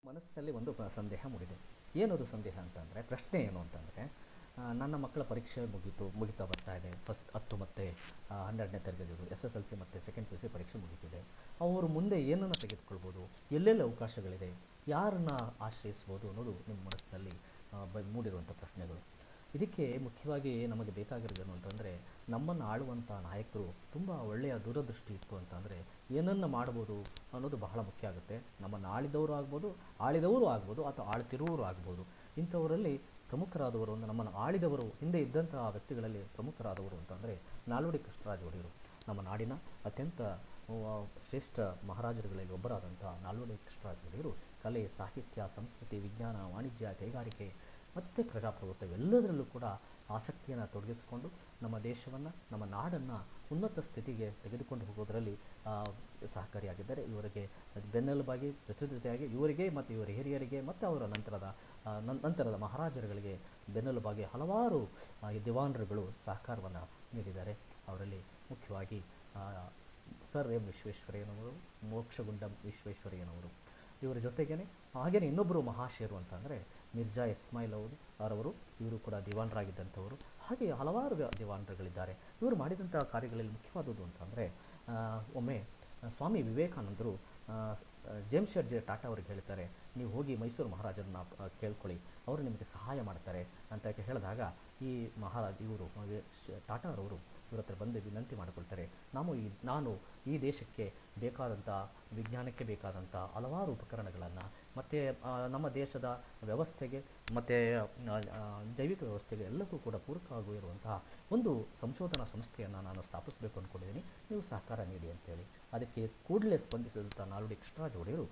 ಮನಸ್ಸಿನಲ್ಲಿ ಒಂದು ಪ- ಸಂದೇಹ ಮೂಡಿದೆ ಏನದು ಸಂದೇಹ ಅಂತಂದರೆ ಪ್ರಶ್ನೆ ಏನು ಅಂತಂದರೆ ನನ್ನ ಮಕ್ಕಳ ಪರೀಕ್ಷೆ ಮುಗೀತು ಮುಗಿತಾ ಬರ್ತಾ ಇದೆ ಫಸ್ಟ್ ಹತ್ತು ಮತ್ತು ಆ, ಹನ್ನೆರಡನೇ ತರಗತಿದು ಎಸ್ ಎಸ್ ಎಲ್ ಸಿ ಮತ್ತು ಸೆಕೆಂಡ್ ಪಿ ಯು ಸಿ ಪರೀಕ್ಷೆ ಮುಗೀತಿದೆ ಅವರು ಮುಂದೆ ಏನನ್ನು ತೆಗೆದುಕೊಳ್ಬೋದು ಎಲ್ಲೆಲ್ಲಿ ಅವಕಾಶಗಳಿದೆ ಯಾರನ್ನ ಆಶ್ರಯಿಸ್ಬೋದು ಅನ್ನೋದು ನಿಮ್ಮ ಮನಸ್ಸಿನಲ್ಲಿ ಆ, ಬ ಮೂಡಿರುವಂಥ ಪ್ರಶ್ನೆಗಳು ಇದಕ್ಕೆ ಮುಖ್ಯವಾಗಿ ನಮಗೆ ಬೇಕಾಗಿರೋದೇನು ಅಂತಂದರೆ ನಮ್ಮನ್ನು ಆಳುವಂಥ ನಾಯಕರು ತುಂಬ ಒಳ್ಳೆಯ ದೂರದೃಷ್ಟಿ ಇತ್ತು ಅಂತಂದರೆ ಏನನ್ನು ಮಾಡ್ಬೋದು ಅನ್ನೋದು ಬಹಳ ಮುಖ್ಯ ಆಗುತ್ತೆ ನಮ್ಮನ್ನು ಆಳಿದವರು ಆಗ್ಬೋದು ಆಳಿದವರು ಆಗ್ಬೋದು ಅಥವಾ ಆಳ್ತಿರುವವರು ಆಗ್ಬೋದು ಇಂಥವರಲ್ಲಿ ಪ್ರಮುಖರಾದವರು ಒಂದು ನಮ್ಮನ್ನು ಆಳಿದವರು ಹಿಂದೆ ಇದ್ದಂತಹ ವ್ಯಕ್ತಿಗಳಲ್ಲಿ ಪ್ರಮುಖರಾದವರು ಅಂತಂದರೆ ನಾಲ್ವಡಿ ಕೃಷ್ಣರಾಜ ಒಡೆಯರು ನಮ್ಮ ನಾಡಿನ ಅತ್ಯಂತ ಆ, ಶ್ರೇಷ್ಠ ಮಹಾರಾಜರುಗಳಲ್ಲಿ ಒಬ್ಬರಾದಂಥ ನಾಲ್ವಡಿ ಕೃಷ್ಣರಾಜ ಒಡೆಯರು ಕಲೆ ಸಾಹಿತ್ಯ ಸಂಸ್ಕೃತಿ ವಿಜ್ಞಾನ ವಾಣಿಜ್ಯ ಕೈಗಾರಿಕೆ ಮತ್ತು ಪ್ರಜಾಪ್ರಭುತ್ವ ಎಲ್ಲದರಲ್ಲೂ ಕೂಡ ಆಸಕ್ತಿಯನ್ನು ತೊಡಗಿಸಿಕೊಂಡು ನಮ್ಮ ದೇಶವನ್ನು ನಮ್ಮ ನಾಡನ್ನು ಉನ್ನತ ಸ್ಥಿತಿಗೆ ತೆಗೆದುಕೊಂಡು ಹೋಗೋದರಲ್ಲಿ ಆ, ಸಹಕಾರಿಯಾಗಿದ್ದಾರೆ ಇವರಿಗೆ ಬೆನ್ನೆಲುಬಾಗಿ ಜೊತೆ ಜೊತೆಯಾಗಿ ಇವರಿಗೆ ಮತ್ತು ಇವರ ಹಿರಿಯರಿಗೆ ಮತ್ತು ಅವರ ನಂತರದ ಆ, ನನ್- ನಂತರದ ಮಹಾರಾಜರುಗಳಿಗೆ ಬೆನ್ನೆಲುಬಾಗಿ ಹಲವಾರು ಆ, ಈ ದಿವಾನರುಗಳು ಸಹಕಾರವನ್ನು ನೀಡಿದ್ದಾರೆ ಅವರಲ್ಲಿ ಮುಖ್ಯವಾಗಿ ಆ, ಸರ್ ಎಂ ವಿಶ್ವೇಶ್ವರಯ್ಯನವರು ಮೋಕ್ಷಗುಂಡಂ ವಿಶ್ವೇಶ್ವರಯ್ಯನವರು ಇವರ ಜೊತೆಗೇನೆ ಹಾಗೆಯೇ ಇನ್ನೊಬ್ಬರು ಮಹಾಶಯರು ಅಂತಂದರೆ ಮಿರ್ಜಾ ಇಸ್ಮಾಯಿಲ್ ಅವರು ಅವರವರು ಇವರು ಕೂಡ ದಿವಾನರಾಗಿದ್ದಂಥವರು ಹಾಗೆ ಹಲವಾರು ದ- ದಿವಾನರುಗಳಿದ್ದಾರೆ ಇವರು ಮಾಡಿದಂಥ ಕಾರ್ಯಗಳಲ್ಲಿ ಮುಖ್ಯವಾದದ್ದು ಅಂತಂದರೆ ಒಮ್ಮೆ ಆ, ಸ್ವಾಮಿ ವಿವೇಕಾನಂದರು ಆ, ಆ, ಜೇಮ್ಸ್ ಶೆಡ್ ಜೆ ಟಾಟಾ ಅವ್ರಿಗೆ ಹೇಳ್ತಾರೆ ನೀವು ಹೋಗಿ ಮೈಸೂರು ಮಹಾರಾಜರನ್ನ ಆ, ಕೇಳ್ಕೊಳ್ಳಿ ಅವರು ನಿಮಗೆ ಸಹಾಯ ಮಾಡ್ತಾರೆ ಅಂತ ಹೇಳಿದಾಗ ಈ ಮಹಾರಾಜ ಇವರು ಟಾಟಾ ಅವರವರು ಇವ್ರ ಹತ್ರ ಬಂದು ವಿನಂತಿ ಮಾಡಿಕೊಳ್ತಾರೆ ನಾವು ಈ ನಾನು ಈ ದೇಶಕ್ಕೆ ಬೇಕಾದಂಥ ವಿಜ್ಞಾನಕ್ಕೆ ಬೇಕಾದಂಥ ಹಲವಾರು ಉಪಕರಣಗಳನ್ನು ಮತ್ತು ನಮ್ಮ ದೇಶದ ವ್ಯವಸ್ಥೆಗೆ ಮತ್ತು ಜೈವಿಕ ವ್ಯವಸ್ಥೆಗೆ ಎಲ್ಲಕ್ಕೂ ಕೂಡ ಪೂರಕವಾಗಿ ಇರುವಂತಹ ಒಂದು ಸಂಶೋಧನಾ ಸಂಸ್ಥೆಯನ್ನು ನಾನು ಸ್ಥಾಪಿಸಬೇಕು ಅಂದ್ಕೊಂಡಿದ್ದೀನಿ ನೀವು ಸಹಕಾರ ನೀಡಿ ಅಂತೇಳಿ ಅದಕ್ಕೆ ಕೂಡಲೇ ಸ್ಪಂದಿಸಿದಂಥ ನಾಲ್ವಡಿ ಕೃಷ್ಣರಾಜ ಒಡೆಯರು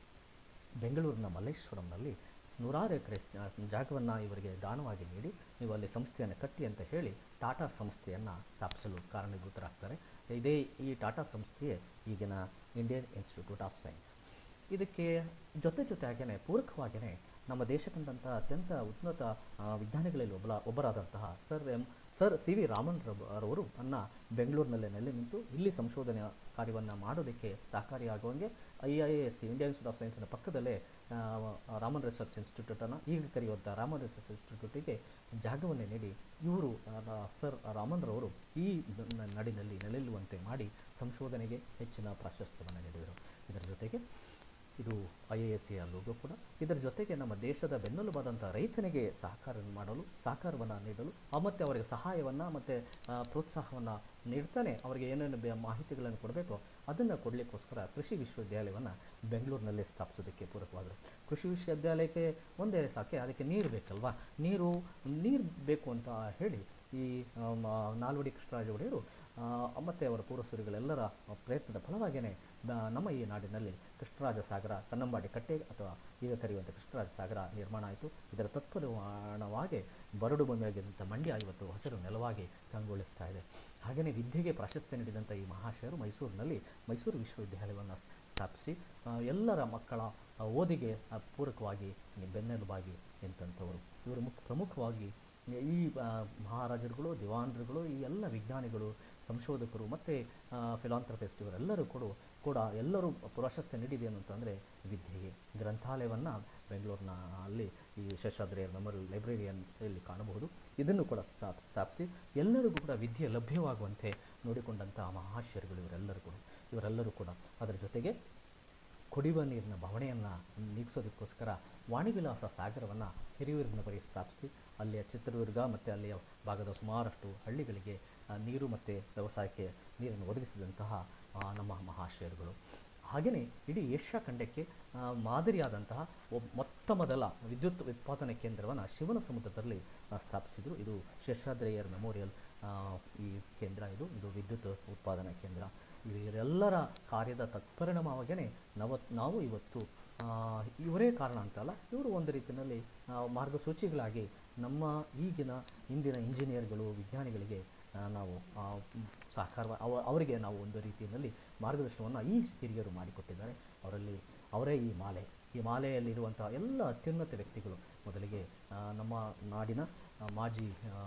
ಬೆಂಗಳೂರಿನ ಮಲ್ಲೇಶ್ವರಂನಲ್ಲಿ ನೂರಾರು ಎಕರೆ ಜಾಗವನ್ನು ಇವರಿಗೆ ದಾನವಾಗಿ ನೀಡಿ ನೀವು ಅಲ್ಲಿ ಸಂಸ್ಥೆಯನ್ನು ಕಟ್ಟಿ ಅಂತ ಹೇಳಿ ಟಾಟಾ ಸಂಸ್ಥೆಯನ್ನು ಸ್ಥಾಪಿಸಲು ಕಾರಣೀಭೂತರಾಗ್ತಾರೆ ಇದೇ ಈ ಟಾಟಾ ಸಂಸ್ಥೆಯೇ ಈಗಿನ ಇಂಡಿಯನ್ ಇನ್ಸ್ಟಿಟ್ಯೂಟ್ ಆಫ್ ಸೈನ್ಸ್ ಇದಕ್ಕೆ ಜೊತೆ ಜೊತೆಯಾಗೇ ಪೂರಕವಾಗಿಯೇ ನಮ್ಮ ದೇಶಕ್ಕಂದಂಥ ಅತ್ಯಂತ ಉನ್ನತ ಆ, ವಿಜ್ಞಾನಿಗಳಲ್ಲಿ ಒಬ್ಬರ ಒಬ್ಬರಾದಂತಹ sir M sir C V Raman ರಬ್- ರವರು ಅನ್ನ ಬೆಂಗಳೂರಿನಲ್ಲೇ ನೆಲೆ ನಿಂತು ಇಲ್ಲಿ ಸಂಶೋಧನೆ ಕಾರ್ಯವನ್ನು ಮಾಡೋದಕ್ಕೆ ಸಹಕಾರಿಯಾಗುವಂಗೆ I I S Indian institute of ಸೈನ್ಸಿನ ಪಕ್ಕದಲ್ಲೇ ಆ, ರಾಮನ್ ರಿಸರ್ಚ್ ಇನ್ಸ್ಟಿಟ್ಯೂಟನ್ನು ಈಗ ಕರೆಯುವಂಥ ರಾಮನ್ ರಿಸರ್ಚ್ ಇನ್ಸ್ಟಿಟ್ಯೂಟಿಗೆ ಜಾಗವನ್ನೇ ನೀಡಿ ಇವರು ಆ, ರಾ- ಸರ್ ರಾಮನ್ ರವರು ಈ ನ- ನಾಡಿನಲ್ಲಿ ನೆಲೆಲ್ಲುವಂತೆ ಮಾಡಿ ಸಂಶೋಧನೆಗೆ ಹೆಚ್ಚಿನ ಪ್ರಾಶಸ್ತ್ಯವನ್ನು ನೀಡಿದರು ಇದರ ಜೊತೆಗೆ ಇದು ಐ ಎ ಎಸ್ ಲೋಗೋ ಕೂಡ ಇದರ ಜೊತೆಗೆ ನಮ್ಮ ದೇಶದ ಬೆನ್ನೆಲುಬಾದಂಥ ರೈತನಿಗೆ ಸಹಕಾರ ಮಾಡಲು ಸಹಕಾರವನ್ನು ನೀಡಲು ಆ ಮತ್ತು ಅವರಿಗೆ ಸಹಾಯವನ್ನು ಮತ್ತು ಪ್ರೋತ್ಸಾಹವನ್ನು ನೀಡ್ತಾನೆ ಅವರಿಗೆ ಏನೇನು ಬೆ ಮಾಹಿತಿಗಳನ್ನು ಕೊಡಬೇಕೋ ಅದನ್ನು ಕೊಡಲಿಕ್ಕೋಸ್ಕರ ಕೃಷಿ ವಿಶ್ವವಿದ್ಯಾಲಯವನ್ನು ಬೆಂಗಳೂರಿನಲ್ಲೇ ಸ್ಥಾಪಿಸೋದಕ್ಕೆ ಪೂರಕವಾದರು ಕೃಷಿ ವಿಶ್ವವಿದ್ಯಾಲಯಕ್ಕೆ ಒಂದೇ ಸಾಕೆ ಅದಕ್ಕೆ ನೀರು ಬೇಕಲ್ವಾ ನೀರು ನೀರು ಬೇಕು ಅಂತ ಹೇಳಿ ಈ ಆ, ಮ- ನಾಲ್ವಡಿ ಕೃಷ್ಣರಾಜ ಒಡೆಯರು ಮತ್ತು ಅವರ ಪೂರ್ವಸೂರಿಗಳೆಲ್ಲರ ಪ್ರಯತ್ನದ ಫಲವಾಗಿಯೇ ನಮ್ಮ ಈ ನಾಡಿನಲ್ಲಿ ಕೃಷ್ಣರಾಜ ಸಾಗರ ಕನ್ನಂಬಾಡಿ ಕಟ್ಟೆ ಅಥವಾ ಈಗ ಕರೆಯುವಂಥ ಕೃಷ್ಣರಾಜ ಸಾಗರ ನಿರ್ಮಾಣ ಆಯಿತು ಇದರ ತತ್ಪರಿಮಾಣವಾಗಿ ಬರಡು ಭೂಮಿಯಾಗಿದ್ದಂಥ ಮಂಡ್ಯ ಇವತ್ತು ಹಸಿರು ನೆಲವಾಗಿ ಕಂಗೊಳಿಸ್ತಾ ಇದೆ ಹಾಗೆಯೇ ವಿದ್ಯೆಗೆ ಪ್ರಾಶಸ್ತ್ಯ ನೀಡಿದಂಥ ಈ ಮಹಾಶಯರು ಮೈಸೂರಿನಲ್ಲಿ ಮೈಸೂರು ವಿಶ್ವವಿದ್ಯಾಲಯವನ್ನು ಸ್ಥಾಪಿಸಿ ಆ, ಎಲ್ಲರ ಮಕ್ಕಳ ಆ, ಓದಿಗೆ ಆ, ಪೂರಕವಾಗಿ ಬೆನ್ನೆಲುಬಾಗಿ ನಿಂತಂಥವರು ಇವರು ಮುಖ್ಯ ಪ್ರಮುಖವಾಗಿ ಈ ಆ, ಮಹಾರಾಜರುಗಳು ದಿವಾನರುಗಳು ಈ ಎಲ್ಲ ವಿಜ್ಞಾನಿಗಳು ಸಂಶೋಧಕರು ಮತ್ತು ಫಿಲಾಂಥ್ರಪಿಸ್ಟ್ ಇವರೆಲ್ಲರೂ ಕೂಡ ಕೂಡ ಎಲ್ಲರೂ ಪ್ರಾಶಸ್ತ್ಯ ನೀಡಿದೆ ಅಂತಂದರೆ ವಿದ್ಯೆಗೆ ಗ್ರಂಥಾಲಯವನ್ನು ಬೆಂಗಳೂರಿನ ಅಲ್ಲಿ ಈ ಶೇಷಾದ್ರಿಯ ಮೆಮೊರಿಯಲ್ ಲೈಬ್ರರಿಯನ್ ಇಲ್ಲಿ ಕಾಣಬಹುದು ಇದನ್ನು ಕೂಡ ಸ್ಥಾಪ್ ಸ್ಥಾಪಿಸಿ ಎಲ್ಲರಿಗೂ ಕೂಡ ವಿದ್ಯೆ ಲಭ್ಯವಾಗುವಂತೆ ನೋಡಿಕೊಂಡಂಥ ಮಹಾಶಯರುಗಳು ಇವರೆಲ್ಲರೂ ಕೂಡ ಇವರೆಲ್ಲರೂ ಕೂಡ ಅದರ ಜೊತೆಗೆ ಕುಡಿಯುವ ನೀರಿನ ಬವಣೆಯನ್ನು ನೀಗಿಸೋದಕ್ಕೋಸ್ಕರ ವಾಣಿವಿಲಾಸ ಸಾಗರವನ್ನು ಹಿರಿಯೂರಿನ ಬಳಿ ಸ್ಥಾಪಿಸಿ ಅಲ್ಲಿಯ ಚಿತ್ರದುರ್ಗ ಮತ್ತು ಅಲ್ಲಿಯ ಭಾಗದ ಸುಮಾರಷ್ಟು ಹಳ್ಳಿಗಳಿಗೆ ಆ, ನೀರು ಮತ್ತು ವ್ಯವಸಾಯಕ್ಕೆ ನೀರನ್ನು ಒದಗಿಸಿದಂತಹ ಆ, ನಮ್ಮ ಮಹಾಶಯರುಗಳು ಹಾಗೆಯೇ ಇಡೀ ಏಷ್ಯಾ ಖಂಡಕ್ಕೆ ಆ, ಮಾದರಿಯಾದಂತಹ ಒಬ್ ಮೊತ್ತ ಮೊದಲ ವಿದ್ಯುತ್ ಉತ್ಪಾದನೆ ಕೇಂದ್ರವನ್ನು ಶಿವನ ಸಮುದ್ರದಲ್ಲಿ ಆ, ಸ್ಥಾಪಿಸಿದರು ಇದು ಶೇಷಾದ್ರಯ್ಯರ್ ಮೆಮೋರಿಯಲ್ ಆ, ಈ ಕೇಂದ್ರ ಇದು ಇದು ವಿದ್ಯುತ್ ಉತ್ಪಾದನಾ ಕೇಂದ್ರ ಇವರೆಲ್ಲರ ಕಾರ್ಯದ ತತ್ಪರಿಣಾಮವಾಗೇ ನಾವು ನಾವು ಇವತ್ತು ಆ, ಇವರೇ ಕಾರಣ ಅಂತಲ್ಲ ಇವರು ಒಂದು ರೀತಿಯಲ್ಲಿ ಆ, ಮಾರ್ಗಸೂಚಿಗಳಾಗಿ ನಮ್ಮ ಈಗಿನ ಇಂದಿನ ಇಂಜಿನಿಯರ್ಗಳು ವಿಜ್ಞಾನಿಗಳಿಗೆ ಆ, ನಾವು ಆ, ಮ್, ಸಹಕಾರ ಅವ ಅವರಿಗೆ ನಾವು ಒಂದು ರೀತಿಯಲ್ಲಿ ಮಾರ್ಗದರ್ಶನವನ್ನು ಈ ಹಿರಿಯರು ಮಾಡಿಕೊಟ್ಟಿದ್ದಾರೆ ಅವರಲ್ಲಿ ಅವರೇ ಈ ಮಾಲೆ ಈ ಮಾಲೆಯಲ್ಲಿರುವಂಥ ಎಲ್ಲ ಅತ್ಯುನ್ನತ ವ್ಯಕ್ತಿಗಳು ಮೊದಲಿಗೆ ಆ, ನಮ್ಮ ನಾಡಿನ ಆ, ಮಾಜಿ ಆ,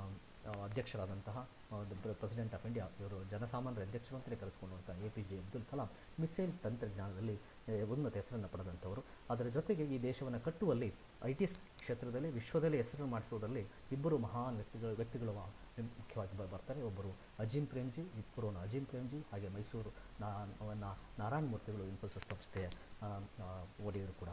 ಆ, ಅಧ್ಯಕ್ಷರಾದಂತಹ ಪ್ರೆಸಿಡೆಂಟ್ ಆಫ್ ಇಂಡಿಯಾ ಇವರು ಜನಸಾಮಾನ್ಯರ ಅಧ್ಯಕ್ಷರು ಅಂತಲೇ ಕರೆಸ್ಕೊಂಡಂಥ A P J Abdul Kalam missile ತಂತ್ರಜ್ಞಾನದಲ್ಲಿ ಆ, ಉನ್ನತ ಹೆಸರನ್ನು ಪಡೆದಂಥವರು ಅದರ ಜೊತೆಗೆ ಈ ದೇಶವನ್ನು ಕಟ್ಟುವಲ್ಲಿ ಐ ಟಿ ಕ್ಷೇತ್ರದಲ್ಲಿ ವಿಶ್ವದಲ್ಲಿ ಹೆಸರು ಮಾಡಿಸುವುದರಲ್ಲಿ ಇಬ್ಬರು ಮಹಾನ್ ವ್ಯಕ್ತಿಗಳು ವ್ಯಕ್ತಿಗಳು ಆ, ಮುಖ್ಯವಾಗಿ ಬ- ಬರ್ತಾರೆ ಒಬ್ಬರು ಅಜೀಂ ಪ್ರೇಮ್ಜಿ ಇಬ್ಬರು ಅಜೀಂ ಪ್ರೇಮ್ಜಿ ಹಾಗೆ ಮೈಸೂರು ನಾ ನಾ- ನಾರಾಯಣ ಮೂರ್ತಿಗಳು ಇನ್ಫೋಸಿಸ್ ಸಂಸ್ಥೆಯ ಆ, ಆ, ಒಡೆಯರು ಕೂಡ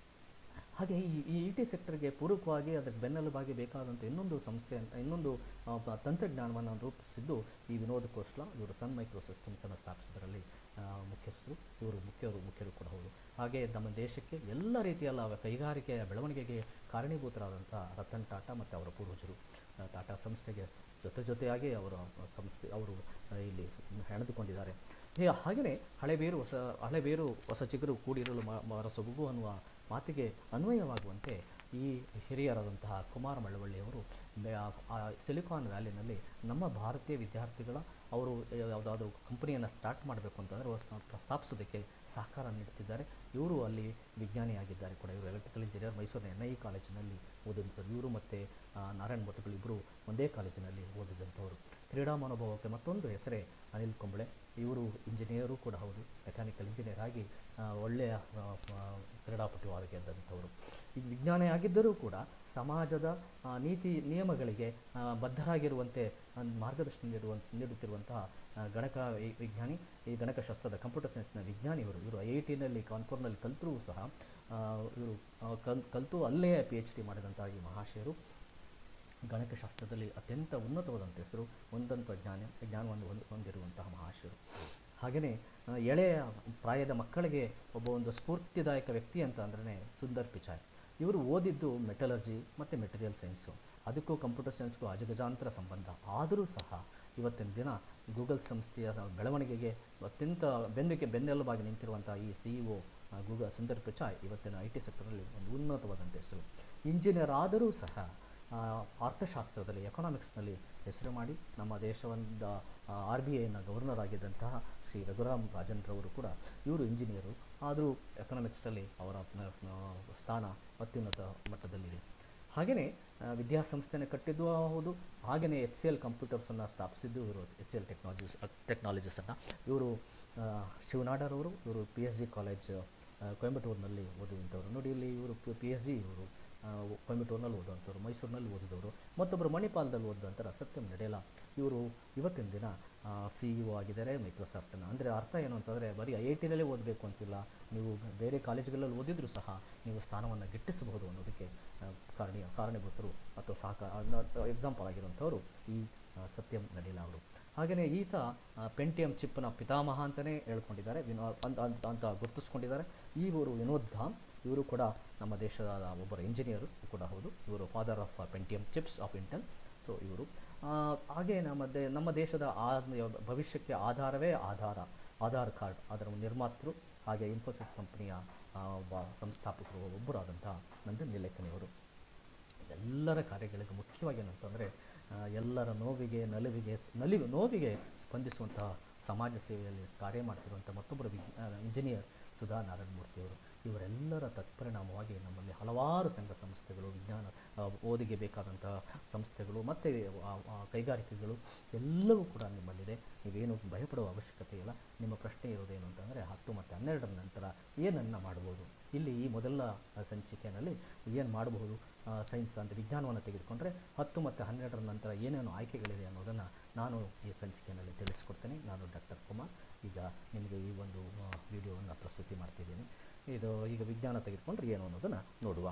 ಹಾಗೆ ಈ ಈ ಇ ಟಿ ಸೆಕ್ಟರ್ಗೆ ಪೂರಕವಾಗಿ ಅದಕ್ಕೆ ಬೆನ್ನೆಲುಬಾಗಿ ಬೇಕಾದಂಥ ಇನ್ನೊಂದು ಸಂಸ್ಥೆ ಅಂತ ಇನ್ನೊಂದು ಆ, ಪ- ತಂತ್ರಜ್ಞಾನವನ್ನು ರೂಪಿಸಿದ್ದು ಈ ವಿನೋದ್ ಕೋಶ್ಲಾ ಇವರು ಸನ್ ಮೈಕ್ರೋ ಸಿಸ್ಟಮ್ಸನ್ನು ಸ್ಥಾಪಿಸಿದರಲ್ಲಿ ಆ, ಮುಖ್ಯಸ್ಥರು ಇವರು ಮುಖ್ಯರು ಮುಖ್ಯರು ಕೂಡ ಹೌದು ಹಾಗೆ ನಮ್ಮ ದೇಶಕ್ಕೆ ಎಲ್ಲ ರೀತಿಯಲ್ಲ ಕೈಗಾರಿಕೆಯ ಬೆಳವಣಿಗೆಗೆ ಕಾರಣೀಭೂತರಾದಂಥ ರತನ್ ಟಾಟಾ ಮತ್ತು ಅವರ ಪೂರ್ವಜರು ಆ, ಟಾಟಾ ಸಂಸ್ಥೆಗೆ ಜೊತೆ ಜೊತೆಯಾಗಿ ಅವರ ಸಂಸ್ಥೆ ಅವರು ಆ, ಇಲ್ಲಿ ಹೆಣೆದುಕೊಂಡಿದ್ದಾರೆ ಹೀಗೆ ಹಾಗೆಯೇ ಹಳೆಬೇರು ಹೊಸ ಹಳೆಬೇರು ಹೊಸ ಚಿಗುರು ಕೂಡಿರಲು ಮ- ಮರ ಸೊಬಗು ಅನ್ನುವ ಮಾತಿಗೆ ಅನ್ವಯವಾಗುವಂತೆ ಈ ಹಿರಿಯರಾದಂತಹ ಕುಮಾರ ಮಳವಳ್ಳಿಯವರು ಬೆ- ಆ- ಆ ಸಿಲಿಕಾನ್ ವ್ಯಾಲಿನಲ್ಲಿ ನಮ್ಮ ಭಾರತೀಯ ವಿದ್ಯಾರ್ಥಿಗಳ ಅವರು ಯಾವುದಾದ್ರೂ ಕಂಪನಿಯನ್ನು ಸ್ಟಾರ್ಟ್ ಮಾಡಬೇಕು ಅಂತಂದರೆ ಸ್ಥಾಪಿಸೋದಕ್ಕೆ ಸಹಕಾರ ನೀಡುತ್ತಿದ್ದಾರೆ ಇವರು ಅಲ್ಲಿ ವಿಜ್ಞಾನಿಯಾಗಿದ್ದಾರೆ ಕೂಡ ಇವರು ಎಲೆಕ್ಟ್ರಿಕಲ್ ಇಂಜಿನಿಯರ್ ಮೈಸೂರಿನ ಎನ್ ಐ ಕಾಲೇಜಿನಲ್ಲಿ ಓದಿದಂಥವ್ರು ಇವರು ಮತ್ತು ನಾರಾಯಣ ಮೂರ್ತಿಗಳು ಇಬ್ಬರು ಒಂದೇ ಕಾಲೇಜಿನಲ್ಲಿ ಓದಿದಂಥವರು ಕ್ರೀಡಾ ಮನೋಭಾವಕ್ಕೆ ಮತ್ತೊಂದು ಹೆಸರೇ ಅನಿಲ್ ಕುಂಬ್ಳೆ ಇವರು ಇಂಜಿನಿಯರು ಕೂಡ ಹೌದು ಮೆಕ್ಯಾನಿಕಲ್ ಇಂಜಿನಿಯರ್ ಆಗಿ ಆ, ಒಳ್ಳೆಯ ಆ, ಆ, ಕ್ರೀಡಾಪಟು ಆಗಿದ್ದಂಥವರು ಈ ವಿಜ್ಞಾನಿ ಆಗಿದ್ದರೂ ಕೂಡ ಸಮಾಜದ ಆ, ನೀತಿ ನಿಯಮಗಳಿಗೆ ಆ, ಬದ್ಧರಾಗಿರುವಂತೆ ಆ, ಮಾರ್ಗದರ್ಶನ ನೀಡುವ ನೀಡುತ್ತಿರುವಂತಹ ಆ, ಗಣಕ ವಿ- ವಿಜ್ಞಾನಿ ಈ ಗಣಕಶಾಸ್ತ್ರದ ಕಂಪ್ಯೂಟರ್ ಸೈನ್ಸ್ನ ವಿಜ್ಞಾನಿ ಇವರು ಇವರು ಐ ಐ ಟಿನಲ್ಲಿ ಕಾನ್ಪುರ್ನಲ್ಲಿ ಕಲಿತರೂ ಸಹ ಆ, ಇವರು ಆ, ಕಲ್ ಕಲಿತು ಅಲ್ಲೇ ಪಿ ಎಚ್ ಡಿ ಮಾಡಿದಂಥ ಈ ಮಹಾಶಯರು ಗಣಕಶಾಸ್ತ್ರದಲ್ಲಿ ಅತ್ಯಂತ ಉನ್ನತವಾದಂಥ ಹೆಸರು ಒಂದಂತ ಜ್ಞಾನ ಜ್ಞಾನವನ್ನು ಹೊಂದಿ ಹೊಂದಿರುವಂತಹ ಮಹಾಶಯರು ಹಾಗೆಯೇ ಆ, ಎಳೆಯ ಪ್ರಾಯದ ಮಕ್ಕಳಿಗೆ ಒಬ್ಬ ಒಂದು ಸ್ಫೂರ್ತಿದಾಯಕ ವ್ಯಕ್ತಿ ಅಂತ ಅಂದ್ರೆ ಸುಂದರ್ ಪಿಚಾಯ್ ಇವರು ಓದಿದ್ದು ಮೆಟಲರ್ಜಿ ಮತ್ತು ಮೆಟೀರಿಯಲ್ ಸೈನ್ಸು ಅದಕ್ಕೂ ಕಂಪ್ಯೂಟರ್ ಸೈನ್ಸ್ಗೂ ಅಜಗಜಾಂತರ ಸಂಬಂಧ ಆದರೂ ಸಹ ಇವತ್ತಿನ ದಿನ ಗೂಗಲ್ ಸಂಸ್ಥೆಯ ಬೆಳವಣಿಗೆಗೆ ಅತ್ಯಂತ ಬೆನ್ನಿಗೆ ಬೆನ್ನೆಲುಬಾಗಿ ನಿಂತಿರುವಂಥ ಈ C E O Google Sundar Pichai ಇವತ್ತಿನ ಐ ಟಿ ಸೆಕ್ಟರಲ್ಲಿ ಒಂದು ಉನ್ನತವಾದಂಥ ಹೆಸರು ಇಂಜಿನಿಯರ್ ಆದರೂ ಸಹ ಆ, ಅರ್ಥಶಾಸ್ತ್ರದಲ್ಲಿ ಎಕನಾಮಿಕ್ಸ್ನಲ್ಲಿ ಹೆಸರು ಮಾಡಿ ನಮ್ಮ ದೇಶದ ಆರ್ ಬಿ ಐನ ಗವರ್ನರ್ ಆಗಿದ್ದಂತಹ ಶ್ರೀ ರಘುರಾಮ್ ರಾಜನ್ ರವರು ಕೂಡ ಇವರು ಇಂಜಿನಿಯರು ಆದರೂ ಎಕನಾಮಿಕ್ಸಲ್ಲಿ ಅವರ ನ- ನ- ಸ್ಥಾನ ಅತ್ಯುನ್ನತ ಮಟ್ಟದಲ್ಲಿದೆ ಹಾಗೆಯೇ ವಿದ್ಯಾಸಂಸ್ಥೆನ ಕಟ್ಟಿದ್ದು ಹೌದು ಹಾಗೆಯೇ ಎಚ್ ಸಿ ಎಲ್ ಕಂಪ್ಯೂಟರ್ಸನ್ನು ಸ್ಥಾಪಿಸಿದ್ದು ಇವರು ಎಚ್ ಸಿ ಎಲ್ ಟೆಕ್ನಾಲಜೀಸ್ ಟೆಕ್ನಾಲಜೀಸನ್ನು ಇವರು ಆ, ಶಿವನಾಡರವರು ಇವರು ಪಿ ಎಚ್ ಡಿ ಕಾಲೇಜ್ ಆ, ಕೊಯಂಬತ್ತೂರಿನಲ್ಲಿ ಓದಿದಂಥವ್ರು ನೋಡಿ ಇಲ್ಲಿ ಇವರು ಪಿ ಎಚ್ ಡಿ ಇವರು ಆ, ಕೊಯಂಬತ್ತೂರಿನಲ್ಲಿ ಓದುವಂಥವ್ರು ಮೈಸೂರಿನಲ್ಲಿ ಓದಿದವರು ಮತ್ತೊಬ್ಬರು ಮಣಿಪಾಲದಲ್ಲಿ ಓದಿದಂಥರ ಸತ್ಯಂ ನಡೆಯಲ್ಲ ಇವರು ಇವತ್ತಿನ ದಿನ ಸಿ ಇ ಒ ಆಗಿದ್ದಾರೆ ಮೈಕ್ರೋಸಾಫ್ಟನ್ನು ಅಂದರೆ ಅರ್ಥ ಏನು ಅಂತಂದರೆ ಬರೀ ಐ ಐ ಟಿನಲ್ಲೇ ಓದಬೇಕು ಅಂತಿಲ್ಲ ನೀವು ಬೇರೆ ಕಾಲೇಜುಗಳಲ್ಲಿ ಓದಿದರೂ ಸಹ ನೀವು ಸ್ಥಾನವನ್ನು ಗಿಟ್ಟಿಸಬಹುದು ಅನ್ನೋದಕ್ಕೆ ಆ, ಕಾರಣೀಯ ಕಾರಣೀಭೂತರು ಅಥವಾ ಸಹಕಾರ ಎಕ್ಸಾಂಪಲ್ ಆಗಿರುವಂಥವರು ಈ ಆ, ಸತ್ಯಂ ನಡೀಲ ಅವರು ಹಾಗೆಯೇ ಈತ ಪೆಂಟಿಯಂ ಚಿಪ್ನ ಪಿತಾಮಹ ಅಂತಲೇ ಹೇಳ್ಕೊಂಡಿದ್ದಾರೆ ವಿನೋ ಅಂತ ಅಂತ- ಅಂತ ಗುರುತಿಸ್ಕೊಂಡಿದ್ದಾರೆ ಇವರು ವಿನೋದ್ ಧಾಮ್ ಇವರು ಕೂಡ ನಮ್ಮ ದೇಶದ ಒಬ್ಬರ ಇಂಜಿನಿಯರು ಕೂಡ ಹೌದು ಇವರು father of pentium chips of Intel so ಇವರು ಆ, ಹಾಗೆ ನಮ್ಮ ದೇ ನಮ್ಮ ದೇಶದ ಆ ಭವಿಷ್ಯಕ್ಕೆ ಆಧಾರವೇ ಆಧಾರ ಆಧಾರ್ ಕಾರ್ಡ್ ಅದರ ನಿರ್ಮಾತೃ ಹಾಗೆ ಇನ್ಫೋಸಿಸ್ ಕಂಪನಿಯ ಆ, ಒಬ್ಬ ಸಂಸ್ಥಾಪಕರು ಒಬ್ಬರಾದಂಥ ನಂದನ್ ನಿಲೇಕನಿಯವರು ಎಲ್ಲರ ಕಾರ್ಯಗಳಿಗೆ ಮುಖ್ಯವಾಗಿ ಏನಂತಂದರೆ ಎಲ್ಲರ ನೋವಿಗೆ ನಲಿವಿಗೆ ಸ್- ನಲಿವು ನೋವಿಗೆ ಸ್ಪಂದಿಸುವಂತಹ ಸಮಾಜ ಸೇವೆಯಲ್ಲಿ ಕಾರ್ಯ ಮಾಡ್ತಿರುವಂಥ ಮತ್ತೊಬ್ಬರು ವಿಜ್ಞ ಇಂಜಿನಿಯರ್ ಸುಧಾ ನಾರಾಯಣಮೂರ್ತಿಯವರು ಇವರೆಲ್ಲರ ತತ್ಪರಿಣಾಮವಾಗಿ ನಮ್ಮಲ್ಲಿ ಹಲವಾರು ಸಂಘ ಸಂಸ್ಥೆಗಳು ವಿಜ್ಞಾನ ಆ, ಓದಿಗೆ ಬೇಕಾದಂತಹ ಸಂಸ್ಥೆಗಳು ಮತ್ತು ಕೈಗಾರಿಕೆಗಳು ಎಲ್ಲವೂ ಕೂಡ ನಿಮ್ಮಲ್ಲಿದೆ ನೀವೇನು ಭಯಪಡುವ ಅವಶ್ಯಕತೆ ಇಲ್ಲ ನಿಮ್ಮ ಪ್ರಶ್ನೆ ಇರೋದೇನು ಅಂತಂದರೆ ಹತ್ತು ಮತ್ತು ಹನ್ನೆರಡರ ನಂತರ ಏನನ್ನು ಮಾಡ್ಬೋದು ಇಲ್ಲಿ ಈ ಮೊದಲ ಸಂಚಿಕೆಯಲ್ಲಿ ಏನು ಮಾಡಬಹುದು ಸೈನ್ಸ್ ಅಂದರೆ ವಿಜ್ಞಾನವನ್ನು ತೆಗೆದುಕೊಂಡ್ರೆ ಹತ್ತು ಮತ್ತು ಹನ್ನೆರಡರ ನಂತರ ಏನೇನು ಆಯ್ಕೆಗಳಿದೆ ಅನ್ನೋದನ್ನು ನಾನು ಈ ಸಂಚಿಕೆಯಲ್ಲಿ ತಿಳಿಸ್ಕೊಡ್ತೇನೆ ನಾನು ಡಾಕ್ಟರ್ ಕುಮಾರ್ ಈಗ ನಿಮಗೆ ಈ ಒಂದು ವಿಡಿಯೋವನ್ನು ಪ್ರಸ್ತುತಿ ಮಾಡ್ತಿದ್ದೀನಿ ಇದು ಈಗ ವಿಜ್ಞಾನ ತೆಗೆದುಕೊಂಡ್ರೆ ಏನು ಅನ್ನೋದನ್ನು ನೋಡುವ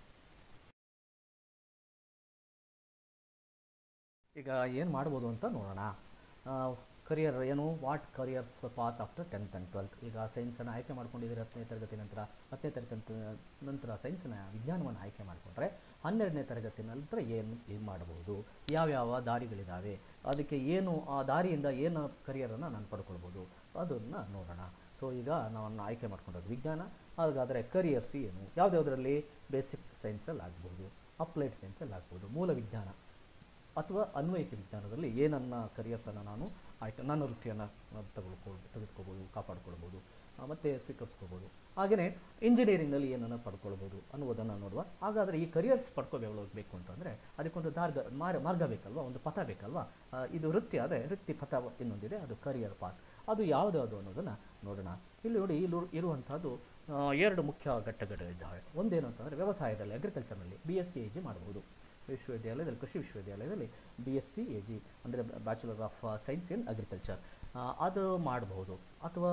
ಈಗ ಏನು ಮಾಡ್ಬೋದು ಅಂತ ನೋಡೋಣ ಕರಿಯರ್ ಏನು what careers path after tenth and twelfth ಈಗ ಸೈನ್ಸನ್ನು ಆಯ್ಕೆ ಮಾಡ್ಕೊಂಡಿದ್ದೀರಿ ಹತ್ತನೇ ತರಗತಿ ನಂತರ ಹತ್ತನೇ ತರಗತಿ ನಂತರ ಸೈನ್ಸನ್ನು ವಿಜ್ಞಾನವನ್ನು ಆಯ್ಕೆ ಮಾಡಿಕೊಂಡ್ರೆ ಹನ್ನೆರಡನೇ ತರಗತಿ ನಂತರ ಏನು ಏನು ಮಾಡಬಹುದು ಯಾವ್ಯಾವ ದಾರಿಗಳಿದ್ದಾವೆ ಅದಕ್ಕೆ ಏನು ಆ ದಾರಿಯಿಂದ ಏನು ಕರಿಯರನ್ನು ನಾನು ಪಡ್ಕೊಳ್ಬೋದು ಅದನ್ನು ನೋಡೋಣ ಸೊ ಈಗ ನಾವು ಆಯ್ಕೆ ಮಾಡ್ಕೊಂಡೋದು ವಿಜ್ಞಾನ ಹಾಗಾದರೆ ಕರಿಯರ್ಸ್ ಏನು ಯಾವುದ್ಯಾವುದರಲ್ಲಿ ಬೇಸಿಕ್ ಸೈನ್ಸಲ್ಲಿ ಆಗ್ಬೋದು ಅಪ್ಲೈಡ್ ಸೈನ್ಸಲ್ಲಿ ಆಗ್ಬೋದು ಮೂಲ ವಿಜ್ಞಾನ ಅಥವಾ ಅನ್ವಯಿಕ ವಿಜ್ಞಾನದಲ್ಲಿ ಏನನ್ನ ಕರಿಯರ್ಸನ್ನು ನಾನು ಆಯ್ಕೆ ನನ್ನ ವೃತ್ತಿಯನ್ನು ತಗೊಳ್ಕೊ ತೆಗೆದುಕೋಬೋದು ಕಾಪಾಡ್ಕೊಳ್ಬೋದು ಮತ್ತು ಸ್ವೀಕರಿಸ್ಕೋಬೋದು ಹಾಗೆಯೇ ಇಂಜಿನಿಯರಿಂಗ್ನಲ್ಲಿ ಏನನ್ನು ಪಡ್ಕೊಳ್ಬೋದು ಅನ್ನುವುದನ್ನು ನೋಡುವ ಹಾಗಾದರೆ ಈ ಕರಿಯರ್ಸ್ ಪಡ್ಕೋಬೇಕು ಅಂತಂದರೆ ಅದಕ್ಕೊಂದು ದಾರ್ಗ ಮಾರ್ಗ ಮಾರ್ಗ ಬೇಕಲ್ವಾ ಒಂದು ಪಥ ಬೇಕಲ್ವಾ ಆ, ಇದು ವೃತ್ತಿ ಆದರೆ ವೃತ್ತಿ ಪಥ ಇನ್ನೊಂದಿದೆ ಅದು ಕರಿಯರ್ ಪಾತ್ ಅದು ಯಾವುದಾವುದು ಅನ್ನೋದನ್ನು ನೋಡೋಣ ಇಲ್ಲಿ ನೋಡಿ ಇಲ್ಲಿ ಇರುವಂಥದ್ದು ಆ, ಎರಡು ಮುಖ್ಯ ಘಟ್ಟಗಳಿದ್ದಾವೆ ಒಂದೇನು ಅಂತಂದರೆ ವ್ಯವಸಾಯದಲ್ಲಿ ಅಗ್ರಿಕಲ್ಚರ್ನಲ್ಲಿ B S C A G ಮಾಡಬಹುದು ವಿಶ್ವವಿದ್ಯಾಲಯದಲ್ಲಿ ಕೃಷಿ ವಿಶ್ವವಿದ್ಯಾಲಯದಲ್ಲಿ B S C A G ಅಂದರೆ bachelor of science in agriculture ಅದು ಮಾಡಬಹುದು ಅಥವಾ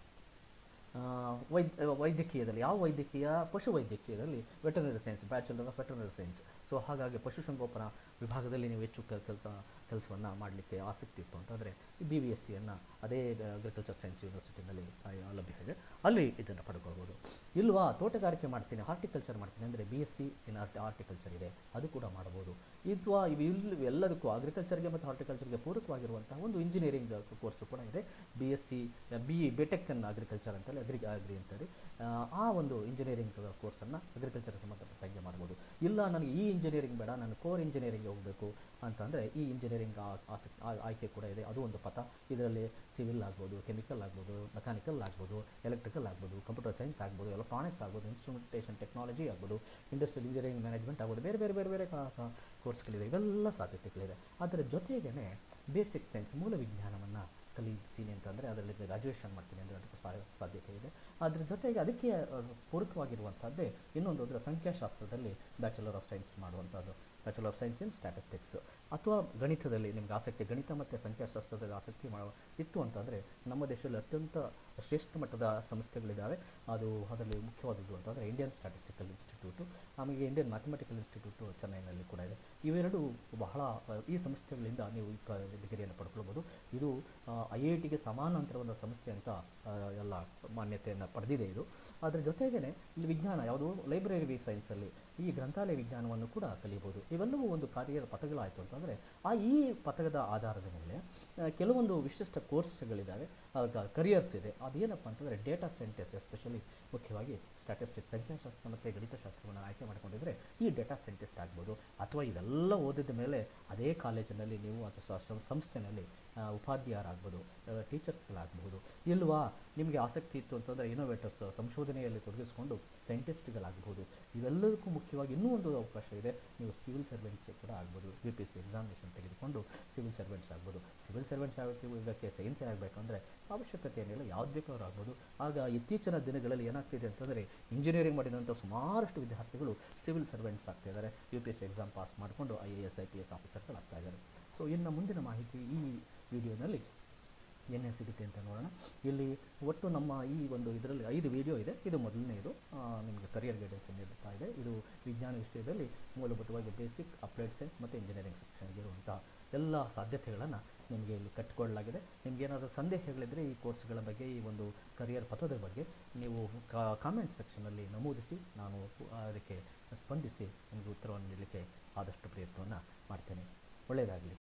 ಆ, ವೈದ್ಯ ವೈದ್ಯಕೀಯದಲ್ಲಿ ಯಾವ ವೈದ್ಯಕೀಯ ಪಶು ವೈದ್ಯಕೀಯದಲ್ಲಿ veterinary science bachelor of veterinary science so ಹಾಗಾಗಿ ಪಶುಸಂಗೋಪನಾ ವಿಭಾಗದಲ್ಲಿ ನೀವು ಹೆಚ್ಚು ಕೆಲಸ ಕೆಲಸವನ್ನು ಮಾಡಲಿಕ್ಕೆ ಆಸಕ್ತಿ ಇತ್ತು ಅಂತಂದರೆ ಬಿ ವಿ ಎಸ್ ಸಿಯನ್ನು ಅದೇ ಅಗ್ರಿಕಲ್ಚರ್ ಸೈನ್ಸ್ ಯೂನಿವರ್ಸಿಟಿನಲ್ಲಿ ಆ, ಲಭ್ಯ ಇದೆ ಅಲ್ಲಿ ಇದನ್ನು ಪಡ್ಕೊಳ್ಬೋದು ಇಲ್ವಾ ತೋಟಗಾರಿಕೆ ಮಾಡ್ತೀನಿ ಹಾರ್ಟಿಕಲ್ಚರ್ ಮಾಡ್ತೀನಿ ಅಂದರೆ ಬಿ ಎಸ್ ಸಿ ಇನ್ ಆರ್ಟಿ ಹಾರ್ಟಿಕಲ್ಚರ್ ಇದೆ ಅದು ಕೂಡ ಮಾಡ್ಬೋದು ಅಥವಾ ಇವು ಇಲ್ಲಿ ಎಲ್ಲದಕ್ಕೂ ಅಗ್ರಿಕಲ್ಚರ್ಗೆ ಮತ್ತು ಹಾರ್ಟಿಕಲ್ಚರ್ಗೆ ಪೂರಕವಾಗಿರುವಂತಹ ಒಂದು ಇಂಜಿನಿಯರಿಂಗ್ ಕೋರ್ಸು ಕೂಡ ಇದೆ B S C B B Tech ಅನ್ನು ಅಗ್ರಿಕಲ್ಚರ್ ಅಂತೇಳಿ ಅಗ್ರಿ ಅಗ್ರಿ ಅಂತೇಳಿ ಆ, ಆ ಒಂದು ಇಂಜಿನಿಯರಿಂಗ್ ಕೋರ್ಸನ್ನು ಅಗ್ರಿಕಲ್ಚರ್ ಸಂಬಂಧಪಟ್ಟಂಗೆ ಮಾಡ್ಬೋದು ಇಲ್ಲ ನನಗೆ ಈ ಇಂಜಿನಿಯರಿಂಗ್ ಬೇಡ ನಾನು ಕೋರ್ ಇಂಜಿನಿಯರಿಂಗ್ಗೆ ಹೋಗಬೇಕು ಅಂತಂದರೆ ಈ ಇಂಜಿನಿಯರಿಂಗ್ ಆಸಕ್ತಿ ಆ- ಆಯ್ಕೆ ಕೂಡ ಇದೆ ಅದು ಒಂದು ಪಥ ಇದರಲ್ಲಿ ಸಿವಿಲ್ ಆಗ್ಬೋದು ಕೆಮಿಕಲ್ ಆಗ್ಬೋದು ಮೆಕ್ಯಾನಿಕಲ್ ಆಗ್ಬೋದು ಎಲೆಕ್ಟ್ರಿಕಲ್ ಆಗ್ಬೋದು ಕಂಪ್ಯೂಟರ್ ಸೈನ್ಸ್ ಆಗ್ಬೋದು ಎಲೆಕ್ಟ್ರಾನಿಕ್ಸ್ ಆಗ್ಬೋದು ಇನ್ಸ್ಟ್ರುಮೆಂಟೇಷನ್ ಟೆಕ್ನಾಲಜಿ ಆಗ್ಬೋದು ಇಂಡಸ್ಟ್ರಿಯಲ್ ಇಂಜಿನಿಯರಿಂಗ್ ಮ್ಯಾನೇಜ್ಮೆಂಟ್ ಆಗ್ಬೋದು ಬೇರೆ ಬೇರೆ ಬೇರೆ ಬೇರೆ ಕೋರ್ಸ್ಗಳಿದೆ ಇವೆಲ್ಲ ಸಾಧ್ಯತೆಗಳಿದೆ ಅದರ ಜೊತೆಗೇ ಬೇಸಿಕ್ ಸೈನ್ಸ್ ಮೂಲ ವಿಜ್ಞಾನವನ್ನು ಕಲಿತೀನಿ ಅಂತಂದರೆ ಅದರಲ್ಲಿ ಗ್ರಾಜುಯೇಷನ್ ಮಾಡ್ತೀನಿ ಅಂದರೆ ಅದಕ್ಕೂ ಸಾ ಸಾಧ್ಯತೆ ಇದೆ ಅದ್ರ ಜೊತೆಗೆ ಅದಕ್ಕೆ ಆ, ಪೂರಕವಾಗಿರುವಂಥದ್ದೇ ಇನ್ನೊಂದು ಅದರ ಸಂಖ್ಯಾಶಾಸ್ತ್ರದಲ್ಲಿ ಬ್ಯಾಚುಲರ್ ಆಫ್ ಸೈನ್ಸ್ ಮಾಡುವಂಥದ್ದು bachelor of science in statistics ಅಥವಾ ಗಣಿತದಲ್ಲಿ ನಿಮ್ಗೆ ಆಸಕ್ತಿ ಗಣಿತ ಮತ್ತು ಸಂಖ್ಯಾಶಾಸ್ತ್ರದಲ್ಲಿ ಆಸಕ್ತಿ ಮಾಡೋ ಇತ್ತು ಅಂತಂದರೆ ನಮ್ಮ ದೇಶದಲ್ಲಿ ಅತ್ಯಂತ ಶ್ರೇಷ್ಠ ಮಟ್ಟದ ಸಂಸ್ಥೆಗಳಿದ್ದಾವೆ ಅದು ಅದರಲ್ಲಿ ಮುಖ್ಯವಾದದ್ದು ಅಂತಂದರೆ ಇಂಡಿಯನ್ ಸ್ಟ್ಯಾಟಿಸ್ಟಿಕಲ್ ಇನ್ಸ್ಟಿಟ್ಯೂಟು ಆಮೇಲೆ ಇಂಡಿಯನ್ ಮ್ಯಾಥಮೆಟಿಕಲ್ ಇನ್ಸ್ಟಿಟ್ಯೂಟು ಚೆನ್ನೈನಲ್ಲಿ ಕೂಡ ಇದೆ ಇವೆರಡು ಬಹಳ ಆ, ಈ ಸಂಸ್ಥೆಗಳಿಂದ ನೀವು ಈ ಕ ಡಿಗ್ರಿಯನ್ನು ಪಡ್ಕೊಳ್ಬೋದು ಇದು ಐ ಐ ಟಿಗೆ ಸಮಾನಾಂತರವಾದ ಸಂಸ್ಥೆ ಅಂತ ಆ, ಎಲ್ಲ ಮಾನ್ಯತೆಯನ್ನು ಪಡೆದಿದೆ ಇದು ಅದರ ಜೊತೆಗೇ ಇಲ್ಲಿ ವಿಜ್ಞಾನ ಯಾವುದು ಲೈಬ್ರರಿ ಸೈನ್ಸಲ್ಲಿ ಈ ಗ್ರಂಥಾಲಯ ವಿಜ್ಞಾನವನ್ನು ಕೂಡ ಕಲಿಯಬಹುದು ಇವೆಲ್ಲವೂ ಒಂದು ಕಾರ್ಯರ ಪಥಗಳಾಯಿತು ಅಂತಂದರೆ ಆ ಈ ಪಥದ ಆಧಾರದ ಮೇಲೆ ಆ, ಕೆಲವೊಂದು ವಿಶಿಷ್ಟ ಕೋರ್ಸ್ಗಳಿದ್ದಾವೆ ಕರಿಯರ್ಸ್ ಇದೆ ಅದೇನಪ್ಪ ಅಂತಂದರೆ ಡೇಟಾ ಸೈಂಟಿಸ್ಟ್ ಎಸ್ಪೆಷಲಿ ಮುಖ್ಯವಾಗಿ ಸ್ಟ್ಯಾಟಿಸ್ಟಿಕ್ಸ್ ಸಂಖ್ಯಾಶಾಸ್ತ್ರ ಮತ್ತು ಗಣಿತಶಾಸ್ತ್ರವನ್ನು ಆಯ್ಕೆ ಮಾಡ್ಕೊಂಡಿದ್ರೆ ಈ ಡೇಟಾ ಸೈಂಟಿಸ್ಟ್ ಆಗ್ಬೋದು ಅಥವಾ ಇವೆಲ್ಲ ಓದಿದ ಮೇಲೆ ಅದೇ ಕಾಲೇಜಿನಲ್ಲಿ ನೀವು ಅಥವಾ ಸ- ಸಂಸ್ಥೆನಲ್ಲಿ ಆ, ಉಪಾಧ್ಯಾಯರಾಗ್ಬೋದು ಟೀಚರ್ಸ್ಗಳಾಗಬಹುದು ಇಲ್ವಾ ನಿಮಗೆ ಆಸಕ್ತಿ ಇತ್ತು ಅಂತಂದರೆ ಇನೋವೇಟರ್ಸ್ ಸಂಶೋಧನೆಯಲ್ಲಿ ತೊಡಗಿಸ್ಕೊಂಡು ಸೈಂಟಿಸ್ಟ್ಗಳಾಗಬಹುದು ಇವೆಲ್ಲದಕ್ಕೂ ಮುಖ್ಯವಾಗಿ ಇನ್ನೂ ಒಂದು ಅವಕಾಶ ಇದೆ ನೀವು ಸಿವಿಲ್ ಸರ್ವೆಂಟ್ಸ್ ಕೂಡ ಆಗ್ಬೋದು U P S C examination ತೆಗೆದುಕೊಂಡು ಸಿವಿಲ್ ಸರ್ವೆಂಟ್ಸ್ ಆಗ್ಬೋದು ಸಿವಿಲ್ ಸರ್ವೆಂಟ್ಸ್ ಆಗಕ್ಕೆ ಇದಕ್ಕೆ ಸೈನ್ಸ್ ಆಗಬೇಕು ಅಂದರೆ ಅವಶ್ಯಕತೆ ಏನಿಲ್ಲ ಯಾವ್ದು ಬೇಕಾದ್ರೂ ಆಗ್ಬೋದು ಆಗ ಇತ್ತೀಚಿನ ದಿನಗಳಲ್ಲಿ ಏನಾಗ್ತಿದೆ ಅಂತಂದರೆ ಇಂಜಿನಿಯರಿಂಗ್ ಮಾಡಿದಂಥ ಸುಮಾರಷ್ಟು ವಿದ್ಯಾರ್ಥಿಗಳು ಸಿವಿಲ್ ಸರ್ವೆಂಟ್ಸ್ ಆಗ್ತಾ ಇದ್ದಾರೆ U P S C exam pass ಮಾಡಿಕೊಂಡು I A S I P S ಆಫೀಸರ್ಗಳಾಗ್ತಾ ಇದ್ದಾರೆ ಸೊ ಇನ್ನು ಮುಂದಿನ ಮಾಹಿತಿ ಈ ವಿಡಿಯೋನಲ್ಲಿ ಏನೇನು ಸಿಗುತ್ತೆ ಅಂತ ನೋಡೋಣ ಇಲ್ಲಿ ಒಟ್ಟು ನಮ್ಮ ಈ ಒಂದು ಇದರಲ್ಲಿ ಐದು ವಿಡಿಯೋ ಇದೆ ಇದು ಮೊದಲನೇದು ಆ, ನಿಮಗೆ ಕರಿಯರ್ ಗೈಡೆನ್ಸ್ ನೀಡುತ್ತಾ ಇದೆ ಇದು ವಿಜ್ಞಾನ ವಿಷಯದಲ್ಲಿ ಮೂಲಭೂತವಾಗಿ ಬೇಸಿಕ್ ಅಪ್ಲೈಡ್ ಸೈನ್ಸ್ ಮತ್ತು ಇಂಜಿನಿಯರಿಂಗ್ ಸೆಕ್ಷನ್ಗೆ ಇರುವಂಥ ಎಲ್ಲ ಸಾಧ್ಯತೆಗಳನ್ನು ನಿಮಗೆ ಇಲ್ಲಿ ಕಟ್ಟಿಕೊಳ್ಳಲಾಗಿದೆ ನಿಮಗೇನಾದರೂ ಸಂದೇಹಗಳಿದ್ದರೆ ಈ ಕೋರ್ಸ್ಗಳ ಬಗ್ಗೆ ಈ ಒಂದು ಕರಿಯರ್ ಪಥದ ಬಗ್ಗೆ ನೀವು ಕಾಮೆಂಟ್ ಸೆಕ್ಷನಲ್ಲಿ ನಮೂದಿಸಿ ನಾನು ಅದಕ್ಕೆ ಸ್ಪಂದಿಸಿ ನಿಮಗೆ ಉತ್ತರವನ್ನು ನೀಡಲಿಕ್ಕೆ ಆದಷ್ಟು ಪ್ರಯತ್ನವನ್ನು ಮಾಡ್ತೇನೆ ಒಳ್ಳೆಯದಾಗಲಿ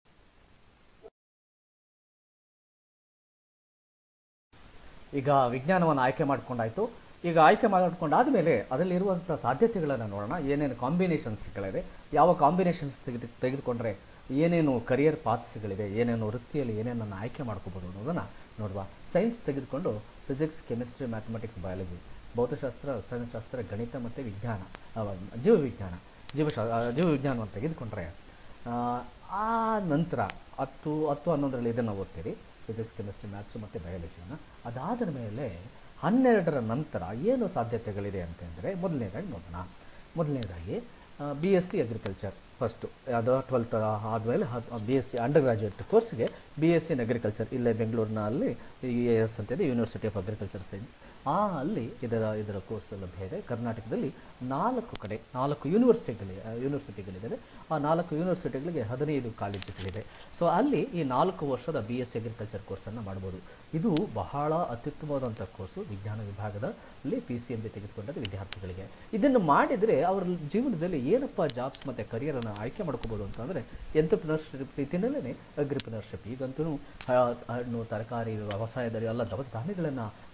ಈಗ ವಿಜ್ಞಾನವನ್ನು ಆಯ್ಕೆ ಮಾಡ್ಕೊಂಡಾಯ್ತು ಈಗ ಆಯ್ಕೆ ಮಾಡ್ಕೊಂಡಾದ ಮೇಲೆ ಅದರಲ್ಲಿರುವಂಥ ಸಾಧ್ಯತೆಗಳನ್ನು ನೋಡೋಣ ಏನೇನು ಕಾಂಬಿನೇಷನ್ಸ್ಗಳಿದೆ ಯಾವ ಕಾಂಬಿನೇಷನ್ಸ್ ತೆಗೆದು ತೆಗೆದುಕೊಂಡ್ರೆ ಏನೇನು ಕರಿಯರ್ ಪಾತ್ಸ್ಗಳಿದೆ ಏನೇನು ವೃತ್ತಿಯಲ್ಲಿ ಏನೇನನ್ನು ಆಯ್ಕೆ ಮಾಡ್ಕೋಬೋದು ಅನ್ನೋದನ್ನು ನೋಡುವ ಸೈನ್ಸ್ ತೆಗೆದುಕೊಂಡು ಫಿಸಿಕ್ಸ್ ಕೆಮಿಸ್ಟ್ರಿ ಮ್ಯಾಥಮೆಟಿಕ್ಸ್ ಬಯಾಲಜಿ ಭೌತಶಾಸ್ತ್ರ ರಸಾಯನಶಾಸ್ತ್ರ ಗಣಿತ ಮತ್ತು ವಿಜ್ಞಾನ ಅವ, ಜೀವವಿಜ್ಞಾನ ಜೀವಶಾ ಆ, ಜೀವವಿಜ್ಞಾನವನ್ನು ತೆಗೆದುಕೊಂಡ್ರೆ ಆ, ಆ ನಂತರ ಹತ್ತು ಹತ್ತು ಹನ್ನೊಂದರಲ್ಲಿ ಇದನ್ನು ಓದ್ತೀರಿ ಫಿಸಿಕ್ಸ್ ಕೆಮಿಸ್ಟ್ರಿ ಮ್ಯಾಥ್ಸು ಮತ್ತು ಬಯಾಲಜಿಯನ್ನು ಅದಾದ ಮೇಲೆ ಹನ್ನೆರಡರ ನಂತರ ಏನು ಸಾಧ್ಯತೆಗಳಿದೆ ಅಂತಂದರೆ ಮೊದಲನೇದಾಗಿ ನೋಡೋಣ ಮೊದಲನೇದಾಗಿ B S C agriculture first ಅದು ಟ್ವೆಲ್ತ್ ಆದಮೇಲೆ B S C undergraduate ಕೋರ್ಸ್ಗೆ B S C in agriculture ಇಲ್ಲೇ ಬೆಂಗಳೂರಿನಲ್ಲಿ ಇ ಎ ಎಸ್ ಅಂತಿದೆ ಯೂನಿವರ್ಸಿಟಿ ಆಫ್ ಅಗ್ರಿಕಲ್ಚರ್ ಸೈನ್ಸ್ ಆ ಅಲ್ಲಿ ಇದರ ಇದರ ಕೋರ್ಸ್ ಲಭ್ಯ ಇದೆ ಕರ್ನಾಟಕದಲ್ಲಿ ನಾಲ್ಕು ಕಡೆ ನಾಲ್ಕು ಯೂನಿವರ್ಸಿಟಿಗಳಿ ಯೂನಿವರ್ಸಿಟಿಗಳಿದ್ದಾವೆ ಆ ನಾಲ್ಕು ಯೂನಿವರ್ಸಿಟಿಗಳಿಗೆ ಹದಿನೈದು ಕಾಲೇಜುಗಳಿದೆ ಸೊ ಅಲ್ಲಿ ಈ ನಾಲ್ಕು ವರ್ಷದ ಬಿ ಎಸ್ ಸಿ ಅಗ್ರಿಕಲ್ಚರ್ ಕೋರ್ಸನ್ನು ಮಾಡ್ಬೋದು ಇದು ಬಹಳ ಅತ್ಯುತ್ತಮವಾದಂಥ ಕೋರ್ಸು ವಿಜ್ಞಾನ ವಿಭಾಗದಲ್ಲಿ ಪಿ ಸಿ ಎಂ ಬಿ ತೆಗೆದುಕೊಂಡದ್ದು ವಿದ್ಯಾರ್ಥಿಗಳಿಗೆ ಇದನ್ನು ಮಾಡಿದರೆ ಅವರ ಜೀವನದಲ್ಲಿ ಏನಪ್ಪ ಜಾಬ್ಸ್ ಮತ್ತು ಕರಿಯರನ್ನು ಆಯ್ಕೆ ಮಾಡ್ಕೋಬೋದು ಅಂತಂದರೆ ಎಂಟರ್ಪ್ರಿನರ್ಶಿಪ್ ರೀತಿಯಲ್ಲೇ ಅಗ್ರಿಪ್ರಿನರ್ಶಿಪ್ ಈಗಂತೂ ಹಣ್ಣು ತರಕಾರಿ ವ್ಯವಸಾಯದಲ್ಲಿ ಎಲ್ಲ ದವಸ ಧಾನ್ಯಗಳನ್ನು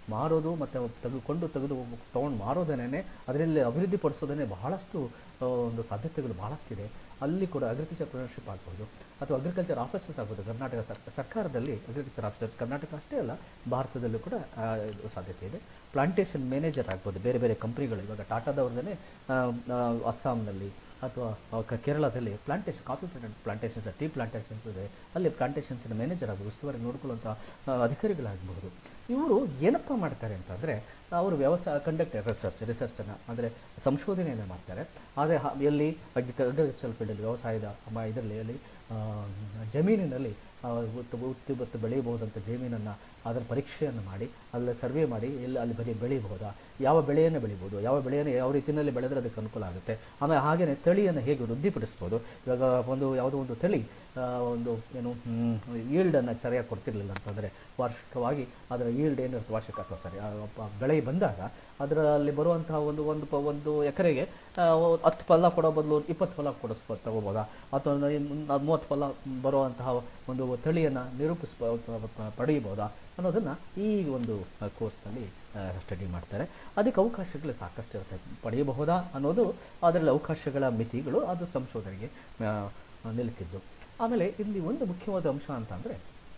ಮಾರೋದು ಮತ್ತು ತೆಗೆದುಕೊಂಡು ತೆಗೆದು ತೊಗೊಂಡು ಮಾರೋದೇನೆ ಅದರಲ್ಲಿ ಅಭಿವೃದ್ಧಿ ಪಡಿಸೋದೇ ಬಹಳಷ್ಟು ಆ, ಒಂದು ಸಾಧ್ಯತೆಗಳು ಬಹಳಷ್ಟಿದೆ ಅಲ್ಲಿ ಕೂಡ ಅಗ್ರಿಕಲ್ಚರ್ ಪ್ರೊನರ್ಶಿಪ್ ಆಗ್ಬೋದು ಅಥವಾ ಅಗ್ರಿಕಲ್ಚರ್ ಆಫೀಸರ್ಸ್ ಆಗ್ಬೋದು ಕರ್ನಾಟಕ ಸರ್- ಸರ್ಕಾರದಲ್ಲಿ ಅಗ್ರಿಕಲ್ಚರ್ ಆಫೀಸರ್ ಕರ್ನಾಟಕ ಅಷ್ಟೇ ಅಲ್ಲ ಭಾರತದಲ್ಲೂ ಕೂಡ ಆ, ಇದು ಸಾಧ್ಯತೆ ಇದೆ ಪ್ಲಾಂಟೇಷನ್ ಮ್ಯಾನೇಜರ್ ಆಗ್ಬೋದು ಬೇರೆ ಬೇರೆ ಕಂಪ್ನಿಗಳು ಇವಾಗ ಟಾಟಾದವ್ರದೇ ಅಸ್ಸಾಂನಲ್ಲಿ ಅಥವಾ ಆ, ಕ- ಕೇರಳದಲ್ಲಿ plantation coffee plantations tea plantations ಇದೆ ಅಲ್ಲಿ ಪ್ಲಾಂಟೇಶನ್ಸಿನ ಮ್ಯಾನೇಜರ್ ಆಗ್ಬೋದು ಉಸ್ತುವಾರಿ ನೋಡ್ಕೊಳ್ಳುವಂಥ ಆ, ಅಧಿಕಾರಿಗಳಾಗಬಹುದು ಇವರು ಏನಪ್ಪ ಮಾಡ್ತಾರೆ ಅಂತಂದರೆ ಅವರು ವ್ಯವಸಾಯ ಕಂಡಕ್ಟ್ ರಿಸರ್ಚ್ ರಿಸರ್ಚನ್ನು ಅಂದರೆ ಸಂಶೋಧನೆಯನ್ನು ಮಾಡ್ತಾರೆ ಆದರೆ ಹ- ಎಲ್ಲಿ ಅಗ್ರಿಕಲ್ಚರ್ ಫೀಲ್ಡಲ್ಲಿ ವ್ಯವಸಾಯದ ಮ- ಇದರಲ್ಲಿ ಅಲ್ಲಿ ಆ, ಜಮೀನಿನಲ್ಲಿ ಆ, ಉತ್ತು ಉತ್ತು ಭತ್ತ ಬೆಳೆಯಬಹುದಂಥ ಜಮೀನನ್ನು ಅದರ ಪರೀಕ್ಷೆಯನ್ನು ಮಾಡಿ ಅಲ್ಲಿ ಸರ್ವೆ ಮಾಡಿ ಎಲ್ಲಿ ಅಲ್ಲಿ ಬರೀ ಬೆಳಿಬಹುದಾ ಯಾವ ಬೆಳೆಯನ್ನು ಬೆಳಿಬೋದು ಯಾವ ಬೆಳೆಯನ್ನು ಯಾವ ರೀತಿಯಲ್ಲಿ ಬೆಳೆದ್ರೆ ಅದಕ್ಕೆ ಅನುಕೂಲ ಆಗುತ್ತೆ ಆಮೇಲೆ ಹಾಗೆಯೇ ತಳಿಯನ್ನು ಹೇಗೆ ವೃದ್ಧಿಪಡಿಸ್ಬೋದು ಇವಾಗ ಒಂದು ಯಾವುದೋ ಒಂದು ತಳಿ ಆ, ಒಂದು ಏನು ಈಲ್ಡನ್ನು ಸರಿಯಾಗಿ ಕೊಡ್ತಿರ್ಲಿಲ್ಲ ಅಂತಂದರೆ ವಾರ್ಷಿಕವಾಗಿ ಅದರ ಈಲ್ಡ್ ಏನಿರುತ್ತೆ ವಾರ್ಷಿಕ ಅಥವಾ ಸರಿ ಆ, ಪ- ಬೆಳೆ ಬಂದಾಗ ಅದರಲ್ಲಿ ಬರುವಂತಹ ಒಂದು ಒಂದು ಪ ಒಂದು ಎಕರೆಗೆ ಆ, ಹತ್ತು ಫಲ ಕೊಡೋ ಬದಲು ಇಪ್ಪತ್ತು ಫಲ ಕೊಡಿಸ್ಬೋ ತಗೋಬೋದಾ ಅಥವಾ ಒಂದು ಮೂವತ್ತು ಫಲ ಬರುವಂತಹ ಒಂದು ತಳಿಯನ್ನು ನಿರೂಪಿಸ್ಬೋ ಪಡೆಯಬಹುದಾ ಅನ್ನೋದನ್ನು ಈ ಒಂದು ಕೋರ್ಸ್ನಲ್ಲಿ ಸ್ಟಡಿ ಮಾಡ್ತಾರೆ ಅದಕ್ಕೆ ಅವಕಾಶಗಳು ಸಾಕಷ್ಟು ಇರುತ್ತೆ ಪಡೆಯಬಹುದಾ ಅನ್ನೋದು ಅದರಲ್ಲಿ ಅವಕಾಶಗಳ ಮಿತಿಗಳು ಅದು ಸಂಶೋಧನೆಗೆ ಆ, ನಿಲ್ತಿದ್ದು ಆಮೇಲೆ ಇಲ್ಲಿ ಒಂದು ಮುಖ್ಯವಾದ ಅಂಶ ಅಂತ ಅಂದರೆ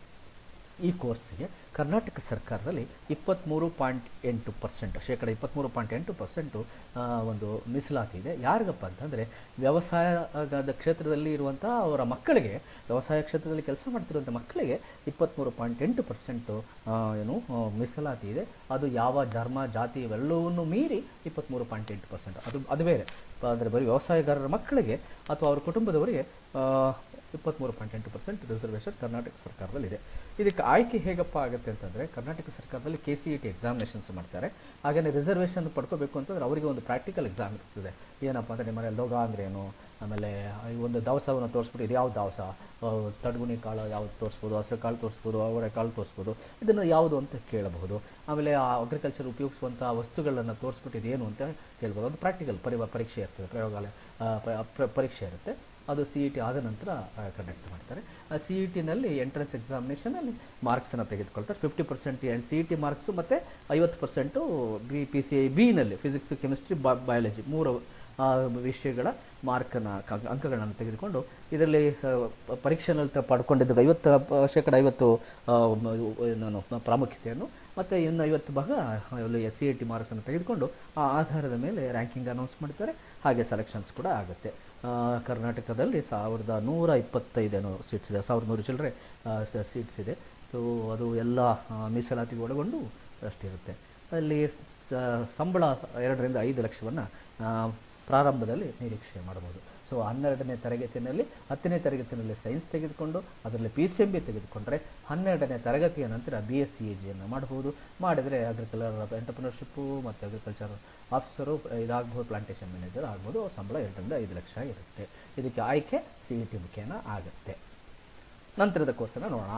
ಈ ಕೋರ್ಸ್ಗೆ ಕರ್ನಾಟಕ ಸರ್ಕಾರದಲ್ಲಿ ಇಪ್ಪತ್ತ್ಮೂರು ಪಾಯಿಂಟ್ ಎಂಟು ಪರ್ಸೆಂಟ್ ಶೇಕಡ ಇಪ್ಪತ್ತ್ಮೂರು ಪಾಯಿಂಟ್ ಎಂಟು ಪರ್ಸೆಂಟು ಒಂದು ಮೀಸಲಾತಿ ಇದೆ ಯಾರಿಗಪ್ಪ ಅಂತಂದರೆ ವ್ಯವಸಾಯದ ಕ್ಷೇತ್ರದಲ್ಲಿ ಇರುವಂಥ ಅವರ ಮಕ್ಕಳಿಗೆ ವ್ಯವಸಾಯ ಕ್ಷೇತ್ರದಲ್ಲಿ ಕೆಲಸ ಮಾಡ್ತಿರುವಂಥ ಮಕ್ಕಳಿಗೆ ಇಪ್ಪತ್ತ್ಮೂರು ಪಾಯಿಂಟ್ ಎಂಟು ಪರ್ಸೆಂಟು ಏನು ಆ, ಮೀಸಲಾತಿ ಇದೆ ಅದು ಯಾವ ಧರ್ಮ ಜಾತಿ ಇವೆಲ್ಲವನ್ನು ಮೀರಿ ಇಪ್ಪತ್ತ್ಮೂರು ಪಾಯಿಂಟ್ ಎಂಟು ಪರ್ಸೆಂಟ್ ಅದು ಅದು ಬೇರೆ ಅಂದರೆ ಬರೀ ವ್ಯವಸಾಯಗಾರರ ಮಕ್ಕಳಿಗೆ ಅಥವಾ ಅವರ ಕುಟುಂಬದವರಿಗೆ ಆ, ಇಪ್ಪತ್ತ್ಮೂರು ಪಾಯಿಂಟ್ ಎಂಟು ಪರ್ಸೆಂಟ್ ರಿಸರ್ವೇಷನ್ ಕರ್ನಾಟಕ ಸರ್ಕಾರದಲ್ಲಿದೆ ಇದಕ್ಕೆ ಆಯ್ಕೆ ಹೇಗಪ್ಪ ಆಗುತ್ತೆ ಅಂತಂದರೆ ಕರ್ನಾಟಕ ಸರ್ಕಾರದಲ್ಲಿ K C E T examinations ಮಾಡ್ತಾರೆ ಹಾಗೆಯೇ ರಿಸರ್ವೇಷನ್ ಪಡ್ಕೋಬೇಕು ಅಂತಂದ್ರೆ ಅವರಿಗೆ ಒಂದು ಪ್ರಾಕ್ಟಿಕಲ್ ಎಕ್ಸಾಮ್ ಇರ್ತದೆ ಏನಪ್ಪ ಅಂದರೆ ನಿಮ್ಮ ಮನೆಯಲ್ಲಿ ಲೋಗ ಅಂದ್ರೇನು ಆಮೇಲೆ ಈ ಒಂದು ದವಸವನ್ನು ತೋರಿಸ್ಬಿಟ್ಟು ಇದು ಯಾವ ದವಸ ಆ, ತಡ್ಗುಣಿ ಕಾಳು ಯಾವ್ದು ತೋರಿಸ್ಬೋದು ಹಸಿರು ಕಾಳು ತೋರಿಸ್ಬೋದು ಅವರ ಕಾಳು ತೋರಿಸ್ಬೋದು ಇದನ್ನು ಯಾವುದು ಅಂತ ಕೇಳಬಹುದು ಆಮೇಲೆ ಆ ಅಗ್ರಿಕಲ್ಚರ್ ಉಪಯೋಗಿಸುವಂಥ ವಸ್ತುಗಳನ್ನು ತೋರಿಸ್ಬಿಟ್ಟು ಇದೇನು ಅಂತ ಕೇಳ್ಬೋದು ಅದು ಪ್ರಾಕ್ಟಿಕಲ್ ಪರಿ ಪರೀಕ್ಷೆ ಇರ್ತದೆ ಪ್ರಯೋಗಾಲಯ ಆ, ಪ- ಪ್ರ- ಪರೀಕ್ಷೆ ಇರುತ್ತೆ ಅದು ಸಿ ಇ ಟಿ ಆದ ನಂತರ ಕಂಡಕ್ಟ್ ಮಾಡ್ತಾರೆ ಆ ಸಿ ಇ ಟಿನಲ್ಲಿ ಎಂಟ್ರೆನ್ಸ್ ಎಕ್ಸಾಮಿನೇಷನಲ್ಲಿ ಮಾರ್ಕ್ಸನ್ನು ತೆಗೆದುಕೊಳ್ತಾರೆ fifty percent C E T marks ಮತ್ತು ಐವತ್ತು percent B P C I ಬಿನಲ್ಲಿ ಫಿಸಿಕ್ಸ್ ಕೆಮಿಸ್ಟ್ರಿ ಬಯಾಲಜಿ ಮೂರು ಆ, ವಿಷಯಗಳ ಮಾರ್ಕನ್ನು ಅಂಕಗಳನ್ನು ತೆಗೆದುಕೊಂಡು ಇದರಲ್ಲಿ ಆ, ಪ- ಪರೀಕ್ಷೆನಲ್ಲಿ ತ- ಪಡ್ಕೊಂಡಿದ್ದು ಐವತ್ತು ಪ- ಶೇಕಡ ಐವತ್ತು ಆ, ಮ- ನಾನು ಪ್ರಾಮುಖ್ಯತೆಯನ್ನು ಮತ್ತು ಇನ್ನು ಐವತ್ತು ಭಾಗ ಎಸ್ ಸಿ ಇ ಟಿ ಮಾರ್ಕ್ಸನ್ನು ತೆಗೆದುಕೊಂಡು ಆ ಆಧಾರದ ಮೇಲೆ ರ್ಯಾಂಕಿಂಗ್ ಅನೌನ್ಸ್ ಮಾಡ್ತಾರೆ ಹಾಗೆ ಸೆಲೆಕ್ಷನ್ಸ್ ಕೂಡ ಆಗುತ್ತೆ ಆ, ಕರ್ನಾಟಕದಲ್ಲಿ ಸಾವಿರದ ನೂರ ಇಪ್ಪತ್ತೈದೇನೋ ಸೀಟ್ಸ್ ಇದೆ ಸಾವಿರದ ನೂರು ಚಿಲ್ಲರೆ ಸೀಟ್ಸ್ ಇದೆ ಸೊ ಅದು ಎಲ್ಲ ಆ, ಮೀಸಲಾತಿಗೆ ಒಳಗೊಂಡು ಅಷ್ಟಿರುತ್ತೆ ಅಲ್ಲಿ ಸ- ಸಂಬಳ ಎರಡರಿಂದ ಐದು ಲಕ್ಷವನ್ನು ಪ್ರಾರಂಭದಲ್ಲಿ ನಿರೀಕ್ಷೆ ಮಾಡ್ಬೋದು ಸೊ ಹನ್ನೆರಡನೇ ತರಗತಿಯಲ್ಲಿ ಹತ್ತನೇ ತರಗತಿಯಲ್ಲಿ ಸೈನ್ಸ್ ತೆಗೆದುಕೊಂಡು ಅದರಲ್ಲಿ ಪಿ ಸಿ ಎಂ ಬಿ ತೆಗೆದುಕೊಂಡ್ರೆ ಹನ್ನೆರಡನೇ ತರಗತಿಯ ನಂತರ ಬಿ ಎಸ್ ಸಿ ಎ ಜಿಯನ್ನು ಮಾಡಬಹುದು ಮಾಡಿದರೆ ಅಗ್ರಿಕಲ್ಚರ್ ಎಂಟರ್ಪ್ರಿನರ್ಶಿಪ್ಪು ಮತ್ತು ಅಗ್ರಿಕಲ್ಚರ್ ಆಫೀಸರು ಇದಾಗ್ಬೋದು ಪ್ಲಾಂಟೇಷನ್ ಮ್ಯಾನೇಜರ್ ಆಗ್ಬೋದು ಅವ್ರ ಸಂಬಳ ಎರಡರಿಂದ ಐದು ಲಕ್ಷ ಇರುತ್ತೆ ಇದಕ್ಕೆ ಆಯ್ಕೆ ಸಿ ಇ ಟಿ ಮುಖೇನ ಆಗುತ್ತೆ ನಂತರದ ಕೋರ್ಸನ್ನು ನೋಡೋಣ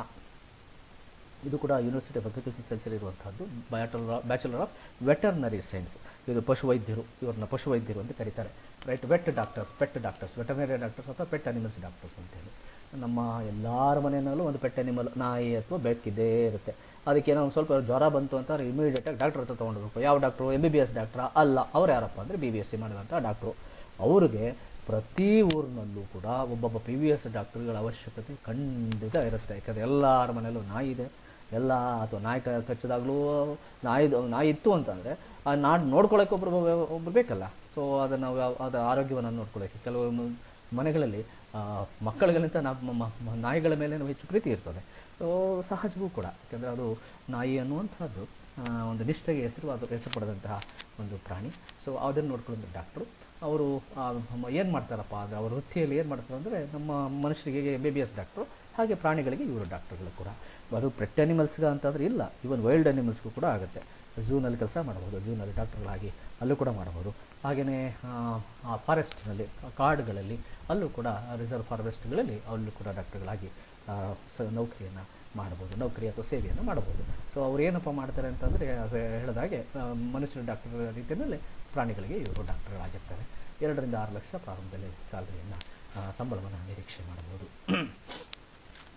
ಇದು ಕೂಡ ಯೂನಿವರ್ಸಿಟಿ ಆಫ್ ಅಗ್ರಿಕಲ್ಚರ್ ಸೈನ್ಸಲ್ಲಿ ಇರುವಂಥದ್ದು bachelor bachelor of veterinary science ಇದು ಪಶುವೈದ್ಯರು ಇವ್ರನ್ನ ಪಶುವೈದ್ಯರು ಅಂತ ಕರೀತಾರೆ right vet doctors pet doctors veterinary doctors ಅಥವಾ ಪೆಟ್ ಅನಿಮಲ್ಸ್ ಡಾಕ್ಟರ್ಸ್ ಅಂತೇಳಿ ನಮ್ಮ ಎಲ್ಲರ ಮನೆಯಲ್ಲೂ ಒಂದು ಪೆಟ್ ಅನಿಮಲ್ ನಾಯಿ ಅಥವಾ ಬೆಕ್ಕಿದ್ದೇ ಇರುತ್ತೆ ಅದಕ್ಕೆ ಏನೋ ಒಂದು ಸ್ವಲ್ಪ ಜ್ವರ ಬಂತು ಅಂತ ಇಮಿಡಿಯೇಟಾಗಿ ಡಾಕ್ಟರ್ ಹತ್ರ ತೊಗೊಂಡೋಗ್ಬೇಕು ಯಾವ doctor M B B S ಡಾಕ್ಟ್ರಾ ಅಲ್ಲ ಅವ್ರು ಯಾರಪ್ಪ ಅಂದರೆ ಬಿ ಬಿ ಎಸ್ ಸಿ ಮಾಡಿದಂಥ ಡಾಕ್ಟ್ರು ಅವ್ರಿಗೆ ಪ್ರತಿ ಊರಿನಲ್ಲೂ ಕೂಡ ಒಬ್ಬೊಬ್ಬ ಪಿ ವಿ ಎಸ್ ಡಾಕ್ಟರ್ಗಳ ಅವಶ್ಯಕತೆ ಖಂಡಿತ ಇರುತ್ತೆ ಯಾಕಂದರೆ ಎಲ್ಲರ ಮನೆಯಲ್ಲೂ ನಾಯಿ ಇದೆ ಎಲ್ಲ ಅಥವಾ ನಾಯಿ ಕ ಕಚ್ಚಿದಾಗಲೂ ನಾಯಿದು ನಾಯಿ ಇತ್ತು ಅಂತಂದರೆ ಆ ನಾಡು ನೋಡ್ಕೊಳ್ಳೋಕೆ ಒಬ್ರು ಒಬ್ರು ಬೇಕಲ್ಲ ಸೊ ಅದನ್ನು ಅದು ಆರೋಗ್ಯವನ್ನು ನೋಡ್ಕೊಳ್ಳೋಕೆ ಕೆಲವು ಮ- ಮನೆಗಳಲ್ಲಿ ಆ, ಮಕ್ಕಳಿಗಿಂತ ನಮ್ಮ ಮ- ಮ- ನಾಯಿಗಳ ಮೇಲೆ ಹೆಚ್ಚು ಪ್ರೀತಿ ಇರ್ತದೆ ಸೊ ಸಹಜವೂ ಕೂಡ ಯಾಕೆಂದರೆ ಅದು ನಾಯಿ ಅನ್ನುವಂಥದ್ದು ಆ, ಒಂದು ನಿಷ್ಠೆಗೆ ಹೆಸರು ಅದು ಹೆಸರು ಪಡೆದಂತಹ ಒಂದು ಪ್ರಾಣಿ ಸೊ ಅದನ್ನು ನೋಡ್ಕೊಳ್ಳೋ ಡಾಕ್ಟ್ರು ಅವರು ಏನು ಮಾಡ್ತಾರಪ್ಪ ಅಂದರೆ ಅವ್ರ ವೃತ್ತಿಯಲ್ಲಿ ಏನು ಮಾಡ್ತಾರೆ ಅಂದರೆ ನಮ್ಮ ಮನುಷ್ಯರಿಗೆ M B B S doctor ಹಾಗೆ ಪ್ರಾಣಿಗಳಿಗೆ ಇವರು ಡಾಕ್ಟರ್ಗಳು ಕೂಡ ಅದು ಪೆಟ್ ಅನಿಮಲ್ಸ್ಗೆ ಅಂತಂದರೆ ಇಲ್ಲ ಇವನ್ ವೈಲ್ಡ್ ಅನಿಮಲ್ಸ್ಗೂ ಕೂಡ ಆಗುತ್ತೆ ಝೂನಲ್ಲಿ ಕೆಲಸ ಮಾಡ್ಬೋದು ಝೂನಲ್ಲಿ ಡಾಕ್ಟರ್ಗಳಾಗಿ ಅಲ್ಲೂ ಕೂಡ ಮಾಡ್ಬೋದು ಹಾಗೆಯೇ ಆ ಫಾರೆಸ್ಟ್ನಲ್ಲಿ ಕಾಡುಗಳಲ್ಲಿ ಅಲ್ಲೂ ಕೂಡ ರಿಸರ್ವ್ ಫಾರೆಸ್ಟ್ಗಳಲ್ಲಿ ಅಲ್ಲೂ ಕೂಡ ಡಾಕ್ಟರ್ಗಳಾಗಿ ಆ, ಸ ನೌಕರಿಯನ್ನು ಮಾಡ್ಬೋದು ನೌಕರಿ ಅಥವಾ ಸೇವೆಯನ್ನು ಮಾಡ್ಬೋದು ಸೊ ಅವ್ರು ಏನಪ್ಪ ಮಾಡ್ತಾರೆ ಅಂತಂದರೆ ಹೇಳಿದಾಗೆ ಆ, ಮನುಷ್ಯರ ಡಾಕ್ಟರ್ ರೀತಿಯಲ್ಲಿ ಪ್ರಾಣಿಗಳಿಗೆ ಇವರು ಡಾಕ್ಟರ್ಗಳಾಗಿರ್ತಾರೆ ಎರಡರಿಂದ ಆರು ಲಕ್ಷ ಪ್ರಾರಂಭದಲ್ಲಿ ಸ್ಯಾಲ್ರಿಯನ್ನು ಸಂಬಳವನ್ನು ನಿರೀಕ್ಷೆ ಮಾಡ್ಬೋದು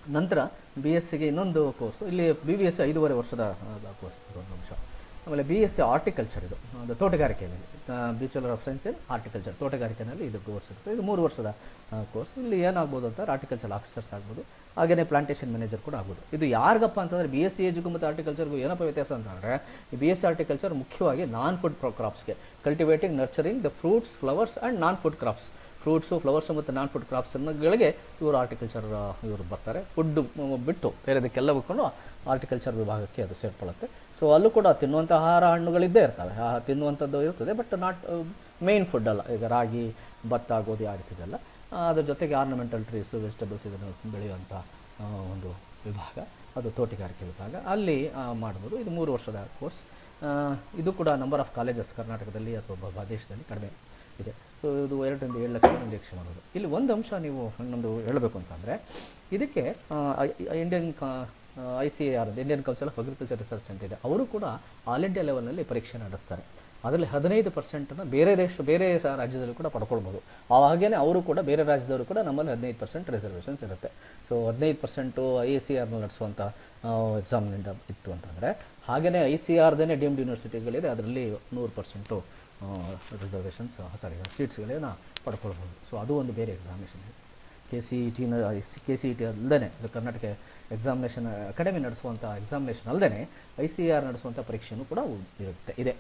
ನಂತರ ಬಿ ಎಸ್ ಸಿಗೆ ಇನ್ನೊಂದು ಕೋರ್ಸು ಇಲ್ಲಿ ಬಿ ಬಿ ಎಸ್ ಸಿ ಐದೂವರೆ ವರ್ಷದ ಕೋರ್ಸ್ ಒಂದು ನಿಮಿಷ ಆಮೇಲೆ ಬಿ ಎಸ್ ಸಿ ಆರ್ಟಿಕಲ್ಚರ್ ಇದು ಅದು ತೋಟಗಾರಿಕೆಯಲ್ಲಿ bachelor of science in horticulture ತೋಟಗಾರಿಕೆಯಲ್ಲಿ ಇದು ಕೋರ್ಸ್ ಇರುತ್ತೆ ಇದು ಮೂರು ವರ್ಷದ ಕೋರ್ಸ್ ಇಲ್ಲಿ ಏನಾಗ್ಬೋದು ಅಂತ ಆರ್ಟಿಕಲ್ಚರ್ ಆಫೀಸರ್ಸ್ ಆಗ್ಬೋದು ಹಾಗೆಯೇ ಪ್ಲಾಂಟೇಷನ್ ಮ್ಯಾನೇಜರ್ ಕೂಡ ಆಗ್ಬೋದು ಇದು ಯಾರಿಗಪ್ಪ ಅಂತಂದರೆ ಬಿ ಎಸ್ ಸಿ ಎಜ್ಗೂ ಮತ್ತು ಆರ್ಟಿಕಲ್ಚರ್ಗೂ ಏನಪ್ಪ ವ್ಯತ್ಯಾಸ ಅಂತಂದರೆ ಈ ಬಿ ಎಸ್ ಸಿ ಆರ್ಟಿಕಲ್ಚರ್ ಮುಖ್ಯವಾಗಿ ನಾನ್ ಫುಡ್ ಕ್ರಾಪ್ಸ್ಗೆ cultivating nurturing the fruits flowers and non food crops fruits flowers ಮತ್ತು ನಾನ್ ಫುಡ್ ಕ್ರಾಪ್ಸ್ಗಳಿಗೆ ಇವರು ಆರ್ಟಿಕಲ್ಚರ್ ಇವರು ಬರ್ತಾರೆ ಫುಡ್ ಬಿಟ್ಟು ಬೇರೆದಕ್ಕೆಲ್ಲ ಬಿಟ್ಕೊಂಡು ಆರ್ಟಿಕಲ್ಚರ್ ವಿಭಾಗಕ್ಕೆ ಅದು ಸೇರ್ಕೊಳ್ಳುತ್ತೆ ಸೊ ಅಲ್ಲೂ ಕೂಡ ತಿನ್ನುವಂಥ ಆಹಾರ ಹಣ್ಣುಗಳಿದ್ದೇ ಇರ್ತವೆ ಆ ತಿನ್ನುವಂಥದ್ದು ಇರ್ತದೆ ಬಟ್ ನಾಟ್ ಮೇನ್ ಫುಡ್ ಅಲ್ಲ ಈಗ ರಾಗಿ ಭತ್ತ ಗೋಧಿ ಆ ರೀತಿದೆಲ್ಲ ಆ, ಅದ್ರ ಜೊತೆಗೆ ಆರ್ನಮೆಂಟಲ್ ಟ್ರೀಸು ವೆಜಿಟೇಬಲ್ಸ್ ಇದನ್ನು ಬೆಳೆಯುವಂಥ ಆ, ಒಂದು ವಿಭಾಗ ಅದು ತೋಟಗಾರಿಕೆ ವಿಭಾಗ ಅಲ್ಲಿ ಆ, ಮಾಡ್ಬೋದು ಇದು ಮೂರು ವರ್ಷದ ಕೋರ್ಸ್ ಇದು ಕೂಡ ನಂಬರ್ ಆಫ್ ಕಾಲೇಜಸ್ ಕರ್ನಾಟಕದಲ್ಲಿ ಅಥವಾ ಬ- ಬ- ದೇಶದಲ್ಲಿ ಕಡಿಮೆ ಇದೆ ಸೊ ಇದು ಎರಡರಿಂದ ಏಳು ಲಕ್ಷ ನಿರೀಕ್ಷೆ ಮಾಡೋದು ಇಲ್ಲಿ ಒಂದು ಅಂಶ ನೀವು ಇನ್ನೊಂದು ಹೇಳಬೇಕು ಅಂತಂದರೆ ಇದಕ್ಕೆ Indian I C A R Indian council of agriculture research ಅಂತ ಇದೆ ಅವರು ಕೂಡ ಆಲ್ ಇಂಡಿಯಾ ಲೆವೆಲ್ನಲ್ಲಿ ಪರೀಕ್ಷೆ ನಡೆಸ್ತಾರೆ ಅದರಲ್ಲಿ ಹದಿನೈದು ಪರ್ಸೆಂಟನ್ನು ಬೇರೆ ದೇಶ ಬೇರೆ ಸ- ರಾಜ್ಯದಲ್ಲಿ ಕೂಡ ಪಡ್ಕೊಳ್ಬೋದು ಹಾಗೇನೆ ಅವರು ಕೂಡ ಬೇರೆ ರಾಜ್ಯದವರು ಕೂಡ ನಮ್ಮಲ್ಲಿ ಹದಿನೈದು ಪರ್ಸೆಂಟ್ ರಿಸರ್ವೇಷನ್ಸ್ ಇರುತ್ತೆ ಸೊ ಹದಿನೈದು ಪರ್ಸೆಂಟು ಐ ಸಿ ಆರ್ನಲ್ಲಿ ನಡೆಸುವಂಥ ಎಕ್ಸಾಮ್ನಿಂದ ಇತ್ತು ಅಂತಂದರೆ ಹಾಗೆಯೇ ಐ ಸಿ ಆರ್ದೇ ಡೀಮ್ಡ್ ಯೂನಿವರ್ಸಿಟಿಗಳಿದೆ ಅದರಲ್ಲಿ ನೂರು ಪರ್ಸೆಂಟು ರಿಸರ್ವೇಷನ್ಸ್ ಸಾರಿ ಸೀಟ್ಸ್ಗಳನ್ನ ಪಡ್ಕೊಳ್ಬೋದು ಸೊ ಅದು ಒಂದು ಬೇರೆ ಎಕ್ಸಾಮಿನೇಷನ್ ಇದೆ ಕೆ ಸಿ ಇ ಟಿನ ಕೆ ಸಿ ಇ ಟಿ ಅಲ್ಲದೆ ಕರ್ನಾಟಕ ಎಕ್ಸಾಮಿನೇಷನ್ ಅಕಾಡೆಮಿ ನಡೆಸುವಂಥ ಎಕ್ಸಾಮಿನೇಷನ್ ಅಲ್ಲದೆ ಐ ಸಿ ಆರ್ ನಡೆಸುವಂಥ ಪರೀಕ್ಷೆಯೂ ಕೂಡ ಇರುತ್ತೆ ಇದೆ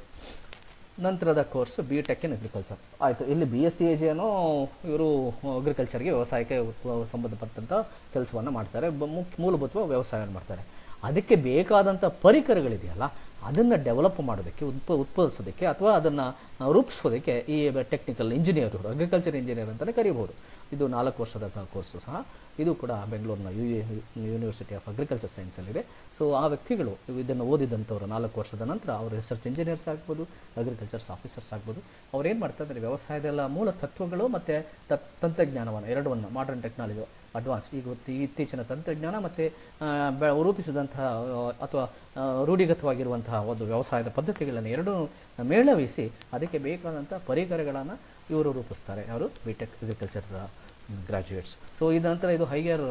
ನಂತರದ course B tech in agriculture ಆಯಿತು ಇಲ್ಲಿ ಬಿ ಎಸ್ ಸಿ ಎ ಜಿಯನ್ನು ಇವರು ಅಗ್ರಿಕಲ್ಚರ್ಗೆ ವ್ಯವಸಾಯಕ್ಕೆ ಉ- ಸಂಬಂಧಪಟ್ಟಂಥ ಕೆಲಸವನ್ನು ಮಾಡ್ತಾರೆ ಬ- ಮುಖ್ಯ ಮೂಲಭೂತವಾಗಿ ವ್ಯವಸಾಯವನ್ನು ಮಾಡ್ತಾರೆ ಅದಕ್ಕೆ ಬೇಕಾದಂಥ ಪರಿಕರಗಳಿದೆಯಲ್ಲ ಅದನ್ನು ಡೆವಲಪ್ ಮಾಡೋದಕ್ಕೆ ಉತ್ಪ ಉತ್ಪಾದಿಸೋದಕ್ಕೆ ಅಥವಾ ಅದನ್ನು ರೂಪಿಸೋದಕ್ಕೆ ಈ ಟೆಕ್ನಿಕಲ್ ಇಂಜಿನಿಯರ್ ಅಗ್ರಿಕಲ್ಚರ್ ಇಂಜಿನಿಯರ್ ಅಂತಲೇ ಕರೀಬೋದು ಇದು ನಾಲ್ಕು ವರ್ಷದ ಕೋರ್ಸು ಸಹ ಇದು ಕೂಡ ಬೆಂಗಳೂರಿನ ಯು ಯೂನಿವರ್ಸಿಟಿ ಆಫ್ ಅಗ್ರಿಕಲ್ಚರ್ ಸೈನ್ಸಲ್ಲಿದೆ ಸೊ ಆ ವ್ಯಕ್ತಿಗಳು ಇದನ್ನು ಓದಿದಂಥವ್ರು ನಾಲ್ಕು ವರ್ಷದ ನಂತರ ಅವರು ರಿಸರ್ಚ್ ಇಂಜಿನಿಯರ್ಸ್ ಆಗ್ಬೋದು ಅಗ್ರಿಕಲ್ಚರ್ಸ್ ಆಫೀಸರ್ಸ್ ಆಗ್ಬೋದು ಅವ್ರು ಏನು ಮಾಡ್ತಾ ಇದ್ದಾರೆ ವ್ಯವಸಾಯದೆಲ್ಲ ಮೂಲ ತತ್ವಗಳು ಮತ್ತು ತತ್ ತಂತ್ರಜ್ಞಾನವನ್ನು ಎರಡವನ್ನು ಮಾಡರ್ನ್ ಟೆಕ್ನಾಲಜಿ ಅಡ್ವಾನ್ಸ್ ಈಗ ಹೊತ್ತು- ಇತ್ತೀಚಿನ ತಂತ್ರಜ್ಞಾನ ಮತ್ತು ರೂಪಿಸಿದಂತಹ ಆ, ಅಥವಾ ಆ, ರೂಢಿಗತವಾಗಿರುವಂತಹ ಒಂದು ವ್ಯವಸಾಯದ ಪದ್ಧತಿಗಳನ್ನು ಎರಡೂ ಮೇಳವಿಸಿ ಅದಕ್ಕೆ ಬೇಕಾದಂಥ ಪರಿಕರಗಳನ್ನು ಇವರು ರೂಪಿಸ್ತಾರೆ ಅವರು B tech agriculture graduates so ಇದ ನಂತರ ಇದು ಹೈಯರ್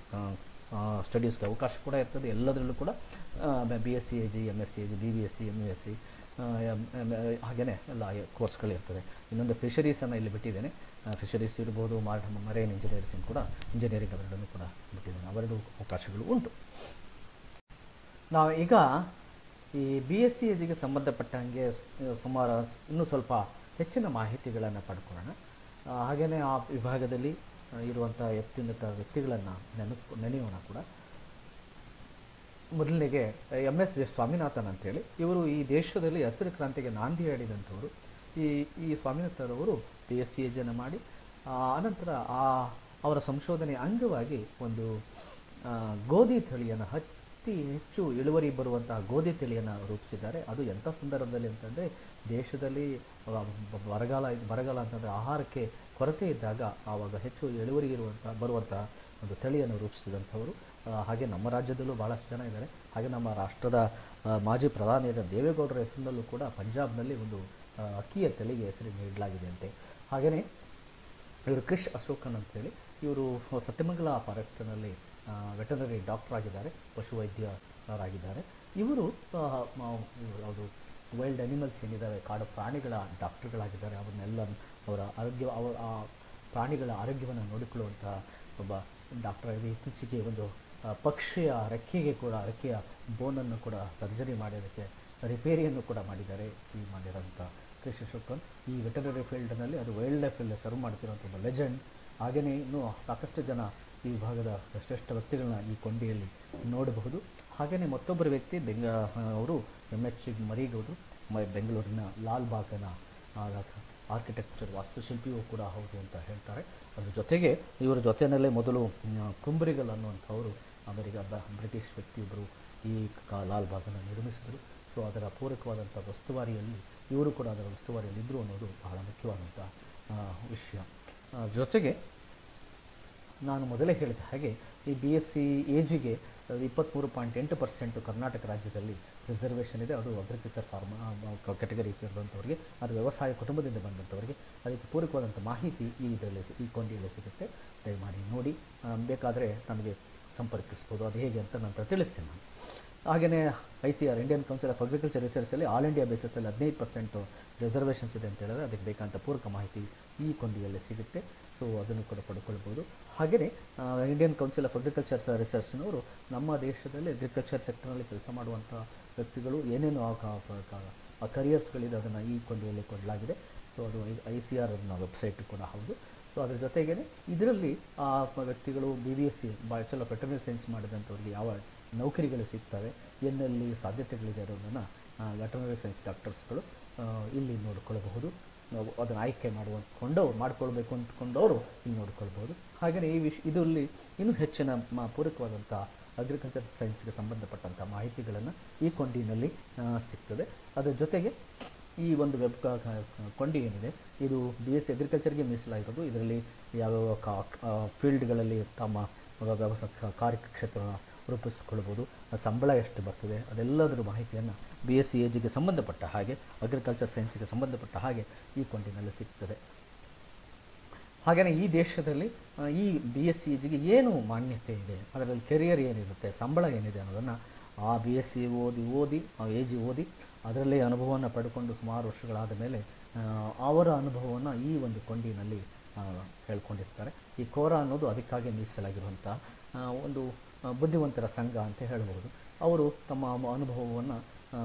ಸ್ಟಡೀಸ್ಗೆ ಅವಕಾಶ ಕೂಡ ಇರ್ತದೆ ಎಲ್ಲದರಲ್ಲೂ ಕೂಡ B S C A G M S C A G B B S C M S C ಹಾಗೆಯೇ ಎಲ್ಲ ಕೋರ್ಸ್ಗಳಿರ್ತದೆ ಇನ್ನೊಂದು ಫಿಶರೀಸನ್ನು ಇಲ್ಲಿ ಬಿಟ್ಟಿದ್ದೇನೆ ಫಿಶರೀಸ್ ಇರ್ಬೋದು ಮಾರ್ ಮರೈನ್ ಇಂಜಿನಿಯರಿಂಗ್ ಕೂಡ ಇಂಜಿನಿಯರಿಂಗ್ ಅವೆರಡನ್ನು ಕೂಡ ಬಿಟ್ಟಿದ್ದೇನೆ ಅವೆರಡು ಅವಕಾಶಗಳು ಉಂಟು ನಾವು ಈಗ ಈ ಬಿ ಎಸ್ ಸಿ ಎಜಿಗೆ ಸಂಬಂಧಪಟ್ಟಂಗೆ ಸ್- ಸುಮಾರು ಇನ್ನೂ ಸ್ವಲ್ಪ ಹೆಚ್ಚಿನ ಮಾಹಿತಿಗಳನ್ನು ಪಡ್ಕೊಳ್ಳೋಣ ಆ, ಹಾಗೆಯೇ ಆ ವಿಭಾಗದಲ್ಲಿ ಆ, ಇರುವಂಥ ಅತ್ಯುನ್ನತ ವ್ಯಕ್ತಿಗಳನ್ನು ನೆನೆಸ್ಕೊ ನೆನೆಯೋಣ ಕೂಡ ಮೊದಲನೆಗೆ ಎಮ್ ಎಸ್ ವಿ ಸ್ವಾಮಿನಾಥನ್ ಅಂತೇಳಿ ಇವರು ಈ ದೇಶದಲ್ಲಿ ಹಸಿರು ಕ್ರಾಂತಿಗೆ ನಾಂದಿ ಹೇಳಿದಂಥವರು ಈ ಈ ಸ್ವಾಮಿನಾಥರವರು ಪಿ ಎಸ್ ಸಿ ಎಜನ್ನು ಮಾಡಿ ಆ, ಅನಂತರ ಆ ಅವರ ಸಂಶೋಧನೆ ಅಂಗವಾಗಿ ಒಂದು ಆ, ಗೋಧಿ ತಳಿಯನ್ನು ಅತಿ ಹೆಚ್ಚು ಇಳುವರಿ ಬರುವಂತಹ ಗೋಧಿ ತಳಿಯನ್ನು ರೂಪಿಸಿದ್ದಾರೆ ಅದು ಎಂಥ ಸಂದರ್ಭದಲ್ಲಿ ಅಂತಂದರೆ ದೇಶದಲ್ಲಿ ಆ, ಬ- ಬರಗಾಲ ಬರಗಾಲ ಅಂತಂದರೆ ಆಹಾರಕ್ಕೆ ಕೊರತೆ ಇದ್ದಾಗ ಆವಾಗ ಹೆಚ್ಚು ಇಳುವರಿ ಇರುವಂಥ ಬರುವಂಥ ಒಂದು ತಳಿಯನ್ನು ರೂಪಿಸಿದಂಥವರು ಆ, ಹಾಗೆ ನಮ್ಮ ರಾಜ್ಯದಲ್ಲೂ ಭಾಳಷ್ಟು ಜನ ಇದ್ದಾರೆ ಹಾಗೆ ನಮ್ಮ ರಾಷ್ಟ್ರದ ಆ, ಮಾಜಿ ಪ್ರಧಾನಿಯಾದ ದೇವೇಗೌಡರ ಹೆಸರಿನಲ್ಲೂ ಕೂಡ ಪಂಜಾಬ್ನಲ್ಲಿ ಒಂದು ಆ, ಅಕ್ಕಿಯ ತಳಿಗೆ ಹೆಸರು ನೀಡಲಾಗಿದೆ ಅಂತೆ ಹಾಗೆಯೇ ಇವರು ಕ್ರಿಶ್ ಅಶೋಕನ್ ಅಂತೇಳಿ ಇವರು ಸತ್ಯಮಂಗಲ ಫಾರೆಸ್ಟ್ನಲ್ಲಿ ವೆಟನರಿ ಡಾಕ್ಟರ್ ಆಗಿದ್ದಾರೆ ಪಶುವೈದ್ಯರಾಗಿದ್ದಾರೆ ಇವರು ಆ, ಮ- ಇವ್ರು ಯಾವುದು ವೈಲ್ಡ್ ಅನಿಮಲ್ಸ್ ಏನಿದ್ದಾವೆ ಕಾಡು ಪ್ರಾಣಿಗಳ ಡಾಕ್ಟರ್ಗಳಾಗಿದ್ದಾರೆ ಅವನ್ನೆಲ್ಲ ಅವರ ಆರೋಗ್ಯ ಅವರ ಆ ಪ್ರಾಣಿಗಳ ಆರೋಗ್ಯವನ್ನು ನೋಡಿಕೊಳ್ಳುವಂಥ ಒಬ್ಬ ಡಾಕ್ಟರ್ ಆಗಿದೆ ಇತ್ತೀಚೆಗೆ ಒಂದು ಆ, ಪಕ್ಷಿಯ ರೆಕ್ಕೆಗೆ ಕೂಡ ರೆಕ್ಕೆಯ ಬೋನನ್ನು ಕೂಡ ಸರ್ಜರಿ ಮಾಡೋದಕ್ಕೆ ರಿಪೇರಿಯನ್ನು ಕೂಡ ಮಾಡಿದ್ದಾರೆ ಈ ಮಾಡಿರೋಂಥ ಕೃಷಿ ಶುಕ್ರನ್ ಈ ವೆಟನರಿ ಫೀಲ್ಡ್ನಲ್ಲಿ ಅದು ವೈಲ್ಡ್ ಲೈಫ್ ಫೀಲ್ಡ್ ಸರ್ವ್ ಮಾಡ್ತಿರೋಂಥ ಒಬ್ಬ ಲೆಜೆಂಡ್ ಹಾಗೆಯೇ ಇನ್ನೂ ಸಾಕಷ್ಟು ಜನ ಈ ವಿಭಾಗದ ಶ್ರೇಷ್ಠ ವ್ಯಕ್ತಿಗಳನ್ನ ಈ ಕೊಂಡಿಯಲ್ಲಿ ನೋಡಬಹುದು ಹಾಗೆಯೇ ಮತ್ತೊಬ್ಬರು ವ್ಯಕ್ತಿ ಬೆಂಗ ಅವರು ಎಮ್ ಎಚ್ ಮರಿಗೌಡರು ಮ ಬೆಂಗಳೂರಿನ ಲಾಲ್ ಬಾಗನ ಆರ್ಕಿಟೆಕ್ಚರ್ ವಾಸ್ತುಶಿಲ್ಪಿಯೂ ಕೂಡ ಹೌದು ಅಂತ ಹೇಳ್ತಾರೆ ಅದ್ರ ಜೊತೆಗೆ ಇವರ ಜೊತೆಯಲ್ಲೇ ಮೊದಲು ಮ್, ಕುಂಬ್ರಿಗಲ್ ಅನ್ನುವಂಥವರು ಅಮೆರಿಕ ಬ ಬ್ರಿಟಿಷ್ ವ್ಯಕ್ತಿಯೊಬ್ಬರು ಈ ಕ ಲಾಲ್ ಬಾಗನ್ನು ನಿರ್ಮಿಸಿದರು ಸೊ ಅದರ ಪೂರಕವಾದಂಥ ವಸ್ತುವಾರಿಯಲ್ಲಿ ಇವರು ಕೂಡ ಅದರ ವಸ್ತುವಾರಿಯಲ್ಲಿ ಇದ್ದರು ಅನ್ನೋದು ಬಹಳ ಮುಖ್ಯವಾದಂಥ ಆ, ವಿಷಯ ಆ, ಜೊತೆಗೆ ನಾನು ಮೊದಲೇ ಹೇಳಿದ ಹಾಗೆ ಈ ಬಿ ಎಸ್ ಸಿ ಎಜಿಗೆ ಇಪ್ಪತ್ತ್ಮೂರು ಪಾಯಿಂಟ್ ಎಂಟು ಪರ್ಸೆಂಟು ಕರ್ನಾಟಕ ರಾಜ್ಯದಲ್ಲಿ ರಿಸರ್ವೇಷನ್ ಇದೆ ಅದು ಅಗ್ರಿಕಲ್ಚರ್ ಫಾರ್ಮ್ ಕ್ಯಾಟಗರಿ ಸೇರಿದಂಥವ್ರಿಗೆ ಅದು ವ್ಯವಸಾಯ ಕುಟುಂಬದಿಂದ ಬಂದಂಥವ್ರಿಗೆ ಅದಕ್ಕೆ ಪೂರಕವಾದಂಥ ಮಾಹಿತಿ ಈ ಇದರಲ್ಲಿ ಈ ಕೊಂಡಿಯಲ್ಲಿ ಸಿಗುತ್ತೆ ದಯಮಾಡಿ ನೋಡಿ ಆ, ಬೇಕಾದರೆ ನನಗೆ ಸಂಪರ್ಕಿಸ್ಬೋದು ಅದು ಹೇಗೆ ಅಂತ ನಂತರ ತಿಳಿಸ್ತೀನಿ ನಾನು ಹಾಗೆಯೇ I C R Indian council of agriculture ರಿಸರ್ಚಲ್ಲಿ ಆಲ್ ಇಂಡಿಯಾ ಬೇಸಿಸಲ್ಲಿ ಹದಿನೈದು ಪರ್ಸೆಂಟು ರಿಸರ್ವೇಷನ್ಸ್ ಇದೆ ಅಂತ ಹೇಳಿದ್ರೆ ಅದಕ್ಕೆ ಬೇಕಂತ ಪೂರಕ ಮಾಹಿತಿ ಈ ಕೊಂಡಿಯಲ್ಲಿ ಸಿಗುತ್ತೆ ಸೊ ಅದನ್ನು ಕೂಡ ಪಡ್ಕೊಳ್ಬೋದು ಹಾಗೆಯೇ ಇಂಡಿಯನ್ ಕೌನ್ಸಿಲ್ ಆಫ್ ಅಗ್ರಿಕಲ್ಚರ್ ರಿಸರ್ಚ್ನವರು ನಮ್ಮ ದೇಶದಲ್ಲಿ ಅಗ್ರಿಕಲ್ಚರ್ ಸೆಕ್ಟರ್ನಲ್ಲಿ ಕೆಲಸ ಮಾಡುವಂಥ ವ್ಯಕ್ತಿಗಳು ಏನೇನು ಆ ಕರಿಯರ್ಸ್ಗಳಿದೆ ಅದನ್ನು ಈ ಕೊಂಡಿಯಲ್ಲಿ ಕೊಡಲಾಗಿದೆ ಸೊ ಅದು ಐ ಸಿ ಆರ್ ಅನ್ನೋ ವೆಬ್ಸೈಟ್ ಕೂಡ ಹೌದು ಸೊ ಅದ್ರ ಜೊತೆಗೇ ಇದರಲ್ಲಿ ಆ ವ್ಯಕ್ತಿಗಳು B B S C bachelor of veterinary science ಮಾಡಿದಂಥವ್ರಿಗೆ ಯಾವ ನೌಕರಿಗಳು ಸಿಗ್ತವೆ ಎಲ್ಲೆಲ್ಲಿ ಸಾಧ್ಯತೆಗಳಿದೆ ಅನ್ನೋದನ್ನು ವೆಟರ್ನರಿ ಸೈನ್ಸ್ ಡಾಕ್ಟರ್ಸ್ಗಳು ಆ, ಇಲ್ಲಿ ನೋಡ್ಕೊಳ್ಬಹುದು ನಾವು ಅದನ್ನು ಆಯ್ಕೆ ಮಾಡುವಂದ್ಕೊಂಡವ್ರು ಮಾಡ್ಕೊಳ್ಬೇಕು ಅಂದ್ಕೊಂಡವರು ಇಲ್ಲಿ ನೋಡ್ಕೊಳ್ಬೋದು ಹಾಗೆಯೇ ಈ ವಿಷ ಇದರಲ್ಲಿ ಇನ್ನೂ ಹೆಚ್ಚಿನ ಮ ಪೂರಕವಾದಂಥ ಅಗ್ರಿಕಲ್ಚರ್ ಸೈನ್ಸ್ಗೆ ಸಂಬಂಧಪಟ್ಟಂಥ ಮಾಹಿತಿಗಳನ್ನು ಈ ಕೊಂಡಿನಲ್ಲಿ ಆ, ಸಿಗ್ತದೆ ಅದರ ಜೊತೆಗೆ ಈ ಒಂದು ವೆಬ್ ಕ- ಕ- ಕೊಂಡಿ ಏನಿದೆ ಇದು ಬಿ ಎಸ್ ಸಿ ಅಗ್ರಿಕಲ್ಚರ್ಗೆ ಮೀಸಲಾಗಿರೋದು ಇದರಲ್ಲಿ ಯಾವ್ಯಾವ ಕಾ ಫೀಲ್ಡ್ಗಳಲ್ಲಿ ತಮ್ಮ ವ್ಯವಸ ಕಾರ್ಯಕ್ಷೇತ್ರ ರೂಪಿಸ್ಕೊಳ್ಬೋದು ಆ ಸಂಬಳ ಎಷ್ಟು ಬರ್ತದೆ ಅದೆಲ್ಲದರ ಮಾಹಿತಿಯನ್ನು ಬಿ ಎಸ್ ಸಿ ಏಜಿಗೆ ಸಂಬಂಧಪಟ್ಟ ಹಾಗೆ ಅಗ್ರಿಕಲ್ಚರ್ ಸೈನ್ಸಿಗೆ ಸಂಬಂಧಪಟ್ಟ ಹಾಗೆ ಈ ಕೊಂಡಿನಲ್ಲಿ ಸಿಗ್ತದೆ ಹಾಗೆಯೇ ಈ ದೇಶದಲ್ಲಿ ಆ, ಈ ಬಿ ಎಸ್ ಸಿ ಎಜಿಗೆ ಏನು ಮಾನ್ಯತೆ ಇದೆ ಅದರಲ್ಲಿ ಕೆರಿಯರ್ ಏನಿರುತ್ತೆ ಸಂಬಳ ಏನಿದೆ ಅನ್ನೋದನ್ನು ಆ ಬಿ ಎಸ್ ಸಿ ಓದಿ ಓದಿ ಆ ಎ ಜಿ ಓದಿ ಅದರಲ್ಲೇ ಅನುಭವವನ್ನು ಪಡ್ಕೊಂಡು ಸುಮಾರು ವರ್ಷಗಳಾದ ಮೇಲೆ ಆ, ಅವರ ಅನುಭವವನ್ನು ಈ ಒಂದು ಕೊಂಡಿನಲ್ಲಿ ಆ, ಹೇಳ್ಕೊಂಡಿರ್ತಾರೆ ಈ ಕೋರಾ ಅನ್ನೋದು ಅದಕ್ಕಾಗಿ ಮೀಸಲಾಗಿರುವಂಥ ಆ, ಒಂದು ಆ, ಬುದ್ಧಿವಂತರ ಸಂಘ ಅಂತ ಹೇಳ್ಬೋದು ಅವರು ತಮ್ಮ ಅನುಭವವನ್ನು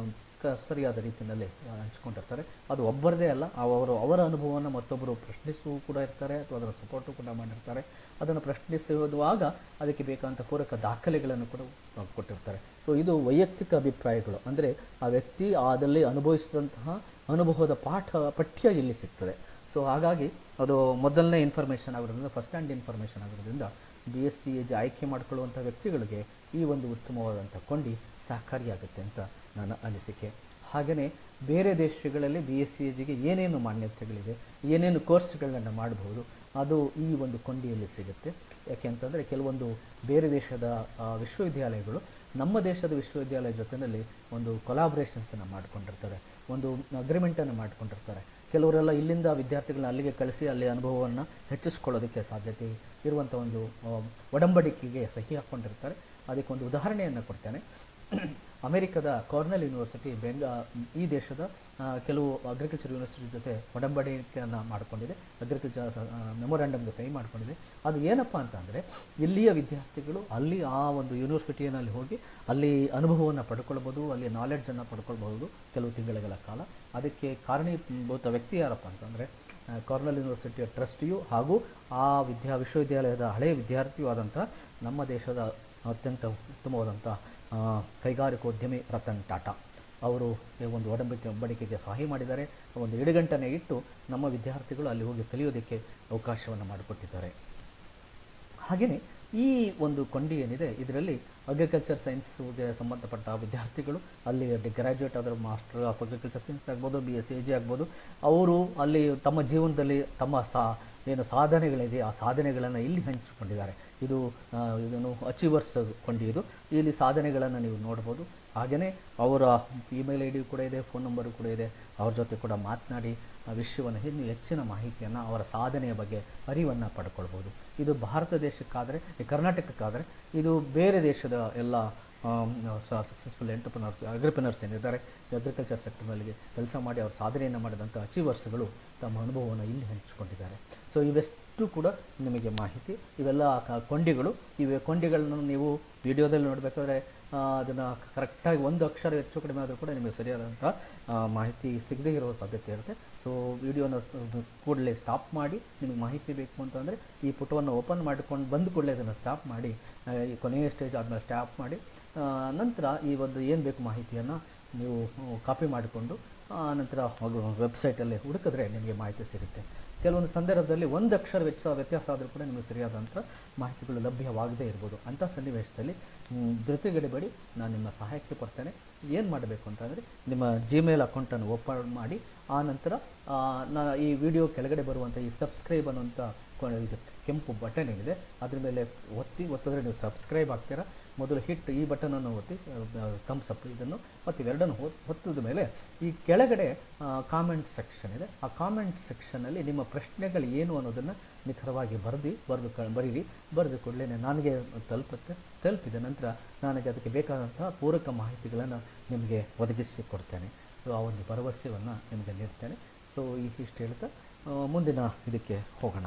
ಕ ಸರಿಯಾದ ರೀತಿಯಲ್ಲಿ ಆ, ಹಂಚ್ಕೊಂಡಿರ್ತಾರೆ ಅದು ಒಬ್ಬರದೇ ಅಲ್ಲ ಅವರು ಅವರ ಅನುಭವವನ್ನು ಮತ್ತೊಬ್ಬರು ಪ್ರಶ್ನಿಸುವ ಕೂಡ ಇರ್ತಾರೆ ಅಥವಾ ಅದರ ಸಪೋರ್ಟು ಕೂಡ ಮಾಡಿರ್ತಾರೆ ಅದನ್ನು ಪ್ರಶ್ನಿಸುವಾಗ ಅದಕ್ಕೆ ಬೇಕಾದಂಥ ಪೂರಕ ದಾಖಲೆಗಳನ್ನು ಕೂಡ ಆ, ಕೊಟ್ಟಿರ್ತಾರೆ ಸೊ ಇದು ವೈಯಕ್ತಿಕ ಅಭಿಪ್ರಾಯಗಳು ಅಂದರೆ ಆ ವ್ಯಕ್ತಿ ಅದರಲ್ಲಿ ಅನುಭವಿಸಿದಂತಹ ಅನುಭವದ ಪಾಠ ಪಠ್ಯ ಇಲ್ಲಿ ಸಿಗ್ತದೆ ಸೊ ಹಾಗಾಗಿ ಅದು ಮೊದಲನೇ ಇನ್ಫಾರ್ಮೇಷನ್ ಆಗಿರೋದ್ರಿಂದ ಫಸ್ಟ್ ಹ್ಯಾಂಡ್ ಇನ್ಫಾರ್ಮೇಷನ್ ಆಗಿರೋದ್ರಿಂದ ಬಿ ಎಸ್ ಸಿ ಎಜ್ ಆಯ್ಕೆ ಮಾಡ್ಕೊಳ್ಳುವಂಥ ವ್ಯಕ್ತಿಗಳಿಗೆ ಈ ಒಂದು ಉತ್ತಮವಾದಂಥ ಕೊಂಡಿ ಸಹಕಾರಿಯಾಗುತ್ತೆ ಅಂತ ನನ್ನ ಅನಿಸಿಕೆ ಹಾಗೆಯೇ ಬೇರೆ ದೇಶಗಳಲ್ಲಿ ಬಿ ಎಸ್ ಸಿ ಎಜಿಗೆ ಏನೇನು ಮಾನ್ಯತೆಗಳಿದೆ ಏನೇನು ಕೋರ್ಸ್ಗಳನ್ನು ಮಾಡಬಹುದು ಅದು ಈ ಒಂದು ಕೊಂಡಿಯಲ್ಲಿ ಸಿಗುತ್ತೆ ಯಾಕೆ ಅಂತಂದರೆ ಕೆಲವೊಂದು ಬೇರೆ ದೇಶದ ಆ, ವಿಶ್ವವಿದ್ಯಾಲಯಗಳು ನಮ್ಮ ದೇಶದ ವಿಶ್ವವಿದ್ಯಾಲಯ ಜೊತೆಯಲ್ಲಿ ಒಂದು ಕೊಲಾಬ್ರೇಷನ್ಸನ್ನು ಮಾಡ್ಕೊಂಡಿರ್ತಾರೆ ಒಂದು ಅಗ್ರಿಮೆಂಟನ್ನು ಮಾಡ್ಕೊಂಡಿರ್ತಾರೆ ಕೆಲವರೆಲ್ಲ ಇಲ್ಲಿಂದ ವಿದ್ಯಾರ್ಥಿಗಳನ್ನ ಅಲ್ಲಿಗೆ ಕಳಿಸಿ ಅಲ್ಲಿ ಅನುಭವವನ್ನು ಹೆಚ್ಚಿಸ್ಕೊಳ್ಳೋದಕ್ಕೆ ಸಾಧ್ಯತೆ ಇರುವಂಥ ಒಂದು ಆ, ಒಡಂಬಡಿಕೆಗೆ ಸಹಿ ಹಾಕ್ಕೊಂಡಿರ್ತಾರೆ ಅದಕ್ಕೊಂದು ಉದಾಹರಣೆಯನ್ನು ಕೊಡ್ತೇನೆ ಅಮೆರಿಕದ ಕಾರ್ನೆಲ್ ಯೂನಿವರ್ಸಿಟಿ ಬೆಂಗ ಈ ದೇಶದ ಆ, ಕೆಲವು ಅಗ್ರಿಕಲ್ಚರ್ ಯೂನಿವರ್ಸಿಟಿ ಜೊತೆ ಒಡಂಬಡಿಕೆಯನ್ನು ಮಾಡಿಕೊಂಡಿದೆ ಅಗ್ರಿಕಲ್ಚರ್ ಮೆಮೊರಾಂಡಮ್ಗೆ ಸಹಿ ಮಾಡಿಕೊಂಡಿದೆ ಅದು ಏನಪ್ಪ ಅಂತ ಅಂದರೆ ಇಲ್ಲಿಯ ವಿದ್ಯಾರ್ಥಿಗಳು ಅಲ್ಲಿ ಆ ಒಂದು ಯೂನಿವರ್ಸಿಟಿಯಲ್ಲಿ ಹೋಗಿ ಅಲ್ಲಿ ಅನುಭವವನ್ನು ಪಡ್ಕೊಳ್ಬೋದು ಅಲ್ಲಿ ನಾಲೆಡ್ಜನ್ನು ಪಡ್ಕೊಳ್ಬಹುದು ಕೆಲವು ತಿಂಗಳುಗಳ ಕಾಲ ಅದಕ್ಕೆ ಕಾರಣೀಭೂತ ವ್ಯಕ್ತಿ ಯಾರಪ್ಪ ಅಂತಂದರೆ ಕಾರ್ನಲ್ ಯೂನಿವರ್ಸಿಟಿಯ ಟ್ರಸ್ಟಿಯು ಹಾಗೂ ಆ ವಿದ್ಯಾ ವಿಶ್ವವಿದ್ಯಾಲಯದ ಹಳೆಯ ವಿದ್ಯಾರ್ಥಿಯೂ ಆದಂಥ ನಮ್ಮ ದೇಶದ ಅತ್ಯಂತ ಉತ್ತಮವಾದಂಥ ಆ, ಕೈಗಾರಿಕೋದ್ಯಮಿ ರತನ್ ಟಾಟಾ ಅವರು ಈ ಒಂದು ಒಡಂಬಡಿಕೆ ಒಬ್ಬಡಿಕೆಗೆ ಸಹಿ ಮಾಡಿದ್ದಾರೆ ಒಂದು ಎಡುಗಂಟನೆ ಇಟ್ಟು ನಮ್ಮ ವಿದ್ಯಾರ್ಥಿಗಳು ಅಲ್ಲಿ ಹೋಗಿ ಕಲಿಯೋದಕ್ಕೆ ಅವಕಾಶವನ್ನು ಮಾಡಿಕೊಟ್ಟಿದ್ದಾರೆ ಹಾಗೆಯೇ ಈ ಒಂದು ಕೊಂಡಿ ಏನಿದೆ ಇದರಲ್ಲಿ ಅಗ್ರಿಕಲ್ಚರ್ ಸೈನ್ಸ್ಗೆ ಸಂಬಂಧಪಟ್ಟ ವಿದ್ಯಾರ್ಥಿಗಳು ಅಲ್ಲಿ ಗ್ರ್ಯಾಜುಯೇಟ್ ಆದರೂ ಮಾಸ್ಟರ್ ಆಫ್ ಅಗ್ರಿಕಲ್ಚರ್ ಸೈನ್ಸ್ ಆಗ್ಬೋದು B S C A G ಆಗ್ಬೋದು ಅವರು ಅಲ್ಲಿ ತಮ್ಮ ಜೀವನದಲ್ಲಿ ತಮ್ಮ ಸಾ ಏನು ಸಾಧನೆಗಳಿದೆ ಆ ಸಾಧನೆಗಳನ್ನು ಇಲ್ಲಿ ಹಂಚಿಕೊಂಡಿದ್ದಾರೆ ಇದು ಆ, ಇದನ್ನು ಅಚೀವರ್ಸ್ ಕೊಂಡಿ ಇದು ಇಲ್ಲಿ ಸಾಧನೆಗಳನ್ನು ನೀವು ನೋಡ್ಬೋದು ಹಾಗೆಯೇ ಅವರ ಇಮೇಲ್ ಐ ಡಿ ಕೂಡ ಇದೆ ಫೋನ್ ನಂಬರು ಕೂಡ ಇದೆ ಅವ್ರ ಜೊತೆ ಕೂಡ ಮಾತನಾಡಿ ಆ ವಿಷಯವನ್ನು ಇನ್ನೂ ಹೆಚ್ಚಿನ ಮಾಹಿತಿಯನ್ನು ಅವರ ಸಾಧನೆಯ ಬಗ್ಗೆ ಅರಿವನ್ನು ಪಡ್ಕೊಳ್ಬೋದು ಇದು ಭಾರತ ದೇಶಕ್ಕಾದರೆ ಈ ಕರ್ನಾಟಕಕ್ಕಾದರೆ ಇದು ಬೇರೆ ದೇಶದ ಎಲ್ಲ ಸಕ್ಸಸ್ಫುಲ್ ಎಂಟರ್ಪ್ರನರ್ಸ್ ಅಗ್ರಿಪ್ರನರ್ಸ್ ಏನಿದ್ದಾರೆ ಅಗ್ರಿಕಲ್ಚರ್ ಸೆಕ್ಟರ್ನಲ್ಲಿ ಕೆಲಸ ಮಾಡಿ ಅವ್ರ ಸಾಧನೆಯನ್ನು ಮಾಡಿದಂಥ ಅಚೀವರ್ಸ್ಗಳು ತಮ್ಮ ಅನುಭವವನ್ನು ಇಲ್ಲಿ ಹಂಚಿಕೊಂಡಿದ್ದಾರೆ ಸೊ ಇವೆಷ್ಟು ಕೂಡ ನಿಮಗೆ ಮಾಹಿತಿ ಇವೆಲ್ಲ ಕ- ಕೊಂಡಿಗಳು ಇವೆ ಕೊಂಡಿಗಳನ್ನು ನೀವು ವಿಡಿಯೋದಲ್ಲಿ ನೋಡಬೇಕಾದ್ರೆ ಅದನ್ನು ಕರೆಕ್ಟಾಗಿ ಒಂದು ಅಕ್ಷರ ಹೆಚ್ಚು ಕಡಿಮೆ ಆದರೂ ಕೂಡ ನಿಮಗೆ ಸರಿಯಾದಂಥ ಆ, ಮಾಹಿತಿ ಸಿಗದೇ ಇರೋ ಸಾಧ್ಯತೆ ಇರುತ್ತೆ ಸೊ ವಿಡಿಯೋನ ಕೂಡಲೇ ಸ್ಟಾಪ್ ಮಾಡಿ ನಿಮಗೆ ಮಾಹಿತಿ ಬೇಕು ಅಂತಂದರೆ ಈ ಪುಟವನ್ನು ಓಪನ್ ಮಾಡಿಕೊಂಡು ಬಂದ ಕೂಡಲೇ ಅದನ್ನು ಸ್ಟಾಪ್ ಮಾಡಿ ಆ, ಈ ಕೊನೆಯ ಸ್ಟೇಜ್ ಆದಮೇಲೆ ಸ್ಟಾಪ್ ಮಾಡಿ ಆ, ನಂತರ ಈ ಒಂದು ಏನು ಬೇಕು ಮಾಹಿತಿಯನ್ನು ನೀವು ಕಾಪಿ ಮಾಡಿಕೊಂಡು ಆ ನಂತರ ವೆಬ್ಸೈಟಲ್ಲಿ ಹುಡುಕಿದ್ರೆ ನಿಮಗೆ ಮಾಹಿತಿ ಸಿಗುತ್ತೆ ಕೆಲವೊಂದು ಸಂದರ್ಭದಲ್ಲಿ ಒಂದು ಅಕ್ಷರ ವೆಚ್ಚ ವ್ಯತ್ಯಾಸ ಆದರೂ ಕೂಡ ನಿಮಗೆ ಸರಿಯಾದಂಥ ಮಾಹಿತಿಗಳು ಲಭ್ಯವಾಗದೇ ಇರ್ಬೋದು ಅಂಥ ಸನ್ನಿವೇಶದಲ್ಲಿ ಮ್, ಧೃತಿಗೆಡಬೇಡಿ ನಾನು ನಿಮ್ಮ ಸಹಾಯಕ್ಕೆ ಬರ್ತೇನೆ ಏನು ಮಾಡಬೇಕು ಅಂತಂದರೆ ನಿಮ್ಮ ಜಿಮೇಲ್ ಅಕೌಂಟನ್ನು ಓಪನ್ ಮಾಡಿ ಆ ನಂತರ ಆ, ನಾ ಈ ವಿಡಿಯೋ ಕೆಳಗಡೆ ಬರುವಂಥ ಈ ಸಬ್ಸ್ಕ್ರೈಬ್ ಅನ್ನುವಂಥ ಕೊ- ಇದು ಕೆಂಪು ಬಟನ್ ಏನಿದೆ ಅದ್ರ ಮೇಲೆ ಒತ್ತಿ ಒತ್ತಿದ್ರೆ ನೀವು ಸಬ್ಸ್ಕ್ರೈಬ್ ಆಗ್ತೀರಾ ಮೊದಲು ಹಿಟ್ ಈ ಬಟನನ್ನು ಒತ್ತಿ ಥಮ್ಸ್ ಅಪ್ ಇದನ್ನು ಮತ್ತು ಇವೆರಡನ್ನು ಒತ್- ಒತ್ತಿದ ಮೇಲೆ ಈ ಕೆಳಗಡೆ ಕಾಮೆಂಟ್ ಸೆಕ್ಷನ್ ಇದೆ ಆ ಕಾಮೆಂಟ್ ಸೆಕ್ಷನಲ್ಲಿ ನಿಮ್ಮ ಪ್ರಶ್ನೆಗಳು ಏನು ಅನ್ನೋದನ್ನು ನಿಖರವಾಗಿ ಬರೆದು ಬರೆದು ಕ ಬರೀರಿ ಬರೆದು ಕೂಡಲೇ ನನಗೆ ತಲುಪುತ್ತೆ ತಲುಪಿದ ನಂತರ ನನಗೆ ಅದಕ್ಕೆ ಬೇಕಾದಂತಹ ಪೂರಕ ಮಾಹಿತಿಗಳನ್ನು ನಿಮಗೆ ಒದಗಿಸಿ ಕೊಡ್ತೇನೆ ಸೊ ಆ ಒಂದು ಭರವಸೆಯನ್ನು ನಿಮಗೆ ನೀಡ್ತೇನೆ ಸೊ ಇಷ್ಟು ಹೇಳ್ತಾ ಆ, ಮುಂದಿನ ಇದಕ್ಕೆ ಹೋಗೋಣ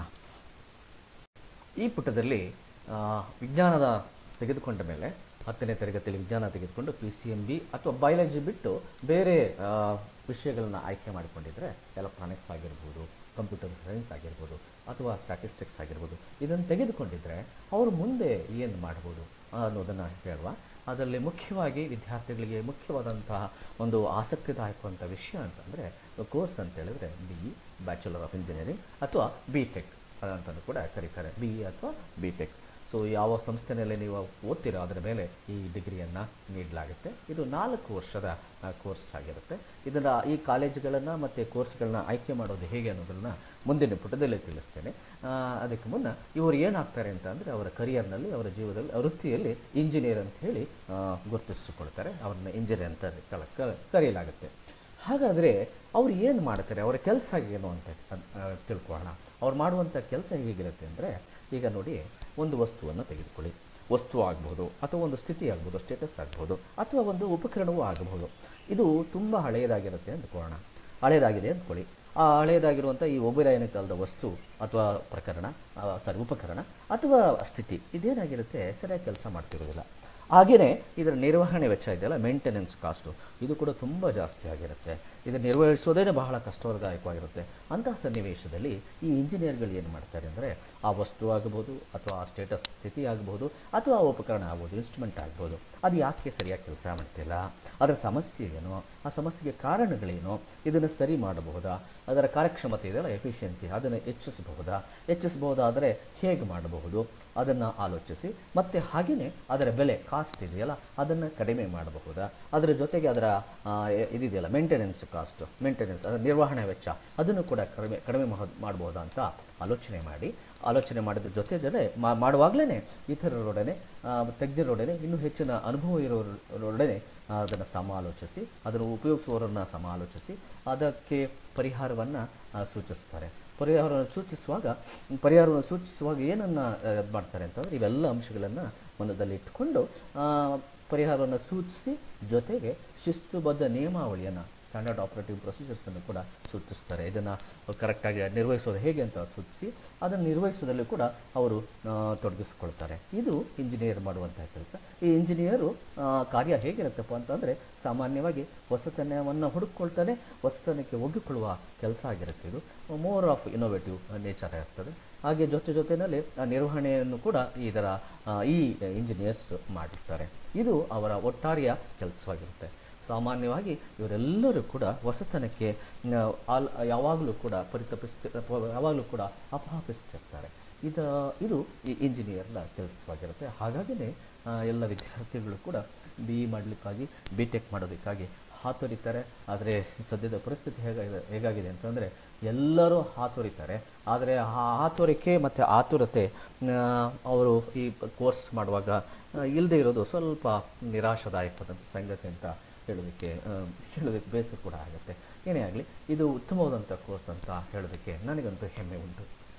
ಈ ಪುಟದಲ್ಲಿ ಆ, ವಿಜ್ಞಾನದ ತೆಗೆದುಕೊಂಡ ಮೇಲೆ ಹತ್ತನೇ ತರಗತಿಯಲ್ಲಿ ವಿಜ್ಞಾನ ತೆಗೆದುಕೊಂಡು ಪಿ ಸಿ ಎಮ್ ಬಿ ಅಥವಾ ಬಯಾಲಜಿ ಬಿಟ್ಟು ಬೇರೆ ಆ, ವಿಷಯಗಳನ್ನ ಆಯ್ಕೆ ಮಾಡಿಕೊಂಡಿದ್ರೆ ಎಲೆಕ್ಟ್ರಾನಿಕ್ಸ್ ಆಗಿರ್ಬೋದು ಕಂಪ್ಯೂಟರ್ ಸೈನ್ಸ್ ಆಗಿರ್ಬೋದು ಅಥವಾ ಸ್ಟ್ಯಾಟಿಸ್ಟಿಕ್ಸ್ ಆಗಿರ್ಬೋದು ಇದನ್ನು ತೆಗೆದುಕೊಂಡಿದ್ರೆ ಅವರು ಮುಂದೆ ಏನು ಮಾಡ್ಬೋದು ಅನ್ನೋದನ್ನು ಹೇಳುವ ಅದರಲ್ಲಿ ಮುಖ್ಯವಾಗಿ ವಿದ್ಯಾರ್ಥಿಗಳಿಗೆ ಮುಖ್ಯವಾದಂತಹ ಒಂದು ಆಸಕ್ತಿದಾಯಕವಂಥ ವಿಷಯ ಅಂತಂದರೆ ಕೋರ್ಸ್ ಅಂತ ಹೇಳಿದ್ರೆ B E bachelor of engineering ಅಥವಾ ಬಿ ಟೆಕ್ ಅಂತಲೂ ಕೂಡ ಕರೀತಾರೆ ಬಿ ಇ ಅಥವಾ ಬಿ ಟೆಕ್ ಸೊ ಯಾವ ಸಂಸ್ಥೆಯಲ್ಲಿ ನೀವು ಓದ್ತೀರೋ ಅದರ ಮೇಲೆ ಈ ಡಿಗ್ರಿಯನ್ನು ನೀಡಲಾಗುತ್ತೆ ಇದು ನಾಲ್ಕು ವರ್ಷದ ಕೋರ್ಸ್ ಆಗಿರುತ್ತೆ ಇದನ್ನು ಈ ಕಾಲೇಜುಗಳನ್ನು ಮತ್ತು ಕೋರ್ಸ್ಗಳನ್ನ ಆಯ್ಕೆ ಮಾಡೋದು ಹೇಗೆ ಅನ್ನೋದನ್ನು ಮುಂದಿನ ಪುಟದಲ್ಲಿ ತಿಳಿಸ್ತೇನೆ ಆ, ಅದಕ್ಕೆ ಮುನ್ನ ಇವರು ಏನಾಗ್ತಾರೆ ಅಂತ ಅಂದರೆ ಅವರ ಕರಿಯರ್ನಲ್ಲಿ ಅವರ ಜೀವನದಲ್ಲಿ ವೃತ್ತಿಯಲ್ಲಿ ಇಂಜಿನಿಯರ್ ಅಂತ ಹೇಳಿ ಆ, ಗುರುತಿಸಿಕೊಳ್ತಾರೆ ಅವ್ರನ್ನ ಇಂಜಿನಿಯರ್ ಅಂತ ಕಳ- ಕ- ಕರೆಯಲಾಗುತ್ತೆ ಹಾಗಾದರೆ ಅವ್ರು ಏನು ಮಾಡ್ತಾರೆ ಅವರ ಕೆಲಸ ಏನು ಅಂತ ಅದ್- ಆ, ತಿಳ್ಕೊಳ್ಳೋಣ ಅವ್ರು ಮಾಡುವಂಥ ಕೆಲಸ ಹೇಗಿರುತ್ತೆ ಅಂದರೆ ಈಗ ನೋಡಿ ಒಂದು ವಸ್ತುವನ್ನು ತೆಗೆದುಕೊಳ್ಳಿ ವಸ್ತು ಆಗ್ಬೋದು ಅಥವಾ ಒಂದು ಸ್ಥಿತಿ ಆಗ್ಬೋದು ಸ್ಟೇಟಸ್ ಆಗ್ಬೋದು ಅಥವಾ ಒಂದು ಉಪಕರಣವೂ ಆಗಬಹುದು ಇದು ತುಂಬ ಹಳೆಯದಾಗಿರುತ್ತೆ ಅಂದ್ಕೊಳ್ಳೋಣ ಹಳೆಯದಾಗಿದೆ ಅಂದ್ಕೊಳ್ಳಿ ಆ ಹಳೆಯದಾಗಿರುವಂಥ ಈ ಒಬಿರಾಯನ ಕಾಲದ ವಸ್ತು ಅಥವಾ ಪ್ರಕರಣ ಸಾರಿ ಉಪಕರಣ ಅಥವಾ ಸ್ಥಿತಿ ಇದೇನಾಗಿರುತ್ತೆ ಸರಿಯಾಗಿ ಕೆಲಸ ಮಾಡ್ತಿರೋದಿಲ್ಲ ಹಾಗೆಯೇ ಇದರ ನಿರ್ವಹಣೆ ವೆಚ್ಚ ಇದೆಯಲ್ಲ ಮೇಂಟೆನೆನ್ಸ್ ಕಾಸ್ಟು ಇದು ಕೂಡ ತುಂಬ ಜಾಸ್ತಿ ಆಗಿರುತ್ತೆ ಇದನ್ನು ನಿರ್ವಹಿಸೋದೇ ಬಹಳ ಕಷ್ಟದಾಯಕವಾಗಿರುತ್ತೆ ಅಂತಹ ಸನ್ನಿವೇಶದಲ್ಲಿ ಈ ಇಂಜಿನಿಯರ್ಗಳು ಏನು ಮಾಡ್ತಾರೆ ಅಂದರೆ ಆ ವಸ್ತು ಆಗಬಹುದು ಅಥವಾ ಆ ಸ್ಟೇಟಸ್ ಸ್ಥಿತಿ ಆಗಬಹುದು ಅಥವಾ ಆ ಉಪಕರಣ ಆಗ್ಬೋದು ಇನ್ಸ್ಟ್ರೂಮೆಂಟ್ ಆಗ್ಬೋದು ಅದು ಯಾಕೆ ಸರಿಯಾಗಿ ಕೆಲಸ ಮಾಡ್ತಿಲ್ಲ ಅದರ ಸಮಸ್ಯೆ ಏನು ಆ ಸಮಸ್ಯೆಗೆ ಕಾರಣಗಳೇನು ಇದನ್ನು ಸರಿ ಮಾಡಬಹುದಾ ಅದರ ಕಾರ್ಯಕ್ಷಮತೆ ಇದೆಯಲ್ಲ ಎಫಿಷಿಯನ್ಸಿ ಅದನ್ನು ಹೆಚ್ಚಿಸಬಹುದಾ ಹೆಚ್ಚಿಸಬಹುದಾದರೆ ಹೇಗೆ ಮಾಡಬಹುದು ಅದನ್ನು ಆಲೋಚಿಸಿ ಮತ್ತು ಹಾಗೆಯೇ ಅದರ ಬೆಲೆ ಕಾಸ್ಟ್ ಇದೆಯಲ್ಲ ಅದನ್ನು ಕಡಿಮೆ ಮಾಡಬಹುದಾ ಅದರ ಜೊತೆಗೆ ಅದರ ಆ, ಎ- ಇದಿದೆಯಲ್ಲ ಮೇಂಟೆನೆನ್ಸ್ ಕಾಸ್ಟ್ ಮೇಂಟೆನೆನ್ಸ್ ಅದರ ನಿರ್ವಹಣೆ ವೆಚ್ಚ ಅದನ್ನು ಕೂಡ ಕಡಿಮೆ ಕಡಿಮೆ ಮಹ- ಮಾಡಬಹುದಾ ಅಂತ ಆಲೋಚನೆ ಮಾಡಿ ಆಲೋಚನೆ ಮಾಡಿದ ಜೊತೆ ಜೊತೆ ಮಾ- ಮಾಡುವಾಗಲೇ ಇತರರೊಡನೆ ಆ, ತಜ್ಞರೊಡನೆ ಇನ್ನೂ ಹೆಚ್ಚಿನ ಅನುಭವ ಇರೋರೊಡನೆ ಅದನ್ನು ಸಮಾಲೋಚಿಸಿ ಅದನ್ನು ಉಪಯೋಗಿಸುವವರನ್ನು ಸಮಾಲೋಚಿಸಿ ಅದಕ್ಕೆ ಪರಿಹಾರವನ್ನು ಸೂಚಿಸ್ತಾರೆ ಪರಿಹಾರವನ್ನು ಸೂಚಿಸುವಾಗ ಪರಿಹಾರವನ್ನು ಸೂಚಿಸುವಾಗ ಏನನ್ನು ಇದು ಮಾಡ್ತಾರೆ ಅಂತಂದರೆ ಇವೆಲ್ಲ ಅಂಶಗಳನ್ನು ಮನದಲ್ಲಿ ಇಟ್ಕೊಂಡು ಆ, ಪರಿಹಾರವನ್ನು ಸೂಚಿಸಿ ಜೊತೆಗೆ ಶಿಸ್ತುಬದ್ಧ ನಿಯಮಾವಳಿಯನ್ನು ಸ್ಟ್ಯಾಂಡರ್ಡ್ ಆಪರೇಟಿವ್ ಪ್ರೊಸೀಜರ್ಸನ್ನು ಕೂಡ ಸೂಚಿಸ್ತಾರೆ ಇದನ್ನು ಕರೆಕ್ಟಾಗಿ ನಿರ್ವಹಿಸೋದು ಹೇಗೆ ಅಂತ ಸೂಚಿಸಿ ಅದನ್ನು ನಿರ್ವಹಿಸೋದ್ರಲ್ಲಿ ಕೂಡ ಅವರು ಆ, ತೊಡಗಿಸಿಕೊಳ್ತಾರೆ ಇದು ಇಂಜಿನಿಯರ್ ಮಾಡುವಂತಹ ಕೆಲಸ ಈ ಇಂಜಿನಿಯರು ಆ, ಕಾರ್ಯ ಹೇಗಿರುತ್ತಪ್ಪ ಅಂತಂದರೆ ಸಾಮಾನ್ಯವಾಗಿ ಹೊಸತನವನ್ನು ಹುಡುಕೊಳ್ತಾನೆ ಹೊಸತನಕ್ಕೆ ಒಗ್ಗಿಕೊಳ್ಳುವ ಕೆಲಸ ಆಗಿರುತ್ತೆ ಇದು ಮೋರ್ ಆಫ್ ಇನೋವೇಟಿವ್ ನೇಚರ್ ಇರ್ತದೆ ಹಾಗೆ ಜೊತೆ ಜೊತೆಯಲ್ಲಿ ಆ ನಿರ್ವಹಣೆಯನ್ನು ಕೂಡ ಇದರ ಆ, ಈ ಇಂಜಿನಿಯರ್ಸ್ ಮಾಡಿರ್ತಾರೆ ಇದು ಅವರ ಒಟ್ಟಾರೆಯ ಕೆಲಸವಾಗಿರುತ್ತೆ ಸಾಮಾನ್ಯವಾಗಿ ಇವರೆಲ್ಲರೂ ಕೂಡ ಹೊಸತನಕ್ಕೆ ಆ, ಆಲ್ ಯಾವಾಗಲೂ ಕೂಡ ಪರಿತಪಿಸ್ತಿ ಯಾವಾಗಲೂ ಕೂಡ ಅಪಹಾಪಿಸ್ತಿರ್ತಾರೆ ಇದು ಇದು ಈ ಇಂಜಿನಿಯರ್ನ ಕೆಲಸವಾಗಿರುತ್ತೆ ಹಾಗಾಗಿನೇ ಆ, ಎಲ್ಲ ವಿದ್ಯಾರ್ಥಿಗಳು ಕೂಡ ಬಿ ಇ ಮಾಡಲಿಕ್ಕಾಗಿ ಬಿ ಟೆಕ್ ಮಾಡೋದಕ್ಕಾಗಿ ಹಾತೊರಿತಾರೆ ಆದರೆ ಸದ್ಯದ ಪರಿಸ್ಥಿತಿ ಹೇಗಾಗಿದೆ ಹೇಗಾಗಿದೆ ಅಂತಂದರೆ ಎಲ್ಲರೂ ಹಾತೊರಿತಾರೆ ಆದರೆ ಆ ಹಾತೊರಿಕೆ ಮತ್ತು ಆತುರತೆ ಆ, ಅವರು ಈ ಕೋರ್ಸ್ ಮಾಡುವಾಗ ಇಲ್ಲದೆ ಇರೋದು ಸ್ವಲ್ಪ ನಿರಾಶಾದಾಯಕವಾದಂಥ ಸಂಗತಿ ಅಂತ ಹೇಳೋದಕ್ಕೆ ಆ, ಹೇಳೋದಕ್ಕೆ ಬೇಸರ ಕೂಡ ಆಗುತ್ತೆ ಏನೇ ಆಗಲಿ ಇದು ಉತ್ತಮವಾದಂಥ ಕೋರ್ಸ್ ಅಂತ ಹೇಳೋದಕ್ಕೆ ನನಗಂತೂ ಹೆಮ್ಮೆ ಉಂಟು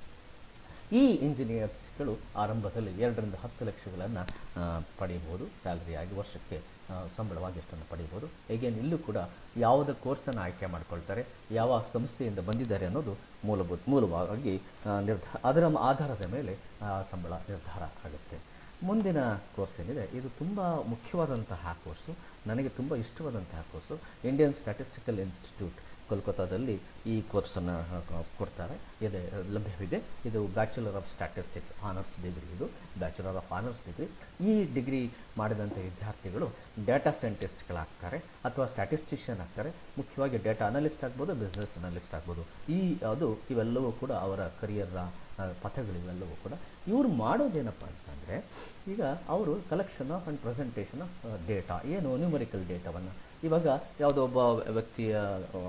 ಈ ಇಂಜಿನಿಯರ್ಸ್ಗಳು ಆರಂಭದಲ್ಲಿ ಎರಡರಿಂದ ಹತ್ತು ಲಕ್ಷಗಳನ್ನು ಪಡೆಯಬಹುದು ಸ್ಯಾಲರಿಯಾಗಿ ವರ್ಷಕ್ಕೆ ಆ, ಸಂಬಳವಾಗಿ ಎಷ್ಟನ್ನು ಪಡೆಯಬಹುದು ಹೇಗೇನು ಇಲ್ಲೂ ಕೂಡ ಯಾವುದೇ ಕೋರ್ಸನ್ನು ಆಯ್ಕೆ ಮಾಡ್ಕೊಳ್ತಾರೆ ಯಾವ ಸಂಸ್ಥೆಯಿಂದ ಬಂದಿದ್ದಾರೆ ಅನ್ನೋದು ಮೂಲಭೂತ ಮೂಲವಾಗಿ ನಿರ್ಧಾರ ಅದರ ಆಧಾರದ ಮೇಲೆ ಆ, ಸಂಬಳ ನಿರ್ಧಾರ ಆಗುತ್ತೆ ಮುಂದಿನ ಕೋರ್ಸ್ ಏನಿದೆ ಇದು ತುಂಬ ಮುಖ್ಯವಾದಂತಹ ಕೋರ್ಸು ನನಗೆ ತುಂಬ ಇಷ್ಟವಾದಂತಹ ಕೋರ್ಸು ಇಂಡಿಯನ್ ಸ್ಟ್ಯಾಟಿಸ್ಟಿಕಲ್ ಇನ್ಸ್ಟಿಟ್ಯೂಟ್ ಕೋಲ್ಕತ್ತಾದಲ್ಲಿ ಈ ಕೋರ್ಸನ್ನು ಕೊಡ್ತಾರೆ ಇದೆ ಲಭ್ಯವಿದೆ ಇದು bachelor of statistics honours degree ಇದು ಬ್ಯಾಚುಲರ್ ಆಫ್ ಆನರ್ಸ್ ಡಿಗ್ರಿ ಈ ಡಿಗ್ರಿ ಮಾಡಿದಂಥ ವಿದ್ಯಾರ್ಥಿಗಳು ಡೇಟಾ ಸೈಂಟಿಸ್ಟ್ಗಳಾಗ್ತಾರೆ ಅಥವಾ ಸ್ಟ್ಯಾಟಿಸ್ಟಿಷಿಯನ್ ಆಗ್ತಾರೆ ಮುಖ್ಯವಾಗಿ ಡೇಟಾ ಅನಲಿಸ್ಟ್ ಆಗ್ಬೋದು ಬಿಸ್ನೆಸ್ ಅನಲಿಸ್ಟ್ ಆಗ್ಬೋದು ಈ ಅದು ಇವೆಲ್ಲವೂ ಕೂಡ ಅವರ ಕರಿಯರ್ನ ಪಥಗಳು ಇವೆಲ್ಲವೂ ಕೂಡ ಇವರು ಮಾಡೋದೇನಪ್ಪ ಅಂತಂದರೆ ಈಗ ಅವರು collection of and presentation of data ಏನು ನ್ಯೂಮರಿಕಲ್ ಡೇಟಾವನ್ನು ಇವಾಗ ಯಾವುದೋ ಒಬ್ಬ ವ್ಯಕ್ತಿಯ ಆ,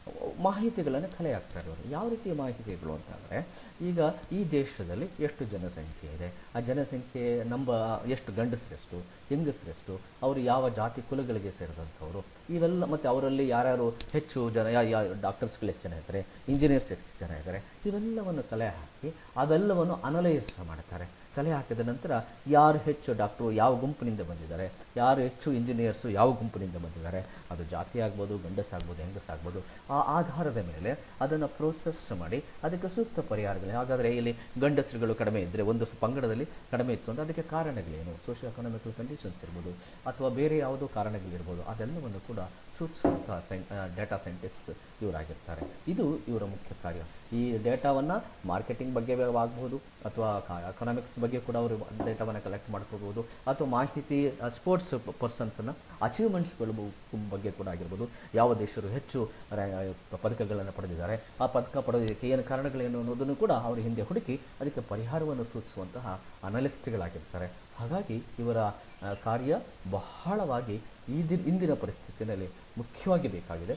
ಮಾಹಿತಿಗಳನ್ನು ಕಲೆ ಹಾಕ್ತಾರೆ ಅವರು ಯಾವ ರೀತಿಯ ಮಾಹಿತಿಗಳು ಅಂತಂದರೆ ಈಗ ಈ ದೇಶದಲ್ಲಿ ಎಷ್ಟು ಜನಸಂಖ್ಯೆ ಇದೆ ಆ ಜನಸಂಖ್ಯೆ ನಂಬ ಎಷ್ಟು ಗಂಡಸರೆಷ್ಟು ಹೆಂಗಸರೆಷ್ಟು ಅವರು ಯಾವ ಜಾತಿ ಕುಲಗಳಿಗೆ ಸೇರಿದಂಥವರು ಇವೆಲ್ಲ ಮತ್ತು ಅವರಲ್ಲಿ ಯಾರ್ಯಾರು ಹೆಚ್ಚು ಜನ ಯಾ ಯಾ ಡಾಕ್ಟರ್ಸ್ಗಳು ಎಷ್ಟು ಜನ ಇದ್ದಾರೆ ಇಂಜಿನಿಯರ್ಸ್ ಎಷ್ಟು ಜನ ಇದ್ದಾರೆ ಇವೆಲ್ಲವನ್ನು ಕಲೆ ಹಾಕಿ ಅವೆಲ್ಲವನ್ನು ಅನಲೈಸ್ ಮಾಡ್ತಾರೆ ಕಲೆ ಹಾಕಿದ ನಂತರ ಯಾರು ಹೆಚ್ಚು ಡಾಕ್ಟ್ರು ಯಾವ ಗುಂಪಿನಿಂದ ಬಂದಿದ್ದಾರೆ ಯಾರು ಹೆಚ್ಚು ಇಂಜಿನಿಯರ್ಸು ಯಾವ ಗುಂಪಿನಿಂದ ಬಂದಿದ್ದಾರೆ ಅದು ಜಾತಿ ಆಗ್ಬೋದು ಗಂಡಸಾಗ್ಬೋದು ಹೆಂಗಸಾಗ್ಬೋದು ಆ ಆಧಾರದ ಮೇಲೆ ಅದನ್ನು ಪ್ರೋಸೆಸ್ ಮಾಡಿ ಅದಕ್ಕೆ ಸೂಕ್ತ ಪರಿಹಾರಗಳು ಹಾಗಾದರೆ ಇಲ್ಲಿ ಗಂಡಸರುಗಳು ಕಡಿಮೆ ಇದ್ದರೆ ಒಂದು ಸ- ಪಂಗಡದಲ್ಲಿ ಕಡಿಮೆ ಇತ್ತು ಅಂದರೆ ಅದಕ್ಕೆ ಕಾರಣಗಳೇನು ಸೋಷಿಯೋ ಎಕನಾಮಿಕಲ್ ಕಂಡೀಷನ್ಸ್ ಇರ್ಬೋದು ಅಥವಾ ಬೇರೆ ಯಾವುದೋ ಕಾರಣಗಳಿರ್ಬೋದು ಅದೆಲ್ಲವನ್ನು ಕೂಡ ಸೂಚಿಸುವಂಥ ಸೈ ಡೇಟಾ ಸೈಂಟಿಸ್ಟ್ಸ್ ಇವರಾಗಿರ್ತಾರೆ ಇದು ಇವರ ಮುಖ್ಯ ಕಾರ್ಯ ಈ ಡೇಟಾವನ್ನು ಮಾರ್ಕೆಟಿಂಗ್ ಬಗ್ಗೆ ಆಗಬಹುದು ಅಥವಾ ಎಕನಾಮಿಕ್ಸ್ ಬಗ್ಗೆ ಕೂಡ ಅವರು ಡೇಟಾವನ್ನು ಕಲೆಕ್ಟ್ ಮಾಡ್ಕೋಬೋದು ಅಥವಾ ಮಾಹಿತಿ ಸ್ಪೋರ್ಟ್ಸ್ ಪರ್ಸನ್ಸನ್ನು ಅಚೀವ್ಮೆಂಟ್ಸ್ಗಳ ಬಗ್ಗೆ ಕೂಡ ಆಗಿರ್ಬೋದು ಯಾವ ದೇಶರು ಹೆಚ್ಚು ರ್ಯಾ- ಪದಕಗಳನ್ನು ಪಡೆದಿದ್ದಾರೆ ಆ ಪದಕ ಪಡೆಯೋದಕ್ಕೆ ಏನು ಕಾರಣಗಳೇನು ಅನ್ನೋದನ್ನು ಕೂಡ ಅವರು ಹಿಂದೆ ಹುಡುಕಿ ಅದಕ್ಕೆ ಪರಿಹಾರವನ್ನು ಸೂಚಿಸುವಂತಹ ಅನಲಿಸ್ಟ್ಗಳಾಗಿರ್ತಾರೆ ಹಾಗಾಗಿ ಇವರ ಆ, ಕಾರ್ಯ ಬಹಳವಾಗಿ ಈ ದಿನ ಇಂದಿನ ಪರಿಸ್ಥಿತಿಯಲ್ಲಿ ಮುಖ್ಯವಾಗಿ ಬೇಕಾಗಿದೆ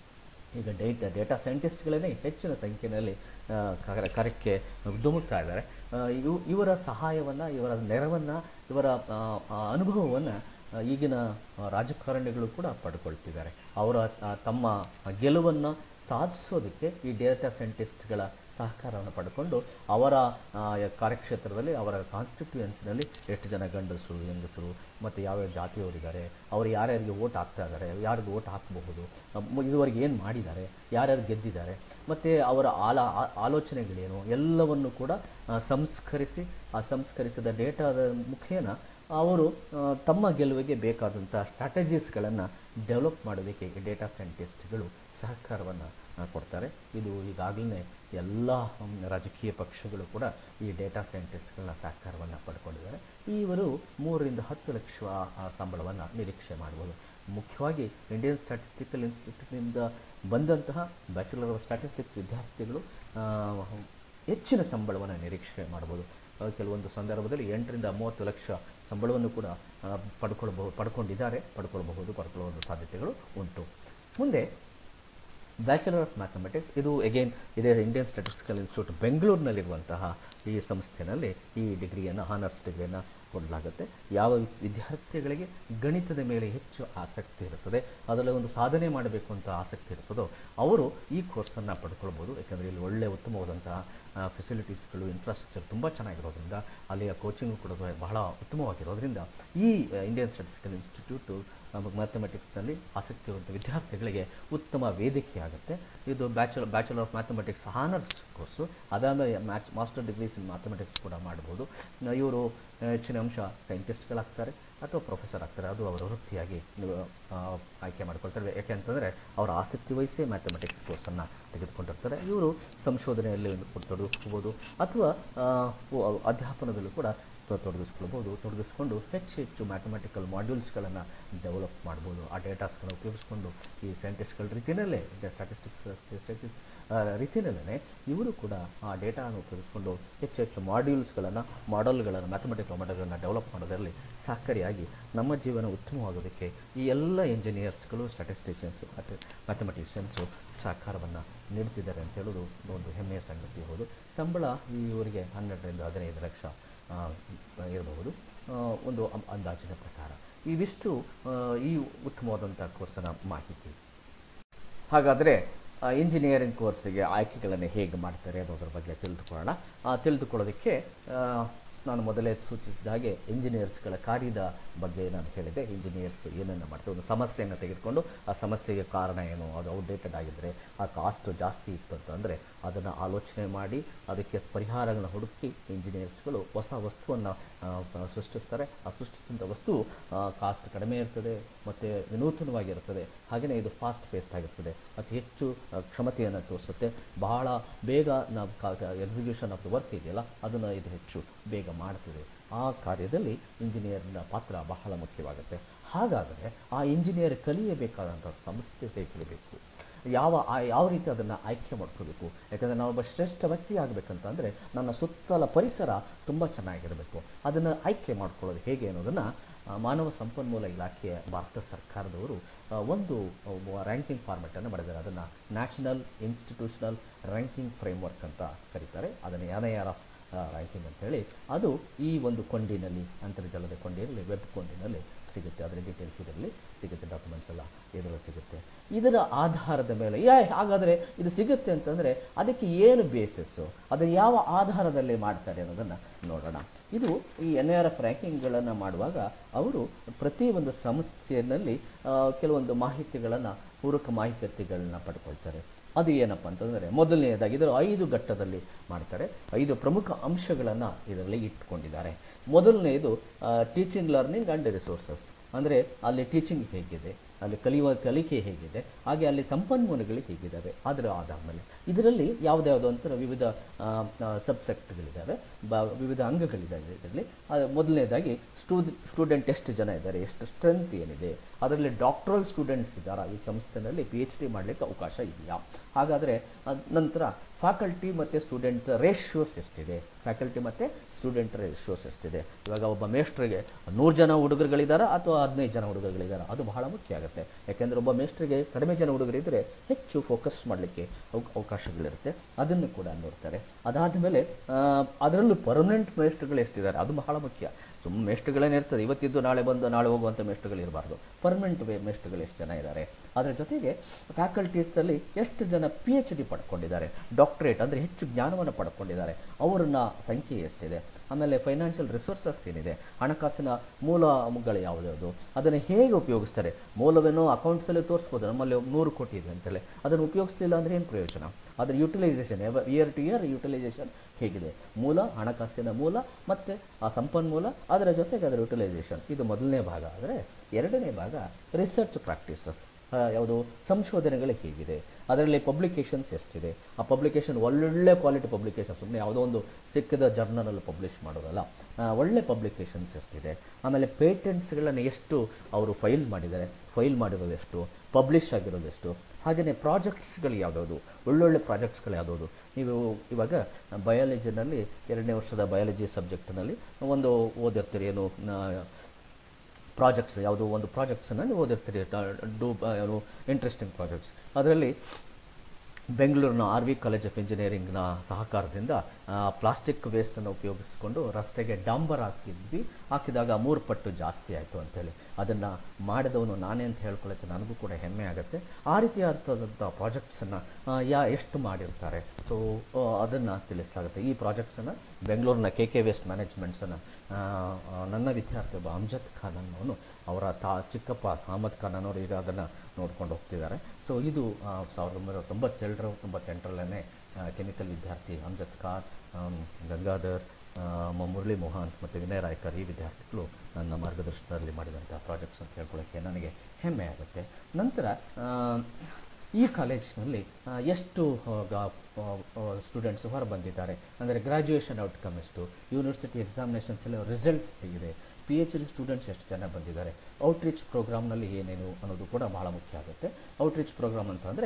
ಈಗ ಡೇಟಾ ಡೇಟಾ ಸೈಂಟಿಸ್ಟ್ಗಳೇ ಹೆಚ್ಚಿನ ಸಂಖ್ಯೆಯಲ್ಲಿ ಆ, ಕಾರ್ಯ- ಕಾರ್ಯಕ್ಕೆ ಧುಮುಕ್ತಾ ಇದ್ದಾರೆ ಆ, ಇವು ಇವರ ಸಹಾಯವನ್ನು ಇವರ ನೆರವನ್ನು ಇವರ ಅನುಭವವನ್ನು ಈಗಿನ ಆ, ರಾಜಕಾರಣಿಗಳು ಕೂಡ ಪಡ್ಕೊಳ್ತಿದ್ದಾರೆ ಅವರ ಆ, ತಮ್ಮ ಗೆಲುವನ್ನು ಸಾಧಿಸೋದಕ್ಕೆ ಈ ಡೇಟಾ ಸೈಂಟಿಸ್ಟ್ಗಳ ಸಹಕಾರವನ್ನು ಪಡ್ಕೊಂಡು ಅವರ ಆ, ಕಾರ್ಯಕ್ಷೇತ್ರದಲ್ಲಿ ಅವರ ಕಾನ್ಸ್ಟಿಟ್ಯೂಯನ್ಸಿನಲ್ಲಿ ಎಷ್ಟು ಜನ ಗಂಡಸರು ಹೆಂಗಸರು ಮತ್ತು ಯಾವ್ಯಾವ ಜಾತಿಯವರಿದ್ದಾರೆ ಅವರು ಯಾರ್ಯಾರಿಗೆ ಓಟ್ ಹಾಕ್ತಾ ಇದ್ದಾರೆ ಯಾರಿಗೆ ಓಟ್ ಹಾಕಬಹುದು ಮ- ಇದುವರೆಗೆ ಏನು ಮಾಡಿದ್ದಾರೆ ಯಾರ್ಯಾರು ಗೆದ್ದಿದ್ದಾರೆ ಮತ್ತು ಅವರ ಆಲ ಆ- ಆಲೋಚನೆಗಳೇನು ಎಲ್ಲವನ್ನು ಕೂಡ ಆ, ಸಂಸ್ಕರಿಸಿ ಆ ಸಂಸ್ಕರಿಸಿದ ಡೇಟಾದ ಮುಖೇನ ಅವರು ಆ, ತಮ್ಮ ಗೆಲುವಿಗೆ ಬೇಕಾದಂಥ ಸ್ಟ್ರಾಟಜೀಸ್ಗಳನ್ನು ಡೆವಲಪ್ ಮಾಡೋದಕ್ಕೆ ಈ ಡೇಟಾ ಸೈಂಟಿಸ್ಟ್ಗಳು ಸಹಕಾರವನ್ನು ಕೊಡ್ತಾರೆ ಇದು ಈಗಾಗಲೇ ಎಲ್ಲ ಹ್ಮ್, ರಾಜಕೀಯ ಪಕ್ಷಗಳು ಕೂಡ ಈ ಡೇಟಾ ಸೈಂಟಿಸ್ಟ್ಗಳನ್ನ ಸಹಕಾರವನ್ನು ಪಡ್ಕೊಂಡಿದ್ದಾರೆ ಇವರು ಮೂರರಿಂದ ಹತ್ತು ಲಕ್ಷ ಸಂಬಳವನ್ನು ನಿರೀಕ್ಷೆ ಮಾಡ್ಬೋದು ಮುಖ್ಯವಾಗಿ ಇಂಡಿಯನ್ ಸ್ಟ್ಯಾಟಿಸ್ಟಿಕಲ್ ಇನ್ಸ್ಟಿಟ್ಯೂಟ್ನಿಂದ ಬಂದಂತಹ ಬ್ಯಾಚುಲರ್ ಆಫ್ ಸ್ಟ್ಯಾಟಿಸ್ಟಿಕ್ಸ್ ವಿದ್ಯಾರ್ಥಿಗಳು ಆ, ಹೆಚ್ಚಿನ ಸಂಬಳವನ್ನು ನಿರೀಕ್ಷೆ ಮಾಡ್ಬೋದು ಆ, ಕೆಲವೊಂದು ಸಂದರ್ಭದಲ್ಲಿ ಎಂಟರಿಂದ ಮೂವತ್ತು ಲಕ್ಷ ಸಂಬಳವನ್ನು ಕೂಡ ಆ, ಪಡ್ಕೊಳ್ಬಹುದು ಪಡ್ಕೊಂಡಿದ್ದಾರೆ ಪಡ್ಕೊಳ್ಬಹುದು ಪಡ್ಕೊಳ್ಳುವ ಸಾಧ್ಯತೆಗಳು ಉಂಟು ಮುಂದೆ ಬ್ಯಾಚುಲರ್ ಆಫ್ ಮ್ಯಾಥಮೆಟಿಕ್ಸ್ ಇದು ಎಗೇನ್ ಇದೇ ಇಂಡಿಯನ್ ಸ್ಟ್ಯಾಟಿಸ್ಟಿಕಲ್ ಇನ್ಸ್ಟಿಟ್ಯೂಟ್ ಬೆಂಗಳೂರಿನಲ್ಲಿರುವಂತಹ ಈ ಸಂಸ್ಥೆಯಲ್ಲಿ ಈ ಡಿಗ್ರಿಯನ್ನು ಹಾನರ್ಸ್ ಡಿಗ್ರಿಯನ್ನು ಕೊಡಲಾಗುತ್ತೆ ಯಾವ ವಿ- ವಿದ್ಯಾರ್ಥಿಗಳಿಗೆ ಗಣಿತದ ಮೇಲೆ ಹೆಚ್ಚು ಆಸಕ್ತಿ ಇರುತ್ತದೆ ಅದರಲ್ಲಿ ಒಂದು ಸಾಧನೆ ಮಾಡಬೇಕು ಅಂತ ಆಸಕ್ತಿ ಇರ್ತದೋ ಅವರು ಈ ಕೋರ್ಸನ್ನು ಪಡ್ಕೊಳ್ಬೋದು ಯಾಕಂದರೆ ಇಲ್ಲಿ ಒಳ್ಳೆಯ ಉತ್ತಮವಾದಂತಹ ಫೆಸಿಲಿಟೀಸ್ಗಳು ಇನ್ಫ್ರಾಸ್ಟ್ರಕ್ಚರ್ ತುಂಬ ಚೆನ್ನಾಗಿರೋದ್ರಿಂದ ಅಲ್ಲಿಯ ಕೋಚಿಂಗು ಕೂಡ ಬಹಳ ಉತ್ತಮವಾಗಿರೋದ್ರಿಂದ ಈ ಇಂಡಿಯನ್ ಸ್ಟ್ಯಾಟಿಸ್ಟಿಕಲ್ ಇನ್ಸ್ಟಿಟ್ಯೂಟು ಮ್ಯಾಥಮೆಟಿಕ್ಸ್ನಲ್ಲಿ ಆಸಕ್ತಿ ಇರುವಂಥ ವಿದ್ಯಾರ್ಥಿಗಳಿಗೆ ಉತ್ತಮ ವೇದಿಕೆ ಆಗುತ್ತೆ ಇದು bachelor bachelor of mathematics honours course ಅದಾದಮೇಲೆ ಮ್ಯಾಚ್ ಮಾಸ್ಟರ್ ಡಿಗ್ರೀಸ್ ಇನ್ ಮ್ಯಾಥಮೆಟಿಕ್ಸ್ ಕೂಡ ಮಾಡ್ಬೋದು ಇವರು ಹೆಚ್ಚಿನ ಅಂಶ ಸೈಂಟಿಸ್ಟ್ಗಳಾಗ್ತಾರೆ ಅಥವಾ ಪ್ರೊಫೆಸರ್ ಆಗ್ತಾರೆ ಅದು ಅವರ ವೃತ್ತಿಯಾಗಿ ನೀವು, ಆ, ಆಯ್ಕೆ ಮಾಡ್ಕೊಳ್ತಾರೆ ಯಾಕೆಂತಂದರೆ ಅವರ ಆಸಕ್ತಿ ವಹಿಸಿ ಮ್ಯಾಥಮೆಟಿಕ್ಸ್ ಕೋರ್ಸನ್ನು ತೆಗೆದುಕೊಂಡಿರ್ತಾರೆ ಇವರು ಸಂಶೋಧನೆಯಲ್ಲಿ ತೊಡಗಿಸ್ಕೋಬೋದು ಅಥವಾ ಆ, ಉ- ಅಧ್ಯಾಪನದಲ್ಲೂ ಕೂಡ ತೊ- ತೊಡಗಿಸ್ಕೊಳ್ಬೋದು ತೊಡಗಿಸ್ಕೊಂಡು ಹೆಚ್ಚು ಹೆಚ್ಚು ಮ್ಯಾಥಮೆಟಿಕಲ್ ಮಾಡ್ಯೂಲ್ಸ್ಗಳನ್ನು ಡೆವಲಪ್ ಮಾಡ್ಬೋದು ಆ ಡೇಟಾಸ್ಗಳನ್ನ ಉಪಯೋಗಿಸ್ಕೊಂಡು ಈ ಸೈಂಟಿಸ್ಟ್ಗಳ ರೀತಿಯಲ್ಲೇ ಸ್ಟ್ಯಾಟಿಸ್ಟಿಕ್ಸ್ ಸ್ಟ್ಯಾಟಿಸ್ಟಿಕ್ಸ್ ರೀತಿಯಲ್ಲೇ ಇವರು ಕೂಡ ಆ ಡೇಟಾವನ್ನು ಉಪಯೋಗಿಸ್ಕೊಂಡು ಹೆಚ್ಚು ಹೆಚ್ಚು ಮಾಡ್ಯೂಲ್ಸ್ಗಳನ್ನು ಮಾಡೆಲ್ಗಳನ್ನು ಮ್ಯಾಥಮೆಟಿಕಲ್ ಮಾಡೆಲ್ಗಳನ್ನು ಡೆವಲಪ್ ಮಾಡೋದರಲ್ಲಿ ಸಹಕಾರಿಯಾಗಿ ನಮ್ಮ ಜೀವನ ಉತ್ತಮವಾಗೋದಕ್ಕೆ ಈ ಎಲ್ಲ ಇಂಜಿನಿಯರ್ಸ್ಗಳು ಸ್ಟ್ಯಾಟಿಸ್ಟಿಷಿಯನ್ಸು ಮತ್ತು ಮ್ಯಾಥಮೆಟಿಷಿಯನ್ಸು ಸಹಕಾರವನ್ನು ನೀಡ್ತಿದ್ದಾರೆ ಅಂತ ಹೇಳೋದು ಒಂದು ಹೆಮ್ಮೆಯ ಸಂಗತಿ ಹೌದು ಸಂಬಳ ಈ ಇವರಿಗೆ ಹನ್ನೆರಡರಿಂದ ಹದಿನೈದು ಲಕ್ಷ ಆ, ಇರಬಹುದು ಆ, ಒಂದು ಅಂ- ಅಂದಾಜಿನ ಪ್ರಕಾರ ಇವಿಷ್ಟು ಆ, ಈ ಉತ್ತಮವಾದಂಥ ಕೋರ್ಸಿನ ಮಾಹಿತಿ ಹಾಗಾದರೆ ಇಂಜಿನಿಯರಿಂಗ್ ಕೋರ್ಸಿಗೆ ಆಯ್ಕೆಗಳನ್ನು ಹೇಗೆ ಮಾಡ್ತಾರೆ ಅನ್ನೋದ್ರ ಬಗ್ಗೆ ತಿಳಿದುಕೊಳ್ಳೋಣ ಆ, ತಿಳಿದುಕೊಳ್ಳೋದಕ್ಕೆ ಆ, ನಾನು ಮೊದಲೇ ಸೂಚಿಸಿದ ಹಾಗೆ ಇಂಜಿನಿಯರ್ಸ್ಗಳ ಕಾರ್ಯದ ಬಗ್ಗೆ ನಾನು ಹೇಳಿದೆ ಇಂಜಿನಿಯರ್ಸ್ ಏನನ್ನು ಮಾಡ್ತಾರೆ ಒಂದು ಸಮಸ್ಯೆಯನ್ನು ತೆಗೆದುಕೊಂಡು ಆ ಸಮಸ್ಯೆಗೆ ಕಾರಣ ಏನು ಅದು ಔಟ್ಡೇಟೆಡ್ ಆಗಿದ್ದರೆ ಆ ಕಾಸ್ಟ್ ಜಾಸ್ತಿ ಇತ್ತು ಅಂತಂದರೆ ಅದನ್ನು ಆಲೋಚನೆ ಮಾಡಿ ಅದಕ್ಕೆ ಪರಿಹಾರಗಳನ್ನು ಹುಡುಕಿ ಇಂಜಿನಿಯರ್ಸ್ಗಳು ಹೊಸ ವಸ್ತುವನ್ನು ಸೃಷ್ಟಿಸ್ತಾರೆ ಆ ಸೃಷ್ಟಿಸಿದಂಥ ವಸ್ತು ಕಾಸ್ಟ್ ಕಡಿಮೆ ಇರ್ತದೆ ಮತ್ತು ವಿನೂತನವಾಗಿರ್ತದೆ ಹಾಗೆಯೇ ಇದು ಫಾಸ್ಟ್ ಪೇಸ್ಡ್ ಆಗಿರ್ತದೆ ಅತಿ ಹೆಚ್ಚು ಆ, ಕ್ಷಮತೆಯನ್ನು ತೋರಿಸುತ್ತೆ ಬಹಳ ಬೇಗ ನಾವು ಎಕ್ಸಿಕ್ಯೂಷನ್ ಆಫ್ ದ ವರ್ಕ್ ಇದೆಯಲ್ಲ ಅದನ್ನು ಇದು ಹೆಚ್ಚು ಬೇಗ ಮಾಡ್ತದೆ ಆ ಕಾರ್ಯದಲ್ಲಿ ಇಂಜಿನಿಯರ್ನ ಪಾತ್ರ ಬಹಳ ಮುಖ್ಯವಾಗುತ್ತೆ ಹಾಗಾದರೆ ಆ ಇಂಜಿನಿಯರ್ ಕಲಿಯಬೇಕಾದಂಥ ಸಂಸ್ಥೆ ಹೇಗಿರಬೇಕು ಯಾವ ಆ- ಯಾವ ರೀತಿ ಅದನ್ನು ಆಯ್ಕೆ ಮಾಡ್ಕೋಬೇಕು ಯಾಕಂದರೆ ನಾವೊಬ್ಬ ಶ್ರೇಷ್ಠ ವ್ಯಕ್ತಿ ಆಗಬೇಕಂತಂದರೆ ನನ್ನ ಸುತ್ತಲ ಪರಿಸರ ತುಂಬ ಚೆನ್ನಾಗಿರಬೇಕು ಅದನ್ನು ಆಯ್ಕೆ ಮಾಡ್ಕೊಳ್ಳೋದು ಹೇಗೆ ಅನ್ನೋದನ್ನು ಆ, ಮಾನವ ಸಂಪನ್ಮೂಲ ಇಲಾಖೆಯ ಭಾರತ ಸರ್ಕಾರದವರು ಆ, ಒಂದು ರ್ಯಾಂಕಿಂಗ್ ಫಾರ್ಮೆಟನ್ನು ಮಾಡಿದ್ದಾರೆ ಅದನ್ನು ನ್ಯಾಷನಲ್ ಇನ್ಸ್ಟಿಟ್ಯೂಷನಲ್ ರ್ಯಾಂಕಿಂಗ್ ಫ್ರೇಮ್ವರ್ಕ್ ಅಂತ ಕರೀತಾರೆ ಅದನ್ನು N I R of ranking ಅಂತೇಳಿ ಅದು ಈ ಒಂದು ಕೊಂಡಿನಲ್ಲಿ ಅಂತರ್ಜಾಲದ ಕೊಂಡಿಯಲ್ಲಿ ವೆಬ್ ಕೊಂಡಿನಲ್ಲಿ ಸಿಗುತ್ತೆ ಅದರ ಡೀಟೇಲ್ಸ್ ಇದರಲ್ಲಿ ಸಿಗುತ್ತೆ ಡಾಕ್ಯುಮೆಂಟ್ಸ್ ಎಲ್ಲ ಇದರಲ್ಲಿ ಸಿಗುತ್ತೆ ಇದರ ಆಧಾರದ ಮೇಲೆ ಯಾ ಹಾಗಾದರೆ ಇದು ಸಿಗುತ್ತೆ ಅಂತಂದರೆ ಅದಕ್ಕೆ ಏನು ಬೇಸಿಸ್ಸು ಅದು ಯಾವ ಆಧಾರದಲ್ಲಿ ಮಾಡ್ತಾರೆ ಅನ್ನೋದನ್ನು ನೋಡೋಣ ಇದು ಈ ಎನ್ ಆರ್ ಎಫ್ ರ್ಯಾಂಕಿಂಗ್ಗಳನ್ನು ಮಾಡುವಾಗ ಅವರು ಪ್ರತಿ ಒಂದು ಸಂಸ್ಥೆಯಲ್ಲಿ ಆ, ಕೆಲವೊಂದು ಮಾಹಿತಿಗಳನ್ನು ಪೂರಕ ಮಾಹಿತಿಗಳನ್ನ ಪಡ್ಕೊಳ್ತಾರೆ ಅದು ಏನಪ್ಪ ಅಂತಂದರೆ ಮೊದಲನೆಯದಾಗಿ ಇದರ ಐದು ಘಟ್ಟದಲ್ಲಿ ಮಾಡ್ತಾರೆ ಐದು ಪ್ರಮುಖ ಅಂಶಗಳನ್ನು ಇದರಲ್ಲಿ ಇಟ್ಕೊಂಡಿದ್ದಾರೆ ಮೊದಲನೆಯದು ಟೀಚಿಂಗ್ ಲರ್ನಿಂಗ್ ಆ್ಯಂಡ್ ರಿಸೋರ್ಸಸ್ ಅಂದರೆ ಅಲ್ಲಿ ಟೀಚಿಂಗ್ ಹೇಗಿದೆ ಅಲ್ಲಿ ಕಲಿಯುವ ಕಲಿಕೆ ಹೇಗಿದೆ ಹಾಗೆ ಅಲ್ಲಿ ಸಂಪನ್ಮೂಲಗಳು ಹೇಗಿದ್ದಾವೆ ಅದರ ಆಧಾರ ಮೇಲೆ ಇದರಲ್ಲಿ ಯಾವುದ್ಯಾವುದು ಅಂತ ವಿವಿಧ ಸಬ್ಸೆಕ್ಟ್ಗಳಿದ್ದಾವೆ ಬ ವಿವಿಧ ಅಂಗಗಳಿದ್ದಾವೆ ಇದರಲ್ಲಿ ಆ, ಮೊದಲನೇದಾಗಿ ಸ್ಟೂಡ್ ಸ್ಟೂಡೆಂಟ್ ಎಷ್ಟು ಜನ ಇದ್ದಾರೆ ಎಷ್ಟು ಸ್ಟ್ರೆಂತ್ ಏನಿದೆ ಅದರಲ್ಲಿ ಡಾಕ್ಟ್ರಲ್ ಸ್ಟೂಡೆಂಟ್ಸ್ ಇದ್ದಾರಾ ಈ ಸಂಸ್ಥೆನಲ್ಲಿ ಪಿ ಎಚ್ ಡಿ ಮಾಡಲಿಕ್ಕೆ ಅವಕಾಶ ಇದೆಯಾ ಹಾಗಾದರೆ ಅದ್ ನಂತರ ಫ್ಯಾಕಲ್ಟಿ ಮತ್ತು ಸ್ಟೂಡೆಂಟ್ ರೇಷಿಯೋಸ್ ಎಷ್ಟಿದೆ ಫ್ಯಾಕಲ್ಟಿ ಮತ್ತು ಸ್ಟೂಡೆಂಟ್ ರೇಷಿಯೋಸ್ ಎಷ್ಟಿದೆ ಇವಾಗ ಒಬ್ಬ ಮೇಸ್ಟ್ರಿಗೆ ನೂರು ಜನ ಹುಡುಗರುಗಳಿದ್ದಾರಾ ಅಥವಾ ಹದಿನೈದು ಜನ ಹುಡುಗರುಗಳಿದ್ದಾರಾ ಅದು ಬಹಳ ಮುಖ್ಯ ಆಗುತ್ತೆ ಯಾಕೆಂದರೆ ಒಬ್ಬ ಮೇಸ್ಟ್ರಿಗೆ ಕಡಿಮೆ ಜನ ಹುಡುಗರಿದ್ದರೆ ಹೆಚ್ಚು ಫೋಕಸ್ ಮಾಡಲಿಕ್ಕೆ ಅವ ಅವಕಾಶಗಳಿರುತ್ತೆ ಅದನ್ನು ಕೂಡ ನೋಡ್ತಾರೆ ಅದಾದ ಮೇಲೆ ಅದರಲ್ಲೂ ಪರ್ಮನೆಂಟ್ ಮೇಸ್ಟ್ರುಗಳು ಎಷ್ಟಿದ್ದಾರೆ ಅದು ಬಹಳ ಮುಖ್ಯ ಸುಮ್ಮನೆ ಮೇಸ್ಟ್ರುಗಳೇನೇ ಇರ್ತದೆ ಇವತ್ತಿದ್ದು ನಾಳೆ ಬಂದು ನಾಳೆ ಹೋಗುವಂಥ ಮೇಸ್ಟ್ರುಗಳು ಇರಬಾರ್ದು ಪರ್ಮನೆಂಟ್ ಮೇಸ್ಟ್ರುಗಳು ಎಷ್ಟು ಜನ ಇದ್ದಾರೆ ಅದರ ಜೊತೆಗೆ ಫ್ಯಾಕಲ್ಟೀಸಲ್ಲಿ ಎಷ್ಟು ಜನ ಪಿ ಎಚ್ ಡಿ ಪಡ್ಕೊಂಡಿದ್ದಾರೆ ಡಾಕ್ಟ್ರೇಟ್ ಅಂದರೆ ಹೆಚ್ಚು ಜ್ಞಾನವನ್ನು ಪಡ್ಕೊಂಡಿದ್ದಾರೆ ಅವ್ರನ್ನ ಸಂಖ್ಯೆ ಎಷ್ಟಿದೆ ಆಮೇಲೆ ಫೈನಾನ್ಷಿಯಲ್ ರಿಸೋರ್ಸಸ್ ಏನಿದೆ ಹಣಕಾಸಿನ ಮೂಲಗಳು ಯಾವುದ್ಯಾವುದು ಅದನ್ನು ಹೇಗೆ ಉಪಯೋಗಿಸ್ತಾರೆ ಮೂಲವೇನೋ ಅಕೌಂಟ್ಸಲ್ಲಿ ತೋರಿಸ್ಬೋದು ನಮ್ಮಲ್ಲಿ ನೂರು ಕೋಟಿ ಇದೆ ಅಂತೇಳಿ ಅದನ್ನು ಉಪಯೋಗಿಸ್ಲಿಲ್ಲ ಅಂದರೆ ಏನು ಪ್ರಯೋಜನ ಅದರ utilisation year to year utilisation ಹೇಗಿದೆ ಮೂಲ ಹಣಕಾಸಿನ ಮೂಲ ಮತ್ತು ಆ ಸಂಪನ್ಮೂಲ ಅದರ ಜೊತೆಗೆ ಅದರ ಯುಟಿಲೈಸೇಷನ್ ಇದು ಮೊದಲನೇ ಭಾಗ ಆದರೆ ಎರಡನೇ ಭಾಗ ರಿಸರ್ಚ್ ಪ್ರಾಕ್ಟೀಸಸ್ ಯಾವುದು ಸಂಶೋಧನೆಗಳು ಹೇಗಿದೆ ಅದರಲ್ಲಿ ಪಬ್ಲಿಕೇಶನ್ಸ್ ಎಷ್ಟಿದೆ ಆ ಪಬ್ಲಿಕೇಶನ್ ಒಳ್ಳೊಳ್ಳೆ ಕ್ವಾಲಿಟಿ ಪಬ್ಲಿಕೇಶನ್ ಸುಮ್ಮನೆ ಯಾವುದೋ ಒಂದು ಸಿಕ್ಕಿದ ಜರ್ನಲಲ್ಲಿ ಪಬ್ಲಿಷ್ ಮಾಡೋದಲ್ಲ ಆ, ಒಳ್ಳೆ ಪಬ್ಲಿಕೇಶನ್ಸ್ ಎಷ್ಟಿದೆ ಆಮೇಲೆ ಪೇಟೆಂಟ್ಸ್ಗಳನ್ನು ಎಷ್ಟು ಅವರು ಫೈಲ್ ಮಾಡಿದ್ದಾರೆ ಫೈಲ್ ಮಾಡಿರೋದು ಎಷ್ಟು ಪಬ್ಲಿಷ್ ಆಗಿರೋದು ಎಷ್ಟು ಹಾಗೆಯೇ ಪ್ರಾಜೆಕ್ಟ್ಸ್ಗಳು ಯಾವುದಾವುದು ಒಳ್ಳೊಳ್ಳೆ ಪ್ರಾಜೆಕ್ಟ್ಸ್ಗಳು ಯಾವುದಾವುದು ನೀವು ಇವಾಗ ಬಯಾಲಜಿನಲ್ಲಿ ಎರಡನೇ ವರ್ಷದ ಬಯಾಲಜಿ ಸಬ್ಜೆಕ್ಟ್ನಲ್ಲಿ ಒಂದು ಓದಿರ್ತೀರಿ ಏನು ನ- ಪ್ರಾಜೆಕ್ಟ್ಸ್ ಯಾವುದೋ ಒಂದು ಪ್ರಾಜೆಕ್ಟ್ಸನ್ನು ನೀವು ಓದಿರ್ತೀರಿ ಡೂ ಏನು ಇಂಟ್ರೆಸ್ಟಿಂಗ್ ಪ್ರಾಜೆಕ್ಟ್ಸ್ ಅದರಲ್ಲಿ ಬೆಂಗಳೂರಿನ ಆರ್ ವಿ ಕಾಲೇಜ್ ಆಫ್ ಇಂಜಿನಿಯರಿಂಗ್ನ ಸಹಕಾರದಿಂದ ಪ್ಲಾಸ್ಟಿಕ್ ವೇಸ್ಟನ್ನು ಉಪಯೋಗಿಸ್ಕೊಂಡು ರಸ್ತೆಗೆ ಡಾಂಬರ್ ಹಾಕಿದ್ವಿ ಹಾಕಿದಾಗ ಮೂರು ಪಟ್ಟು ಜಾಸ್ತಿ ಆಯಿತು ಅಂತೇಳಿ ಅದನ್ನು ಮಾಡಿದವನು ನಾನೇ ಅಂತ ಹೇಳ್ಕೊಳ್ಳೋಕ್ಕೆ ನನಗೂ ಕೂಡ ಹೆಮ್ಮೆ ಆಗುತ್ತೆ ಆ ರೀತಿಯಾದಂಥ ಪ್ರಾಜೆಕ್ಟ್ಸನ್ನು ಯಾ ಎಷ್ಟು ಮಾಡಿರ್ತಾರೆ ಸೊ ಅದನ್ನು ತಿಳಿಸಲಾಗುತ್ತೆ ಈ ಪ್ರಾಜೆಕ್ಟ್ಸನ್ನು ಬೆಂಗಳೂರಿನ ಕೆ ಕೆ ವೇಸ್ಟ್ ಮ್ಯಾನೇಜ್ಮೆಂಟ್ಸನ್ನು ನನ್ನ ವಿದ್ಯಾರ್ಥಿ ಒಬ್ಬ ಅಮ್ಜದ್ ಖಾನ್ ಅನ್ನೋನು ಅವರ ತಾ ಚಿಕ್ಕಪ್ಪ ಅಹಮದ್ ಖಾನ್ ಅನ್ನೋರು ಈಗ ಅದನ್ನು ನೋಡ್ಕೊಂಡು ಹೋಗ್ತಿದ್ದಾರೆ ಸೊ ಇದು ಆ, ಸಾವಿರದ ಒಂಬೈನೂರ ತೊಂಬತ್ತೇಳರ ತೊಂಬತ್ತೆಂಟರಲ್ಲೇ ಕೆಮಿಕಲ್ ವಿದ್ಯಾರ್ಥಿ ಅಮ್ಜದ್ ಖಾನ್ ಆಮ್, ಗಂಗಾಧರ್ ಆ, ಮ- ಮುರಳಿ ಮೋಹನ್ ಮತ್ತು ವಿನಯ್ ರಾಯ್ಕರ್ ಈ ವಿದ್ಯಾರ್ಥಿಗಳು ನನ್ನ ಮಾರ್ಗದರ್ಶನದಲ್ಲಿ ಮಾಡಿದಂಥ ಪ್ರಾಜೆಕ್ಟ್ಸ್ ಅಂತ ಹೇಳ್ಕೊಳ್ಳೋಕ್ಕೆ ನನಗೆ ಹೆಮ್ಮೆ ಆಗುತ್ತೆ ನಂತರ ಆ, ಈ ಕಾಲೇಜಿನಲ್ಲಿ ಆ, ಎಷ್ಟು ಸ್ಟೂಡೆಂಟ್ಸ್ ಹೊರ ಬಂದಿದ್ದಾರೆ ಅಂದರೆ ಗ್ರ್ಯಾಜುಯೇಷನ್ ಔಟ್ಕಮ್ ಎಷ್ಟು ಯೂನಿವರ್ಸಿಟಿ ಎಕ್ಸಾಮಿನೇಷನ್ಸ್ ಎಲ್ಲ ರಿಸಲ್ಟ್ಸ್ ಹೇಗಿದೆ ಪಿ ಎಚ್ ಡಿ ಸ್ಟೂಡೆಂಟ್ಸ್ ಎಷ್ಟು ಜನ ಬಂದಿದ್ದಾರೆ ಔಟ್ರೀಚ್ ಪ್ರೋಗ್ರಾಮ್ನಲ್ಲಿ ಏನೇನು ಅನ್ನೋದು ಕೂಡ ಬಹಳ ಮುಖ್ಯ ಆಗುತ್ತೆ ಔಟ್ರೀಚ್ ಪ್ರೋಗ್ರಾಮ್ ಅಂತಂದರೆ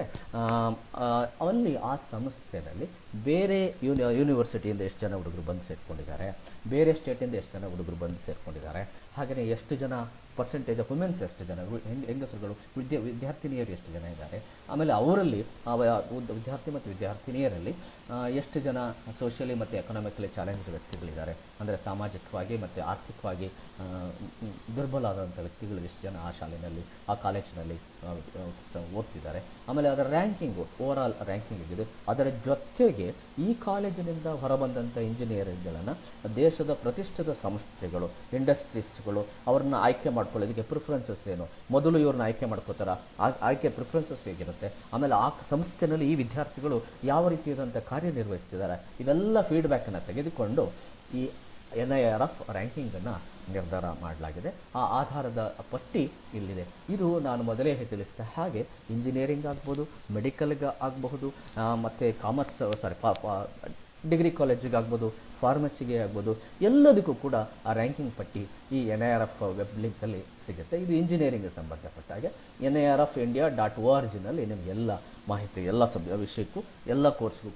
ಅಲ್ಲಿ ಆ ಸಂಸ್ಥೆಯಲ್ಲಿ ಬೇರೆ ಯೂನಿ ಯೂನಿವರ್ಸಿಟಿಯಿಂದ ಎಷ್ಟು ಜನ ಹುಡುಗರು ಬಂದು ಸೇರ್ಕೊಂಡಿದ್ದಾರೆ ಬೇರೆ ಸ್ಟೇಟಿಂದ ಎಷ್ಟು ಜನ ಹುಡುಗರು ಬಂದು ಸೇರ್ಕೊಂಡಿದ್ದಾರೆ ಹಾಗೆಯೇ ಎಷ್ಟು ಜನ ಪರ್ಸೆಂಟೇಜ್ ಆಫ್ ವುಮೆನ್ಸ್ ಎಷ್ಟು ಜನ ವು- ಹೆಂಗ್ ಹೆಂಗಸರುಗಳು ವಿದ್ಯಾ ವಿದ್ಯಾರ್ಥಿನಿಯರು ಎಷ್ಟು ಜನ ಇದ್ದಾರೆ ಆಮೇಲೆ ಅವರಲ್ಲಿ ಆ ವ- ಉದ್- ವಿದ್ಯಾರ್ಥಿ ಮತ್ತು ವಿದ್ಯಾರ್ಥಿನಿಯರಲ್ಲಿ ಆ, ಎಷ್ಟು ಜನ ಸೋಷಿಯಲಿ ಮತ್ತು ಎಕನಾಮಿಕಲಿ ಚಾಲೆಂಜ್ಡ್ ವ್ಯಕ್ತಿಗಳಿದ್ದಾರೆ ಅಂದರೆ ಸಾಮಾಜಿಕವಾಗಿ ಮತ್ತು ಆರ್ಥಿಕವಾಗಿ ಆ, ಮ್, ದುರ್ಬಲ ಆದಂಥ ವ್ಯಕ್ತಿಗಳು ಎಷ್ಟು ಜನ ಆ ಶಾಲೆಯಲ್ಲಿ ಆ ಕಾಲೇಜಿನಲ್ಲಿ ಆ, ಆ, ಸ- ಓದ್ತಿದ್ದಾರೆ ಆಮೇಲೆ ಅದರ ರ್ಯಾಂಕಿಂಗು ಓವರ್ ಆಲ್ ರ್ಯಾಂಕಿಂಗ್ ಇದೆ ಅದರ ಜೊತೆಗೆ ಈ ಕಾಲೇಜಿನಿಂದ ಹೊರಬಂದಂಥ ಇಂಜಿನಿಯರಿಂಗ್ಗಳನ್ನು ದೇಶದ ಪ್ರತಿಷ್ಠಿತ ಸಂಸ್ಥೆಗಳು ಇಂಡಸ್ಟ್ರೀಸ್ಗಳು ಅವ್ರನ್ನ ಆಯ್ಕೆ ಮಾಡ್ಕೊಳ್ಳೋದಕ್ಕೆ ಪ್ರಿಫರೆನ್ಸಸ್ ಏನು ಮೊದಲು ಇವ್ರನ್ನ ಆಯ್ಕೆ ಮಾಡ್ಕೋತಾರ ಆ- ಆಯ್ಕೆ ಪ್ರಿಫರೆನ್ಸಸ್ ಹೇಗಿರುತ್ತೆ ಆಮೇಲೆ ಆ ಸಂಸ್ಥೆನಲ್ಲಿ ಈ ವಿದ್ಯಾರ್ಥಿಗಳು ಯಾವ ರೀತಿಯಾದಂಥ ಕಾರ್ಯನಿರ್ವಹಿಸ್ತಿದ್ದಾರೆ ಇವೆಲ್ಲ ಫೀಡ್ಬ್ಯಾಕನ್ನು ತೆಗೆದುಕೊಂಡು ಈ ಎನ್ ಐ ಆರ್ ಎಫ್ ರ್ಯಾಂಕಿಂಗನ್ನು ನಿರ್ಧಾರ ಮಾಡಲಾಗಿದೆ ಆ ಆಧಾರದ ಪಟ್ಟಿ ಇಲ್ಲಿದೆ ಇದು ನಾನು ಮೊದಲೇ ತಿಳಿಸಿದ ಹಾಗೆ ಇಂಜಿನಿಯರಿಂಗ್ ಆಗ್ಬೋದು ಮೆಡಿಕಲ್ಗೆ ಆಗಬಹುದು ಮತ್ತು ಕಾಮರ್ಸ್ ಸಾರಿ ಡಿಗ್ರಿ ಕಾಲೇಜಿಗೆ ಆಗ್ಬೋದು ಫಾರ್ಮಸಿಗೆ ಆಗ್ಬೋದು ಎಲ್ಲದಕ್ಕೂ ಕೂಡ ಆ ರ್ಯಾಂಕಿಂಗ್ ಪಟ್ಟಿ ಈ N I R F web ಲಿಂಕಲ್ಲಿ ಸಿಗುತ್ತೆ ಇದು ಇಂಜಿನಿಯರಿಂಗ್ಗೆ ಸಂಬಂಧಪಟ್ಟ ಹಾಗೆ N I R F India dot O R ಜಿನಲ್ಲಿ ನಿಮಗೆಲ್ಲ ಮಾಹಿತಿ ಎಲ್ಲ ಸಬ್ ವಿಷಯಕ್ಕೂ ಎಲ್ಲ ಕೋರ್ಸ್ಗೂ ಕೂಡ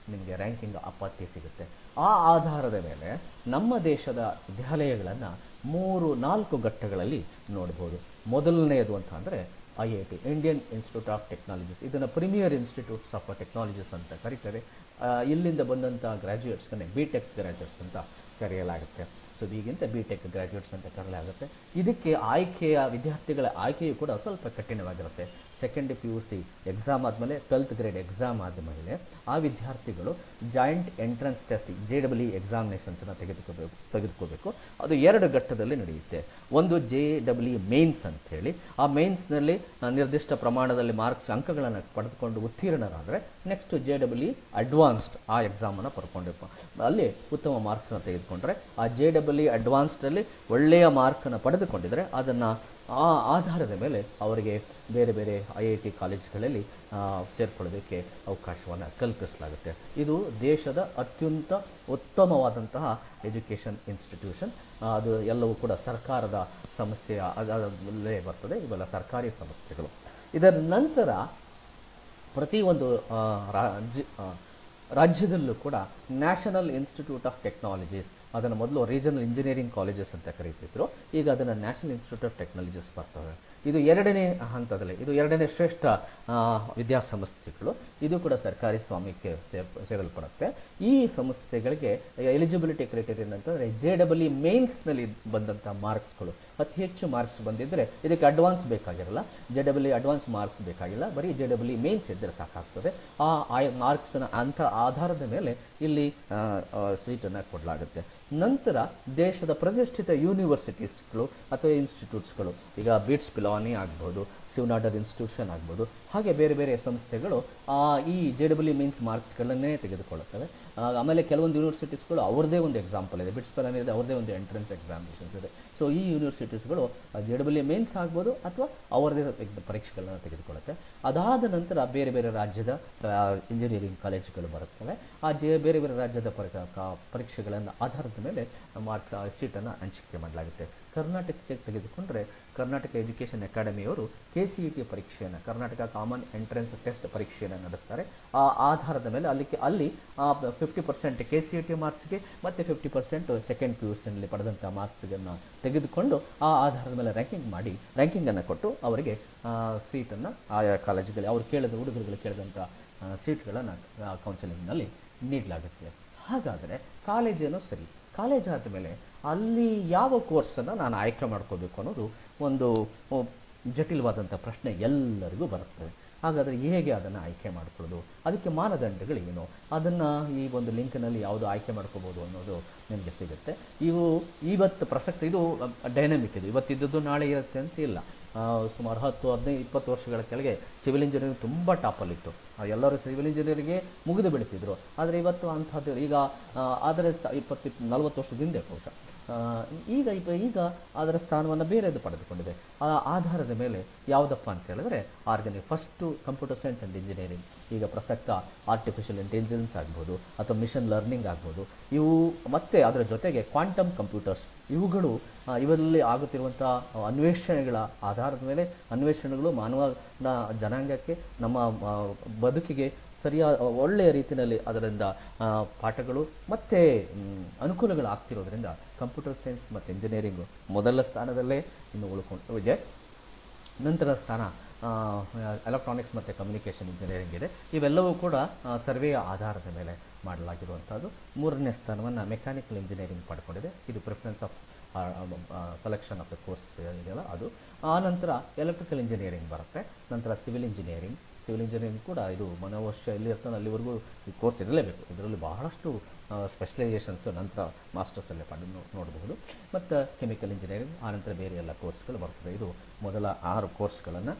ನಿಮಗೆ ರ್ಯಾಂಕಿಂಗ್ ಅಪಾತಿ ಸಿಗುತ್ತೆ ಆ ಆಧಾರದ ಮೇಲೆ ನಮ್ಮ ದೇಶದ ವಿದ್ಯಾಲಯಗಳನ್ನು ಮೂರು ನಾಲ್ಕು ಘಟ್ಟಗಳಲ್ಲಿ ನೋಡ್ಬೋದು ಮೊದಲನೆಯದು ಅಂತ ಅಂದರೆ I I T Indian institute of technologies ಇದನ್ನು ಪ್ರೀಮಿಯರ್ ಇನ್ಸ್ಟಿಟ್ಯೂಟ್ಸ್ ಆಫ್ ಟೆಕ್ನಾಲಜೀಸ್ ಅಂತ ಕರೀತಾರೆ ಆ, ಇಲ್ಲಿಂದ ಬಂದಂಥ ಗ್ರ್ಯಾಜುಯೇಟ್ಸ್ಗೆ ಬಿ ಟೆಕ್ ಗ್ರ್ಯಾಜುಯೇಟ್ಸ್ ಅಂತ ಕರೆಯಲಾಗುತ್ತೆ ಸೊ ಈಗಿಂತ ಬಿ ಟೆಕ್ ಗ್ರ್ಯಾಜುಯೇಟ್ಸ್ ಅಂತ ಕರೆಯಲಾಗುತ್ತೆ ಇದಕ್ಕೆ ಆಯ್ಕೆಯ ವಿದ್ಯಾರ್ಥಿಗಳ ಆಯ್ಕೆಯು ಕೂಡ ಸ್ವಲ್ಪ ಕಠಿಣವಾಗಿರುತ್ತೆ second P U C exam ಆದಮೇಲೆ ಟ್ವೆಲ್ತ್ ಗ್ರೇಡ್ ಎಕ್ಸಾಮ್ ಆದಮೇಲೆ ಆ ವಿದ್ಯಾರ್ಥಿಗಳು joint entrance test J W ಎಕ್ಸಾಮಿನೇಷನ್ಸನ್ನು ತೆಗೆದುಕೋಬೇಕು ತೆಗೆದುಕೋಬೇಕು ಅದು ಎರಡು ಘಟ್ಟದಲ್ಲಿ ನಡೆಯುತ್ತೆ ಒಂದು ಜೆ ಡಬ್ಲ್ಯೂ ಮೇನ್ಸ್ ಅಂಥೇಳಿ ಆ ಮೇನ್ಸ್ನಲ್ಲಿ ನಿರ್ದಿಷ್ಟ ಪ್ರಮಾಣದಲ್ಲಿ ಮಾರ್ಕ್ಸ್ ಅಂಕಗಳನ್ನು ಪಡೆದುಕೊಂಡು ಉತ್ತೀರ್ಣರಾದರೆ ನೆಕ್ಸ್ಟ್ ಜೆ ಡಬ್ಲ್ಯೂ ಅಡ್ವಾನ್ಸ್ಡ್ ಆ ಎಕ್ಸಾಮನ್ನು ಪಡ್ಕೊಂಡು ಅಲ್ಲಿ ಉತ್ತಮ ಮಾರ್ಕ್ಸನ್ನು ತೆಗೆದುಕೊಂಡ್ರೆ ಆ ಜೆ ಡಬ್ಲ್ಯೂ ಅಡ್ವಾನ್ಸ್ಡಲ್ಲಿ ಒಳ್ಳೆಯ ಮಾರ್ಕನ್ನು ಪಡೆದುಕೊಂಡಿದ್ರೆ ಅದನ್ನು ಆ ಆಧಾರದ ಮೇಲೆ ಅವರಿಗೆ ಬೇರೆ ಬೇರೆ ಐ ಐ ಟಿ ಕಾಲೇಜುಗಳಲ್ಲಿ ಆ, ಸೇರ್ಕೊಳ್ಳೋದಕ್ಕೆ ಅವಕಾಶವನ್ನು ಕಲ್ಪಿಸಲಾಗುತ್ತೆ ಇದು ದೇಶದ ಅತ್ಯಂತ ಉತ್ತಮವಾದಂತಹ ಎಜುಕೇಷನ್ ಇನ್ಸ್ಟಿಟ್ಯೂಷನ್ ಅದು ಎಲ್ಲವೂ ಕೂಡ ಸರ್ಕಾರದ ಸಂಸ್ಥೆಯ ಅದರಲ್ಲೇ ಬರ್ತದೆ ಇವೆಲ್ಲ ಸರ್ಕಾರಿ ಸಂಸ್ಥೆಗಳು ಇದರ ನಂತರ ಪ್ರತಿಯೊಂದು ಆ, ರಾಜ್ಯ ಆ, ರಾಜ್ಯದಲ್ಲೂ ಕೂಡ ನ್ಯಾಷನಲ್ ಇನ್ಸ್ಟಿಟ್ಯೂಟ್ ಆಫ್ ಟೆಕ್ನಾಲಜೀಸ್ ಅದನ್ನು ಮೊದಲು ರೀಜನಲ್ ಇಂಜಿನಿಯರಿಂಗ್ ಕಾಲೇಜಸ್ ಅಂತ ಕರೀತಿದ್ರು ಈಗ ಅದನ್ನು ನ್ಯಾಷನಲ್ ಇನ್ಸ್ಟಿಟ್ಯೂಟ್ ಆಫ್ ಟೆಕ್ನಾಲಜೀಸ್ ಬರ್ತವೆ ಇದು ಎರಡನೇ ಹಂತದಲ್ಲಿ ಇದು ಎರಡನೇ ಶ್ರೇಷ್ಠ ಆ, ವಿದ್ಯಾಸಂಸ್ಥೆಗಳು ಇದು ಕೂಡ ಸರ್ಕಾರಿ ಸ್ವಾಮ್ಯಕ್ಕೆ ಸೇರ್ ಸೇರಲ್ಪಡುತ್ತೆ ಈ ಸಂಸ್ಥೆಗಳಿಗೆ ಎಲಿಜಿಬಿಲಿಟಿ ಕ್ರೈಟೇರಿಯನ್ ಅಂತಂದರೆ ಜೆ ಡಬಲ್ ಇ ಮೇನ್ಸ್ನಲ್ಲಿ ಬಂದಂಥ ಮಾರ್ಕ್ಸ್ಗಳು ಅತಿ ಹೆಚ್ಚು ಮಾರ್ಕ್ಸ್ ಬಂದಿದ್ದರೆ ಇದಕ್ಕೆ ಅಡ್ವಾನ್ಸ್ ಬೇಕಾಗಿರಲ್ಲ J double E advance marks ಬೇಕಾಗಿಲ್ಲ ಬರೀ ಜೆ ಡಬಲ್ ಇ ಮೇನ್ಸ್ ಇದ್ದರೆ ಸಾಕಾಗ್ತದೆ ಆ ಆಯ ಮಾರ್ಕ್ಸ್ನ ಅಂಥ ಆಧಾರದ ಮೇಲೆ ಇಲ್ಲಿ ಸೀಟನ್ನು ಕೊಡಲಾಗುತ್ತೆ ನಂತರ ದೇಶದ ಪ್ರತಿಷ್ಠಿತ ಯೂನಿವರ್ಸಿಟೀಸ್ಗಳು ಅಥವಾ ಇನ್ಸ್ಟಿಟ್ಯೂಟ್ಸ್ಗಳು ಈಗ ಬೀಟ್ಸ್ ಪಿಲಾನಿ ಆಗ್ಬೋದು ಶಿವನಾಡರ್ ಇನ್ಸ್ಟಿಟ್ಯೂಷನ್ ಆಗ್ಬೋದು ಹಾಗೆ ಬೇರೆ ಬೇರೆ ಸಂಸ್ಥೆಗಳು ಆ, ಈ ಜೆ ಡಬ್ಲ್ಯೂ ಮೀನ್ಸ್ ಮಾರ್ಕ್ಸ್ಗಳನ್ನೇ ತೆಗೆದುಕೊಳ್ಳುತ್ತವೆ ಆ, ಆಮೇಲೆ ಕೆಲವೊಂದು ಯೂನಿವರ್ಸಿಟೀಸ್ಗಳು ಅವ್ರದ್ದೇ ಒಂದು ಎಕ್ಸಾಂಪಲ್ ಇದೆ ಬಿಟ್ಸ್ ಪಿಲಾನಿ ಇದೆ ಅವ್ರದ್ದೇ ಒಂದು ಎಂಟ್ರೆನ್ಸ್ ಎಕ್ಸಾಮಿನೇಷನ್ಸ್ ಇದೆ ಸೊ ಈ ಯೂನಿವರ್ಸಿಟೀಸ್ಗಳು ಜೆ ಡಬ್ಲ್ಯೂ ಮೇನ್ಸ್ ಆಗ್ಬೋದು ಅಥವಾ ಅವರದೇ ಎಗ್- ಪರೀಕ್ಷೆಗಳನ್ನು ತೆಗೆದುಕೊಳ್ಳುತ್ತೆ ಅದಾದ ನಂತರ ಬೇರೆ ಬೇರೆ ರಾಜ್ಯದ ಇಂಜಿನಿಯರಿಂಗ್ ಕಾಲೇಜುಗಳು ಬರುತ್ತವೆ ಆ ಜೆ ಬೇರೆ ಬೇರೆ ರಾಜ್ಯದ ಪರಿ ಕ- ಪರೀಕ್ಷೆಗಳನ್ನು ಆಧಾರದ ಮೇಲೆ ಮಾರ್ಕ್ಸ್ ಸೀಟನ್ನು ಹಂಚಿಕೆ ಮಾಡಲಾಗುತ್ತೆ ಕರ್ನಾಟಕಕ್ಕೆ ತೆಗೆದುಕೊಂಡ್ರೆ ಕರ್ನಾಟಕ ಎಜುಕೇಷನ್ ಅಕಾಡೆಮಿಯವರು ಕೆ ಸಿ ಇ ಟಿ ಪರೀಕ್ಷೆಯನ್ನು ಕರ್ನಾಟಕ ಕಾಮನ್ ಎಂಟ್ರೆನ್ಸ್ ಟೆಸ್ಟ್ ಪರೀಕ್ಷೆಯನ್ನು ನಡೆಸ್ತಾರೆ ಆ ಆಧಾರದ ಮೇಲೆ ಅಲ್ಲಿಗೆ ಅಲ್ಲಿ fifty percent K C E T ಮಾರ್ಕ್ಸ್ಗೆ ಮತ್ತು fifty percent second P U ಸಿನಲ್ಲಿ ಪಡೆದಂಥ ಮಾರ್ಕ್ಸ್ಗಳನ್ನು ತೆಗೆದುಕೊಂಡು ಆ ಆಧಾರದ ಮೇಲೆ ರ್ಯಾಂಕಿಂಗ್ ಮಾಡಿ ರ್ಯಾಂಕಿಂಗನ್ನು ಕೊಟ್ಟು ಅವರಿಗೆ ಸೀಟನ್ನು ಆಯಾ ಕಾಲೇಜುಗಳಿಗೆ ಅವ್ರು ಕೇಳಿದ ಹುಡುಗರುಗಳು ಕೇಳಿದಂಥ ಸೀಟ್ಗಳನ್ನು ಕೌನ್ಸಿಲಿಂಗ್ನಲ್ಲಿ ನೀಡಲಾಗುತ್ತೆ ಹಾಗಾದರೆ ಕಾಲೇಜೇನೋ ಸರಿ ಕಾಲೇಜ್ ಆದಮೇಲೆ ಅಲ್ಲಿ ಯಾವ ಕೋರ್ಸನ್ನು ನಾನು ಆಯ್ಕೆ ಮಾಡ್ಕೋಬೇಕು ಅನ್ನೋದು ಒಂದು ಆ, ಜಟಿಲವಾದಂಥ ಪ್ರಶ್ನೆ ಎಲ್ಲರಿಗೂ ಬರುತ್ತದೆ ಹಾಗಾದರೆ ಹೇಗೆ ಅದನ್ನು ಆಯ್ಕೆ ಮಾಡ್ಕೊಳ್ಳೋದು ಅದಕ್ಕೆ ಮಾನದಂಡಗಳೇನು ಅದನ್ನು ಈ ಒಂದು ಲಿಂಕ್ನಲ್ಲಿ ಯಾವುದು ಆಯ್ಕೆ ಮಾಡ್ಕೋಬೋದು ಅನ್ನೋದು ನಿಮಗೆ ಸಿಗುತ್ತೆ ಇವು ಇವತ್ತು ಪ್ರಸಕ್ತ ಇದು ಡೈನಮಿಕ್ ಇದು ಇವತ್ತಿದ್ದದ್ದು ನಾಳೆ ಇರುತ್ತೆ ಅಂತ ಇಲ್ಲ ಆ, ಸುಮಾರು ಹತ್ತು ಹದಿನೈದು ಇಪ್ಪತ್ತು ವರ್ಷಗಳ ಕೆಳಗೆ ಸಿವಿಲ್ ಇಂಜಿನಿಯರಿಂಗ್ ತುಂಬ ಟಾಪಲ್ಲಿತ್ತು ಆ, ಎಲ್ಲರೂ ಸಿವಿಲ್ ಇಂಜಿನಿಯರಿಂಗ್ಗೆ ಮುಗಿದು ಬೀಳ್ತಿದ್ರು ಆದರೆ ಇವತ್ತು ಅಂಥದ್ದು ಈಗ ಆ, ಆದರೆ ಸ- ಇಪ್ಪತ್ತು ನಲವತ್ತು ವರ್ಷದ ಹಿಂದೆ ಬಹುಶಃ ಆ, ಈಗ ಇಪ್ಪ ಈಗ ಅದರ ಸ್ಥಾನವನ್ನು ಬೇರೆದು ಪಡೆದುಕೊಂಡಿದೆ ಆ ಆಧಾರದ ಮೇಲೆ ಯಾವುದಪ್ಪ ಅಂತ ಹೇಳಿದ್ರೆ organic first computer science and engineering ಈಗ ಪ್ರಸಕ್ತ ಆರ್ಟಿಫಿಷಿಯಲ್ ಇಂಟೆಲಿಜೆನ್ಸ್ ಆಗ್ಬೋದು ಅಥವಾ ಮಿಷನ್ ಲರ್ನಿಂಗ್ ಆಗ್ಬೋದು ಇವು ಮತ್ತೆ ಅದರ ಜೊತೆಗೆ ಕ್ವಾಂಟಮ್ ಕಂಪ್ಯೂಟರ್ಸ್ ಇವುಗಳು ಆ, ಇವರಲ್ಲಿ ಆಗುತ್ತಿರುವಂಥ ಅನ್ವೇಷಣೆಗಳ ಆಧಾರದ ಮೇಲೆ ಅನ್ವೇಷಣೆಗಳು ಮಾನವನ ಜನಾಂಗಕ್ಕೆ ನಮ್ಮ ಆ, ಬದುಕಿಗೆ ಸರಿಯಾದ ಒಳ್ಳೆಯ ರೀತಿಯಲ್ಲಿ ಅದರಿಂದ ಆ, ಪಾಠಗಳು ಮತ್ತು ಅನುಕೂಲಗಳು ಆಗ್ತಿರೋದ್ರಿಂದ ಕಂಪ್ಯೂಟರ್ ಸೈನ್ಸ್ ಮತ್ತು ಇಂಜಿನಿಯರಿಂಗು ಮೊದಲ ಸ್ಥಾನದಲ್ಲೇ ಇನ್ನು ಉಳ್ಕೊಂಡು ಇದೆ ನಂತರ ಸ್ಥಾನ ಎಲೆಕ್ಟ್ರಾನಿಕ್ಸ್ ಮತ್ತು ಕಮ್ಯುನಿಕೇಷನ್ ಇಂಜಿನಿಯರಿಂಗ್ ಇದೆ ಇವೆಲ್ಲವೂ ಕೂಡ ಆ, ಸರ್ವೆಯ ಆಧಾರದ ಮೇಲೆ ಮಾಡಲಾಗಿರುವಂಥದ್ದು ಮೂರನೇ ಸ್ಥಾನವನ್ನು ಮೆಕ್ಯಾನಿಕಲ್ ಇಂಜಿನಿಯರಿಂಗ್ ಪಡ್ಕೊಂಡಿದೆ ಇದು preference of selection of the course ಇದೆಯಲ್ಲ ಅದು ಆ ನಂತರ ಎಲೆಕ್ಟ್ರಿಕಲ್ ಇಂಜಿನಿಯರಿಂಗ್ ಬರುತ್ತೆ ನಂತರ ಸಿವಿಲ್ ಇಂಜಿನಿಯರಿಂಗ್ ಸಿವಿಲ್ ಇಂಜಿನಿಯರಿಂಗ್ ಕೂಡ ಇದು ಮನೆ ವರ್ಷ ಎಲ್ಲಿ ಇರ್ತಾನೆ ಅಲ್ಲಿವರೆಗೂ ಈ ಕೋರ್ಸ್ ಇರಲೇಬೇಕು ಇದರಲ್ಲಿ ಬಹಳಷ್ಟು ಸ್ಪೆಷಲೈಸೇಷನ್ಸ್ ನಂತರ ಮಾಸ್ಟರ್ಸಲ್ಲೇ ಪಡೆದು ನೋ- ನೋಡಬಹುದು ಮತ್ತು ಕೆಮಿಕಲ್ ಇಂಜಿನಿಯರಿಂಗ್ ಆನಂತರ ಬೇರೆ ಎಲ್ಲ ಕೋರ್ಸ್ಗಳು ಬರ್ತದೆ ಇದು ಮೊದಲ ಆರು ಕೋರ್ಸ್ಗಳನ್ನು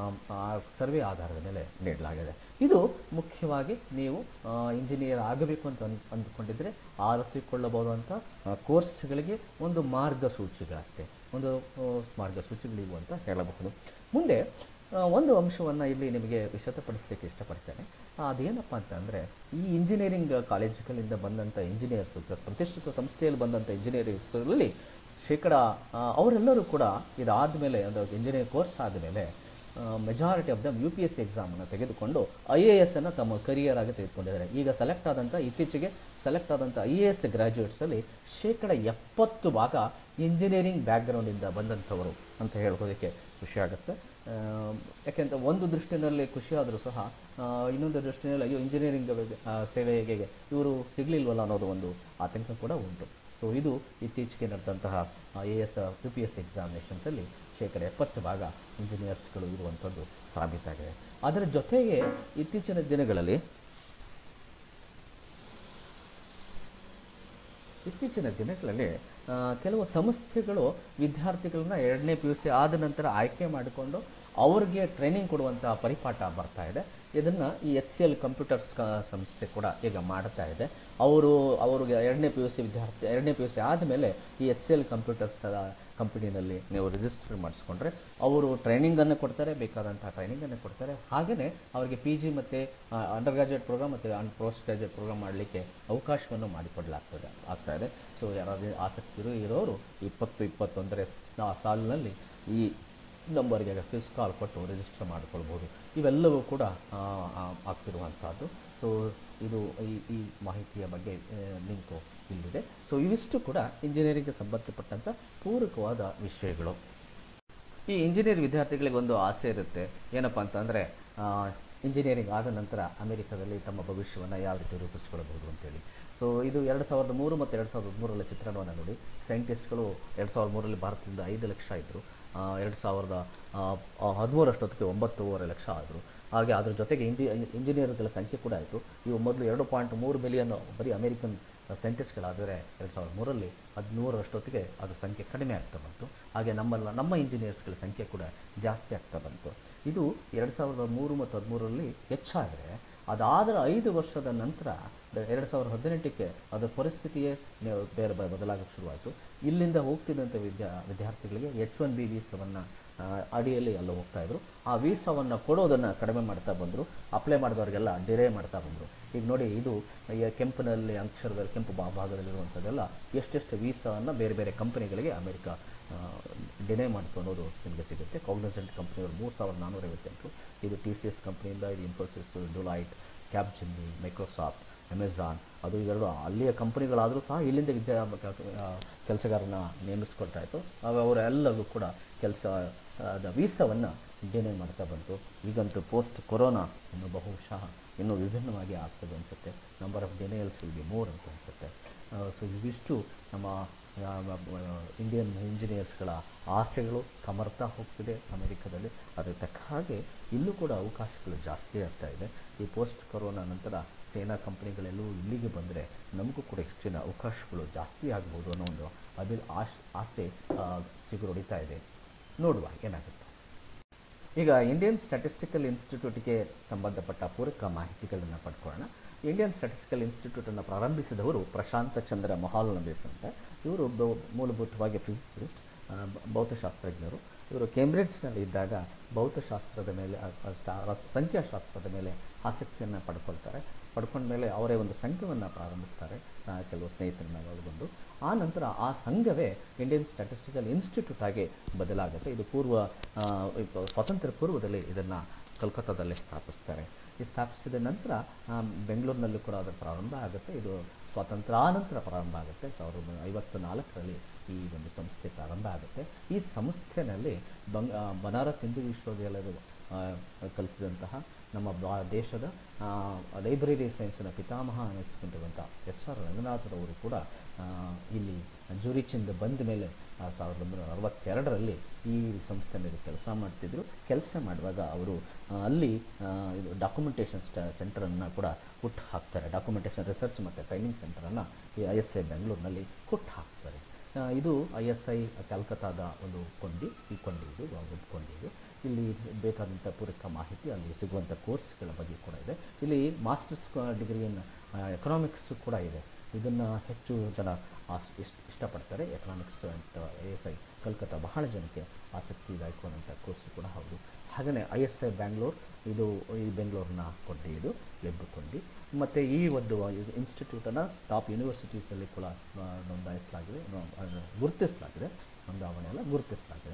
ಸರ್ವೆ ಆಧಾರದ ಮೇಲೆ ನೀಡಲಾಗಿದೆ ಇದು ಮುಖ್ಯವಾಗಿ ನೀವು ಇಂಜಿನಿಯರ್ ಆಗಬೇಕು ಅಂತ ಅನ್ ಅಂದುಕೊಂಡಿದ್ದರೆ ಆರಿಸಿಕೊಳ್ಳಬಹುದಂಥ ಆ, ಕೋರ್ಸ್ಗಳಿಗೆ ಒಂದು ಮಾರ್ಗಸೂಚಿಗಳು ಅಷ್ಟೇ ಒಂದು ಆ, ಮಾರ್ಗಸೂಚಿಗಳಿವು ಅಂತ ಹೇಳಬಹುದು ಮುಂದೆ ಆ, ಒಂದು ಅಂಶವನ್ನು ಇಲ್ಲಿ ನಿಮಗೆ ವಿಶದಪಡಿಸಲಿಕ್ಕೆ ಇಷ್ಟಪಡ್ತೇನೆ ಆ, ಅದೇನಪ್ಪ ಅಂತಂದರೆ ಈ ಇಂಜಿನಿಯರಿಂಗ್ ಕಾಲೇಜುಗಳಿಂದ ಬಂದಂಥ ಇಂಜಿನಿಯರ್ಸ್ ಪ್ರತಿಷ್ಠಿತ ಸಂಸ್ಥೆಯಲ್ಲಿ ಬಂದಂಥ ಇಂಜಿನಿಯರಿಂಗ್ಸಲ್ಲಿ ಶೇಕಡ ಆ, ಅವರೆಲ್ಲರೂ ಕೂಡ ಇದಾದಮೇಲೆ ಅಂದರೆ ಇಂಜಿನಿಯರಿಂಗ್ ಕೋರ್ಸ್ ಆದಮೇಲೆ majority of them U P S C ಎಕ್ಸಾಮನ್ನು ತೆಗೆದುಕೊಂಡು ಐ ಎ ಎಸ್ ಅನ್ನು ತಮ್ಮ ಕರಿಯರ್ ಆಗಿ ತೆಗೆದುಕೊಂಡಿದ್ದಾರೆ ಈಗ ಸೆಲೆಕ್ಟ್ ಆದಂಥ ಇತ್ತೀಚೆಗೆ ಸೆಲೆಕ್ಟ್ ಆದಂಥ ಐ ಎ ಎಸ್ ಗ್ರ್ಯಾಜುಯೇಟ್ಸಲ್ಲಿ ಶೇಕಡ ಎಪ್ಪತ್ತು ಭಾಗ ಇಂಜಿನಿಯರಿಂಗ್ ಬ್ಯಾಕ್ಗ್ರೌಂಡಿಂದ ಬಂದಂಥವರು ಅಂತ ಹೇಳೋದಕ್ಕೆ ಖುಷಿ ಆಗುತ್ತೆ ಆ, ಯಾಕೆಂತ ಒಂದು ದೃಷ್ಟಿನಲ್ಲಿ ಖುಷಿ ಆದರೂ ಸಹ ಆ, ಇನ್ನೊಂದು ದೃಷ್ಟಿನಲ್ಲಿ ಅಯ್ಯೋ ಇಂಜಿನಿಯರಿಂಗ್ ಸೇವೆಗೆ ಇವರು ಸಿಗಲಿಲ್ವಲ್ಲ ಅನ್ನೋದು ಒಂದು ಆತಂಕ ಕೂಡ ಉಂಟು ಸೊ ಇದು ಇತ್ತೀಚೆಗೆ ನಡೆದಂತಹ A S U P S ಎಕ್ಸಾಮಿನೇಷನ್ಸಲ್ಲಿ ಶೇಕಡ ಎಪ್ಪತ್ತು ಭಾಗ ಇಂಜಿನಿಯರ್ಸ್ಗಳು ಇರುವಂಥದ್ದು ಸಾಬೀತಾಗಿದೆ ಅದರ ಜೊತೆಗೆ ಇತ್ತೀಚಿನ ದಿನಗಳಲ್ಲಿ ಇತ್ತೀಚಿನ ದಿನಗಳಲ್ಲಿ ಆ, ಕೆಲವು ಸಂಸ್ಥೆಗಳು ವಿದ್ಯಾರ್ಥಿಗಳನ್ನ ಎರಡನೇ ಪಿ ಯು ಸಿ ಆದ ನಂತರ ಆಯ್ಕೆ ಮಾಡಿಕೊಂಡು ಅವ್ರಿಗೆ ಟ್ರೈನಿಂಗ್ ಕೊಡುವಂತಹ ಪರಿಪಾಠ ಬರ್ತಾ ಇದೆ ಇದನ್ನು ಈ ಎಚ್ ಸಿ ಎಲ್ ಕಂಪ್ಯೂಟರ್ಸ್ ಸಂಸ್ಥೆ ಕೂಡ ಈಗ ಮಾಡ್ತಾ ಇದೆ ಅವರು ಅವ್ರಿಗೆ ಎರಡನೇ ಪಿ ಯು ಸಿ ವಿದ್ಯಾರ್ಥಿ ಎರಡನೇ ಪಿ ಯು ಸಿ ಆದಮೇಲೆ ಈ ಎಚ್ ಸಿ ಎಲ್ ಕಂಪ್ಯೂಟರ್ಸ್ ಕಂಪನಿನಲ್ಲಿ ನೀವು ರಿಜಿಸ್ಟರ್ ಮಾಡಿಸ್ಕೊಂಡ್ರೆ ಅವರು ಟ್ರೈನಿಂಗನ್ನು ಕೊಡ್ತಾರೆ ಬೇಕಾದಂಥ ಟ್ರೈನಿಂಗನ್ನು ಕೊಡ್ತಾರೆ ಹಾಗೆಯೇ ಅವರಿಗೆ ಪಿ ಜಿ ಮತ್ತು ಅಂಡರ್ ಗ್ರಾಜುಯೇಟ್ ಪ್ರೋಗ್ರಾಮ್ ಮತ್ತು ಅನ್ ಪೋಸ್ಟ್ ಗ್ರಾಜುಯೇಟ್ ಪ್ರೋಗ್ರಾಮ್ ಮಾಡಲಿಕ್ಕೆ ಅವಕಾಶವನ್ನು ಮಾಡಿಕೊಡಲಾಗ್ತದೆ ಆಗ್ತಾ ಇದೆ ಸೊ ಯಾರಾದರೂ ಆಸಕ್ತಿ ಇರೋ ಇರೋರು ಇಪ್ಪತ್ತು ಇಪ್ಪತ್ತೊಂದರ ಸಾ- ಸಾಲಿನಲ್ಲಿ ಈ ನಂಬರ್ಗೆ ಫಿಸ್ ಕಾಲ್ ಕೊಟ್ಟು ರಿಜಿಸ್ಟರ್ ಮಾಡಿಕೊಳ್ಬೋದು ಇವೆಲ್ಲವೂ ಕೂಡ ಆ, ಆ, ಆಗ್ತಿರುವಂಥದ್ದು ಸೊ ಇದು ಈ ಈ ಮಾಹಿತಿಯ ಬಗ್ಗೆ ಲಿಂಕು ಇಲ್ಲಿದೆ ಸೊ ಇವಿಷ್ಟು ಕೂಡ ಇಂಜಿನಿಯರಿಂಗ್ಗೆ ಸಂಬಂಧಪಟ್ಟಂಥ ಪೂರಕವಾದ ವಿಷಯಗಳು ಈ ಇಂಜಿನಿಯರ್ ವಿದ್ಯಾರ್ಥಿಗಳಿಗೆ ಒಂದು ಆಸೆ ಇರುತ್ತೆ ಏನಪ್ಪ ಅಂತಂದರೆ ಇಂಜಿನಿಯರಿಂಗ್ ಆದ ನಂತರ ಅಮೆರಿಕದಲ್ಲಿ ತಮ್ಮ ಭವಿಷ್ಯವನ್ನು ಯಾವ ರೀತಿ ರೂಪಿಸ್ಕೊಳ್ಬಹುದು ಅಂತೇಳಿ ಸೊ ಇದು ಎರಡು ಸಾವಿರದ ಮೂರು ಮತ್ತು ಎರಡು ಸಾವಿರದ ಹದಿಮೂರರ ಚಿತ್ರಣವನ್ನು ನೋಡಿ ಸೈಂಟಿಸ್ಟ್ಗಳು ಎರಡು ಸಾವಿರದ ಮೂರರಲ್ಲಿ ಭಾರತದಿಂದ ಐದು ಲಕ್ಷ ಇದ್ದರು ಎರಡು ಸಾವಿರದ ಹದಿಮೂರಷ್ಟೊತ್ತಿಗೆ ಒಂಬತ್ತೂವರೆ ಲಕ್ಷ ಆದರು ಹಾಗೆ ಅದ್ರ ಜೊತೆಗೆ ಇಂಡಿ ಇಂಜಿನಿಯರ್ಗಳ ಸಂಖ್ಯೆ ಕೂಡ ಆಯಿತು ಇವು ಮೊದಲು ಎರಡು ಪಾಯಿಂಟ್ ಮೂರು ಮಿಲಿಯನ್ ಬರೀ ಅಮೆರಿಕನ್ ಸೈಂಟಿಸ್ಟ್ಗಳಾದರೆ ಎರಡು ಸಾವಿರದ ಮೂರರಲ್ಲಿ ಹದಿಮೂರರಷ್ಟೊತ್ತಿಗೆ ಅದರ ಸಂಖ್ಯೆ ಕಡಿಮೆ ಆಗ್ತಾ ಬಂತು ಹಾಗೆ ನಮ್ಮಲ್ಲ ನಮ್ಮ ಇಂಜಿನಿಯರ್ಸ್ಗಳ ಸಂಖ್ಯೆ ಕೂಡ ಜಾಸ್ತಿ ಆಗ್ತಾ ಬಂತು ಇದು ಎರಡು ಸಾವಿರದ ಮೂರು ಮತ್ತು ಹದಿಮೂರರಲ್ಲಿ ಹೆಚ್ಚಾದರೆ ಅದಾದರ ಐದು ವರ್ಷದ ನಂತರ ಎರಡು ಸಾವಿರದ ಹದಿನೆಂಟಕ್ಕೆ ಅದರ ಪರಿಸ್ಥಿತಿಯೇ ನೆ- ಬೇರೆ ಬ- ಬದಲಾಗಕ್ಕೆ ಶುರುವಾಯಿತು ಇಲ್ಲಿಂದ ಹೋಗ್ತಿದ್ದಂಥ ವಿದ್ಯಾ ವಿದ್ಯಾರ್ಥಿಗಳಿಗೆ ಎಚ್ ಒನ್ ಬಿ ವೀಸವನ್ನು ಅಡಿಯಲ್ಲಿ ಎಲ್ಲ ಹೋಗ್ತಾ ಇದ್ರು ಆ ವೀಸಾವನ್ನು ಕೊಡೋದನ್ನು ಕಡಿಮೆ ಮಾಡ್ತಾ ಬಂದರು ಅಪ್ಲೈ ಮಾಡಿದವರಿಗೆಲ್ಲ ಡಿಲೇ ಮಾಡ್ತಾ ಬಂದರು ಈಗ ನೋಡಿ ಇದು ಈ ಕೆಂಪಿನಲ್ಲಿ ಅಕ್ಷರದಲ್ಲಿ ಕೆಂಪು ಭಾ- ಭಾಗದಲ್ಲಿರುವಂಥದ್ದೆಲ್ಲ ಎಷ್ಟೆಷ್ಟು ವೀಸಾವನ್ನು ಬೇರೆ ಬೇರೆ ಕಂಪನಿಗಳಿಗೆ ಅಮೆರಿಕ ಡಿನೇ ಮಾಡ್ತು ಅನ್ನೋದು ನಿಮಗೆ ಸಿಗುತ್ತೆ ಕಾಗ್ನಿಸೆಂಟ್ ಕಂಪ್ನಿಯವರು ಮೂರು ಸಾವಿರದ ನಾನ್ನೂರ ಐವತ್ತೆಂಟು ಇದು ಟಿ ಸಿ ಎಸ್ ಕಂಪ್ನಿಯಿಂದ ಇದು Infosys Deloitte Capgemini Microsoft Amazon ಅದು ಇವೆರಡು ಅಲ್ಲಿಯ ಕಂಪನಿಗಳಾದರೂ ಸಹ ಇಲ್ಲಿಂದ ವಿದ್ಯಾ ಕೆಲಸಗಾರನ ನೇಮಿಸ್ಕೊಳ್ತಾ ಇತ್ತು ಆಗ ಅವರೆಲ್ಲರೂ ಕೂಡ ಕೆಲಸ ವೀಸವನ್ನು ಡಿನೇ ಮಾಡ್ತಾ ಬಂತು ಈಗಂತೂ ಪೋಸ್ಟ್ ಕೊರೋನಾ ಇನ್ನು ಬಹುಶಃ ಇನ್ನೂ ವಿಭಿನ್ನವಾಗಿ ಆಗ್ತದೆ ಅನಿಸುತ್ತೆ number of denials will be more ಅಂತ ಅನಿಸುತ್ತೆ ಸೊ ಇವಿಷ್ಟು ನಮ್ಮ ಇಂಡಿಯನ್ ಇಂಜಿನಿಯರ್ಸ್ಗಳ ಆಸೆಗಳು ಕಮರ್ತಾ ಹೋಗ್ತಿದೆ ಅಮೆರಿಕದಲ್ಲಿ ಅದಕ್ಕೆ ತಕ್ಕ ಹಾಗೆ ಇಲ್ಲೂ ಕೂಡ ಅವಕಾಶಗಳು ಜಾಸ್ತಿ ಆಗ್ತಾ ಇದೆ ಈ ಪೋಸ್ಟ್ ಕೊರೋನಾ ನಂತರ ಚೈನಾ ಕಂಪ್ನಿಗಳೆಲ್ಲವೂ ಇಲ್ಲಿಗೆ ಬಂದರೆ ನಮಗೂ ಕೂಡ ಹೆಚ್ಚಿನ ಅವಕಾಶಗಳು ಜಾಸ್ತಿ ಆಗ್ಬೋದು ಅನ್ನೋ ಒಂದು ಅಭಿ ಆಶ್ ಆಸೆ ಆ, ಚಿಗುರೊಡಿತಾ ಇದೆ ನೋಡುವ ಏನಾಗುತ್ತೆ ಈಗ ಇಂಡಿಯನ್ ಸ್ಟ್ಯಾಟಿಸ್ಟಿಕಲ್ ಇನ್ಸ್ಟಿಟ್ಯೂಟ್ಗೆ ಸಂಬಂಧಪಟ್ಟ ಪೂರಕ ಮಾಹಿತಿಗಳನ್ನು ಪಡ್ಕೊಳ್ಳೋಣ ಇಂಡಿಯನ್ ಸ್ಟ್ಯಾಟಿಸ್ಟಿಕಲ್ ಇನ್ಸ್ಟಿಟ್ಯೂಟನ್ನು ಪ್ರಾರಂಭಿಸಿದವರು ಪ್ರಶಾಂತ ಚಂದ್ರ ಮೊಹಾಲ್ನಬೇಸ್ ಅಂತ ಇವರು ಬೌ- ಮೂಲಭೂತವಾಗಿ ಫಿಸಿಸಿಸ್ಟ್ ಭೌತಶಾಸ್ತ್ರಜ್ಞರು ಇವರು ಕೇಂಬ್ರಿಡ್ಜ್ನಲ್ಲಿ ಇದ್ದಾಗ ಭೌತಶಾಸ್ತ್ರದ ಮೇಲೆ ಅ- ಅ- ಸ್ಟಾ- ರಸ- ಸಂಖ್ಯಾಶಾಸ್ತ್ರದ ಮೇಲೆ ಆಸಕ್ತಿಯನ್ನು ಪಡ್ಕೊಳ್ತಾರೆ ಪಡ್ಕೊಂಡ ಮೇಲೆ ಅವರೇ ಒಂದು ಸಂಘವನ್ನು ಪ್ರಾರಂಭಿಸ್ತಾರೆ ಆ, ಕೆಲವು ಸ್ನೇಹಿತರನ್ನ ಒಳಗೊಂಡು ಆ ನಂತರ ಆ ಸಂಘವೇ ಇಂಡಿಯನ್ ಸ್ಟ್ಯಾಟಿಸ್ಟಿಕಲ್ ಇನ್ಸ್ಟಿಟ್ಯೂಟ್ ಆಗಿ ಬದಲಾಗುತ್ತೆ ಇದು ಪೂರ್ವ ಆ, ಇಪ್ಪ- ಸ್ವಾತಂತ್ರ್ಯ ಪೂರ್ವದಲ್ಲಿ ಇದನ್ನು ಕಲ್ಕತ್ತಾದಲ್ಲೇ ಸ್ಥಾಪಿಸ್ತಾರೆ ಈ ಸ್ಥಾಪಿಸಿದ ನಂತರ ಆ, ಬೆಂಗಳೂರಿನಲ್ಲೂ ಕೂಡ ಅದರ ಪ್ರಾರಂಭ ಆಗುತ್ತೆ ಇದು ಸ್ವಾತಂತ್ರ್ಯ ಆನಂತರ ಪ್ರಾರಂಭ ಆಗುತ್ತೆ ಸಾವಿರದ ಒಂಬೈನೂರ ಐವತ್ತ ನಾಲ್ಕರಲ್ಲಿ ಈ ಒಂದು ಸಂಸ್ಥೆ ಪ್ರಾರಂಭ ಆಗುತ್ತೆ ಈ ಸಂಸ್ಥೆನಲ್ಲಿ ಬಂಗ ಆ, ಬನಾರಸ್ ಹಿಂದೂ ವಿಶ್ವವಿದ್ಯಾಲಯದ ಆ, ಕಲಿಸಿದಂತಹ ನಮ್ಮ ಬಾ ದೇಶದ ಆ, ಲೈಬ್ರರಿ ಸೈನ್ಸಿನ ಪಿತಾಮಹ ಅನ್ನಿಸ್ಕೊಂಡಿರುವಂಥ ಎಸ್ ಆರ್ ರಂಗನಾಥರವರು ಕೂಡ ಆ, ಇಲ್ಲಿ ಜೂರಿಚಿಂದ ಬಂದ ಮೇಲೆ ಆ, ಸಾವಿರದ ಒಂಬೈನೂರ ಅರವತ್ತೆರಡರಲ್ಲಿ ಈ ಸಂಸ್ಥೆಯಲ್ಲಿ ಕೆಲಸ ಮಾಡ್ತಿದ್ರು ಕೆಲಸ ಮಾಡುವಾಗ ಅವರು ಆ, ಅಲ್ಲಿ ಆ, ಇದು ಡಾಕ್ಯುಮೆಂಟೇಷನ್ ಸ್ಟ ಸೆಂಟರನ್ನು ಕೂಡ ಹುಟ್ಟು ಹಾಕ್ತಾರೆ ಡಾಕ್ಯುಮೆಂಟೇಷನ್ ರಿಸರ್ಚ್ ಮತ್ತು ಟ್ರೈನಿಂಗ್ ಸೆಂಟರನ್ನು ಈ ಐ ಎಸ್ ಐ ಬೆಂಗಳೂರಿನಲ್ಲಿ ಹುಟ್ಟು ಹಾಕ್ತಾರೆ ಆ, ಇದು ಐ ಎಸ್ ಐ ಕಲ್ಕತ್ತಾದ ಒಂದು ಕೊಂಡಿ ಈ ಕೊಂಡಿ ಇದು ಒಂದು ಕೊಂಡಿ ಇದು ಇಲ್ಲಿ ಬೇಕಾದಂಥ ಪೂರಕ ಮಾಹಿತಿ ಅಲ್ಲಿ ಸಿಗುವಂಥ ಕೋರ್ಸ್ಗಳ ಬಗ್ಗೆ ಕೂಡ ಇದೆ ಇಲ್ಲಿ ಮಾಸ್ಟರ್ಸ್ ಡಿಗ್ರಿ ಇನ್ ಎಕನಾಮಿಕ್ಸ್ ಕೂಡ ಇದೆ ಇದನ್ನು ಹೆಚ್ಚು ಜನ ಆಸ್ ಇಷ್ಟ ಇಷ್ಟಪಡ್ತಾರೆ ಎಕನಾಮಿಕ್ಸ್ ಅಂತ ಐ ಎಸ್ ಐ ಕಲ್ಕತ್ತಾ ಬಹಳ ಜನಕ್ಕೆ ಆಸಕ್ತಿದಾಯಕವಾದಂಥ ಕೋರ್ಸ್ ಕೂಡ ಹೌದು ಹಾಗೆಯೇ ಐ ಎಸ್ ಐ ಬ್ಯಾಂಗ್ಳೂರ್ ಇದು ಈ ಬೆಂಗಳೂರಿನ ಕೊಂಡಿ ಇದು ವೆಬ್ ಕೊಂಡಿ ಮತ್ತು ಈ ಒಂದು ಇನ್ಸ್ಟಿಟ್ಯೂಟನ್ನು ಟಾಪ್ ಯೂನಿವರ್ಸಿಟೀಸಲ್ಲಿ ಕೂಡ ಆ, ನೋಂದಾಯಿಸಲಾಗಿದೆ ನೋ- ಅದನ್ನು ಗುರುತಿಸಲಾಗಿದೆ ನೋಂದಾವಣೆ ಎಲ್ಲ ಗುರುತಿಸಲಾಗಿದೆ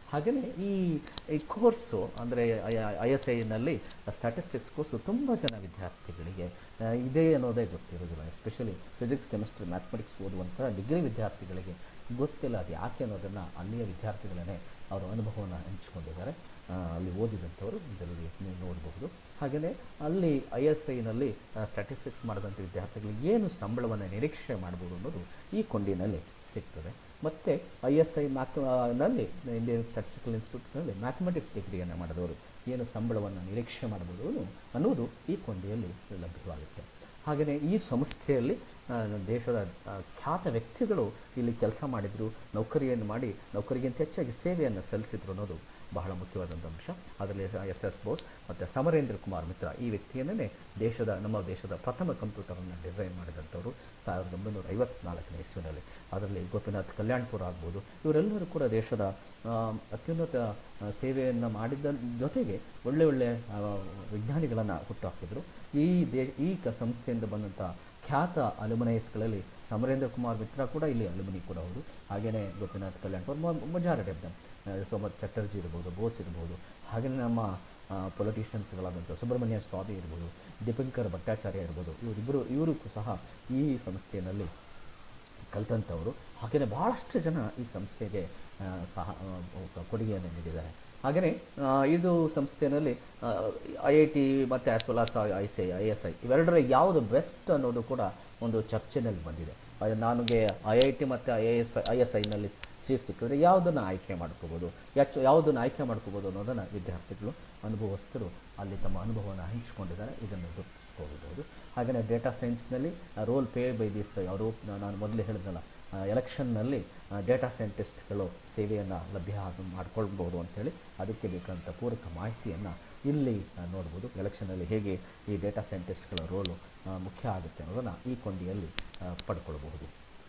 ಹಾಗೆಯೇ ಈ ಈ ಕೋರ್ಸು ಅಂದರೆ ಐ ಎಸ್ ಐನಲ್ಲಿ ಸ್ಟ್ಯಾಟಿಸ್ಟಿಕ್ಸ್ ಕೋರ್ಸು ತುಂಬ ಜನ ವಿದ್ಯಾರ್ಥಿಗಳಿಗೆ ಆ, ಇದೆ ಅನ್ನೋದೇ ಗೊತ್ತಿರೋದಿಲ್ಲ ಎಸ್ಪೆಷಲಿ ಫಿಸಿಕ್ಸ್ ಕೆಮಿಸ್ಟ್ರಿ ಮ್ಯಾಥಮೆಟಿಕ್ಸ್ ಓದುವಂಥ ಡಿಗ್ರಿ ವಿದ್ಯಾರ್ಥಿಗಳಿಗೆ ಗೊತ್ತಿಲ್ಲ ಅದು ಯಾಕೆ ಅನ್ನೋದನ್ನು ಅಲ್ಲಿಯ ವಿದ್ಯಾರ್ಥಿಗಳೇ ಅವರ ಅನುಭವವನ್ನು ಹಂಚಿಕೊಂಡಿದ್ದಾರೆ ಆ, ಅಲ್ಲಿ ಓದಿದಂಥವರು ಇದರಲ್ಲಿ ನೀವು ನೋಡಬಹುದು ಹಾಗೆಯೇ ಅಲ್ಲಿ ಐ ಎಸ್ ಐನಲ್ಲಿ ಸ್ಟ್ಯಾಟಿಸ್ಟಿಕ್ಸ್ ಮಾಡಿದಂಥ ವಿದ್ಯಾರ್ಥಿಗಳಿಗೆ ಏನು ಸಂಬಳವನ್ನು ನಿರೀಕ್ಷೆ ಮಾಡ್ಬೋದು ಅನ್ನೋದು ಈ ಕೊಂಡಿನಲ್ಲಿ ಸಿಗ್ತದೆ ಮತ್ತು ಐ ಎಸ್ ಐ ಮ್ಯಾಥ್ ನಲ್ಲಿ ಇಂಡಿಯನ್ ಸ್ಟ್ಯಾಟಿಸ್ಟಿಕಲ್ ಇನ್ಸ್ಟಿಟ್ಯೂಟ್ನಲ್ಲಿ ಮ್ಯಾಥಮೆಟಿಕ್ಸ್ ಡಿಗ್ರಿಯನ್ನು ಮಾಡಿದವರು ಏನು ಸಂಬಳವನ್ನು ನಿರೀಕ್ಷೆ ಮಾಡಬಹುದು ಅನ್ನೋದು ಈ ಕೊಂಡಿಯಲ್ಲಿ ಲಭ್ಯವಾಗುತ್ತೆ ಹಾಗೆಯೇ ಈ ಸಂಸ್ಥೆಯಲ್ಲಿ ಆ, ದೇಶದ ಆ, ಖ್ಯಾತ ವ್ಯಕ್ತಿಗಳು ಇಲ್ಲಿ ಕೆಲಸ ಮಾಡಿದರು ನೌಕರಿಯನ್ನು ಮಾಡಿ ನೌಕರಿಗಿಂತ ಹೆಚ್ಚಾಗಿ ಸೇವೆಯನ್ನು ಸಲ್ಲಿಸಿದ್ರು ಅನ್ನೋದು ಬಹಳ ಮುಖ್ಯವಾದಂಥ ಅಂಶ ಅದರಲ್ಲಿ ಎಸ್ ಎಸ್ ಬೋಸ್ ಮತ್ತು ಸಮರೇಂದ್ರ ಕುಮಾರ್ ಮಿತ್ರ ಈ ವ್ಯಕ್ತಿಯನ್ನೇ ದೇಶದ ನಮ್ಮ ದೇಶದ ಪ್ರಥಮ ಕಂಪ್ಯೂಟರನ್ನು ಡಿಸೈನ್ ಮಾಡಿದಂಥವರು ಸಾವಿರದ ಒಂಬೈನೂರ ಐವತ್ನಾಲ್ಕನೇ ಇಸ್ವಿನಲ್ಲಿ ಅದರಲ್ಲಿ ಗೋಪಿನಾಥ್ ಕಲ್ಯಾಣ್ಪುರ ಆಗ್ಬೋದು ಇವರೆಲ್ಲರೂ ಕೂಡ ದೇಶದ ಆ, ಅತ್ಯುನ್ನತ ಆ, ಸೇವೆಯನ್ನು ಮಾಡಿದ ಜೊತೆಗೆ ಒಳ್ಳೆ ಒಳ್ಳೆ ಆ, ವಿಜ್ಞಾನಿಗಳನ್ನು ಹುಟ್ಟುಹಾಕಿದ್ರು ಈ ದೇ ಈ ಕ ಸಂಸ್ಥೆಯಿಂದ ಬಂದಂಥ ಖ್ಯಾತ ಅಲ್ಯುಮಿನೈಸ್ಗಳಲ್ಲಿ ಸಮರೇಂದ್ರ ಕುಮಾರ್ ಮಿತ್ರ ಕೂಡ ಇಲ್ಲಿ ಅಲ್ಯುಮಿನಿ ಕೂಡ ಹೌದು ಹಾಗೆಯೇ Gopinath Kalyanpur majority of them ಸೋಮತ್ ಚಟರ್ಜಿ ಇರ್ಬೋದು ಬೋಸ್ ಇರ್ಬೋದು ಹಾಗೆಯೇ ನಮ್ಮ ಪೊಲಿಟಿಷಿಯನ್ಸ್ಗಳಾದಂಥ ಸುಬ್ರಹ್ಮಣ್ಯ ಸ್ವಾಮಿ ಇರ್ಬೋದು ದೀಪಂಕರ್ ಭಟ್ಟಾಚಾರ್ಯ ಇರ್ಬೋದು ಇವರಿಬ್ಬರು ಇವರು ಸಹ ಈ ಸಂಸ್ಥೆಯಲ್ಲಿ ಕಲಿತಂಥವರು ಹಾಗೆಯೇ ಭಾಳಷ್ಟು ಜನ ಈ ಸಂಸ್ಥೆಗೆ ಆ, ಸಹ ಆ, ಕೊಡುಗೆಯನ್ನು ನೀಡಿದ್ದಾರೆ ಹಾಗೆಯೇ ಆ, ಇದು ಸಂಸ್ಥೆಯಲ್ಲಿ ಐ ಐ ಟಿ ಮತ್ತು as well as I C I S I ಇವೆರಡರಲ್ಲಿ ಯಾವುದು ಬೆಸ್ಟ್ ಅನ್ನೋದು ಕೂಡ ಒಂದು ಚರ್ಚೆನಲ್ಲಿ ಬಂದಿದೆ ಅದು ನನಗೆ ಐ ಐ ಟಿ ಮತ್ತು ಐ ಎಸ್ ಐ ಎಸ್ ಐನಲ್ಲಿ ಸೀಟ್ ಸಿಕ್ಕಿದ್ರೆ ಯಾವುದನ್ನು ಆಯ್ಕೆ ಮಾಡ್ಕೋಬೋದು ಯಾಕೆ ಯಾವುದನ್ನು ಆಯ್ಕೆ ಮಾಡ್ಕೋಬೋದು ಅನ್ನೋದನ್ನು ವಿದ್ಯಾರ್ಥಿಗಳು ಅನುಭವಸ್ಥರು ಅಲ್ಲಿ ತಮ್ಮ ಅನುಭವವನ್ನು ಹಂಚಿಕೊಂಡಿದ್ದಾರೆ ಇದನ್ನು ಗುರುತಿಸ್ಕೋಬಹುದು ಹಾಗೆಯೇ ಡೇಟಾ ಸೈನ್ಸ್ನಲ್ಲಿ ರೋಲ್ ಪೇ ಬೈ ದಿಸ್ ಅವರು ನಾನು ಮೊದಲೇ ಹೇಳಿದ್ನಲ್ಲ ಎಲೆಕ್ಷನ್ನಲ್ಲಿ ಡೇಟಾ ಸೈಂಟಿಸ್ಟ್ಗಳು ಸೇವೆಯನ್ನು ಲಭ್ಯ ಆಗ- ಮಾಡ್ಕೊಳ್ಬೋದು ಅಂಥೇಳಿ ಅದಕ್ಕೆ ಬೇಕಾದಂಥ ಪೂರಕ ಮಾಹಿತಿಯನ್ನು ಇಲ್ಲಿ ಆ, ನೋಡ್ಬೋದು ಎಲೆಕ್ಷನಲ್ಲಿ ಹೇಗೆ ಈ ಡೇಟಾ ಸೈಂಟಿಸ್ಟ್ಗಳ ರೋಲು ಆ, ಮುಖ್ಯ ಆಗುತ್ತೆ ಅನ್ನೋದನ್ನು ಈ ಕೊಂಡಿಯಲ್ಲಿ ಆ, ಪಡ್ಕೊಳ್ಬಹುದು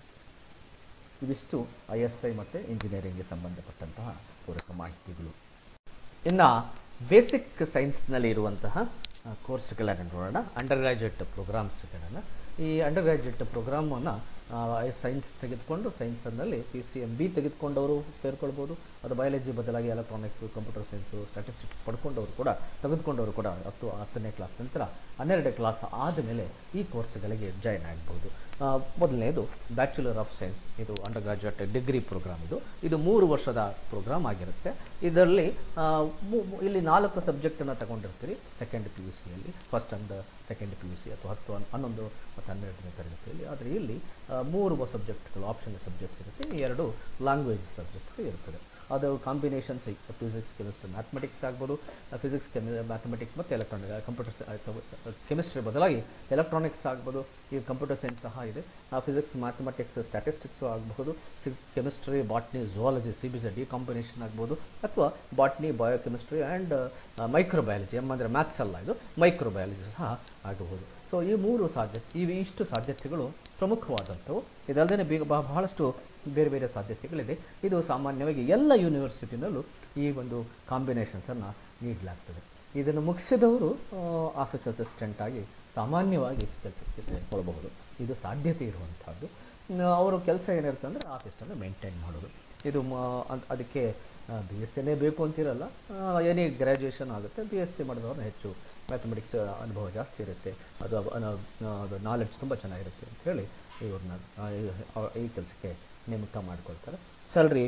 ಇವಿಷ್ಟು ಐ ಎಸ್ ಐ ಮತ್ತು ಇಂಜಿನಿಯರಿಂಗ್ಗೆ ಸಂಬಂಧಪಟ್ಟಂತಹ ಪೂರಕ ಮಾಹಿತಿಗಳು ಇನ್ನು ಬೇಸಿಕ್ ಸೈನ್ಸ್ನಲ್ಲಿ ಇರುವಂತಹ ಆ, ಕೋರ್ಸ್ಗಳನ್ನು ನೋಡೋಣ ಅಂಡರ್ ಗ್ರ್ಯಾಜುಯೇಟ್ ಪ್ರೋಗ್ರಾಮ್ಸ್ಗಳನ್ನು ಈ ಅಂಡರ್ ಗ್ರ್ಯಾಜುಯೇಟ್ ಪ್ರೋಗ್ರಾಮನ್ನು ಸೈನ್ಸ್ ತೆಗೆದುಕೊಂಡು ಸೈನ್ಸಲ್ಲಿ ಪಿ ಸಿ ಎಮ್ ಬಿ ತೆಗೆದುಕೊಂಡವರು ಸೇರ್ಕೊಳ್ಬೋದು ಅದು ಬಯಾಲಜಿ ಬದಲಾಗಿ ಎಲೆಕ್ಟ್ರಾನಿಕ್ಸು ಕಂಪ್ಯೂಟರ್ ಸೈನ್ಸು ಸ್ಟ್ಯಾಟಿಸ್ಟಿಕ್ಸ್ ಪಡ್ಕೊಂಡವರು ಕೂಡ ತೆಗೆದುಕೊಂಡವರು ಕೂಡ ಹತ್ತು ಹತ್ತನೇ ಕ್ಲಾಸ್ ನಂತರ ಹನ್ನೆರಡನೇ ಕ್ಲಾಸ್ ಆದಮೇಲೆ ಈ ಕೋರ್ಸ್ಗಳಿಗೆ ಜಾಯ್ನ್ ಆಗ್ಬೋದು ಆ, ಮೊದಲನೇದು ಬ್ಯಾಚುಲರ್ ಆಫ್ ಸೈನ್ಸ್ ಇದು ಅಂಡರ್ ಗ್ರಾಜುಯೇಟ್ ಡಿಗ್ರಿ ಪ್ರೋಗ್ರಾಮ್ ಇದು ಇದು ಮೂರು ವರ್ಷದ ಪ್ರೋಗ್ರಾಮ್ ಆಗಿರುತ್ತೆ ಇದರಲ್ಲಿ ಆ, ಮು- ಮು- ಇಲ್ಲಿ ನಾಲ್ಕು ಸಬ್ಜೆಕ್ಟನ್ನು ತಗೊಂಡಿರ್ತೀರಿ ಸೆಕೆಂಡ್ ಪಿ ಯು ಸಿಯಲ್ಲಿ first and second P U C ಅಥವಾ ಹತ್ತು ಹನ್- ಹನ್ನೊಂದು ಮತ್ತು ಹನ್ನೆರಡನೇ ತರಗತಿಯಲ್ಲಿ ಆದರೆ ಇಲ್ಲಿ ಆ, ಮೂರು ಸಬ್ಜೆಕ್ಟ್ಗಳು ಆಪ್ಷನಲ್ ಸಬ್ಜೆಕ್ಟ್ಸ್ ಇರುತ್ತೆ ಇನ್ನು ಎರಡು ಲ್ಯಾಂಗ್ವೇಜ್ ಸಬ್ಜೆಕ್ಟ್ಸ್ ಇರ್ತದೆ ಅದು ಕಾಂಬಿನೇಷನ್ಸ್ ಫಿಸಿಕ್ಸ್ ಕೆಮಿಸ್ಟ್ರಿ ಮ್ಯಾಥಮೆಟಿಕ್ಸ್ ಆಗ್ಬೋದು ಫಿಸಿಕ್ಸ್ ಕೆಮಿ ಮ್ಯಾಥಮೆಟಿಕ್ಸ್ ಮತ್ತು ಎಲೆಕ್ಟ್ರಾನಿಕ್ ಕಂಪ್ಯೂಟರ್ ಕೆಮಿಸ್ಟ್ರಿ ಬದಲಾಗಿ ಎಲೆಕ್ಟ್ರಾನಿಕ್ಸ್ ಆಗ್ಬೋದು ಈ ಕಂಪ್ಯೂಟರ್ ಸೈನ್ಸ್ ಸಹ ಇದೆ ಫಿಸಿಕ್ಸ್ ಮ್ಯಾಥಮೆಟಿಕ್ಸ್ ಸ್ಟ್ಯಾಟಿಸ್ಟಿಕ್ಸ್ ಆಗಬಹುದು chemistry botany zoology C B Z ಈ ಕಾಂಬಿನೇಷನ್ ಆಗ್ಬೋದು ಅಥವಾ botany biochemistry and microbiology M ಅಂದರೆ ಮ್ಯಾಥ್ಸ್ ಅಲ್ಲ ಇದು ಮೈಕ್ರೋಬಯಾಲಜಿ ಸಹ ಆಗಬಹುದು ಸೊ ಈ ಮೂರು ಸಾಧ್ಯತೆ ಈ ಇಷ್ಟು ಸಾಧ್ಯತೆಗಳು ಪ್ರಮುಖವಾದಂಥವು ಇದಲ್ಲದೆ ಬೀಗ ಬಹ- ಬಹಳಷ್ಟು ಬೇರೆ ಬೇರೆ ಸಾಧ್ಯತೆಗಳಿದೆ ಇದು ಸಾಮಾನ್ಯವಾಗಿ ಎಲ್ಲ ಯೂನಿವರ್ಸಿಟಿನಲ್ಲೂ ಈ ಒಂದು ಕಾಂಬಿನೇಷನ್ಸನ್ನು ನೀಡಲಾಗ್ತದೆ ಇದನ್ನು ಮುಗಿಸಿದವರು ಆಫೀಸ್ ಅಸಿಸ್ಟೆಂಟ್ ಆಗಿ ಸಾಮಾನ್ಯವಾಗಿ ಕೆಲಸಕ್ಕೆ ಸೇರಿಕೊಳ್ಳಬಹುದು ಇದು ಸಾಧ್ಯತೆ ಇರುವಂಥದ್ದು ನ- ಅವರು ಕೆಲಸ ಏನಿರುತ್ತೆ ಅಂದರೆ ಆಫೀಸನ್ನು ಮೇಂಟೈನ್ ಮಾಡೋದು ಇದು ಮ- ಅದ್- ಅದಕ್ಕೆ ಬಿ ಎಸ್ ಸಿನೇ ಬೇಕು ಅಂತಿರಲ್ಲ ಎನಿ ಗ್ರ್ಯಾಜುಯೇಷನ್ ಆಗುತ್ತೆ ಬಿ ಎಸ್ ಸಿ ಮಾಡಿದವ್ರನ್ನ ಹೆಚ್ಚು ಮ್ಯಾಥಮೆಟಿಕ್ಸ್ ಅನುಭವ ಜಾಸ್ತಿ ಇರುತ್ತೆ ಅದು ಅವ- ಅನ- ಅದು ನಾಲೆಡ್ಜ್ ತುಂಬ ಚೆನ್ನಾಗಿರುತ್ತೆ ಅಂತ ಹೇಳಿ ಇವ್ರನ್ನ ಆ, ಈ- ಅವ- ಈ ಕೆಲಸಕ್ಕೆ ನೇಮಕ ಮಾಡ್ಕೊಳ್ತಾರೆ ಸ್ಯಾಲ್ರಿ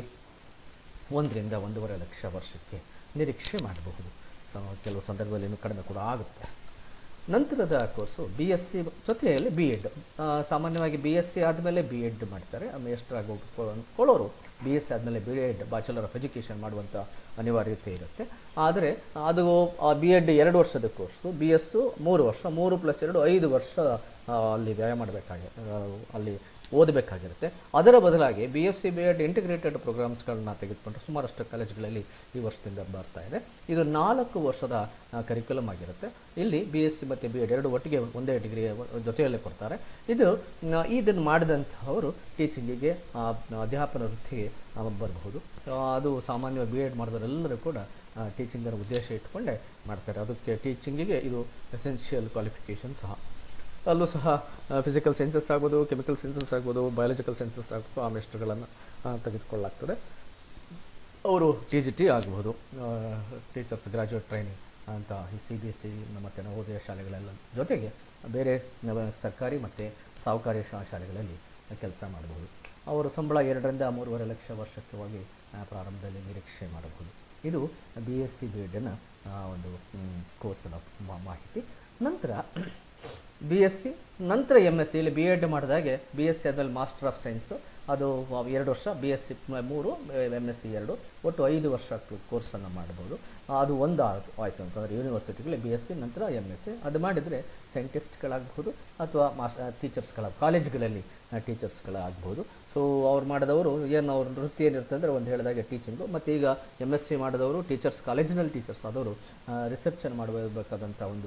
ಒಂದರಿಂದ ಒಂದೂವರೆ ಲಕ್ಷ ವರ್ಷಕ್ಕೆ ನಿರೀಕ್ಷೆ ಮಾಡಬಹುದು ಸೊ, ಕೆಲವು ಸಂದರ್ಭದಲ್ಲಿ ಇನ್ನೂ ಕಡಿಮೆ ಕೂಡ ಆಗುತ್ತೆ ನಂತರದ ಕೋರ್ಸು ಬಿ ಎಸ್ ಸಿ ಜೊತೆಯಲ್ಲಿ ಬಿ ಎಡ್ ಸಾಮಾನ್ಯವಾಗಿ ಬಿ ಎಸ್ ಸಿ ಆದಮೇಲೆ ಬಿ ಎಡ್ ಮಾಡ್ತಾರೆ ಮೇಸ್ಟ್ರಾಗಿ ಹೋಗ್ಕೊಳ್ಳೋರು ಬಿ ಎಸ್ ಸಿ ಆದಮೇಲೆ B ed bachelor of education ಮಾಡುವಂಥ ಅನಿವಾರ್ಯತೆ ಇರುತ್ತೆ ಆದರೆ ಅದು ಬಿ ಎಡ್ ಎರಡು ವರ್ಷದ ಕೋರ್ಸು ಬಿ ಎಸ್ಸು ಮೂರು ವರ್ಷ ಮೂರು ಪ್ಲಸ್ ಎರಡು ಐದು ವರ್ಷ ಆ, ಅಲ್ಲಿ ವ್ಯಯ ಮಾಡಬೇಕಾಗಿ ಅಲ್ಲಿ ಓದಬೇಕಾಗಿರುತ್ತೆ ಅದರ ಬದಲಾಗಿ B S C B ed integrated ಪ್ರೋಗ್ರಾಮ್ಸ್ಗಳನ್ನ ತೆಗೆದುಕೊಂಡ್ರೆ ಸುಮಾರಷ್ಟು ಕಾಲೇಜ್ಗಳಲ್ಲಿ ಈ ವರ್ಷದಿಂದ ಬರ್ತಾ ಇದೆ ಇದು ನಾಲ್ಕು ವರ್ಷದ ಕರಿಕ್ಯುಲಮ್ ಆಗಿರುತ್ತೆ ಇಲ್ಲಿ ಬಿ ಎಸ್ ಸಿ ಮತ್ತು ಬಿ ಎಡ್ ಎರಡು ಒಟ್ಟಿಗೆ ಒಂದೇ ಡಿಗ್ರಿ ಜೊತೆಯಲ್ಲೇ ಕೊಡ್ತಾರೆ ಇದು ಆ, ಇದನ್ನು ಮಾಡಿದಂಥವರು ಟೀಚಿಂಗಿಗೆ ಆ, ಅಧ್ಯಾಪನ ವೃತ್ತಿಗೆ ಆ, ಬರಬಹುದು ಆ, ಅದು ಸಾಮಾನ್ಯವಾಗಿ ಬಿ ಎಡ್ ಮಾಡಿದವರೆಲ್ಲರೂ ಕೂಡ ಟೀಚಿಂಗನ್ನು ಉದ್ದೇಶ ಇಟ್ಕೊಂಡೇ ಮಾಡ್ತಾರೆ ಅದಕ್ಕೆ ಟೀಚಿಂಗಿಗೆ ಇದು ಎಸೆನ್ಷಿಯಲ್ ಕ್ವಾಲಿಫಿಕೇಷನ್ ಸಹ ಅಲ್ಲೂ ಸಹ ಫಿಸಿಕಲ್ ಸೈನ್ಸಸ್ ಆಗ್ಬೋದು ಕೆಮಿಕಲ್ ಸೈನ್ಸಸ್ ಆಗ್ಬೋದು ಬಯಾಲಜಿಕಲ್ ಸೈನ್ಸಸ್ ಆಗ್ಬೋದು ಆ ಮೆಸ್ಟ್ರುಗಳನ್ನು ತೆಗೆದುಕೊಳ್ಳಲಾಗ್ತದೆ ಅವರು ಟಿ ಜಿ ಟಿ ಆಗಬಹುದು ಟೀಚರ್ಸ್ ಗ್ರಾಜುಯೇಟ್ ಟ್ರೈನಿಂಗ್ ಅಂತ ಈ ಸಿ ಬಿ ಎಸ್ ಸಿ ಮತ್ತು ನವೋದಯ ಶಾಲೆಗಳೆಲ್ಲ ಜೊತೆಗೆ ಬೇರೆ ನವ ಸರ್ಕಾರಿ ಮತ್ತು ಸಾಹುಕಾರಿ ಶಾ ಶಾಲೆಗಳಲ್ಲಿ ಕೆಲಸ ಮಾಡಬಹುದು ಅವರ ಸಂಬಳ ಎರಡರಿಂದ ಮೂರುವರೆ ಲಕ್ಷ ವರ್ಷಕ್ಕೆ ಪ್ರಾರಂಭದಲ್ಲಿ ನಿರೀಕ್ಷೆ ಮಾಡಬಹುದು ಇದು ಬಿ ಎಸ್ ಸಿ ಬಿ ಎಡ್ನ ಒಂದು ಕೋರ್ಸ್ನ ಮಾಹಿತಿ ನಂತರ ಬಿ ಎಸ್ ಸಿ ನಂತರ ಎಮ್ ಎಸ್ ಸಿ ಇಲ್ಲಿ ಬಿ ಎಡ್ ಮಾಡಿದಾಗೆ ಬಿ ಎಸ್ ಸಿ ಆದಮೇಲೆ ಮಾಸ್ಟರ್ ಆಫ್ ಸೈನ್ಸು ಅದು ವ- ಎರಡು ವರ್ಷ ಬಿ ಎಸ್ ಸಿ ಮೂರು ಎಮ್ ಎಸ್ ಸಿ ಎರಡು ಒಟ್ಟು ಐದು ವರ್ಷ ಕೋರ್ಸನ್ನು ಮಾಡ್ಬೋದು ಆ, ಅದು ಒಂದು ಆಯ್ತು ಆಯಿತು ಅಂತಂದರೆ ಯೂನಿವರ್ಸಿಟಿಗಳಲ್ಲಿ ಬಿ ಎಸ್ ಸಿ ನಂತರ ಎಮ್ ಎಸ್ ಸಿ ಅದು ಮಾಡಿದರೆ ಸೈಂಟಿಸ್ಟ್ಗಳಾಗಬಹುದು ಅಥವಾ ಮಾಸ್ ಟೀಚರ್ಸ್ಗಳ ಕಾಲೇಜ್ಗಳಲ್ಲಿ ಟೀಚರ್ಸ್ಗಳಾಗ್ಬೋದು ಸೊ ಅವ್ರು ಮಾಡಿದವರು ಏನು ಅವ್ರ ವೃತ್ತಿ ಏನಿರುತ್ತೆ ಅಂದರೆ ಒಂದು ಹೇಳಿದಾಗೆ ಟೀಚಿಂಗು ಮತ್ತು ಈಗ ಎಮ್ ಎಸ್ ಸಿ ಮಾಡಿದವರು ಟೀಚರ್ಸ್ ಕಾಲೇಜಿನಲ್ಲಿ ಟೀಚರ್ಸ್ ಆದವರು ರಿಸರ್ಚನ್ನು ಮಾಡಬೇಕಾದಂಥ ಒಂದು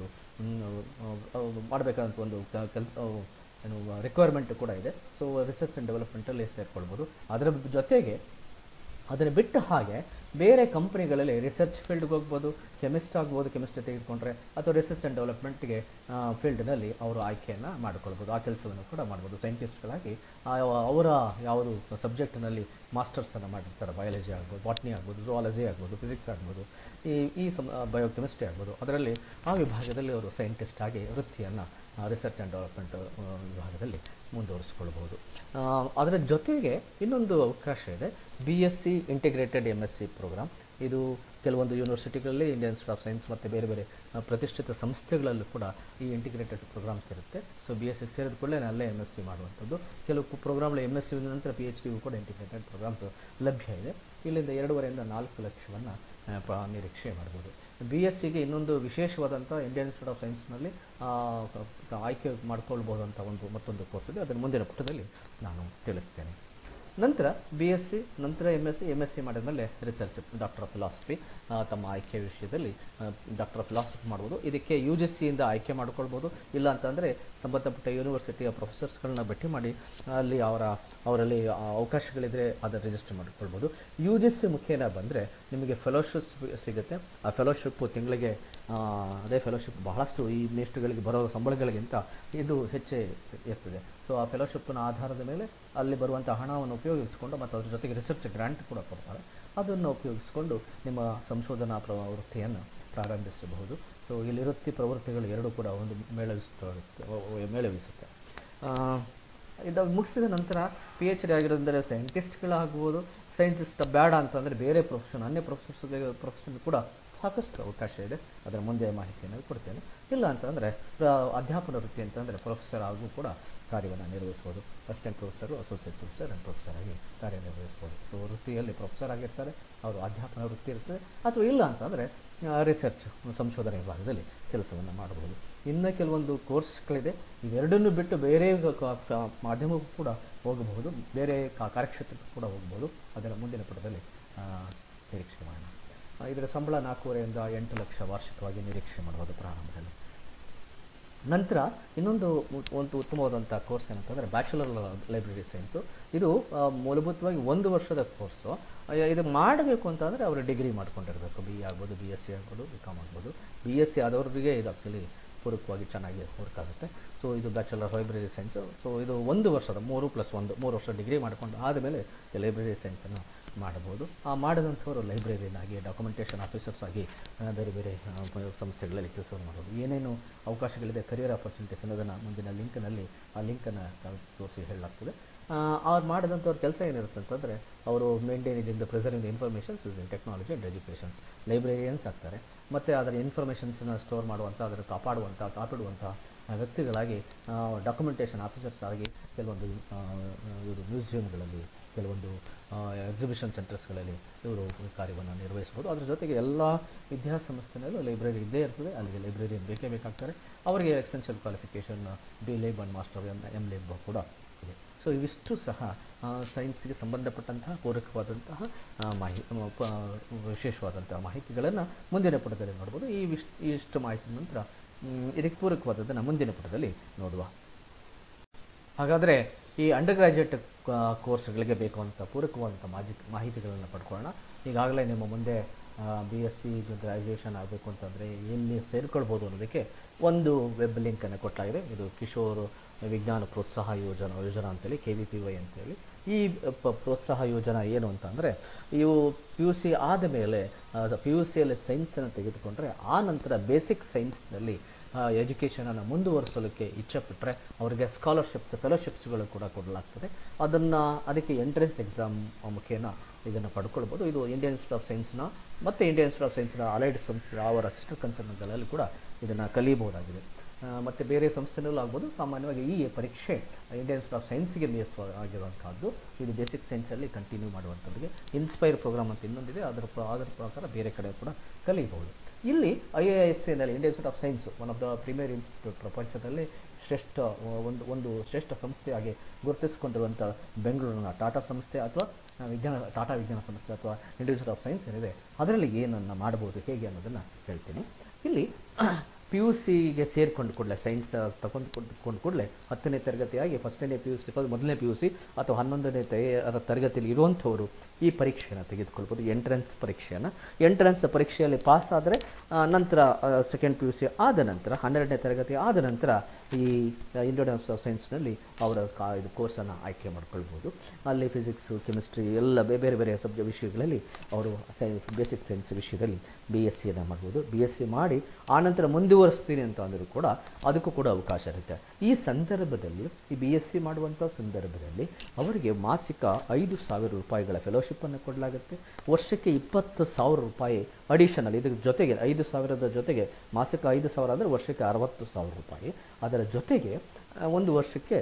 ಮಾಡಬೇಕಾದಂಥ ಒಂದು ಕೆಲಸ ಏನು ರಿಕ್ವೈರ್ಮೆಂಟ್ ಕೂಡ ಇದೆ ಸೊ ರಿಸರ್ಚ್ ಆ್ಯಂಡ್ ಡೆವಲಪ್ಮೆಂಟಲ್ಲಿ ಸೇರ್ಕೊಳ್ಬೋದು ಅದರ ಜೊತೆಗೆ ಅದನ್ನು ಬಿಟ್ಟು ಹಾಗೆ ಬೇರೆ ಕಂಪ್ನಿಗಳಲ್ಲಿ ರಿಸರ್ಚ್ ಫೀಲ್ಡ್ಗೆ ಹೋಗ್ಬೋದು ಕೆಮಿಸ್ಟ್ ಆಗ್ಬೋದು ಕೆಮಿಸ್ಟ್ರಿ ತೆಗೆದುಕೊಂಡ್ರೆ ಅಥವಾ ರಿಸರ್ಚ್ ಆ್ಯಂಡ್ ಡೆವಲಪ್ಮೆಂಟ್ಗೆ ಫೀಲ್ಡ್ನಲ್ಲಿ ಅವರು ಆಯ್ಕೆಯನ್ನು ಮಾಡ್ಕೊಳ್ಬೋದು ಆ ಕೆಲಸವನ್ನು ಕೂಡ ಮಾಡ್ಬೋದು ಸೈಂಟಿಸ್ಟ್ಗಳಾಗಿ ಅವರ ಯಾವುದು ಸಬ್ಜೆಕ್ಟ್ನಲ್ಲಿ ಮಾಸ್ಟರ್ಸನ್ನು ಮಾಡಿರ್ತಾರೆ ಬಯಾಲಜಿ ಆಗ್ಬೋದು ಬಾಟ್ನಿ ಆಗ್ಬೋದು ಜುವಾಲಜಿ ಆಗ್ಬೋದು ಫಿಸಿಕ್ಸ್ ಆಗ್ಬೋದು ಈ ಈ ಸಮ್ ಬಯೋಕೆಮಿಸ್ಟ್ರಿ ಆಗ್ಬೋದು ಅದರಲ್ಲಿ ಆ ವಿಭಾಗದಲ್ಲಿ ಅವರು ಸೈಂಟಿಸ್ಟ್ ಆಗಿ ವೃತ್ತಿಯನ್ನು ರಿಸರ್ಚ್ ಆ್ಯಂಡ್ ಡೆವಲಪ್ಮೆಂಟ್ ವಿಭಾಗದಲ್ಲಿ ಮುಂದುವರಿಸ್ಕೊಳ್ಬೋದು ಆ, ಅದರ ಜೊತೆಗೆ ಇನ್ನೊಂದು ಅವಕಾಶ ಇದೆ B S C integrated M S C program ಇದು ಕೆಲವೊಂದು ಯೂನಿವರ್ಸಿಟಿಗಳಲ್ಲಿ ಇಂಡಿಯನ್ ಇನ್ಸ್ಟಿಟ್ಯೂಟ್ ಆಫ್ ಸೈನ್ಸ್ ಮತ್ತು ಬೇರೆ ಬೇರೆ ಆ, ಪ್ರತಿಷ್ಠಿತ ಸಂಸ್ಥೆಗಳಲ್ಲೂ ಕೂಡ ಈ ಇಂಟಿಗ್ರೇಟೆಡ್ ಪ್ರೋಗ್ರಾಮ್ಸ್ ಇರುತ್ತೆ ಸೊ ಬಿ ಎಸ್ ಸಿ ಸೇರಿದ ಕೂಡಲೇ ಅಲ್ಲೇ ಎಮ್ ಎಸ್ ಸಿ ಮಾಡುವಂಥದ್ದು ಕೆಲವು ಪ್ರೋಗ್ರಾಮ್ಗಳು ಎಮ್ ಎಸ್ ಸಿ ನಂತರ ಪಿ ಎಚ್ ಡಿಗೂ ಕೂಡ ಇಂಟಿಗ್ರೇಟೆಡ್ ಪ್ರೋಗ್ರಾಮ್ಸ್ ಲಭ್ಯ ಇದೆ ಇಲ್ಲಿಂದ ಎರಡೂವರೆಯಿಂದ ನಾಲ್ಕು ಲಕ್ಷವನ್ನು ಪ್ರ ನಿರೀಕ್ಷೆ ಮಾಡ್ಬೋದು ಬಿ ಎಸ್ ಸಿಗೆ ಇನ್ನೊಂದು ವಿಶೇಷವಾದಂಥ ಇಂಡಿಯನ್ ಇನ್ಸ್ಟಿಟ್ಯೂಟ್ ಆಫ್ ಸೈನ್ಸ್ನಲ್ಲಿ ಆಯ್ಕೆ ಮಾಡ್ಕೊಳ್ಬೋದು ಅಂತ ಒಂದು ಮತ್ತೊಂದು ಕೋರ್ಸ್ ಇದೆ ಅದನ್ನು ಮುಂದಿನ ಪುಟದಲ್ಲಿ ನಾನು ತಿಳಿಸ್ತೇನೆ ನಂತರ ಬಿ ಎಸ್ ಸಿ ನಂತರ M S C M S C ಮಾಡಿದ್ಮೇಲೆ ರಿಸರ್ಚ್ ಡಾಕ್ಟರ್ ಆಫ್ ಫಿಲಾಸಫಿ ತಮ್ಮ ಆಯ್ಕೆ ವಿಷಯದಲ್ಲಿ ಡಾಕ್ಟರ್ ಆಫ್ ಫಿಲಾಸಫಿ ಮಾಡ್ಬೋದು ಇದಕ್ಕೆ ಯು ಜಿ ಸಿಯಿಂದ ಆಯ್ಕೆ ಮಾಡ್ಕೊಳ್ಬೋದು ಇಲ್ಲ ಅಂತಂದರೆ ಸಂಬಂಧಪಟ್ಟ ಯೂನಿವರ್ಸಿಟಿಯ ಪ್ರೊಫೆಸರ್ಸ್ಗಳನ್ನ ಭೇಟಿ ಮಾಡಿ ಅಲ್ಲಿ ಅವರ ಅವರಲ್ಲಿ ಆ ಅವಕಾಶಗಳಿದ್ರೆ ಅದನ್ನು ರಿಜಿಸ್ಟರ್ ಮಾಡ್ಕೊಳ್ಬೋದು ಯು ಜಿ ಸಿ ಮುಖೇನ ಬಂದರೆ ನಿಮಗೆ ಫೆಲೋಶಿಪ್ ಸಿಗುತ್ತೆ ಆ ಫೆಲೋಶಿಪ್ಪು ತಿಂಗಳಿಗೆ ಆ, ಅದೇ ಫೆಲೋಶಿಪ್ ಬಹಳಷ್ಟು ಈ ಮೇಸ್ಟ್ಗಳಿಗೆ ಬರೋ ಸಂಬಳಗಳಿಗಿಂತ ಇದು ಹೆಚ್ಚೇ ಇರ್ತದೆ ಸೊ ಆ ಫೆಲೋಶಿಪ್ನ ಆಧಾರದ ಮೇಲೆ ಅಲ್ಲಿ ಬರುವಂಥ ಹಣವನ್ನು ಉಪಯೋಗಿಸಿಕೊಂಡು ಮತ್ತು ಅದ್ರ ಜೊತೆಗೆ ರಿಸರ್ಚ್ ಗ್ರ್ಯಾಂಟ್ ಕೂಡ ಕೊಡ್ತಾರೆ ಅದನ್ನು ಉಪಯೋಗಿಸಿಕೊಂಡು ನಿಮ್ಮ ಸಂಶೋಧನಾ ಪ್ರವೃತ್ತಿಯನ್ನು ಪ್ರಾರಂಭಿಸಬಹುದು ಸೊ ಇಲ್ಲಿ ವೃತ್ತಿ ಪ್ರವೃತ್ತಿಗಳು ಎರಡೂ ಕೂಡ ಒಂದು ಮೇಳವಿಸುತ್ತೆ ಮೇಳವಿಸುತ್ತೆ ಆ, ಇದು ಮುಗಿಸಿದ ನಂತರ ಪಿ ಎಚ್ ಡಿ ಆಗಿರೋದಂದರೆ ಸೈಂಟಿಸ್ಟ್ಗಳಾಗ್ಬೋದು ಸೈಂಟಿಸ್ಟ್ ಬೇಡ ಅಂತಂದರೆ ಬೇರೆ ಪ್ರೊಫೆಷನ್ ಅನ್ಯ ಪ್ರೊಫೆಸರ್ಸ್ಗೆ ಪ್ರೊಫೆಷನ್ ಕೂಡ ಸಾಕಷ್ಟು ಅವಕಾಶ ಇದೆ ಅದರ ಮುಂದೆ ಮಾಹಿತಿಯನ್ನು ಕೊಡ್ತೇನೆ ಇಲ್ಲ ಅಂತಂದರೆ ಅಧ್ಯಾಪನ ವೃತ್ತಿ ಅಂತಂದರೆ ಪ್ರೊಫೆಸರ್ ಆಗೂ ಕೂಡ ಕಾರ್ಯವನ್ನು ನಿರ್ವಹಿಸ್ಬೋದು assistant professor associate professor and professor ಆಗಿ ಕಾರ್ಯನಿರ್ವಹಿಸ್ಬೋದು ಸೊ ವೃತ್ತಿಯಲ್ಲಿ ಪ್ರೊಫೆಸರ್ ಆಗಿರ್ತಾರೆ ಅವರು ಅಧ್ಯಾಪನ ವೃತ್ತಿ ಇರ್ತದೆ ಅಥವಾ ಇಲ್ಲ ಅಂತಂದರೆ ರಿಸರ್ಚ್ ಸಂಶೋಧನೆ ವಿಭಾಗದಲ್ಲಿ ಕೆಲಸವನ್ನು ಮಾಡಬಹುದು ಇನ್ನು ಕೆಲವೊಂದು ಕೋರ್ಸ್ಗಳಿದೆ ಇವೆರಡನ್ನು ಬಿಟ್ಟು ಬೇರೆ ಕ- ಕ- ಮಾಧ್ಯಮಕ್ಕೂ ಕೂಡ ಹೋಗಬಹುದು ಬೇರೆ ಕಾ- ಕಾರ್ಯಕ್ಷೇತ್ರಕ್ಕೂ ಕೂಡ ಹೋಗ್ಬೋದು ಅದರ ಮುಂದಿನ ಪುಟದಲ್ಲಿ ಆ, ನಿರೀಕ್ಷೆ ಮಾಡೋಣ ಆ, ಇದರ ಸಂಬಳ ನಾಲ್ಕೂವರೆಯಿಂದ ಎಂಟು ಲಕ್ಷ ವಾರ್ಷಿಕವಾಗಿ ನಿರೀಕ್ಷೆ ಮಾಡ್ಬೋದು ಪ್ರಾರಂಭದಲ್ಲಿ ನಂತರ ಇನ್ನೊಂದು ಉ- ಒಂದು ಉತ್ತಮವಾದಂಥ ಕೋರ್ಸ್ ಏನಂತಂದರೆ ಬ್ಯಾಚುಲರ್ ಲೈಬ್ರರಿ ಸೈನ್ಸು ಇದು ಆ, ಮೂಲಭೂತವಾಗಿ ಒಂದು ವರ್ಷದ ಕೋರ್ಸು ಇದು ಮಾಡಬೇಕು ಅಂತಂದರೆ ಅವರು ಡಿಗ್ರಿ ಮಾಡ್ಕೊಂಡಿರಬೇಕು ಬಿ ಎ ಆಗ್ಬೋದು ಬಿ ಎಸ್ ಸಿ ಆಗ್ಬೋದು ಬಿ ಕಾಮ್ ಆಗ್ಬೋದು ಬಿ ಎಸ್ ಸಿ ಆದವ್ರಿಗೆ ಇದು ಆ್ಯಕ್ಚುಲಿ ಪೂರಕವಾಗಿ ಚೆನ್ನಾಗಿ ವರ್ಕ್ ಆಗುತ್ತೆ ಸೊ ಇದು ಬ್ಯಾಚುಲರ್ ಲೈಬ್ರರಿ ಸೈನ್ಸು ಸೊ ಇದು ಒಂದು ವರ್ಷದ ಮೂರು ಪ್ಲಸ್ ಒಂದು ಮೂರು ವರ್ಷ ಡಿಗ್ರಿ ಮಾಡ್ಕೊಂಡು ಆದಮೇಲೆ ಲೈಬ್ರರಿ ಸೈನ್ಸನ್ನು ಮಾಡಬಹುದು ಆ ಮಾಡಿದಂಥವರು ಲೈಬ್ರರಿನಾಗಿ ಡಾಕ್ಯುಮೆಂಟೇಷನ್ ಆಫೀಸರ್ಸ್ ಆಗಿ ಆ, ಬೇರೆ ಬೇರೆ ಆ, ಪ- ಸಂಸ್ಥೆಗಳಲ್ಲಿ ಕೆಲಸವನ್ನು ಮಾಡೋದು ಏನೇನು ಅವಕಾಶಗಳಿದೆ ಕರಿಯರ್ ಆಪರ್ಚುನಿಟೀಸ್ ಅನ್ನೋದನ್ನು ಮುಂದಿನ ಲಿಂಕ್ನಲ್ಲಿ ಆ ಲಿಂಕನ್ನು ತೋರಿಸಿ ಹೇಳಲಾಗ್ತದೆ ಅವ್ರು ಮಾಡಿದಂಥವ್ರ ಕೆಲಸ ಏನಿರುತ್ತೆ ಅಂತಂದರೆ ಅವರು maintaining the preserving the informations using technology and educations librarians ಆಗ್ತಾರೆ ಮತ್ತು ಅದರ ಇನ್ಫಾರ್ಮೇಷನ್ಸನ್ನ ಸ್ಟೋರ್ ಮಾಡುವಂಥ ಅದನ್ನು ಕಾಪಾಡುವಂಥ ಕಾಪಿಡುವಂಥ ಆ, ವ್ಯಕ್ತಿಗಳಾಗಿ ಡಾಕ್ಯುಮೆಂಟೇಷನ್ ಆಫೀಸರ್ಸ್ ಆಗಿ ಕೆಲವೊಂದು ಆ, ಇವರು ಮ್ಯೂಸಿಯಂಗಳಲ್ಲಿ ಕೆಲವೊಂದು ಎಕ್ಸಿಬಿಷನ್ ಸೆಂಟರ್ಸ್ಗಳಲ್ಲಿ ಇವರು ಕಾರ್ಯವನ್ನು ನಿರ್ವಹಿಸ್ಬೋದು ಅದ್ರ ಜೊತೆಗೆ ಎಲ್ಲ ವಿದ್ಯಾಸಂಸ್ಥೆನಲ್ಲೂ ಲೈಬ್ರರಿ ಇದ್ದೇ ಇರ್ತದೆ ಅಲ್ಲಿಗೆ ಲೈಬ್ರರಿಯನ್ ಬೇಕೇ ಬೇಕಾಗ್ತಾರೆ ಅವರಿಗೆ essential qualification B lib and master M M lib ಕೂಡ ಇದೆ ಸೊ ಇವಿಷ್ಟು ಸಹ ಸೈನ್ಸ್ಗೆ ಸಂಬಂಧಪಟ್ಟಂತಹ ಪೂರಕವಾದಂತಹ ಆ, ಮಾಹಿ ಮ- ಪ- ವಿಶೇಷವಾದಂತಹ ಮಾಹಿತಿಗಳನ್ನು ಮುಂದಿನ ಪುಟದಲ್ಲಿ ನೋಡ್ಬೋದು ಈ ವಿಶ್ ಇಷ್ಟು ಮಾಹಿತಿ ನಂತರ ಮ್, ಇದಕ್ಕೆ ಪೂರಕವಾದದ್ದನ್ನು ಮುಂದಿನ ಪುಟದಲ್ಲಿ ನೋಡುವ ಹಾಗಾದರೆ ಈ ಅಂಡರ್ ಗ್ರ್ಯಾಜುಯೇಟ್ ಕೋರ್ಸ್ಗಳಿಗೆ ಬೇಕು ಅಂತ ಪೂರಕವಾದಂಥ ಮಾಜಿ ಮಾಹಿತಿಗಳನ್ನು ಪಡ್ಕೊಳ್ಳೋಣ ಈಗಾಗಲೇ ನಿಮ್ಮ ಮುಂದೆ ಬಿ ಎಸ್ ಸಿ ಗ್ರ್ಯಾಜುಯೇಷನ್ ಆಗಬೇಕು ಅಂತಂದರೆ ಎಲ್ಲಿ ಸೇರಿಕೊಳ್ಬೋದು ಅನ್ನೋದಕ್ಕೆ ಒಂದು ವೆಬ್ ಲಿಂಕನ್ನು ಕೊಟ್ಟಾಗಿದೆ ಇದು ಕಿಶೋರ್ ವಿಜ್ಞಾನ ಪ್ರೋತ್ಸಾಹ ಯೋಜನಾ ಯೋಜನಾ ಅಂತೇಳಿ ಕೆ ವಿ ಪಿ ವೈ ಅಂತೇಳಿ ಈ ಪ- ಪ್ರೋತ್ಸಾಹ ಯೋಜನಾ ಏನು ಅಂತಂದರೆ ಇವು ಪಿ ಯು ಸಿ ಆದ ಮೇಲೆ ಪಿ ಯು ಸಿಯಲ್ಲಿ ಸೈನ್ಸನ್ನು ತೆಗೆದುಕೊಂಡ್ರೆ ಆ ನಂತರ ಬೇಸಿಕ್ ಸೈನ್ಸ್ನಲ್ಲಿ ಎಜುಕೇಷನನ್ನು ಮುಂದುವರಿಸಲಿಕ್ಕೆ ಇಚ್ಛೆಪಟ್ಟರೆ ಅವರಿಗೆ ಸ್ಕಾಲರ್ಶಿಪ್ಸ್ ಫೆಲೋಶಿಪ್ಸ್ಗಳು ಕೂಡ ಕೊಡಲಾಗ್ತದೆ ಅದನ್ನು ಅದಕ್ಕೆ ಎಂಟ್ರೆನ್ಸ್ ಎಕ್ಸಾಮ್ ಮುಖೇನ ಇದನ್ನು ಪಡ್ಕೊಳ್ಬೋದು ಇದು ಇಂಡಿಯನ್ ಇನ್ಸ್ಟಿಟ್ಯೂಟ್ ಆಫ್ ಸೈನ್ಸ್ನ ಮತ್ತು ಇಂಡಿಯನ್ ಇನ್ಸ್ಟಿಟ್ಯೂಟ್ ಆಫ್ ಸೈನ್ಸ್ನ ಅಲೈಡ್ ಸಂಸ್ಥೆ ಅವರ ಸಿಸ್ಟರ್ ಕನ್ಸರ್ನ್ಗಳಲ್ಲಿ ಕೂಡ ಇದನ್ನು ಕಲಿಯಬಹುದಾಗಿದೆ ಆ, ಮತ್ತು ಬೇರೆ ಸಂಸ್ಥೆನಲ್ಲೂ ಆಗ್ಬೋದು ಸಾಮಾನ್ಯವಾಗಿ ಈ ಪರೀಕ್ಷೆ ಇಂಡಿಯನ್ ಇನ್ಸ್ಟಿಟ್ಯೂಟ್ ಆಫ್ ಸೈನ್ಸ್ಗೆ ಬೇಸ್ ಆಗಿರುವಂಥದ್ದು ಇದು ಬೇಸಿಕ್ ಸೈನ್ಸಲ್ಲಿ ಕಂಟಿನ್ಯೂ ಮಾಡುವಂಥದ್ದಿಗೆ ಇನ್ಸ್ಪೈರ್ ಪ್ರೋಗ್ರಾಮ್ ಅಂತ ಇನ್ನೊಂದಿದೆ ಅದರ ಪ್ರ- ಅದರ ಪ್ರಕಾರ ಬೇರೆ ಕಡೆ ಕೂಡ ಕಲಿಯಬಹುದು ಇಲ್ಲಿ ಐ ಎ ಎಸ್ ಎನಲ್ಲಿ Indian institute of science one of the premier institute ಪ್ರಪಂಚದಲ್ಲಿ ಶ್ರೇಷ್ಠ ಒಂದು ಒಂದು ಶ್ರೇಷ್ಠ ಸಂಸ್ಥೆಯಾಗಿ ಗುರುತಿಸಿಕೊಂಡಿರುವಂಥ ಬೆಂಗಳೂರಿನ ಟಾಟಾ ಸಂಸ್ಥೆ ಅಥವಾ ವಿಜ್ಞಾನ ಟಾಟಾ ವಿಜ್ಞಾನ ಸಂಸ್ಥೆ ಅಥವಾ ಇಂಡಿಯನ್ ಇನ್ಸ್ಟಿಟ್ಯೂಟ್ ಆಫ್ ಸೈನ್ಸ್ ಏನಿದೆ ಅದರಲ್ಲಿ ಏನನ್ನು ಮಾಡಬಹುದು ಹೇಗೆ ಅನ್ನೋದನ್ನು ಹೇಳ್ತೀನಿ ಇಲ್ಲಿ ಪಿ ಯು ಸಿಗೆ ಸೇರಿಕೊಂಡು ಕೂಡಲೇ ಸೈನ್ಸ್ ತಗೊಂಡು ಕೊಂಡು ಕೂಡಲೇ ಹತ್ತನೇ ತರಗತಿಯಾಗಿ ಫಸ್ಟನೇ ಪಿ ಯು ಸಿ ಮೊದಲನೇ ಪಿ ಯು ಸಿ ಅಥವಾ ಹನ್ನೊಂದನೇ ತ- ತರಗತಿಯಲ್ಲಿ ಇರುವಂಥವರು ಈ ಪರೀಕ್ಷೆಯನ್ನು ತೆಗೆದುಕೊಳ್ಬೋದು ಎಂಟ್ರೆನ್ಸ್ ಪರೀಕ್ಷೆಯನ್ನು ಎಂಟ್ರೆನ್ಸ್ ಪರೀಕ್ಷೆಯಲ್ಲಿ ಪಾಸ್ ಆದರೆ ನಂತರ ಸೆಕೆಂಡ್ ಪಿ ಯು ಸಿ ಆದ ನಂತರ ಹನ್ನೆರಡನೇ ತರಗತಿ ಆದ ನಂತರ ಈ ಇಂಡಿಯನ್ ಇನ್ಸ್ಟಿಟ್ಯೂಟ್ ಆಫ್ ಸೈನ್ಸ್ನಲ್ಲಿ ಅವರ ಕಾ ಇದು ಕೋರ್ಸನ್ನು ಆಯ್ಕೆ ಮಾಡ್ಕೊಳ್ಬೋದು ಅಲ್ಲಿ ಫಿಸಿಕ್ಸು ಕೆಮಿಸ್ಟ್ರಿ ಎಲ್ಲ ಬೇ- ಬೇರೆ ಬೇರೆ ಸಬ್ಜೆ ವಿಷಯಗಳಲ್ಲಿ ಅವರು ಸೈ ಬೇಸಿಕ್ ಸೈನ್ಸ್ ವಿಷಯದಲ್ಲಿ ಬಿ ಎಸ್ ಸಿಯನ್ನು ಮಾಡ್ಬೋದು ಬಿ ಎಸ್ ಸಿ ಮಾಡಿ ಆನಂತರ ಮುಂದುವರಿಸ್ತೀನಿ ಅಂತ ಅಂದರೂ ಕೂಡ ಅದಕ್ಕೂ ಕೂಡ ಅವಕಾಶ ಇರುತ್ತೆ ಈ ಸಂದರ್ಭದಲ್ಲಿ ಈ ಬಿ ಎಸ್ ಸಿ ಮಾಡುವಂಥ ಸಂದರ್ಭದಲ್ಲಿ ಅವರಿಗೆ ಮಾಸಿಕ ಐದು ಸಾವಿರ ರೂಪಾಯಿಗಳ ಫೆಲೋಶಿಪ್ಪನ್ನು ಕೊಡಲಾಗುತ್ತೆ ವರ್ಷಕ್ಕೆ ಇಪ್ಪತ್ತು ಸಾವಿರ ರೂಪಾಯಿ ಅಡಿಷನಲ್ ಇದರ ಜೊತೆಗೆ ಐದು ಸಾವಿರದ ಜೊತೆಗೆ ಮಾಸಿಕ ಐದು ಸಾವಿರ ಅಂದರೆ ವರ್ಷಕ್ಕೆ ಅರವತ್ತು ಸಾವಿರ ರೂಪಾಯಿ ಅದರ ಜೊತೆಗೆ ಆ, ಒಂದು ವರ್ಷಕ್ಕೆ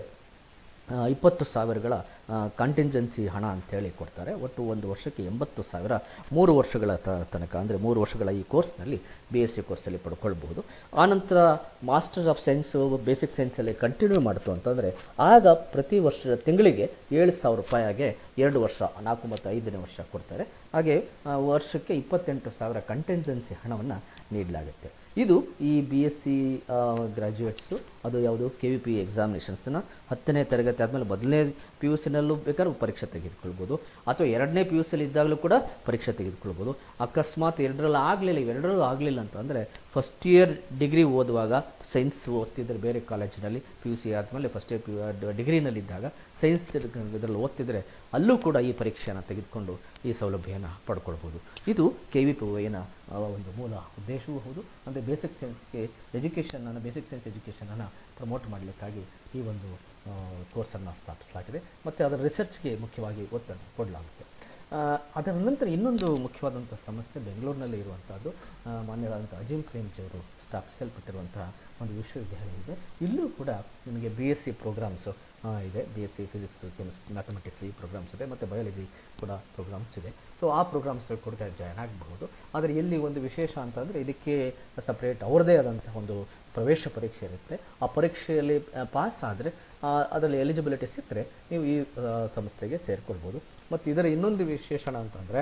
ಆ, ಇಪ್ಪತ್ತು ಸಾವಿರಗಳ ಕಂಟಿಂಜೆನ್ಸಿ ಹಣ ಅಂತೇಳಿ ಕೊಡ್ತಾರೆ ಒಟ್ಟು ಒಂದು ವರ್ಷಕ್ಕೆ ಎಂಬತ್ತು ಸಾವಿರ ಮೂರು ವರ್ಷಗಳ ತ- ತನಕ ಅಂದರೆ ಮೂರು ವರ್ಷಗಳ ಈ ಕೋರ್ಸ್ನಲ್ಲಿ ಬಿ ಎಸ್ ಸಿ ಕೋರ್ಸಲ್ಲಿ ಪಡ್ಕೊಳ್ಬಹುದು ಆನಂತರ ಮಾಸ್ಟರ್ ಆಫ್ ಸೈನ್ಸು ಬೇಸಿಕ್ ಸೈನ್ಸಲ್ಲಿ ಕಂಟಿನ್ಯೂ ಮಾಡ್ತು ಅಂತಂದರೆ ಆಗ ಪ್ರತಿ ವರ್ಷದ ತಿಂಗಳಿಗೆ ಏಳು ಸಾವಿರ ರೂಪಾಯಿಗೆ ಎರಡು ವರ್ಷ ನಾಲ್ಕು ಮತ್ತು ಐದನೇ ವರ್ಷ ಕೊಡ್ತಾರೆ ಹಾಗೆ ಆ, ವರ್ಷಕ್ಕೆ ಇಪ್ಪತ್ತೆಂಟು ಸಾವಿರ ಕಂಟಿಂಜೆನ್ಸಿ ಹಣವನ್ನು ನೀಡಲಾಗುತ್ತೆ ಇದು ಈ ಬಿ ಎಸ್ ಸಿ ಗ್ರ್ಯಾಜುಯೇಟ್ಸು ಅದು ಯಾವುದು ಕೆ ವಿ ಪಿ ಎಕ್ಸಾಮಿನೇಷನ್ಸ್ನ ಹತ್ತನೇ ತರಗತಿ ಆದಮೇಲೆ ಮೊದಲನೇ ಪಿ ಯು ಸಿನಲ್ಲೂ ಬೇಕಾದ್ರೂ ಪರೀಕ್ಷೆ ತೆಗೆದುಕೊಳ್ಬೋದು ಅಥವಾ ಎರಡನೇ ಪಿ ಯು ಸಿಲಿ ಇದ್ದಾಗಲೂ ಕೂಡ ಪರೀಕ್ಷೆ ತೆಗೆದುಕೊಳ್ಬೋದು ಅಕಸ್ಮಾತ್ ಎರಡರಲ್ಲಿ ಆಗಲಿಲ್ಲ ಇವೆರಡರಲ್ಲೂ ಆಗಲಿಲ್ಲ ಅಂತಂದರೆ ಫಸ್ಟ್ ಇಯರ್ ಡಿಗ್ರಿ ಓದುವಾಗ ಸೈನ್ಸ್ ಓದ್ತಿದ್ರೆ ಬೇರೆ ಕಾಲೇಜಿನಲ್ಲಿ ಪಿ ಯು ಸಿ ಆದಮೇಲೆ ಫಸ್ಟ್ ಇಯರ್ ಪಿ ಯು ಡಿಗ್ರಿನಲ್ಲಿದ್ದಾಗ ಸೈನ್ಸ್ ಇದರಲ್ಲಿ ಓದ್ತಿದ್ರೆ ಅಲ್ಲೂ ಕೂಡ ಈ ಪರೀಕ್ಷೆಯನ್ನು ತೆಗೆದುಕೊಂಡು ಈ ಸೌಲಭ್ಯನ ಪಡ್ಕೊಳ್ಬೋದು ಇದು ಕೆ ವಿ ಪಿ ವೈನ ಒಂದು ಮೂಲ ಉದ್ದೇಶವೂ ಹೌದು ಅಂದರೆ ಬೇಸಿಕ್ ಸೈನ್ಸ್ಗೆ ಎಜುಕೇಷನನ್ನು ಬೇಸಿಕ್ ಸೈನ್ಸ್ ಎಜುಕೇಷನನ್ನು ಪ್ರಮೋಟ್ ಮಾಡಲಿಕ್ಕಾಗಿ ಈ ಒಂದು ಕೋರ್ಸನ್ನು ಸ್ಥಾಪಿಸಲಾಗಿದೆ ಮತ್ತು ಅದರ ರಿಸರ್ಚ್ಗೆ ಮುಖ್ಯವಾಗಿ ಒತ್ತನ್ನು ಕೊಡಲಾಗುತ್ತೆ ಆ, ಅದರ ನಂತರ ಇನ್ನೊಂದು ಮುಖ್ಯವಾದಂಥ ಸಂಸ್ಥೆ ಬೆಂಗಳೂರಿನಲ್ಲಿ ಇರುವಂಥದ್ದು ಆ, ಮಾನ್ಯರಾದಂಥ ಅಜೀಂ ಪ್ರೇಮ್ಜಿಯವರು ಸ್ಥಾಪಿಸಲ್ಪಟ್ಟಿರುವಂತಹ ಒಂದು ವಿಶ್ವವಿದ್ಯಾಲಯ ಇದೆ ಇಲ್ಲೂ ಕೂಡ ನಿಮಗೆ ಬಿ ಎಸ್ ಸಿ ಪ್ರೋಗ್ರಾಮ್ಸು ಇದೆ B S C physics chemistry mathematics ಈ ಪ್ರೋಗ್ರಾಮ್ಸ್ ಇದೆ ಮತ್ತು ಬಯಾಲಜಿ ಕೂಡ ಪ್ರೋಗ್ರಾಮ್ಸ್ ಇದೆ ಸೊ ಆ ಪ್ರೋಗ್ರಾಮ್ಸ್ಗಳು ಕೂಡ ಜಾಯ್ನ್ ಆಗಬಹುದು ಆದರೆ ಇಲ್ಲಿ ಒಂದು ವಿಶೇಷ ಅಂತಂದರೆ ಇದಕ್ಕೆ ಸಪ್ರೇಟ್ ಅವ್ರದ್ದೇ ಆದಂಥ ಒಂದು ಪ್ರವೇಶ ಪರೀಕ್ಷೆ ಇರುತ್ತೆ ಆ ಪರೀಕ್ಷೆಯಲ್ಲಿ ಪಾಸ್ ಆದರೆ ಅದರಲ್ಲಿ ಎಲಿಜಿಬಿಲಿಟಿ ಸಿಕ್ಕರೆ ನೀವು ಈ ಆ, ಸಂಸ್ಥೆಗೆ ಸೇರಿಕೊಳ್ಬೋದು ಮತ್ತು ಇದರ ಇನ್ನೊಂದು ವಿಶೇಷಣ ಅಂತಂದರೆ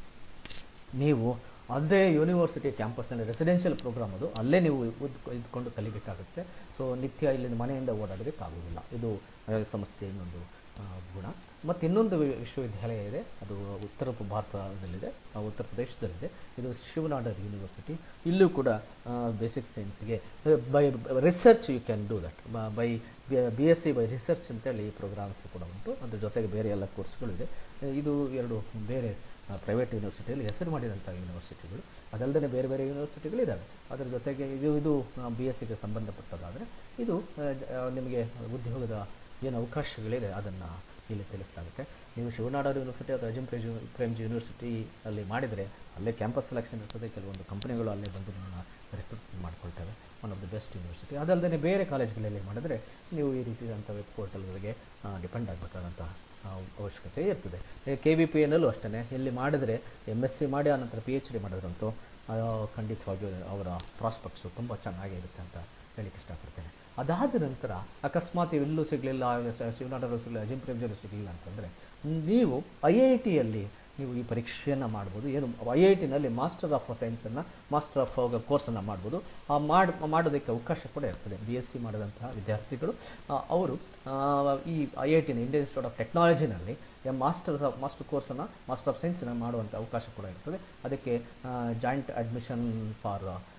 ನೀವು ಅದೇ ಯೂನಿವರ್ಸಿಟಿ ಕ್ಯಾಂಪಸ್ನಲ್ಲಿ ರೆಸಿಡೆನ್ಷಿಯಲ್ ಪ್ರೋಗ್ರಾಮ್ ಅದು ಅಲ್ಲೇ ನೀವು ಉದ್- ಇದ್ಕೊಂಡು ಕಲಿಬೇಕಾಗುತ್ತೆ ಸೊ ನಿತ್ಯ ಇಲ್ಲಿ ಮನೆಯಿಂದ ಓಡಾಡೋದಕ್ಕಾಗೋದಿಲ್ಲ ಇದು ಆ, ಸಂಸ್ಥೆಯ ಇನ್ನೊಂದು ಆ, ಗುಣ ಮತ್ತು ಇನ್ನೊಂದು ವಿ- ವಿಶ್ವವಿದ್ಯಾಲಯ ಇದೆ ಅದು ಉತ್ತರ ಪ- ಭಾರತದಲ್ಲಿದೆ ಆ, ಉತ್ತರ ಪ್ರದೇಶದಲ್ಲಿದೆ ಇದು ಶಿವನಾಡರ್ ಯೂನಿವರ್ಸಿಟಿ ಇಲ್ಲೂ ಕೂಡ basic ಸೈನ್ಸ್ಗೆ by research you can do that by B S C by research ಅಂತೇಳಿ ಈ ಪ್ರೋಗ್ರಾಮ್ಸ್ ಕೂಡ ಉಂಟು ಅದ್ರ ಜೊತೆಗೆ ಬೇರೆ ಎಲ್ಲ ಕೋರ್ಸ್ಗಳಿದೆ ಇದು ಎರಡು ಬೇರೆ ಪ್ರೈವೇಟ್ ಯೂನಿವರ್ಸಿಟಿಯಲ್ಲಿ ಹೆಸರು ಮಾಡಿದಂಥ ಯೂನಿವರ್ಸಿಟಿಗಳು ಅದಲ್ಲದೆ ಬೇರೆ ಬೇರೆ ಯೂನಿವರ್ಸಿಟಿಗಳಿದ್ದಾವೆ ಅದರ ಜೊತೆಗೆ ಇದು ಇದು ಬಿ ಎಸ್ ಸಿಗೆ ಸಂಬಂಧಪಟ್ಟದಾದರೆ ಇದು ಆ, ಜ- ಆ, ನಿಮಗೆ ಉದ್ಯೋಗದ ಏನು ಅವಕಾಶಗಳಿದೆ ಅದನ್ನು ಇಲ್ಲಿ ತಿಳಿಸಲಾಗುತ್ತೆ ನೀವು ಶಿವನಾಡರ್ ಯೂನಿವರ್ಸಿಟಿ ಅಥವಾ ಅಜಿಂ ಪ್ರೇಜ್ ಪ್ರೇಮ್ಜಿ ಯೂನಿವರ್ಸಿಟಿ ಅಲ್ಲಿ ಮಾಡಿದರೆ ಅಲ್ಲೇ ಕ್ಯಾಂಪಸ್ ಸೆಲೆಕ್ಷನ್ ಇರ್ತದೆ ಕೆಲವೊಂದು ಕಂಪನಿಗಳು ಅಲ್ಲೇ ಬಂದು ನಿಮ್ಮನ್ನು ರೆಕ್ರೂಟ್ ಮಾಡ್ಕೊಳ್ತೇವೆ one of the best university ಅದಲ್ಲದೆ ಬೇರೆ ಕಾಲೇಜ್ಗಳಲ್ಲಿ ಮಾಡಿದರೆ ನೀವು ಈ ರೀತಿಯಾದಂಥ ವೆಬ್ ಪೋರ್ಟಲ್ಗಳಿಗೆ ಡಿಪೆಂಡ್ ಆಗಬೇಕಾದಂಥ ಅವಶ್ಯಕತೆ ಇರ್ತದೆ ಕೆ ವಿ ಪಿ ಎನ್ನಲ್ಲೂ ಅಷ್ಟೇ ಇಲ್ಲಿ ಮಾಡಿದರೆ ಎಮ್ ಎಸ್ ಸಿ ಮಾಡಿ ಆನಂತರ ಪಿ ಎಚ್ ಡಿ ಮಾಡಿದ್ರಂತೂ ಆ, ಖಂಡಿತವಾಗಿಯೂ ಅವರ ಪ್ರಾಸ್ಪೆಕ್ಟ್ಸು ತುಂಬ ಚೆನ್ನಾಗಿರುತ್ತೆ ಅಂತ ಹೇಳಿಕ್ಕೆ ಇಷ್ಟಪಡ್ತೇನೆ ಅದಾದ ನಂತರ ಅಕಸ್ಮಾತ್ ಇವೆಲ್ಲೂ ಸಿಗಲಿಲ್ಲ ಶಿವನಾಡರು ಸಿಗಲಿಲ್ಲ ಅಜಿಂ ಪ್ರೇಮ್ಜರು ಸಿಗಲಿಲ್ಲ ಅಂತಂದರೆ ನೀವು ಐ ಐ ಟಿಯಲ್ಲಿ ನೀವು ಈ ಪರೀಕ್ಷೆಯನ್ನು ಮಾಡ್ಬೋದು ಏನು ಐ ಐ ಟಿನಲ್ಲಿ ಮಾಸ್ಟರ್ ಆಫ್ ಸೈನ್ಸನ್ನು ಮಾಸ್ಟರ್ ಆಫ್ ಕೋರ್ಸನ್ನು ಮಾಡ್ಬೋದು ಆ ಮಾಡಿ ಮಾಡೋದಕ್ಕೆ ಅವಕಾಶ ಕೂಡ ಇರ್ತದೆ ಬಿ ಎಸ್ ಸಿ ಮಾಡಿದಂತಹ ವಿದ್ಯಾರ್ಥಿಗಳು ಆ, ಅವರು ಆ, ಈ ಐ ಐ ಟಿನ ಇಂಡಿಯನ್ ಇನ್ಸ್ಟಿಟ್ಯೂಟ್ ಆಫ್ ಟೆಕ್ನಾಲಜಿನಲ್ಲಿ ಮಾಸ್ಟರ್ಸ್ ಆಫ್ ಮಾಸ್ಟರ್ ಕೋರ್ಸನ್ನು ಮಾಸ್ಟರ್ ಆಫ್ ಸೈನ್ಸನ್ನು ಮಾಡುವಂಥ ಅವಕಾಶ ಕೂಡ ಇರ್ತದೆ ಅದಕ್ಕೆ ಜಾಯಿಂಟ್ ಅಡ್ಮಿಷನ್ ಫಾರ್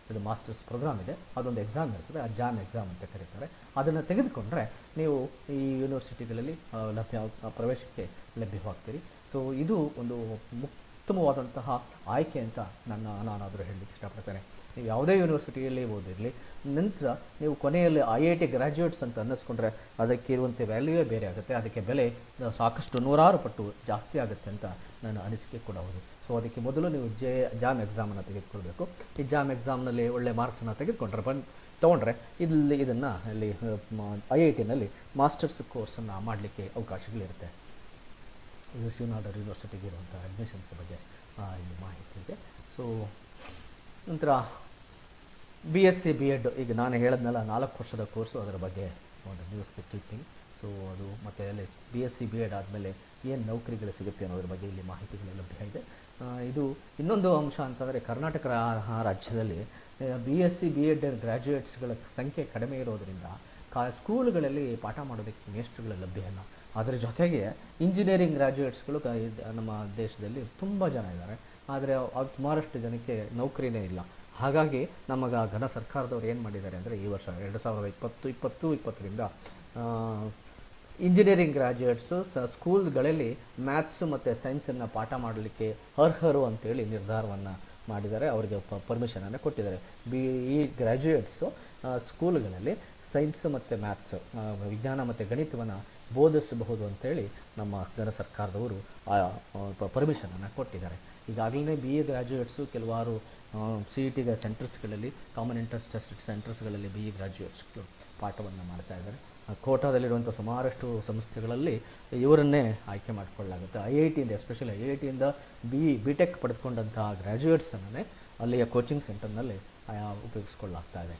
ಇದು ಮಾಸ್ಟರ್ಸ್ ಪ್ರೋಗ್ರಾಮ್ ಇದೆ ಅದೊಂದು ಎಕ್ಸಾಮ್ ಇರ್ತದೆ ಆ ಜಾಮ್ ಎಕ್ಸಾಮ್ ಅಂತ ಕರೀತಾರೆ ಅದನ್ನು ತೆಗೆದುಕೊಂಡ್ರೆ ನೀವು ಈ ಯೂನಿವರ್ಸಿಟಿಗಳಲ್ಲಿ ಆ, ಲಭ್ಯ ಆ, ಪ್ರವೇಶಕ್ಕೆ ಲಭ್ಯವಾಗ್ತೀರಿ ಸೊ ಇದು ಒಂದು ಉತ್ತಮವಾದಂತಹ ಆಯ್ಕೆ ಅಂತ ನನ್ನ ನಾನಾದರೂ ಹೇಳಲಿಕ್ಕೆ ಇಷ್ಟಪಡ್ತೇನೆ ನೀವು ಯಾವುದೇ ಯೂನಿವರ್ಸಿಟಿಯಲ್ಲಿ ಓದಿರಲಿ ನಂತರ ನೀವು ಕೊನೆಯಲ್ಲಿ ಐ ಐ ಟಿ ಗ್ರ್ಯಾಜುಯೇಟ್ಸ್ ಅಂತ ಅನ್ನಿಸ್ಕೊಂಡ್ರೆ ಅದಕ್ಕೆ ಇರುವಂಥ ವ್ಯಾಲ್ಯೂವೇ ಬೇರೆ ಆಗುತ್ತೆ ಅದಕ್ಕೆ ಬೆಲೆ ಸಾಕಷ್ಟು ನೂರಾರು ಪಟ್ಟು ಜಾಸ್ತಿ ಆಗುತ್ತೆ ಅಂತ ನನ್ನ ಅನಿಸಿಕೆ ಕೂಡ ಹೌದು ಸೊ ಅದಕ್ಕೆ ಮೊದಲು ನೀವು ಜೆ ಜಾಮ್ ಎಕ್ಸಾಮನ್ನು ತೆಗೆದುಕೊಳ್ಬೇಕು ಈ ಜಾಮ್ ಎಕ್ಸಾಮ್ನಲ್ಲಿ ಒಳ್ಳೆ ಮಾರ್ಕ್ಸನ್ನು ತೆಗೆದುಕೊಂಡ್ರೆ ಬಂದು ತೊಗೊಂಡ್ರೆ ಇಲ್ಲಿ ಇದನ್ನು ಇಲ್ಲಿ ಐ ಐ ಟಿನಲ್ಲಿ ಮಾಸ್ಟರ್ಸ್ ಕೋರ್ಸನ್ನು ಮಾಡಲಿಕ್ಕೆ ಅವಕಾಶಗಳಿರುತ್ತೆ ಇದು ಶಿವನಾಡರ್ ಯೂನಿವರ್ಸಿಟಿಗೆ ಇರುವಂಥ ಅಡ್ಮಿಷನ್ಸ್ ಬಗ್ಗೆ ಆ, ಇಲ್ಲಿ ಮಾಹಿತಿ ಇದೆ ಸೊ ನಂತರ B S C B ed ಈಗ ನಾನು ಹೇಳಿದ್ನಲ್ಲ ನಾಲ್ಕು ವರ್ಷದ ಕೋರ್ಸು ಅದರ ಬಗ್ಗೆ ಒಂದು ನ್ಯೂಸ್ ಕೀಪಿಂಗ್ ಸೊ ಅದು ಮತ್ತು ಅಲ್ಲಿ B S C B ed ಆದಮೇಲೆ ಏನು ನೌಕರಿಗಳು ಸಿಗುತ್ತೆ ಅನ್ನೋದ್ರ ಬಗ್ಗೆ ಇಲ್ಲಿ ಮಾಹಿತಿಗಳು ಲಭ್ಯ ಇದೆ ಆ, ಇದು ಇನ್ನೊಂದು ಅಂಶ ಅಂತಂದರೆ ಕರ್ನಾಟಕ ರಾ- ರಾಜ್ಯದಲ್ಲಿ B S C B ed ಗ್ರ್ಯಾಜುಯೇಟ್ಸ್ಗಳ ಸಂಖ್ಯೆ ಕಡಿಮೆ ಇರೋದರಿಂದ ಕಾ ಸ್ಕೂಲ್ಗಳಲ್ಲಿ ಪಾಠ ಮಾಡೋದಕ್ಕೆ ಮೇಸ್ಟ್ರುಗಳ ಲಭ್ಯ ಇಲ್ಲ ಅದರ ಜೊತೆಗೆ ಇಂಜಿನಿಯರಿಂಗ್ ಗ್ರ್ಯಾಜುಯೇಟ್ಸ್ಗಳು ಕ- ಇದ್- ನಮ್ಮ ದೇಶದಲ್ಲಿ ತುಂಬ ಜನ ಇದ್ದಾರೆ ಆದರೆ ಅವ್ರು ಸುಮಾರಷ್ಟು ಜನಕ್ಕೆ ನೌಕರಿನೇ ಇಲ್ಲ ಹಾಗಾಗಿ ನಮಗ ಘನ ಸರ್ಕಾರದವ್ರು ಏನು ಮಾಡಿದ್ದಾರೆ ಅಂದರೆ ಈ ವರ್ಷ ಎರಡು ಸಾವಿರದ ಇಪ್ಪತ್ತು ಇಪ್ಪತ್ತು ಇಪ್ಪತ್ತರಿಂದ ಇಂಜಿನಿಯರಿಂಗ್ ಗ್ರ್ಯಾಜುಯೇಟ್ಸು ಸ ಸ್ಕೂಲ್ಗಳಲ್ಲಿ ಮ್ಯಾಥ್ಸು ಮತ್ತು ಸೈನ್ಸನ್ನು ಪಾಠ ಮಾಡಲಿಕ್ಕೆ ಅರ್ಹರು ಅಂತೇಳಿ ನಿರ್ಧಾರವನ್ನು ಮಾಡಿದ್ದಾರೆ ಅವರಿಗೆ ಪ ಪರ್ಮಿಷನನ್ನು ಕೊಟ್ಟಿದ್ದಾರೆ ಬಿ ಈ ಗ್ರ್ಯಾಜುಯೇಟ್ಸು ಸ್ಕೂಲ್ಗಳಲ್ಲಿ ಸೈನ್ಸ್ ಮತ್ತು ಮ್ಯಾಥ್ಸ್ ವಿಜ್ಞಾನ ಮತ್ತು ಗಣಿತವನ್ನು ಬೋಧಿಸಬಹುದು ಅಂತೇಳಿ ನಮ್ಮ ಘನ ಸರ್ಕಾರದವರು ಆ ಪರ್ಮಿಷನನ್ನು ಕೊಟ್ಟಿದ್ದಾರೆ ಈಗಾಗಲೇ ಬಿ ಎ ಗ್ರ್ಯಾಜುಯೇಟ್ಸು ಕೆಲವಾರು ಸಿ ಇ ಟಿಗೆ ಸೆಂಟರ್ಸ್ಗಳಲ್ಲಿ ಕಾಮನ್ ಇಂಟ್ರೆಸ್ಟ್ ಟೆಸ್ಟ್ ಸೆಂಟರ್ಸ್ಗಳಲ್ಲಿ ಬಿ ಎ ಗ್ರ್ಯಾಜುಯೇಟ್ಸ್ಗಳು ಪಾಠವನ್ನು ಮಾಡ್ತಾ ಇದ್ದಾರೆ ಆ ಕೋಟಾದಲ್ಲಿರುವಂಥ ಸುಮಾರಷ್ಟು ಸಂಸ್ಥೆಗಳಲ್ಲಿ ಇವರನ್ನೇ ಆಯ್ಕೆ ಮಾಡಿಕೊಳ್ಳಲಾಗುತ್ತೆ ಐ ಐ ಟಿಯಿಂದ ಎಸ್ಪೆಷಲಿ ಐ ಐ ಟಿಯಿಂದ ಬಿ ಬಿ ಟೆಕ್ ಪಡೆದುಕೊಂಡಂತಹ ಗ್ರ್ಯಾಜುಯೇಟ್ಸನ್ನೇ ಅಲ್ಲಿಯ ಕೋಚಿಂಗ್ ಸೆಂಟರ್ನಲ್ಲಿ ಉಪಯೋಗಿಸ್ಕೊಳ್ಳಾಗ್ತಾ ಇದೆ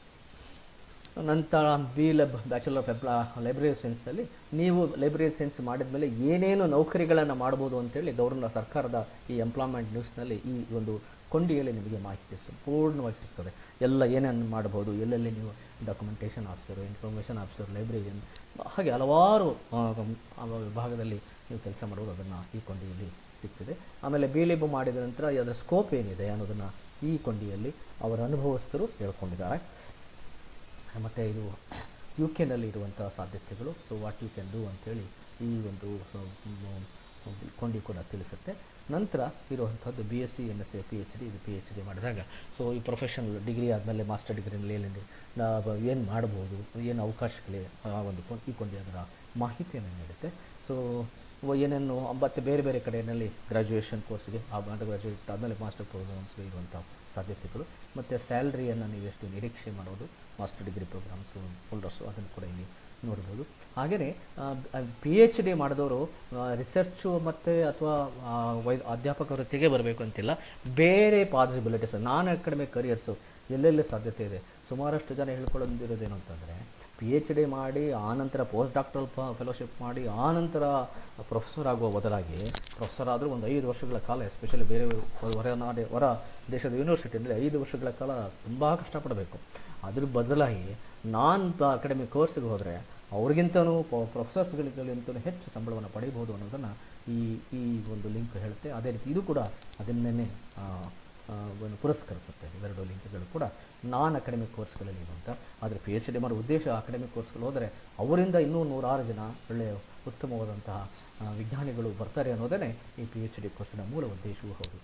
ನಂತರ B lib bachelor of library ಸೈನ್ಸಲ್ಲಿ ನೀವು ಲೈಬ್ರರಿ ಸೈನ್ಸ್ ಮಾಡಿದ ಮೇಲೆ ಏನೇನು ನೌಕರಿಗಳನ್ನು ಮಾಡ್ಬೋದು ಅಂತೇಳಿ ಗೌರ್ನ ಸರ್ಕಾರದ ಈ ಎಂಪ್ಲಾಯ್ಮೆಂಟ್ ನ್ಯೂಸ್ನಲ್ಲಿ ಈ ಒಂದು ಕೊಂಡಿಯಲ್ಲಿ ನಿಮಗೆ ಮಾಹಿತಿ ಸಂಪೂರ್ಣವಾಗಿ ಸಿಗ್ತದೆ ಎಲ್ಲ ಏನೇನು ಮಾಡ್ಬೋದು ಎಲ್ಲೆಲ್ಲಿ ನೀವು documentation officer information officer librarian ಹಾಗೆ ಹಲವಾರು ಆ, ಆ ವಿಭಾಗದಲ್ಲಿ ನೀವು ಕೆಲಸ ಮಾಡುವುದು ಅದನ್ನು ಈ ಕೊಂಡಿಯಲ್ಲಿ ಸಿಗ್ತದೆ ಆಮೇಲೆ ಬಿ ಲಿಬ್ ಮಾಡಿದ ನಂತರ ಅದರ ಸ್ಕೋಪ್ ಏನಿದೆ ಅನ್ನೋದನ್ನು ಈ ಕೊಂಡಿಯಲ್ಲಿ ಅವರ ಅನುಭವಸ್ಥರು ಹೇಳ್ಕೊಂಡಿದ್ದಾರೆ ಮತ್ತು ಇದು ಯು ಕೆನಲ್ಲಿ ಇರುವಂಥ ಸಾಧ್ಯತೆಗಳು so what you can do ಅಂತೇಳಿ ಈ ಒಂದು ಸೊ, ಮ್, ಕೊಂಡಿ ಕೂಡ ತಿಳಿಸುತ್ತೆ ನಂತರ ಇರುವಂಥದ್ದು B S C M S C P H D ಇದು ಪಿ ಎಚ್ ಡಿ ಮಾಡಿದಾಗ ಸೊ ಈ ಪ್ರೊಫೆಷನಲ್ ಡಿಗ್ರಿ ಆದಮೇಲೆ ಮಾಸ್ಟರ್ ಡಿಗ್ರಿನಲ್ಲಿ ಏನೇನು ಏನು ಮಾಡ್ಬೋದು ಏನು ಅವಕಾಶಗಳಿವೆ ಆ ಒಂದು ಕೊ- ಈ ಕೊಂಡಿ ಅದರ ಮಾಹಿತಿಯನ್ನು ನೀಡುತ್ತೆ ಸೊ ಏನೇನು ಮತ್ತು ಬೇರೆ ಬೇರೆ ಕಡೆಯಲ್ಲಿ ಗ್ರ್ಯಾಜುಯೇಷನ್ ಕೋರ್ಸ್ಗೆ ಆ ಅಂಡರ್ ಗ್ರ್ಯಾಜುಯೇಟ್ ಆದಮೇಲೆ ಮಾಸ್ಟರ್ ಪ್ರೋಗ್ರಾಮ್ಸ್ಗೆ ಇರುವಂಥ ಸಾಧ್ಯತೆಗಳು ಮತ್ತು ಸ್ಯಾಲ್ರಿಯನ್ನು ನೀವು ಎಷ್ಟು ನಿರೀಕ್ಷೆ ಮಾಡೋದು ಮಾಸ್ಟರ್ ಡಿಗ್ರಿ ಪ್ರೋಗ್ರಾಮ್ಸು ಹೋಲ್ಡರ್ಸು ಅದನ್ನು ಕೂಡ ಇಲ್ಲಿ ನೋಡ್ಬೋದು ಹಾಗೆಯೇ ಪಿ ಎಚ್ ಡಿ ಮಾಡಿದವರು ರಿಸರ್ಚು ಮತ್ತು ಅಥವಾ ವೈ ಅಧ್ಯಾಪಕ ವೃತ್ತಿಗೆ ಬರಬೇಕು ಅಂತಿಲ್ಲ ಬೇರೆ ಪಾಸಿಬಿಲಿಟೀಸ್ ನಾನ್ ಅಕಾಡೆಮಿಕ್ ಕರಿಯರ್ಸು ಎಲ್ಲೆಲ್ಲಿ ಸಾಧ್ಯತೆ ಇದೆ ಸುಮಾರಷ್ಟು ಜನ ಹೇಳ್ಕೊಳ್ಳೋದಿರೋದೇನು ಅಂತಂದರೆ ಪಿ ಎಚ್ ಡಿ ಮಾಡಿ ಆನಂತರ ಪೋಸ್ಟ್ ಡಾಕ್ಟರಲ್ ಫೆಲೋಶಿಪ್ ಮಾಡಿ ಆನಂತರ ಪ್ರೊಫೆಸರ್ ಆಗುವ ಬದಲಾಗಿ ಪ್ರೊಫೆಸರ್ ಆದರೂ ಒಂದು ಐದು ವರ್ಷಗಳ ಕಾಲ ಎಸ್ಪೆಷಲಿ ಬೇರೆ ಹೊರನಾಡೆ ಹೊರ ದೇಶದ ಯೂನಿವರ್ಸಿಟಿಯಲ್ಲಿ ಐದು ವರ್ಷಗಳ ಕಾಲ ತುಂಬ ಕಷ್ಟಪಡಬೇಕು ಅದ್ರ ಬದಲಾಗಿ ನಾನ್ ಅಕಾಡೆಮಿಕ್ ಕೋರ್ಸ್ಗೆ ಹೋದರೆ ಅವ್ರಿಗಿಂತನೂ ಪ್ರೊಫೆಸರ್ಸ್ಗಳಿಗಿಂತಲೂ ಹೆಚ್ಚು ಸಂಬಳವನ್ನು ಪಡೆಯಬಹುದು ಅನ್ನೋದನ್ನು ಈ ಈ ಒಂದು ಲಿಂಕ್ ಹೇಳುತ್ತೆ ಅದೇ ರೀತಿ ಇದು ಕೂಡ ಅದನ್ನೇ ಒಂದು ಪುರಸ್ಕರಿಸುತ್ತೆ ಇವೆರಡು ಲಿಂಕ್ಗಳು ಕೂಡ ನಾನ್ ಅಕಾಡೆಮಿಕ್ ಕೋರ್ಸ್ಗಳಲ್ಲಿ ಇರುವಂಥ ಆದರೆ ಪಿ ಎಚ್ ಡಿ ಮಾಡೋ ಉದ್ದೇಶ ಅಕಾಡೆಮಿಕ್ ಕೋರ್ಸ್ಗಳು ಹೋದರೆ ಅವರಿಂದ ಇನ್ನೂ ನೂರಾರು ಜನ ಒಳ್ಳೆಯ ಉತ್ತಮವಾದಂತಹ ಆ, ವಿಜ್ಞಾನಿಗಳು ಬರ್ತಾರೆ ಅನ್ನೋದೇ ಈ ಪಿ ಎಚ್ ಡಿ ಕೋರ್ಸಿನ ಮೂಲ ಉದ್ದೇಶವೂ ಹೌದು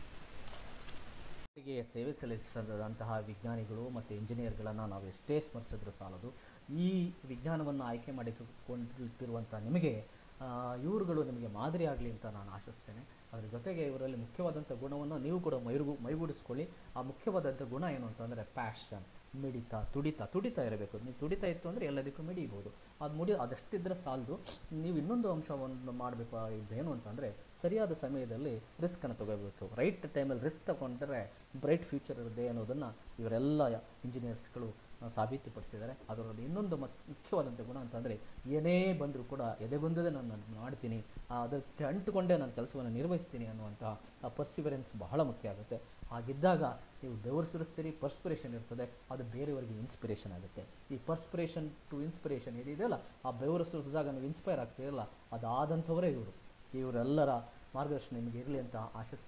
ಗೆ ಸೇವೆ ಸಲ್ಲಿಸಿದಂತಹ ವಿಜ್ಞಾನಿಗಳು ಮತ್ತು ಇಂಜಿನಿಯರ್ಗಳನ್ನು ನಾವು ಎಷ್ಟೇ ಸ್ಮರಿಸಿದ್ರು ಸಾಲದು ಈ ವಿಜ್ಞಾನವನ್ನು ಆಯ್ಕೆ ಮಾಡಿಕೊಂಡಿರುವಂಥ ನಿಮಗೆ ಆ, ಇವರುಗಳು ನಿಮಗೆ ಮಾದರಿ ಆಗಲಿ ಅಂತ ನಾನು ಆಶಿಸ್ತೇನೆ ಅದರ ಜೊತೆಗೆ ಇವರಲ್ಲಿ ಮುಖ್ಯವಾದಂಥ ಗುಣವನ್ನು ನೀವು ಕೂಡ ಮೈರುಗು ಮೈಗೂಡಿಸ್ಕೊಳ್ಳಿ ಆ ಮುಖ್ಯವಾದಂಥ ಗುಣ ಏನು ಅಂತಂದರೆ ಪ್ಯಾಷನ್ ಮಿಡಿತ ತುಡಿತ ತುಡಿತ ಇರಬೇಕು ನೀವು ತುಡಿತ ಇತ್ತು ಅಂದರೆ ಎಲ್ಲದಕ್ಕೂ ಮಿಡಿಬೋದು ಅದು ಮುಡಿ ಅದಷ್ಟಿದ್ರೆ ಸಾಲದು ನೀವು ಇನ್ನೊಂದು ಅಂಶವನ್ನು ಮಾಡಬೇಕು ಏನು ಅಂತಂದರೆ ಸರಿಯಾದ ಸಮಯದಲ್ಲಿ ರಿಸ್ಕನ್ನು ತಗೋಬೇಕು ರೈಟ್ ಟೈಮಲ್ಲಿ ರಿಸ್ಕ್ ತಗೊಂಡ್ರೆ ಬ್ರೈಟ್ ಫ್ಯೂಚರ್ ಇರುತ್ತೆ ಅನ್ನೋದನ್ನು ಇವರೆಲ್ಲ ಇಂಜಿನಿಯರ್ಸ್ಗಳು ಆ, ಸಾಬೀತುಪಡಿಸಿದ್ದಾರೆ ಅದರಲ್ಲಿ ಇನ್ನೊಂದು ಮತ್ ಮುಖ್ಯವಾದಂಥ ಗುಣ ಅಂತಂದರೆ ಏನೇ ಬಂದರೂ ಕೂಡ ಎದೆಗುಂದದೆ ನಾನು ಅದನ್ನ ಮಾಡ್ತೀನಿ ಆ, ಅದಕ್ಕೆ ಅಂಟುಕೊಂಡೇ ನಾನು ಕೆಲಸವನ್ನು ನಿರ್ವಹಿಸ್ತೀನಿ ಅನ್ನುವಂಥ ಆ ಪರ್ಸಿವರೆನ್ಸ್ ಬಹಳ ಮುಖ್ಯ ಆಗುತ್ತೆ ಹಾಗಿದ್ದಾಗ ನೀವು ಬೆವರು ಸುರಿಸ್ತೀರಿ ಪರ್ಸ್ಪಿರೇಷನ್ ಇರ್ತದೆ ಅದು ಬೇರೆಯವರಿಗೆ ಇನ್ಸ್ಪಿರೇಷನ್ ಆಗುತ್ತೆ ಈ ಪರ್ಸ್ಪಿರೇಷನ್ ಟು ಇನ್ಸ್ಪಿರೇಷನ್ ಏನಿದೆಯಲ್ಲ ಆ ಬೆವರು ಸುರಿಸಿದಾಗ ನೀವು ಇನ್ಸ್ಪೈರ್ ಆಗ್ತೀರಲ್ಲ ಅದಾದಂಥವರೇ ಇವರು ಇವರೆಲ್ಲರ ಮಾರ್ಗದರ್ಶನ ನಿಮಗೆ ಇರಲಿ ಅಂತ ಆಶಿಸ್ತಾ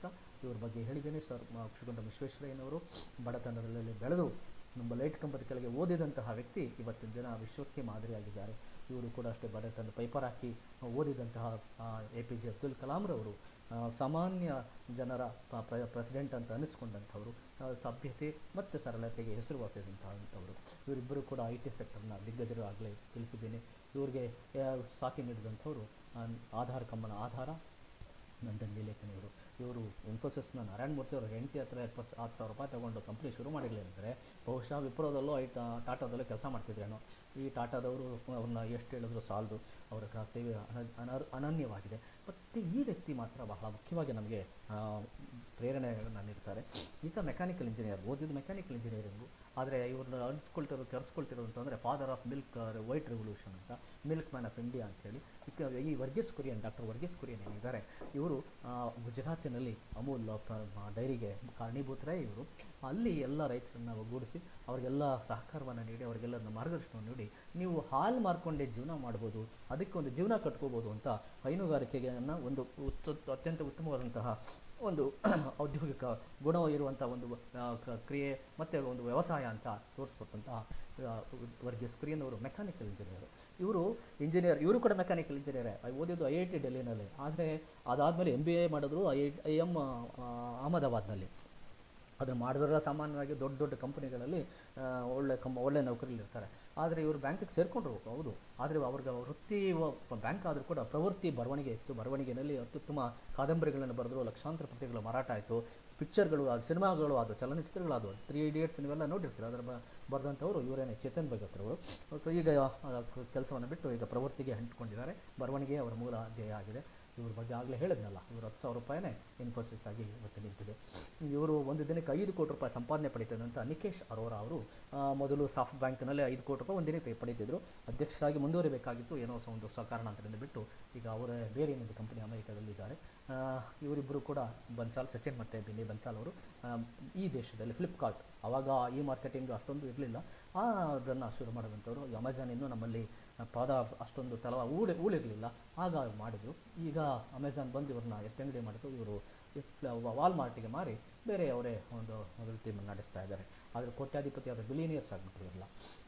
ಇವ್ರ ಬಗ್ಗೆ ಹೇಳಿದ್ದೇನೆ ಸರ್ ಅಕ್ಷುಗುಂಡ ವಿಶ್ವೇಶ್ವರಯ್ಯನವರು ಬಡತನದಲ್ಲಿ ಬೆಳೆದು ನಮ್ಮ ಲೈಟ್ ಕಂಬದ ಕೆಳಗೆ ಓದಿದಂತಹ ವ್ಯಕ್ತಿ ಇವತ್ತಿನ ದಿನ ವಿಶ್ವಕ್ಕೆ ಮಾದರಿಯಾಗಿದ್ದಾರೆ ಇವರು ಕೂಡ ಅಷ್ಟೇ ಬಡತನ ಪೈಪರ್ ಹಾಕಿ ಓದಿದಂತಹ ಎ ಪಿ ಜೆ ಅಬ್ದುಲ್ ಕಲಾಂರವರು ಆ, ಸಾಮಾನ್ಯ ಜನರ ಪ- ಪ್ರ- ಪ್ರೆಸಿಡೆಂಟ್ ಅಂತ ಅನಿಸ್ಕೊಂಡಂಥವರು ಆ, ಸಭ್ಯತೆ ಮತ್ತು ಸರಳತೆಗೆ ಹೆಸರುವಾಸಿದಂತಹವರು ಇವರಿಬ್ಬರು ಕೂಡ ಐ ಟಿ ಸೆಕ್ಟರ್ನ ದಿಗ್ಗಜರು ಆಗಲೇ ತಿಳಿಸಿದ್ದೇನೆ ಇವ್ರಿಗೆ ಆ, ಸಾಥಿ ನೀಡಿದಂಥವರು ಆ, ಆಧಾರ್ ಕಮ್ಮನ ಆಧಾರ ನಂದನ್ ನೀಲೇಕನಿಯವರು ಇವರು ಇನ್ಫೋಸಿಸ್ನ ನಾರಾಯಣ ಮೂರ್ತಿ ಅವರ ಹೆಂಡತಿ ಹತ್ರ ಎಪ್ಪತ್ತು ಹತ್ತು ಸಾವಿರ ರೂಪಾಯಿ ತಗೊಂಡು ಕಂಪ್ನಿ ಶುರು ಮಾಡಿರಲಿ ಅಂದರೆ ಬಹುಶಃ ವಿಪ್ರೋದಲ್ಲೂ ಐ ಟಾ- ಟಾಟಾದಲ್ಲೂ ಕೆಲಸ ಮಾಡ್ತಿದ್ರೇನೋ ಈ ಟಾಟಾದವರು ಅವ್ರನ್ನ ಎಷ್ಟು ಹೇಳಿದ್ರು ಸಾಲದು ಅವರ ಕ- ಸೇವೆ ಅನ ಅನರ್ ಅನನ್ಯವಾಗಿದೆ ಮತ್ತು ಈ ವ್ಯಕ್ತಿ ಮಾತ್ರ ಬಹಳ ಮುಖ್ಯವಾಗಿ ನಮಗೆ ಆ, ಪ್ರೇರಣೆಯನ್ನು ನೀಡ್ತಾರೆ ಈತ ಮೆಕ್ಯಾನಿಕಲ್ ಇಂಜಿನಿಯರ್ ಓದಿದ್ದು ಮೆಕ್ಯಾನಿಕಲ್ ಇಂಜಿನಿಯರಿಂಗು ಆದರೆ ಇವ್ರನ್ನ ಅನ್ಸ್ಕೊಳ್ತಿರೋದು ಕರೆಸ್ಕೊಳ್ತಿರೋದು ಅಂತಂದರೆ father of milk white revolution ಅಂತ ಮಿಲ್ಕ್ ಮ್ಯಾನ್ ಆಫ್ ಇಂಡಿಯಾ ಅಂತೇಳಿ ಇಕ ಈ ವರ್ಗೀಸ್ ಕುರಿಯನ್ ಡಾಕ್ಟರ್ ವರ್ಗೀಸ್ ಕುರಿಯನ್ ಏನಿದ್ದಾರೆ ಇವರು ಗುಜರಾತಿನಲ್ಲಿ ಅಮೂಲ್ ಪ- ಡೈರಿಗೆ ಕಾರಣೀಭೂತರೇ ಇವರು ಅಲ್ಲಿ ಎಲ್ಲ ರೈತರನ್ನ ಒಗ್ಗೂಡಿಸಿ ಅವರಿಗೆಲ್ಲ ಸಹಕಾರವನ್ನು ನೀಡಿ ಅವರಿಗೆಲ್ಲ ಮಾರ್ಗದರ್ಶನವನ್ನು ನೀಡಿ ನೀವು ಹಾಲು ಮಾರ್ಕೊಂಡೇ ಜೀವನ ಮಾಡ್ಬೋದು ಅದಕ್ಕೆ ಒಂದು ಜೀವನ ಕಟ್ಕೋಬೋದು ಅಂತ ಹೈನುಗಾರಿಕೆಯನ್ನು ಒಂದು ಉತ್ತ ಅತ್ಯಂತ ಉತ್ತಮವಾದಂತಹ ಒಂದು ಔದ್ಯೋಗಿಕ ಗುಣ ಇರುವಂಥ ಒಂದು ಆ, ಕ- ಕ್ರಿಯೆ ಮತ್ತು ಒಂದು ವ್ಯವಸಾಯ ಅಂತ ತೋರಿಸ್ಕೊಟ್ಟಂತಹ ಆ, ವರ್ಗೀಸ್ ಕುರಿಯನ್ ಅವರು ಮೆಕ್ಯಾನಿಕಲ್ ಇಂಜಿನಿಯರ್ ಇವರು ಇಂಜಿನಿಯರ್ ಇವರು ಕೂಡ ಮೆಕ್ಯಾನಿಕಲ್ ಇಂಜಿನಿಯರೇ ಓದಿದ್ದು ಐ ಐ ಟಿ ಡೆಲ್ಲಿನಲ್ಲಿ ಆದರೆ ಅದಾದಮೇಲೆ ಎಮ್ ಬಿ ಎ ಮಾಡಿದ್ರು ಐ ಐ ಐ ಎಮ್ ಅಹಮದಾಬಾದ್ನಲ್ಲಿ ಅದನ್ನು ಮಾಡಿದ್ರೆ ಸಾಮಾನ್ಯವಾಗಿ ದೊಡ್ಡ ದೊಡ್ಡ ಕಂಪನಿಗಳಲ್ಲಿ ಆ, ಒಳ್ಳೆ ಕಮ್ ಒಳ್ಳೆ ನೌಕರಿಲಿರ್ತಾರೆ ಆದರೆ ಇವರು ಬ್ಯಾಂಕಿಗೆ ಸೇರಿಕೊಂಡ್ರು ಹೌದು ಆದರೆ ಅವ್ರಿಗೆ ವೃತ್ತಿ ಬ್ಯಾಂಕ್ ಆದರೂ ಕೂಡ ಪ್ರವೃತ್ತಿ ಬರವಣಿಗೆ ಇತ್ತು ಬರವಣಿಗೆಯಲ್ಲಿ ಅತ್ಯುತ್ತಮ ಕಾದಂಬರಿಗಳನ್ನು ಬರೆದ್ರು ಲಕ್ಷಾಂತರ ಪ್ರತಿಗಳು ಮಾರಾಟ ಆಯಿತು ಪಿಕ್ಚರ್ಗಳು ಅದು ಸಿನಿಮಾಗಳು ಅದು ಚಲನಚಿತ್ರಗಳು ಅದು ತ್ರೀ ಇಡಿಯಟ್ಸ್ ನೀವೆಲ್ಲ ನೋಡಿರ್ತೀರ ಅದರ ಬ ಬರೆದಂಥವರು ಇವರೇನೆ ಚೇತನ್ ಭಗತ್ ಅವರು ಸೊ ಈಗ ಕೆಲಸವನ್ನು ಬಿಟ್ಟು ಈಗ ಪ್ರವೃತ್ತಿಗೆ ಅಂಟಿಕೊಂಡಿದ್ದಾರೆ ಬರವಣಿಗೆ ಅವರ ಮೂಲ ಧ್ಯೇಯ ಆಗಿದೆ ಇವ್ರ ಬಗ್ಗೆ ಆಗಲೇ ಹೇಳಿದ್ನಲ್ಲ ಇವರು ಹತ್ತು ಸಾವಿರ ರೂಪಾಯಿನೇ ಇನ್ಫೋಸಿಸ್ ಆಗಿ ಇವತ್ತು ನಿಂತಿದೆ ಇವರು ಒಂದು ದಿನಕ್ಕೆ ಐದು ಕೋಟಿ ರೂಪಾಯಿ ಸಂಪಾದನೆ ಪಡಿತಿದ್ದಂಥ ನಿಕೇಶ್ ಅರೋರಾ ಅವರು ಆ, ಮೊದಲು ಸಾಫ್ಟ್ ಬ್ಯಾಂಕ್ನಲ್ಲಿ ಐದು ಕೋಟಿ ರೂಪಾಯಿ ಒಂದು ದಿನಕ್ಕೆ ಪಡೀತಿದ್ರು ಅಧ್ಯಕ್ಷರಾಗಿ ಮುಂದುವರಿಬೇಕಾಗಿತ್ತು ಏನೋ ಸ ಒಂದು ಸ ಕಾರಣಾಂತರದಿಂದ ಬಿಟ್ಟು ಈಗ ಅವರೇ ಬೇರೆ ಇನ್ನೊಂದು ಕಂಪನಿ ಅಮೆರಿಕದಲ್ಲಿದ್ದಾರೆ ಆ, ಇವರಿಬ್ಬರು ಕೂಡ ಬನ್ಸಾಲ್ ಸಚಿನ್ ಮತ್ತು ಬಿನಿ ಬನ್ಸಾಲ್ ಅವರು ಆ, ಈ ದೇಶದಲ್ಲಿ ಫ್ಲಿಪ್ಕಾರ್ಟ್ ಆವಾಗ ಈ ಮಾರ್ಕೆಟಿಂಗ್ ಅಷ್ಟೊಂದು ಇರಲಿಲ್ಲ ಅದನ್ನು ಶುರು ಮಾಡಿದಂಥವ್ರು ಅಮೆಝಾನ್ ಇನ್ನೂ ನಮ್ಮಲ್ಲಿ ಪಾದ ಅಷ್ಟೊಂದು ತಲ ಊಳಿ ಊಳಿರಲಿಲ್ಲ ಆಗ ಮಾಡಿದ್ರು ಈಗ ಅಮೆಝಾನ್ ಬಂದು ಇವ್ರನ್ನ ಎತ್ತಂಗಡಿ ಮಾಡಿದ್ರು ಇವರು ವಾಲ್ಮಾರ್ಟಿಗೆ ಮಾರಿ ಬೇರೆ ಅವರೇ ಒಂದು ವೃತ್ತಿ ನಡೆಸ್ತಾ ಇದ್ದಾರೆ ಆದರೆ ಕೋಟ್ಯಾಧಿಪತಿ ಆದ ಬಿಲಿಯನಿಯರ್ಸ್ ಆಗಿಬಿಟ್ರು ಇವೆಲ್ಲ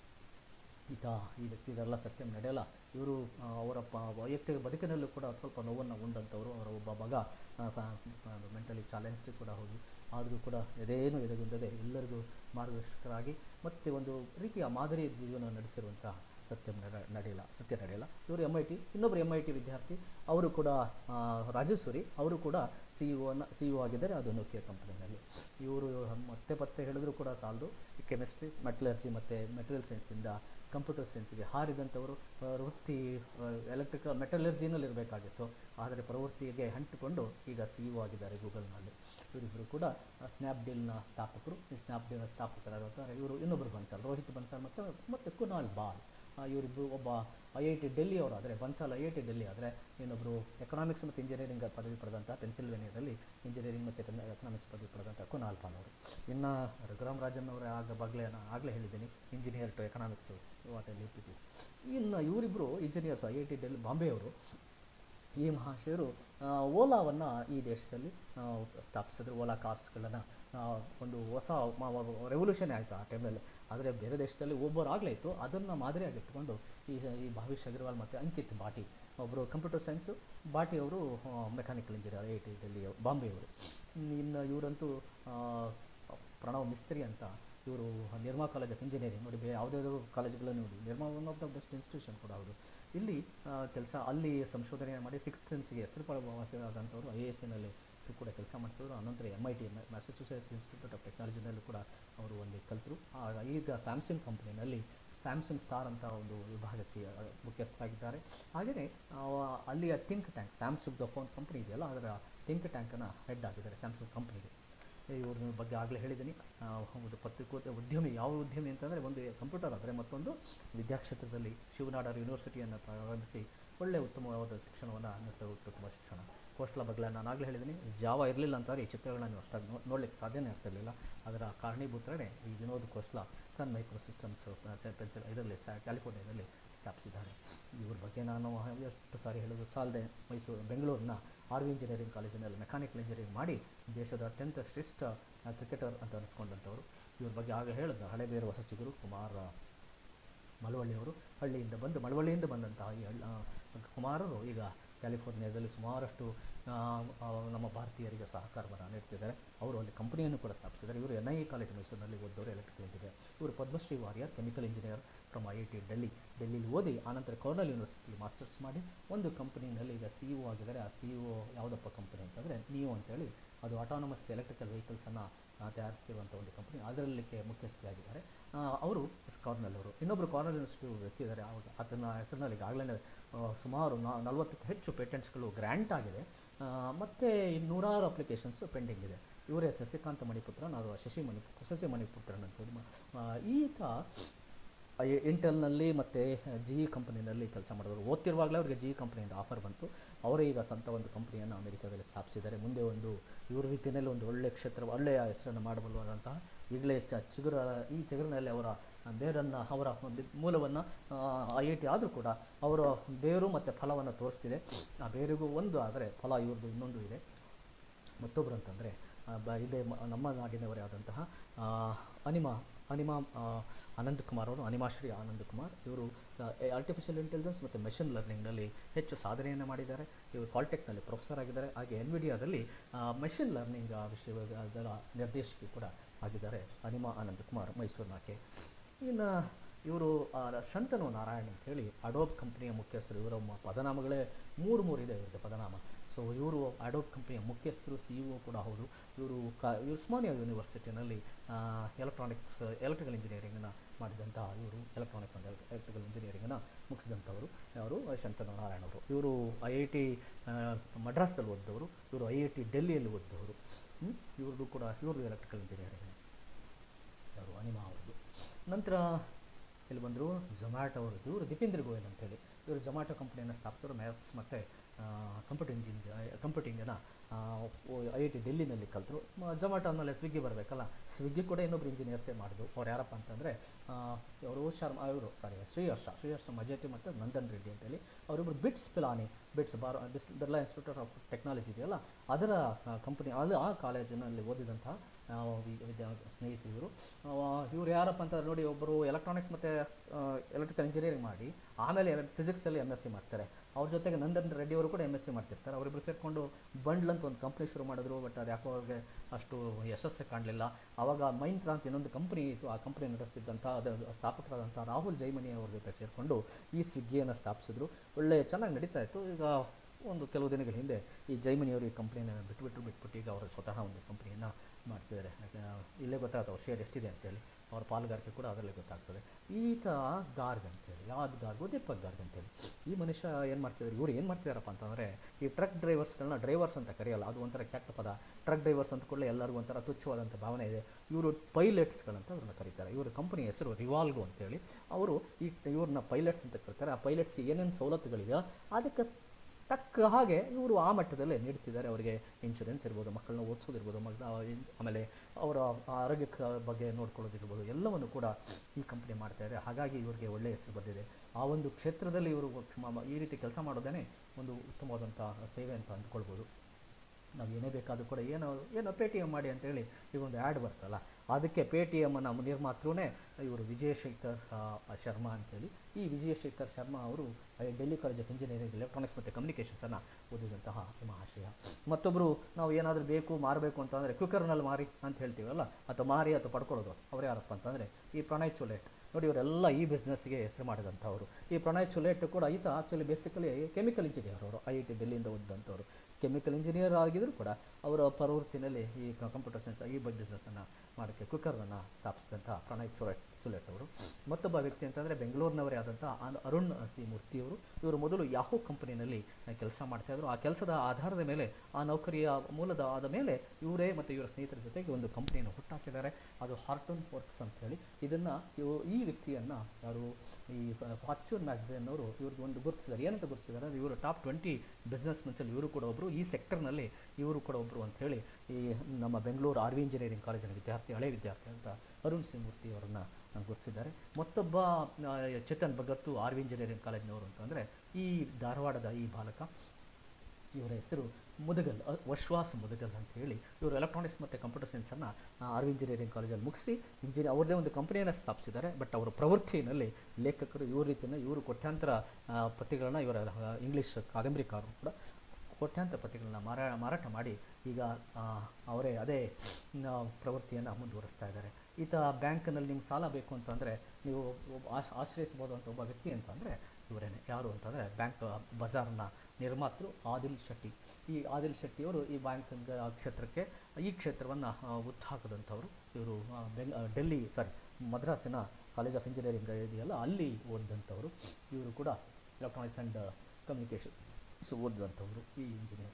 ಈತ ಈ ವ್ಯಕ್ತಿ ಇದೆಲ್ಲ ಸತ್ಯ ನಡೆಯಲ್ಲ ಇವರು ಆ, ಅವರ ಪ ವೈಯಕ್ತಿಕ ಬದುಕಿನಲ್ಲೂ ಕೂಡ ಸ್ವಲ್ಪ ನೋವನ್ನು ಉಂಡಂಥವರು ಅವರ ಒಬ್ಬ ಮಗ ಮೆಂಟಲಿ ಚಾಲೆಂಜ್ಡ್ ಕೂಡ ಹೋಗಿ ಆದರೂ ಕೂಡ ಎದೇನು ಎದೆಗುಂದದೆ ಎಲ್ಲರಿಗೂ ಮಾರ್ಗದರ್ಶಕರಾಗಿ ಮತ್ತು ಒಂದು ರೀತಿಯ ಮಾದರಿ ಜೀವನ ನಡೆಸ್ತಿರುವಂಥ ಸತ್ಯ ನಡೆ- ನಡೆಯಲ್ಲ ಸತ್ಯ ನಡೆಯಲ್ಲ ಇವರು ಎಮ್ ಐ ಟಿ ಇನ್ನೊಬ್ಬರು ಎಮ್ ಐ ಟಿ ವಿದ್ಯಾರ್ಥಿ ಅವರು ಕೂಡ ಆ, ರಾಜೇಶ್ವರಿ ಅವರು ಕೂಡ C E O C E ಆಗಿದ್ದಾರೆ ಅದು ನೋಕಿಯಾ ಕಂಪನಿನಲ್ಲಿ ಇವರು ಮತ್ತೆ ಪತ್ತೆ ಹೇಳಿದ್ರು ಕೂಡ ಸಾಲದು ಕೆಮಿಸ್ಟ್ರಿ ಮೆಟಲರ್ಜಿ ಮತ್ತು ಮೆಟೀರಿಯಲ್ ಸೈನ್ಸಿಂದ ಕಂಪ್ಯೂಟರ್ ಸೈನ್ಸ್ಗೆ ಹಾರಿದಂಥವರು ಆ, ವೃತ್ತಿ ಎಲೆಕ್ಟ್ರಿಕಲ್ ಮೆಟಲರ್ಜಿನಲ್ಲಿ ಇರಬೇಕಾಗಿತ್ತು ಆದರೆ ಪ್ರವೃತ್ತಿಗೆ ಅಂಟಿಕೊಂಡು ಈಗ ಸಿ ಇ ಆಗಿದ್ದಾರೆ ಗೂಗಲ್ನಲ್ಲಿ ಇವರಿಬ್ಬರು ಕೂಡ ಸ್ನ್ಯಾಪ್ಡೀಲ್ನ ಸ್ಥಾಪಕರು ಈ ಸ್ನ್ಯಾಪ್ಡೀಲ್ನ ಸ್ಥಾಪಕರಾಗಿರ್ತಾರೆ ಇವರು ಇನ್ನೊಬ್ಬರು ಬನ್ಸಾಲ್ ರೋಹಿತ್ ಬನ್ಸಾಲ್ ಮತ್ತು ಮತ್ತು ಕುನಾಲ್ ಬಾಲ್ ಆ, ಇವರಿಬ್ಬರು ಒಬ್ಬ ಐ ಐ ಟಿ ಡೆಲ್ಲಿ ಅವರಾದರೆ Bansal I I T Delhi ಆದರೆ ಇನ್ನೊಬ್ಬರು ಎಕನಾಮಿಕ್ಸ್ ಮತ್ತು ಇಂಜಿನಿಯರಿಂಗ್ ಪದವಿ ಪಡೆದಂಥ ಪೆನ್ಸಿಲ್ವೇನಿಯಾದಲ್ಲಿ ಇಂಜಿನಿಯರಿಂಗ್ ಮತ್ತು ಎಕನಾಮಿಕ್ಸ್ ಪದವಿ ಪಡೆದಂಥ ಕುನಾಲ್ ಪಾಲ್ ಅವರು ಇನ್ನು ರಘುರಾಮ್ ರಾಜನ್ ಅವರ ಆಗ ಬಾಗಲೇ ನಾನು ಆಗಲೇ ಹೇಳಿದ್ದೀನಿ engineer to economics what L P ಟಿಸ್ ಇನ್ನು ಇವರಿಬ್ಬರು engineers I I T Delhi ಬಾಂಬೆಯವರು ಈ ಮಹಾಶಯರು ಆ, ಓಲಾವನ್ನು ಈ ದೇಶದಲ್ಲಿ ಆ, ಸ್ಥಾಪಿಸಿದ್ರು ಓಲಾ ಕಾರ್ಸ್ಗಳನ್ನು ಒಂದು ಹೊಸ ರೆವಲ್ಯೂಷನ್ ಆಯಿತು ಆ ಟೈಮಲ್ಲಿ ಆದರೆ ಬೇರೆ ದೇಶದಲ್ಲಿ ಒಬ್ಬರು ಆಗಲೇ ಇತ್ತು ಅದನ್ನು ಮಾದರಿಯಾಗಿ ಇಟ್ಕೊಂಡು ಈ ಈ ಭಾವಿಶ್ ಅಗರ್ವಾಲ್ ಮತ್ತು ಅಂಕಿತ್ ಬಾಟಿ ಒಬ್ಬರು ಕಂಪ್ಯೂಟರ್ ಸೈನ್ಸು ಬಾಟಿ ಅವರು mechanical engineer I T Delhi ಬಾಂಬೆಯವರು ಇನ್ನು ಇವರಂತೂ ಆ, ಪ್ರಣವ್ ಮಿಸ್ತ್ರಿ ಅಂತ ಇವರು ನಿರ್ಮಾ ಕಾಲೇಜ್ ಆಫ್ ಇಂಜಿನಿಯರಿಂಗ್ ನೋಡಿ ಬೇ ಯಾವುದ್ಯಾವುದೋ ಕಾಲೇಜುಗಳನ್ನು ನೋಡಿ Nirma one of the best institution ಕೂಡ ಅವರು ಇಲ್ಲಿ ಕೆಲಸ ಅಲ್ಲಿ ಸಂಶೋಧನೆ ಮಾಡಿ ಸಿಕ್ಸ್ ಸೆನ್ಸ್ಗೆ ಹೆಸರು ಪಡೆದಂಥವ್ರು ಐ ಎ ಎಸ್ಸಿನಲ್ಲಿ ಕೂಡ ಕೆಲಸ ಮಾಡ್ತಿದ್ರು ಅನಂತರ M I T Massachusetts Institute of ಟೆಕ್ನಾಲಜಿನಲ್ಲೂ ಕೂಡ ಅವರು ಒಂದು ಕಲಿತರು ಈಗ ಸ್ಯಾಮ್ಸಂಗ್ ಕಂಪ್ನಿನಲ್ಲಿ ಸ್ಯಾಮ್ಸಂಗ್ ಸ್ಟಾರ್ ಅಂತ ಒಂದು ವಿಭಾಗಕ್ಕೆ ಆ, ಮುಖ್ಯಸ್ಥರಾಗಿದ್ದಾರೆ ಹಾಗೆಯೇ ಆ, ಅಲ್ಲಿಯ think tank Samsung the phone company ಇದೆಯಲ್ಲ ಅದರ ಥಿಂಕ್ ಟ್ಯಾಂಕನ್ನು ಹೆಡ್ ಆಗಿದ್ದಾರೆ ಸ್ಯಾಮ್ಸಂಗ್ ಕಂಪ್ನಿಗೆ ಇವ್ರ ಬಗ್ಗೆ ಆಗಲೇ ಹೇಳಿದ್ದೀನಿ ಆ, ಒಂದು ಪತ್ರಿಕೋದ್ಯ ಉದ್ಯಮಿ ಯಾವ ಉದ್ಯಮಿ ಅಂತಂದರೆ ಒಂದು ಕಂಪ್ಯೂಟರ್ ಆದರೆ ಮತ್ತೊಂದು ವಿದ್ಯಾಕ್ಷೇತ್ರದಲ್ಲಿ ಶಿವನಾಡರ್ ಯೂನಿವರ್ಸಿಟಿಯನ್ನು ಪ್ರಾರಂಭಿಸಿ ಒಳ್ಳೆಯ ಉತ್ತಮವಾದ ಶಿಕ್ಷಣವನ್ನು ನೀಡ್ತಾ ಉತ್ತಮ ಶಿಕ್ಷಣ ಕೋಸ್ಟ್ಲ ಬಗ್ಗೆ ನಾನು ಆಗಲೇ ಹೇಳಿದ್ದೀನಿ ಜಾವ ಇರಲಿಲ್ಲ ಅಂತಾರೆ ಈ ಚಿತ್ರಗಳನ್ನ ನೀವು ಅಷ್ಟಾಗಿ ನೋ ನೋಡ್ಲಿಕ್ಕೆ ಸಾಧ್ಯನೇ ಆಗ್ತಿರಲಿಲ್ಲ ಅದರ ಕಾರಣೀಭೂತರೇ ಈ Vinod Khosla Sun microsystems ಪೆನ್ಸಿಲ್ ಇದರಲ್ಲಿ ಕ್ಯಾಲಿಫೋರ್ನಿಯಾದಲ್ಲಿ ಸ್ಥಾಪಿಸಿದ್ದಾರೆ ಇವ್ರ ಬಗ್ಗೆ ನಾನು ಎಷ್ಟು ಸಾರಿ ಹೇಳೋದು ಸಾಲದೆ ಮೈಸೂರು ಬೆಂಗಳೂರಿನ ಆರ್ ವಿ ಇಂಜಿನಿಯರಿಂಗ್ ಕಾಲೇಜಿನಲ್ಲಿ ಮೆಕ್ಯಾನಿಕಲ್ ಇಂಜಿನಿಯರಿಂಗ್ ಮಾಡಿ ದೇಶದ ಅತ್ಯಂತ ಶ್ರೇಷ್ಠ ಕ್ರಿಕೆಟರ್ ಅಂತ ಅನಿಸ್ಕೊಂಡಂಥವ್ರು ಇವ್ರ ಬಗ್ಗೆ ಆಗ ಹೇಳಿದ ಹಳೆ ಬೇರೆ ಹೊಸ ಚಿಗುರು ಕುಮಾರ್ ಮಳವಳ್ಳಿಯವರು ಹಳ್ಳಿಯಿಂದ ಬಂದು ಮಳವಳ್ಳಿಯಿಂದ ಬಂದಂತಹ ಈ ಹಳ್ಳ ಕುಮಾರರು ಈಗ ಕ್ಯಾಲಿಫೋರ್ನಿಯಾದಲ್ಲಿ ಸುಮಾರಷ್ಟು ಆ, ಆ, ನಮ್ಮ ಭಾರತೀಯರಿಗೆ ಸಹಕಾರವನ್ನು ನೀಡ್ತಿದ್ದಾರೆ ಅವರು ಅಲ್ಲಿ ಕಂಪನಿಯನ್ನು ಕೂಡ ಸ್ಥಾಪಿಸಿದ್ದಾರೆ ಇವರು ಎನ್ ಐ ಎ ಕಾಲೇಜ್ ಮೈಸೂರಿನಲ್ಲಿ ಓದೋರು ಎಲೆಕ್ಟ್ರಿಕಲ್ ಇಂಜಿನಿಯರ್ ಇವರು Padmasree Warrior chemical engineer from I I T Delhi ಡೆಲ್ಲಿಲಿ ಓದಿ ಆನಂತರ ಕಾರ್ನಲ್ ಯೂನಿವರ್ಸಿಟಿ ಮಾಸ್ಟರ್ಸ್ ಮಾಡಿ ಒಂದು ಕಂಪನಿನಲ್ಲಿ ಈಗ ಸಿ ಇ ಆಗಿದ್ದಾರೆ ಆ ಸಿ ಇ ಯಾವುದಪ್ಪ ಕಂಪನಿ ಅಂತಂದರೆ ನೀವು ಅಂತೇಳಿ ಅದು ಆಟಾನಮಸ್ ಎಲೆಕ್ಟ್ರಿಕಲ್ ವೆಹಿಕಲ್ಸನ್ನು ತಯಾರಿಸ್ತಿರುವಂಥ ಒಂದು ಕಂಪನಿ ಅದರಲ್ಲಿಕ್ಕೆ ಮುಖ್ಯಸ್ಥರಾಗಿದ್ದಾರೆ ಆ, ಅವರು ಕಾರ್ನಲ್ ಅವರು ಇನ್ನೊಬ್ಬರು ಕಾರ್ನಲ್ ಯೂನಿವರ್ಸಿಟಿ ವ್ಯಕ್ತಿ ಇದ್ದಾರೆ ಅವಾಗ ಅದನ್ನು ಹೆಸರಿನಲ್ಲಿ ಈಗಾಗಲೇ ಸುಮಾರು ನಾ- ನಲವತ್ತಕ್ಕೂ ಹೆಚ್ಚು ಪೇಟೆಂಟ್ಸ್ಗಳು ಗ್ರ್ಯಾಂಟ್ ಆಗಿದೆ ಆ, ಮತ್ತು ನೂರಾರು ಅಪ್ಲಿಕೇಶನ್ಸ್ ಪೆಂಡಿಂಗ್ ಇದೆ ಇವರೇ ಶಶಿಕಾಂತ ಮಣಿಪುತ್ರ ನಾವು ಶಶಿ ಮಣಿ ಶಶಿ ಮಣಿಪುತ್ರನ್ ಅಂತೇಳಿ ಮ- ಆ, ಈತ ಐ- ಇಂಟೆಲ್ನಲ್ಲಿ ಮತ್ತು ಜಿ ಇ ಕಂಪನಿನಲ್ಲಿ ಕೆಲಸ ಮಾಡಿದ್ರು ಓದ್ತಿರುವಾಗಲೇ ಅವರಿಗೆ ಜಿ ಇ ಕಂಪನಿಯಿಂದ ಆಫರ್ ಬಂತು ಅವರೇ ಈಗ ಸ್ವಂತ ಒಂದು ಕಂಪನಿಯನ್ನು ಅಮೆರಿಕಾದಲ್ಲಿ ಸ್ಥಾಪಿಸಿದ್ದಾರೆ ಮುಂದೆ ಒಂದು ಇವ್ರ ರೀತಿಯಲ್ಲಿ ಒಂದು ಒಳ್ಳೆಯ ಕ್ಷೇತ್ರ ಒಳ್ಳೆಯ ಹೆಸರನ್ನು ಮಾಡಬಲ್ಲವಾದಂತಹ ಈಗಲೇ ಚ ಚಿಗುರ ಈ ಚಿಗುರಿನಲ್ಲಿ ಅವರ ಬೇರನ್ನು ಅವರ ಒಂದು ಮೂಲವನ್ನು ಐ ಐ ಟಿ ಆದರೂ ಕೂಡ ಅವರ ಬೇರು ಮತ್ತು ಫಲವನ್ನು ತೋರಿಸ್ತಿದೆ ಆ ಬೇರಿಗೂ ಒಂದು ಆದರೆ ಫಲ ಇವ್ರದ್ದು ಇನ್ನೊಂದು ಇದೆ ಮತ್ತೊಬ್ಬರು ಅಂತಂದರೆ ಬ ಇದೇ ಮ- ನಮ್ಮ ನಾಡಿನವರೇ ಆದಂತಹ ಆ, ಅನಿಮಾ ಅನಿಮಾ ಆ, ಆನಂದ್ ಕುಮಾರ್ ಅವರು ಅನಿಮಾಶ್ರೀ ಆನಂದ್ ಕುಮಾರ್ ಇವರು ಆರ್ಟಿಫಿಷಿಯಲ್ ಇಂಟೆಲಿಜೆನ್ಸ್ ಮತ್ತು ಮೆಷಿನ್ ಲರ್ನಿಂಗ್ನಲ್ಲಿ ಹೆಚ್ಚು ಸಾಧನೆಯನ್ನು ಮಾಡಿದ್ದಾರೆ ಇವರು ಕಾಲ್ಟೆಕ್ನಲ್ಲಿ ಪ್ರೊಫೆಸರ್ ಆಗಿದ್ದಾರೆ ಹಾಗೆ ಎನ್ವಿಡಿಯಾದಲ್ಲಿ ಮೆಷಿನ್ ಲರ್ನಿಂಗ್ ವಿಷಯದ ನಿರ್ದೇಶಕಿ ಕೂಡ ಆಗಿದ್ದಾರೆ ಅನಿಮಾ ಆನಂದ್ ಕುಮಾರ್ ಮೈಸೂರಿನಾಕೆ ಇನ್ನು ಇವರು ಶಂತನು ನಾರಾಯಣ್ ಅಂತ ಹೇಳಿ ಅಡೋಬ್ ಕಂಪ್ನಿಯ ಮುಖ್ಯಸ್ಥರು ಇವರ ಮ- ಪದನಾಮಗಳೇ ಮೂರು ಮೂರು ಇದೆ ಇವ್ರದ್ದು ಪದನಾಮ ಸೊ ಇವರು ಅಡೋಬ್ ಕಂಪ್ನಿಯ ಮುಖ್ಯಸ್ಥರು ಸಿ ಇ ಕೂಡ ಹೌದು ಇವರು ಕ ಉಸ್ಮಾನಿಯಾ ಯೂನಿವರ್ಸಿಟಿನಲ್ಲಿ ಎಲೆಕ್ಟ್ರಾನಿಕ್ಸ್ ಎಲೆಕ್ಟ್ರಿಕಲ್ ಇಂಜಿನಿಯರಿಂಗನ್ನು ಮಾಡಿದಂತಹ ಇವರು ಎಲೆಕ್ಟ್ರಾನಿಕ್ಸ್ ಆ್ಯಂಡ್ ಎಲೆಕ್ಟ್ರಿಕಲ್ ಇಂಜಿನಿಯರಿಂಗನ್ನು ಮುಗಿಸಿದಂಥವರು ಅವರು ಶಂತನು ನಾರಾಯಣ್ ಅವರು ಇವರು ಐ ಐ ಟಿ ಮಡ್ರಾಸ್ದಲ್ಲಿ ಓದಿದವರು ಇವರು ಐ ಐ ಟಿ ಡೆಲ್ಲಿಯಲ್ಲಿ ಓದಿದವರು ಇವ್ರದ್ದು ಕೂಡ ಇವ್ರದ್ದು ಎಲೆಕ್ಟ್ರಿಕಲ್ ಇಂಜಿನಿಯರಿಂಗ್ ಯಾರು ಅನಿಮಾ ಅವ್ರದ್ದು ನಂತರ ಇಲ್ಲಿ ಬಂದರು ಝೊಮ್ಯಾಟೊ ಅವ್ರದ್ದು ಇವರು ದೀಪೇಂದ್ರ ಗೋಯಲ್ ಅಂತೇಳಿ ಇವರು ಝೊಮ್ಯಾಟೊ ಕಂಪ್ನಿಯನ್ನು ಸ್ಥಾಪಿಸಿದ್ರು ಮ್ಯಾಥ್ಸ್ ಮತ್ತು ಕಂಪ್ಯೂಟರ್ ಇಂಜಿನ್ ಕಂಪ್ಯೂಟಿಂಗನ್ನು ಐ ಐ ಟಿ ಡೆಲ್ಲಿನಲ್ಲಿ ಕಲಿತರು ಝೊಮ್ಯಾಟೊ ಅಂದಮೇಲೆ ಸ್ವಿಗ್ಗಿ ಬರಬೇಕಲ್ಲ ಸ್ವಿಗ್ಗಿ ಕೂಡ ಇನ್ನೊಬ್ರು ಇಂಜಿನಿಯರ್ಸೇ ಮಾಡಿದ್ರು ಅವ್ರು ಯಾರಪ್ಪ ಅಂತಂದರೆ ಅವರು ಶರ್ಮಾ ಇವರು ಸಾರಿ ಶ್ರೀಹರ್ಷ ಶ್ರೀಹರ್ಷ ಮಜೇತಿ ಮತ್ತು ನಂದನ್ ರೆಡ್ಡಿ ಅಂತೇಳಿ ಅವರಿಬ್ಬರು ಬಿಟ್ಸ್ ಪಿಲಾನಿ ಬಿಟ್ಸ್ ಬಾರ್ ಬಿಸ್ ಬಿರ್ಲಾ ಇನ್ಸ್ಟಿಟ್ಯೂಟ್ ಆಫ್ ಟೆಕ್ನಾಲಜಿ ಇದೆಯಲ್ಲ ಅದರ ಕಂಪನಿ ಅದು ಆ ಕಾಲೇಜಿನಲ್ಲಿ ಓದಿದಂತಹ ಆ, ವಿ- ವಿದ್ಯಾ ಸ್ನೇಹಿತರು ಇವರು ಇವ್ರು ಯಾರಪ್ಪ ಅಂತ ನೋಡಿ ಒಬ್ಬರು ಎಲೆಕ್ಟ್ರಾನಿಕ್ಸ್ ಮತ್ತು ಎಲೆಕ್ಟ್ರಿಕಲ್ ಇಂಜಿನಿಯರಿಂಗ್ ಮಾಡಿ ಆಮೇಲೆ ಫಿಸಿಕ್ಸಲ್ಲಿ ಎಮ್ ಎಸ್ ಸಿ ಮಾಡ್ತಾರೆ ಅವ್ರ ಜೊತೆಗೆ ನಂದನ್ ರೆಡ್ಡಿ ಅವರು ಕೂಡ ಎಮ್ ಎಸ್ ಸಿ ಮಾಡ್ತಿರ್ತಾರೆ ಅವರಿಬ್ಬರು ಸೇರಿಕೊಂಡು ಬಂಡ್ಲ್ ಅಂತ ಒಂದು ಕಂಪ್ನಿ ಶುರು ಮಾಡಿದ್ರು ಬಟ್ ಅದು ಯಾಕೋ ಅವ್ರಿಗೆ ಅಷ್ಟು ಯಶಸ್ಸು ಕಾಣಲಿಲ್ಲ ಆವಾಗ ಮೈಂತ್ರ ಅಂತ ಇನ್ನೊಂದು ಕಂಪ್ನಿ ಇತ್ತು ಆ ಕಂಪ್ನಿ ನಡೆಸ್ತಿದ್ದಂಥ ಅದರ ಸ್ಥಾಪಕರಾದಂಥ ರಾಹುಲ್ ಜೈಮನಿ ಅವ್ರ ಜೊತೆ ಸೇರಿಕೊಂಡು ಈ ಸ್ವಿಗ್ಗಿಯನ್ನು ಸ್ಥಾಪಿಸಿದ್ರು ಒಳ್ಳೆ ಚೆನ್ನಾಗಿ ನಡೀತಾ ಇತ್ತು ಈಗ ಒಂದು ಕೆಲವು ದಿನಗಳ ಹಿಂದೆ ಈ ಜೈಮನಿ ಅವರು ಈ ಕಂಪ್ನಿನ ಬಿಟ್ಬಿಟ್ರು ಬಿಟ್ಬಿಟ್ಟು ಈಗ ಅವರು ಸ್ವತಃ ಒಂದು ಕಂಪ್ನಿಯನ್ನು ಮಾಡ್ತಿದ್ದಾರೆ ಯಾಕೆ ಇಲ್ಲೇ ಗೊತ್ತಾಗುತ್ತೆ ಅವ್ರ ಶೇರ್ ಎಷ್ಟಿದೆ ಅಂತೇಳಿ ಅವ್ರ ಪಾಲುಗಾರಿಕೆ ಕೂಡ ಅದರಲ್ಲಿ ಗೊತ್ತಾಗ್ತದೆ ಈತ ಗಾರ್ಗ್ ಅಂತೇಳಿ ಯಾವ್ದು ಗಾರ್ಗು ದೀಪಕ್ ಗಾರ್ಗ್ ಅಂತೇಳಿ ಈ ಮನುಷ್ಯ ಏನು ಮಾಡ್ತಿದ್ದಾರೆ ಇವ್ರು ಏನು ಮಾಡ್ತಿದಾರಪ್ಪ ಅಂತಂದರೆ ಈ ಟ್ರಕ್ ಡ್ರೈವರ್ಸ್ಗಳನ್ನ ಡ್ರೈವರ್ಸ್ ಅಂತ ಕರೆಯಲ್ಲ ಅದು ಒಂಥರ ಕೆಟ್ಟ ಪದ ಟ್ರಕ್ ಡ್ರೈವರ್ಸ್ ಅಂತ ಕೂಡಲೇ ಎಲ್ಲರಿಗೂ ಒಂಥರ ತುಚ್ಛವಾದಂಥ ಭಾವನೆ ಇದೆ ಇವರು ಪೈಲಟ್ಸ್ಗಳಂತ ಅವ್ರನ್ನ ಕರೀತಾರೆ ಇವರು ಕಂಪನಿ ಹೆಸರು ರಿವಾಲ್ಗೋ ಅಂತೇಳಿ ಅವರು ಈ ಇವ್ರನ್ನ ಪೈಲಟ್ಸ್ ಅಂತ ಕರೀತಾರೆ ಆ ಪೈಲಟ್ಸ್ಗೆ ಏನೇನು ಸವಲತ್ತುಗಳಿದೆಯೋ ಅದಕ್ಕೆ ತಕ್ಕ ಹಾಗೆ ಇವರು ಆ ಮಟ್ಟದಲ್ಲೇ ನೀಡ್ತಿದ್ದಾರೆ ಅವರಿಗೆ ಇನ್ಶೂರೆನ್ಸ್ ಇರ್ಬೋದು ಮಕ್ಕಳನ್ನ ಓದಿಸೋದಿರ್ಬೋದು ಮಗ ಆಮೇಲೆ ಅವರ ಆರೋಗ್ಯಕ್ಕೆ ಬಗ್ಗೆ ನೋಡ್ಕೊಳ್ಳೋದಿರ್ಬೋದು ಎಲ್ಲವನ್ನು ಕೂಡ ಈ ಕಂಪ್ನಿ ಮಾಡ್ತಾ ಇದೆ ಹಾಗಾಗಿ ಇವರಿಗೆ ಒಳ್ಳೆಯ ಹೆಸರು ಬಂದಿದೆ ಆ ಒಂದು ಕ್ಷೇತ್ರದಲ್ಲಿ ಇವರು ಮ- ಮ- ಈ ರೀತಿ ಕೆಲಸ ಮಾಡೋದೇ ಒಂದು ಉತ್ತಮವಾದಂಥ ಸೇವೆ ಅಂತ ಅಂದ್ಕೊಳ್ಬೋದು ನಾವು ಏನೇ ಬೇಕಾದರೂ ಕೂಡ ಏನೋ ಏನೋ ಪೇ ಟಿ ಎಮ್ ಮಾಡಿ ಅಂತೇಳಿ ಈಗ ಒಂದು ಆ್ಯಡ್ ಬರ್ತಲ್ಲ ಅದಕ್ಕೆ ಪೇ ಟಿ ಎಮ್ಮನ್ನು ನಿರ್ಮಾತೃನೇ ಇವರು ವಿಜಯಶೇಖರ್ ಆ, ಶರ್ಮಾ ಅಂತೇಳಿ ಈ ವಿಜಯಶೇಖರ್ ಶರ್ಮಾ ಅವರು I- Delhi college of engineering electronics ಮತ್ತು ಕಮ್ಯುನಿಕೇಷನ್ಸನ್ನು ಓದಿದಂತಹ ಮಹಾಶಯ ಮತ್ತೊಬ್ಬರು ನಾವು ಏನಾದರೂ ಬೇಕು ಮಾರಬೇಕು ಅಂತಂದರೆ ಕ್ವಿಕರ್ನಲ್ಲಿ ಮಾರಿ ಅಂತ ಹೇಳ್ತೀವಲ್ಲ ಅಥವಾ ಮಾರಿ ಅಥವಾ ಪಡ್ಕೊಳ್ಳೋದು ಅವ್ರು ಯಾರಪ್ಪ ಅಂತಂದರೆ ಈ ಪ್ರಣಯ್ ಚೊಲೇಟ್ ನೋಡಿ ಇವರೆಲ್ಲ ಈ ಬಿಸ್ನೆಸ್ಗೆ ಹೆಸರು ಮಾಡಿದಂಥವ್ರು ಈ ಪ್ರಣಯ್ ಚೊಲೇಟ್ ಕೂಡ ಈತ ಆ್ಯಕ್ಚುಲಿ ಬೇಸಿಕಲಿ ಕೆಮಿಕಲ್ ಇಂಜಿನಿಯರ್ ಅವರು ಐ ಐ ಟಿ ಡೆಲ್ಲಿಯಿಂದ ಓದಿದಂಥವ್ರು ಕೆಮಿಕಲ್ ಇಂಜಿನಿಯರ್ ಆಗಿದ್ರು ಕೂಡ ಅವರ ಪ್ರವೃತ್ತಿನಲ್ಲಿ ಈ ಕಂಪ್ಯೂಟರ್ ಸೈನ್ಸ್ ಈ ಬಗ್ಗೆ ಬಿಸ್ನೆಸ್ಸನ್ನು ಮಾಡೋಕ್ಕೆ ಕುಕ್ಕರ್ನ ಸ್ಥಾಪಿಸಿದಂಥ ಪ್ರಣಯ್ ಚೊಲೆಟ್ ಚುಲೆಟ್ ಅವರು ಮತ್ತೊಬ್ಬ ವ್ಯಕ್ತಿ ಅಂತಂದರೆ ಬೆಂಗಳೂರಿನವರೇ ಆದಂಥ ಅನ್- ಅರುಣ್ ಸಿ ಮೂರ್ತಿಯವರು ಇವರು ಮೊದಲು ಯಾಹೂ ಕಂಪನಿನಲ್ಲಿ ಕೆಲಸ ಮಾಡ್ತಾಯಿದ್ರು ಆ ಕೆಲಸದ ಆಧಾರದ ಮೇಲೆ ಆ ನೌಕರಿಯ ಮೂಲದ ಆದ ಮೇಲೆ ಇವರೇ ಮತ್ತು ಇವರ ಸ್ನೇಹಿತರ ಜೊತೆಗೆ ಒಂದು ಕಂಪನಿಯನ್ನು ಹುಟ್ಟಾಕಿದ್ದಾರೆ ಅದು ಹಾರ್ಟನ್ ವರ್ಕ್ಸ್ ಅಂತ ಹೇಳಿ ಇದನ್ನು ಈ ವ್ಯಕ್ತಿಯನ್ನು ಯಾರು ಈ ಫಾರ್ಚೂನ್ ಮ್ಯಾಗಝೈನ್ ಅವರು ಇವ್ರಿಗೆ ಒಂದು ಗುರುತಿಸಿದ್ದಾರೆ ಏನಂತ ಗುರುತಿಸಿದ್ದಾರೆ ಅಂದರೆ ಇವರು ಟಾಪ್ ಟ್ವೆಂಟಿ ಬಿಸ್ನೆಸ್ ಮೆನ್ಸಲ್ಲಿ ಇವರು ಕೂಡ ಒಬ್ಬರು ಈ ಸೆಕ್ಟರ್ನಲ್ಲಿ ಇವರು ಕೂಡ ಒಬ್ಬರು ಅಂತ ಹೇಳಿ ಈ ನಮ್ಮ ಬೆಂಗಳೂರು ಆರ್ ವಿ ಇಂಜಿನಿಯರಿಂಗ್ ಕಾಲೇಜಿನ ವಿದ್ಯಾರ್ಥಿ ಹಳೆ ವಿದ್ಯಾರ್ಥಿ ಅಂತ ಅರುಣ್ ಸಿ ಮೂರ್ತಿ ಅವರನ್ನು ಗುರುತಿಸಿದ್ದಾರೆ ಮತ್ತೊಬ್ಬ ಆ, Chetan Bhagat R V engineering ಕಾಲೇಜಿನವರು ಅಂತಂದರೆ ಈ ಧಾರವಾಡದ ಈ ಬಾಲಕ ಇವರ ಹೆಸರು ಮುದಗಲ್ ಅ- ವಶ್ವಾಸ್ ಮುದಗಲ್ ಅಂತ ಹೇಳಿ ಇವರು ಎಲೆಕ್ಟ್ರಾನಿಕ್ಸ್ ಮತ್ತು ಕಂಪ್ಯೂಟರ್ ಸೈನ್ಸನ್ನು ಅರವಿಂದ್ ಇಂಜಿನಿಯರಿಂಗ್ ಕಾಲೇಜಲ್ಲಿ ಮುಗಿಸಿ ಇಂಜಿನಿಯರ್ ಅವ್ರದ್ದೇ ಒಂದು ಕಂಪನಿಯನ್ನು ಸ್ಥಾಪಿಸಿದ್ದಾರೆ ಬಟ್ ಅವರ ಪ್ರವೃತ್ತಿಯಲ್ಲಿ ಲೇಖಕರು ಇವ್ರ ರೀತಿಯ ಇವರು ಕೋಟ್ಯಾಂತರ ಆ, ಪ್ರತಿಗಳನ್ನ ಇವರ ಆ, ಇಂಗ್ಲೀಷ್ ಕಾದಂಬರಿಕಾರರು ಕೂಡ ಕೋಟ್ಯಾಂತರ ಪ್ರತಿಗಳನ್ನ ಮಾರಾ ಮಾರಾಟ ಮಾಡಿ ಈಗ ಆ, ಅವರೇ ಅದೇ ಪ್ರವೃತ್ತಿಯನ್ನು ಮುಂದುವರಿಸ್ತಾ ಇದ್ದಾರೆ ಈತ ಬ್ಯಾಂಕ್ನಲ್ಲಿ ನಿಮ್ಗೆ ಸಾಲ ಬೇಕು ಅಂತಂದರೆ ನೀವು ಒಬ್ಬ ಆಶ್ ಆಶ್ರಯಿಸ್ಬೋದು ಅಂತ ಒಬ್ಬ ವ್ಯಕ್ತಿ ಅಂತಂದರೆ ಇವರೇನೆ ಯಾರು ಅಂತಂದರೆ ಬ್ಯಾಂಕ್ ಬಜಾರ್ನ ನಿರ್ಮಾತೃ ಆದಿಲ್ ಶೆಟ್ಟಿ ಈ ಆದಿಲ್ ಶೆಟ್ಟಿಯವರು ಈ ಬ್ಯಾಂಕ್ ಕ್ಷೇತ್ರಕ್ಕೆ ಈ ಕ್ಷೇತ್ರವನ್ನು ಹುಟ್ಟಾಕದಂಥವ್ರು ಇವರು ಆ, ಬೆಂಗ್ ಆ, ಡೆಲ್ಲಿ ಸಾರಿ ಮದ್ರಾಸಿನ ಕಾಲೇಜ್ ಆಫ್ ಇಂಜಿನಿಯರಿಂಗ್ ಇದೆಯಲ್ಲ ಅಲ್ಲಿ ಓದಿದಂಥವರು ಇವರು ಕೂಡ ಎಲೆಕ್ಟ್ರಾನಿಕ್ಸ್ ಆ್ಯಂಡ್ ಕಮ್ಯುನಿಕೇಷನ್ ಸೊ ಓದಿದಂಥವರು ಈ ಇಂಜಿನಿಯರ್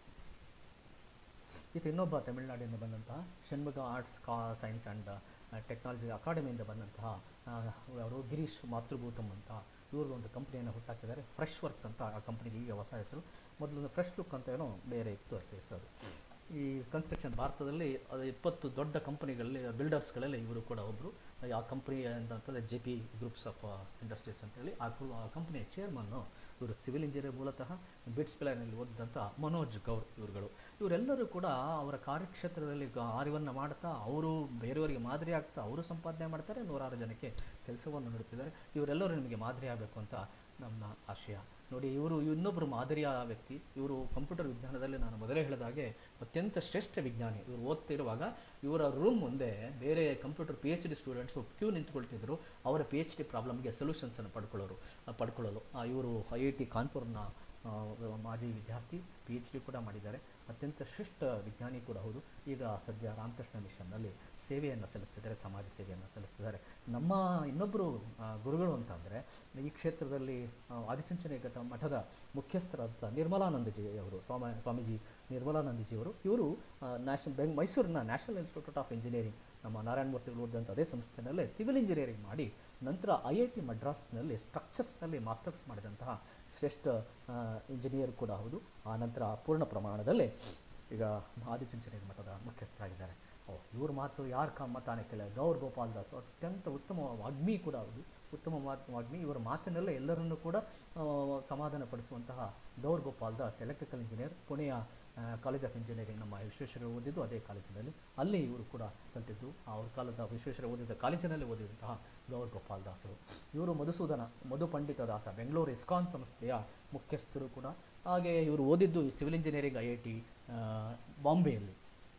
ಈತ ಇನ್ನೊಬ್ಬ ತಮಿಳುನಾಡಿನಿಂದ ಬಂದಂತಹ ಷಣ್ಮುಗ ಆರ್ಟ್ಸ್ ಕಾ ಸೈನ್ಸ್ ಆ್ಯಂಡ್ ಟೆಕ್ನಾಲಜಿ ಅಕಾಡೆಮಿಯಿಂದ ಬಂದಂತಹ ಆ, ಅವರು ಗಿರೀಶ್ ಮಾತೃಭೂತಮ್ ಅಂತ ಇವ್ರದ್ದು ಒಂದು ಕಂಪ್ನಿಯನ್ನು ಹುಟ್ಟಾಕಿದ್ದಾರೆ ಫ್ರೆಶ್ ವರ್ಕ್ಸ್ ಅಂತ ಆ ಕಂಪ್ನಿಗೆ ಈಗ ಹೊಸ ಹೆಸರು ಮೊದಲು ಫ್ರೆಶ್ ಲುಕ್ ಅಂತ ಏನೋ ಬೇರೆ ಇತ್ತು ಅದಕ್ಕೆ ಹೆಸರು ಈ ಕನ್ಸ್ಟ್ರಕ್ಷನ್ ಭಾರತದಲ್ಲಿ ಅದು ಇಪ್ಪತ್ತು ದೊಡ್ಡ ಕಂಪನಿಗಳಲ್ಲಿ ಬಿಲ್ಡರ್ಸ್ಗಳಲ್ಲಿ ಇವರು ಕೂಡ ಒಬ್ಬರು ಆ ಕಂಪ್ನಿ ಅಂತಂದರೆ J P groups of industries ಅಂತೇಳಿ ಆ ಗ್ರೂ ಆ ಕಂಪ್ನಿಯ ಚೇರ್ಮನ್ನು ಇವರು ಸಿವಿಲ್ ಇಂಜಿನಿಯರ್ ಮೂಲತಃ ಬಿಟ್ಸ್ ಪ್ಲಾನಲ್ಲಿ ಓದಿದಂಥ ಮನೋಜ್ ಗೌರ್ ಇವರುಗಳು ಇವರೆಲ್ಲರೂ ಕೂಡ ಅವರ ಕಾರ್ಯಕ್ಷೇತ್ರದಲ್ಲಿ ಕಾರ್ಯವನ್ನು ಮಾಡ್ತಾ ಅವರು ಬೇರೆಯವರಿಗೆ ಮಾದರಿ ಆಗ್ತಾ ಅವರು ಸಂಪಾದನೆ ಮಾಡ್ತಾರೆ ನೂರಾರು ಜನಕ್ಕೆ ಕೆಲಸವನ್ನು ನೀಡುತ್ತಿದ್ದಾರೆ ಇವರೆಲ್ಲರೂ ನಿಮಗೆ ಮಾದರಿ ಆಗಬೇಕು ಅಂತ ನಮ್ಮ ಆಶಯ ನೋಡಿ ಇವರು ಇನ್ನೊಬ್ಬರು ಮಾದರಿಯ ವ್ಯಕ್ತಿ ಇವರು ಕಂಪ್ಯೂಟರ್ ವಿಜ್ಞಾನದಲ್ಲಿ ನಾನು ಮೊದಲೇ ಹೇಳಿದ ಹಾಗೆ ಅತ್ಯಂತ ಶ್ರೇಷ್ಠ ವಿಜ್ಞಾನಿ ಇವರು ಓದ್ತಿರುವಾಗ ಇವರ ರೂಮ್ ಮುಂದೆ ಬೇರೆ computer P H D students queue ನಿಂತ್ಕೊಳ್ತಿದ್ರು ಅವರ ಪಿ ಎಚ್ ಡಿ ಪ್ರಾಬ್ಲಮ್ಗೆ ಸೊಲ್ಯೂಷನ್ಸನ್ನು ಪಡ್ಕೊಳ್ಳೋರು ಆ, ಪಡ್ಕೊಳ್ಳಲು ಆ, ಇವರು ಐ ಐ ಟಿ ಕಾನ್ಪುರ್ನ ಆ, ಮಾಜಿ ವಿದ್ಯಾರ್ಥಿ ಪಿ ಎಚ್ ಡಿ ಕೂಡ ಮಾಡಿದ್ದಾರೆ ಅತ್ಯಂತ ಶ್ರೇಷ್ಠ ವಿಜ್ಞಾನಿ ಕೂಡ ಹೌದು ಈಗ ಸದ್ಯ ರಾಮಕೃಷ್ಣ ಮಿಷನ್ನಲ್ಲಿ ಸೇವೆಯನ್ನು ಸಲ್ಲಿಸ್ತಿದ್ದಾರೆ ಸಮಾಜ ಸೇವೆಯನ್ನು ಸಲ್ಲಿಸ್ತಿದ್ದಾರೆ ನಮ್ಮ ಇನ್ನೊಬ್ಬರು ಆ, ಗುರುಗಳು ಅಂತಂದರೆ ಈ ಕ್ಷೇತ್ರದಲ್ಲಿ ಆ, ಆದಿಚುಂಚನ ಘಟ್ಟ ಮಠದ ಮುಖ್ಯಸ್ಥರಾದ ನಿರ್ಮಲಾನಂದಜಿ ಅವರು ಸ್ವಾಮ ಸ್ವಾಮೀಜಿ ನಿರ್ಮಲಾನಂದಜಿಯವರು ಇವರು ನ್ಯಾಷನಲ್ ಬೆಂಗ್ ಮೈಸೂರಿನ ನ್ಯಾಷನಲ್ ಇನ್ಸ್ಟಿಟ್ಯೂಟ್ ಆಫ್ ಇಂಜಿನಿಯರಿಂಗ್ ನಮ್ಮ ನಾರಾಯಣಮೂರ್ತಿಗಳು ಓದಿದಂಥ ಅದೇ ಸಂಸ್ಥೆನಲ್ಲೇ ಸಿವಿಲ್ ಇಂಜಿನಿಯರಿಂಗ್ ಮಾಡಿ ನಂತರ ಐ ಐ ಟಿ ಮಡ್ರಾಸ್ನಲ್ಲಿ ಸ್ಟ್ರಕ್ಚರ್ಸ್ನಲ್ಲಿ ಮಾಸ್ಟರ್ಸ್ ಮಾಡಿದಂತಹ ಶ್ರೇಷ್ಠ ಆ, ಇಂಜಿನಿಯರ್ ಕೂಡ ಹೌದು ಆ ನಂತರ ಪೂರ್ಣ ಪ್ರಮಾಣದಲ್ಲಿ ಈಗ ಆದಿಚುಂಚನ ಮಠದ ಮುಖ್ಯಸ್ಥರಾಗಿದ್ದಾರೆ ಓ ಇವ್ರ ಮಾತು ಯಾರ ಕ ಮತಾನೆ ಕೇಳ ಗೌರ್ ಗೋಪಾಲ್ ದಾಸ್ ಅತ್ಯಂತ ಉತ್ತಮ ವಾಗ್ಮಿ ಕೂಡ ಹೌದು ಉತ್ತಮ ಮಾತ್- ವಾಗ್ಮಿ ಇವರ ಮಾತಿನಲ್ಲೇ ಎಲ್ಲರನ್ನೂ ಕೂಡ ಆ, ಸಮಾಧಾನ ಪಡಿಸುವಂತಹ ಗೌರ್ ಗೋಪಾಲ್ ದಾಸ್ ಎಲೆಕ್ಟ್ರಿಕಲ್ ಇಂಜಿನಿಯರ್ ಪುಣೆಯ ಕಾಲೇಜ್ ಆಫ್ ಇಂಜಿನಿಯರಿಂಗ್ ನಮ್ಮ ವಿಶ್ವೇಶ್ವರ ಓದಿದ್ದು ಅದೇ ಕಾಲೇಜಿನಲ್ಲಿ ಅಲ್ಲಿ ಇವರು ಕೂಡ ಕಲಿತಿದ್ದು ಅವ್ರ ಕಾಲದ ವಿಶ್ವೇಶ್ವರ ಓದಿದ ಕಾಲೇಜಿನಲ್ಲಿ ಓದಿದಂತಹ ಗೌರ್ ಗೋಪಾಲ್ ದಾಸರು ಇವರು ಮಧುಸೂದನ ಮಧು ಪಂಡಿತ ದಾಸ ಬೆಂಗಳೂರು ಇಸ್ಕಾನ್ ಸಂಸ್ಥೆಯ ಮುಖ್ಯಸ್ಥರು ಕೂಡ ಹಾಗೆ ಇವರು ಓದಿದ್ದು civil engineering I I T ಬಾಂಬೆಯಲ್ಲಿ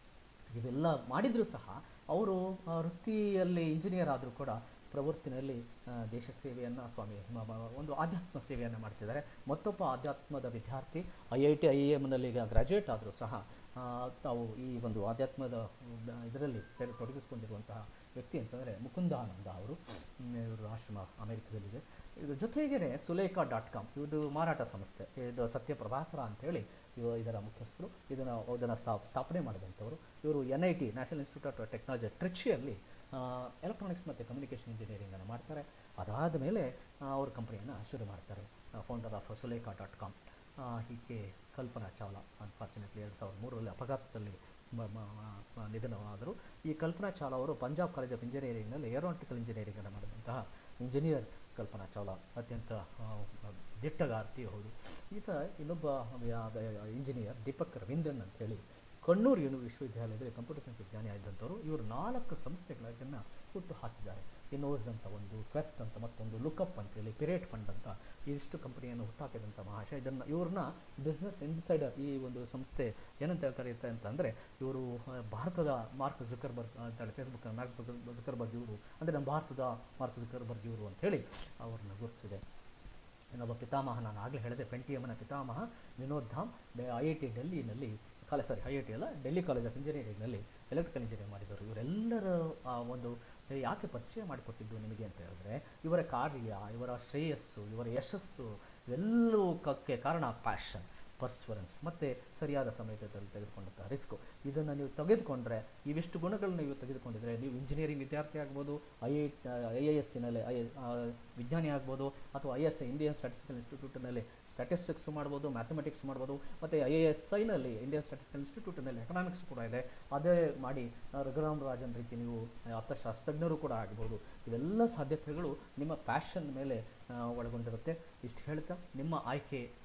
ಇವೆಲ್ಲ ಮಾಡಿದರೂ ಸಹ ಅವರು ಆ, ವೃತ್ತಿಯಲ್ಲಿ ಇಂಜಿನಿಯರ್ ಆದರೂ ಕೂಡ ಪ್ರವೃತ್ತಿನಲ್ಲಿ ಆ, ದೇಶ ಸೇವೆಯನ್ನು ಸ್ವಾಮಿ ಮ- ಮ- ಒಂದು ಆಧ್ಯಾತ್ಮ ಸೇವೆಯನ್ನು ಮಾಡ್ತಿದ್ದಾರೆ ಮತ್ತೊಬ್ಬ ಆಧ್ಯಾತ್ಮದ ವಿದ್ಯಾರ್ಥಿ I I T I A ಎಮ್ನಲ್ಲಿ ಈಗ ಗ್ರ್ಯಾಜುಯೇಟ್ ಆದರೂ ಸಹ ಆ, ತಾವು ಈ ಒಂದು ಆಧ್ಯಾತ್ಮದ ಇದರಲ್ಲಿ ಸೇರಿ ತೊಡಗಿಸ್ಕೊಂಡಿರುವಂತಹ ವ್ಯಕ್ತಿ ಅಂತಂದರೆ ಮುಕುಂದಾನಂದ ಅವರು ಹ್ಮ್, ಇವರು ಆಶ್ರಮ ಅಮೆರಿಕದಲ್ಲಿದೆ ಇದು ಜೊತೆಗೇ ಸುಲೇಖಾ ಡಾಟ್ ಕಾಮ್ ಇದು ಮಾರಾಟ ಸಂಸ್ಥೆ ಇದು ಸತ್ಯ ಪ್ರಭಾಕರ ಅಂತೇಳಿ ಇವ ಇದರ ಮುಖ್ಯಸ್ಥರು ಇದನ್ನು ಇದನ್ನು ಸ್ಥಾ ಸ್ಥಾಪನೆ ಮಾಡಿದಂಥವರು ಇವರು N I T national institute of technology ಟ್ರಿಚಿಯಲ್ಲಿ ಎಲೆಕ್ಟ್ರಾನಿಕ್ಸ್ ಮತ್ತು ಕಮ್ಯುನಿಕೇಷನ್ ಇಂಜಿನಿಯರಿಂಗನ್ನು ಮಾಡ್ತಾರೆ ಅದಾದ ಮೇಲೆ ಅವ್ರ ಕಂಪ್ನಿಯನ್ನು ಶುರು ಮಾಡ್ತಾರೆ founder of Sulekha dot com ಹೀಗೆ ಕಲ್ಪನಾ ಚಾವ್ಲಾ ಅನ್ಫಾರ್ಚುನೇಟ್ಲಿ ಎರಡು ಸಾವಿರದ ಮೂರರಲ್ಲಿ ಅಪಘಾತದಲ್ಲಿ ಮ- ಮ- ಮ- ನಿಧನವಾದರು ಈ ಕಲ್ಪನಾ ಚಾವ್ಲಾ ಅವರು ಪಂಜಾಬ್ ಕಾಲೇಜ್ ಆಫ್ ಇಂಜಿನಿಯರಿಂಗ್ನಲ್ಲಿ ಏರೋನಾಟಿಕಲ್ ಇಂಜಿನಿಯರಿಂಗನ್ನು ಮಾಡಿದಂತಹ ಇಂಜಿನಿಯರ್ ಕಲ್ಪನಾ ಚಾವ್ಲಾ ಅತ್ಯಂತ ಆ, ದಿಟ್ಟಗಾರ್ತಿ ಹೌದು ಈತ ಇನ್ನೊಬ್ಬ ವ್ಯ- ವ್ಯ- ಇಂಜಿನಿಯರ್ ದೀಪಕ್ ರವೀಂದ್ರನ್ ಅಂತೇಳಿ ಕಣ್ಣೂರು ಯೂನಿ ವಿಶ್ವವಿದ್ಯಾಲಯದಲ್ಲಿ ಕಂಪ್ಯೂಟರ್ ಸೈನ್ಸ್ ವಿಜ್ಞಾನಿ ಆಗಿದ್ದಂಥವರು ಇವರು ನಾಲ್ಕು ಸಂಸ್ಥೆಗಳನ್ನು ಹುಟ್ಟು ಹಾಕಿದ್ದಾರೆ ಇನೋಸ್ ಅಂತ ಒಂದು ಕ್ವೆಸ್ಟ್ ಅಂತ ಮತ್ತೊಂದು ಲುಕಪ್ ಅಂತೇಳಿ ಪಿರೇಟ್ ಫಂಡ್ ಅಂತ ಇಷ್ಟು ಕಂಪನಿಯನ್ನು ಹುಟ್ಟಾಕಿದಂಥ ಮಹಾಶಯ ಇದನ್ನು ಇವ್ರನ್ನ ಬಿಸ್ನೆಸ್ ಇನ್ಸೈಡರ್ ಈ ಒಂದು ಸಂಸ್ಥೆ ಏನಂತ ಕರೆಯುತ್ತೆ ಅಂತಂದರೆ ಇವರು ಆ, ಭಾರತದ ಮಾರ್ಕ್ ಜುಕರ್ಬರ್ಗ್ ಅಂತೇಳಿ ಫೇಸ್ಬುಕ್ ಮಾರ್ಕ್ ಜುಕರ್ ಜುಕರ್ಬರ್ಗ್ ಇವರು ಅಂದರೆ ನಮ್ಮ ಭಾರತದ ಮಾರ್ಕ್ ಜುಕರ್ಬರ್ಗ್ ಇವರು ಅಂಥೇಳಿ ಅವ್ರನ್ನ ಗುರುತಿಸಿದೆ ಇನ್ನೊಬ್ಬ ಪಿತಾಮಹ ನಾನು ಆಗಲೇ ಹೇಳಿದೆ ಪೆಂಟಿಯಮ್ಮನ ಪಿತಾಮಹ Vinod Dham I I T ಡೆಲ್ಲಿನಲ್ಲಿ college sorry I I T ಅಲ್ಲ ಡೆಲ್ಲಿ ಕಾಲೇಜ್ ಆಫ್ ಇಂಜಿನಿಯರಿಂಗ್ನಲ್ಲಿ ಎಲೆಕ್ಟ್ರಿಕಲ್ ಇಂಜಿನಿಯರಿಂಗ್ ಮಾಡಿದರು ಇವರೆಲ್ಲರ ಆ, ಒಂದು ಯಾಕೆ ಪರಿಚಯ ಮಾಡಿಕೊಟ್ಟಿದ್ದು ನಿಮಗೆ ಅಂತ ಹೇಳಿದ್ರೆ ಇವರ ಕಾರ್ಯ ಇವರ ಶ್ರೇಯಸ್ಸು ಇವರ ಯಶಸ್ಸು ಇವೆಲ್ಲವೂ ಕಕ್ಕೆ ಕಾರಣ ಪ್ಯಾಷನ್ ಪರ್ಸ್ವರೆನ್ಸ್ ಮತ್ತು ಸರಿಯಾದ ಸಮಯದಲ್ಲಿ ತೆಗೆದುಕೊಂಡಂಥ ರಿಸ್ಕು ಇದನ್ನು ನೀವು ತೆಗೆದುಕೊಂಡ್ರೆ ಇವಿಷ್ಟು ಗುಣಗಳನ್ನ ನೀವು ತೆಗೆದುಕೊಂಡಿದ್ರೆ ನೀವು ಇಂಜಿನಿಯರಿಂಗ್ ವಿದ್ಯಾರ್ಥಿ ಆಗ್ಬೋದು ಐ ಐ ಐ ಐ ಎಸ್ಸಿನಲ್ಲಿ ಐ ವಿಜ್ಞಾನಿ ಆಗ್ಬೋದು ಅಥವಾ ಐ ಎಸ್ ಇಂಡಿಯನ್ ಸ್ಟ್ಯಾಟಿಸ್ಟಿಕಲ್ ಇನ್ಸ್ಟಿಟ್ಯೂಟ್ನಲ್ಲಿ ಸ್ಟ್ಯಾಟಿಸ್ಟಿಕ್ಸ್ ಮಾಡ್ಬೋದು ಮ್ಯಾಥಮೆಟಿಕ್ಸ್ ಮಾಡ್ಬೋದು ಮತ್ತು ಐ ಎ ಎಸ್ ಐನಲ್ಲಿ ಇಂಡಿಯನ್ ಸ್ಟ್ಯಾಟಿಸ್ಟಿಕಲ್ ಇನ್ಸ್ಟಿಟ್ಯೂಟ್ನಲ್ಲಿ ಎಕನಾಮಿಕ್ಸ್ ಕೂಡ ಇದೆ ಅದೇ ಮಾಡಿ ಆ, ರಘುರಾಮ್ ರಾಜನ್ ರೀತಿ ನೀವು ಅರ್ಥಶಾಸ್ತ್ರಜ್ಞರು ಕೂಡ ಆಗ್ಬೋದು ಇವೆಲ್ಲ ಸಾಧ್ಯತೆಗಳು ನಿಮ್ಮ ಪ್ಯಾಷನ್ ಮೇಲೆ ಆ, ಒಳಗೊಂಡಿರುತ್ತೆ ಇಷ್ಟು ಹೇಳ್ತಾ ನಿಮ್ಮ ಆಯ್ಕೆ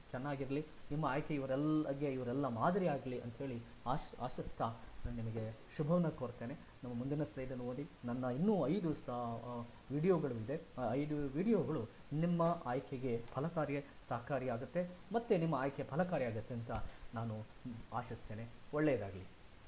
ಚೆನ್ನಾಗಿರಲಿ ನಿಮ್ಮ ಆಯ್ಕೆ ಇವರೆಲ್ಲಗೆ ಇವರೆಲ್ಲ ಮಾದರಿ ಆಗಲಿ ಅಂಥೇಳಿ ಆಶ್ ಆಶಿಸ್ತಾ ನಾನು ನಿಮಗೆ ಶುಭವನ್ನು ಕೋರ್ತೇನೆ ನಮ್ಮ ಮುಂದಿನ ಸ್ಲೈಡನ್ನು ಓದಿ ನನ್ನ ಇನ್ನೂ ಐದು ವಿಡಿಯೋಗಳು ಇದೆ ಆ ಐದು ವಿಡಿಯೋಗಳು ನಿಮ್ಮ ಆಯ್ಕೆಗೆ ಫಲಕಾರಿ ಸಹಕಾರಿಯಾಗುತ್ತೆ ಮತ್ತು ನಿಮ್ಮ ಆಯ್ಕೆ ಫಲಕಾರಿಯಾಗುತ್ತೆ ಅಂತ ನಾನು ಆಶಿಸ್ತೇನೆ ಒಳ್ಳೆಯದಾಗಲಿ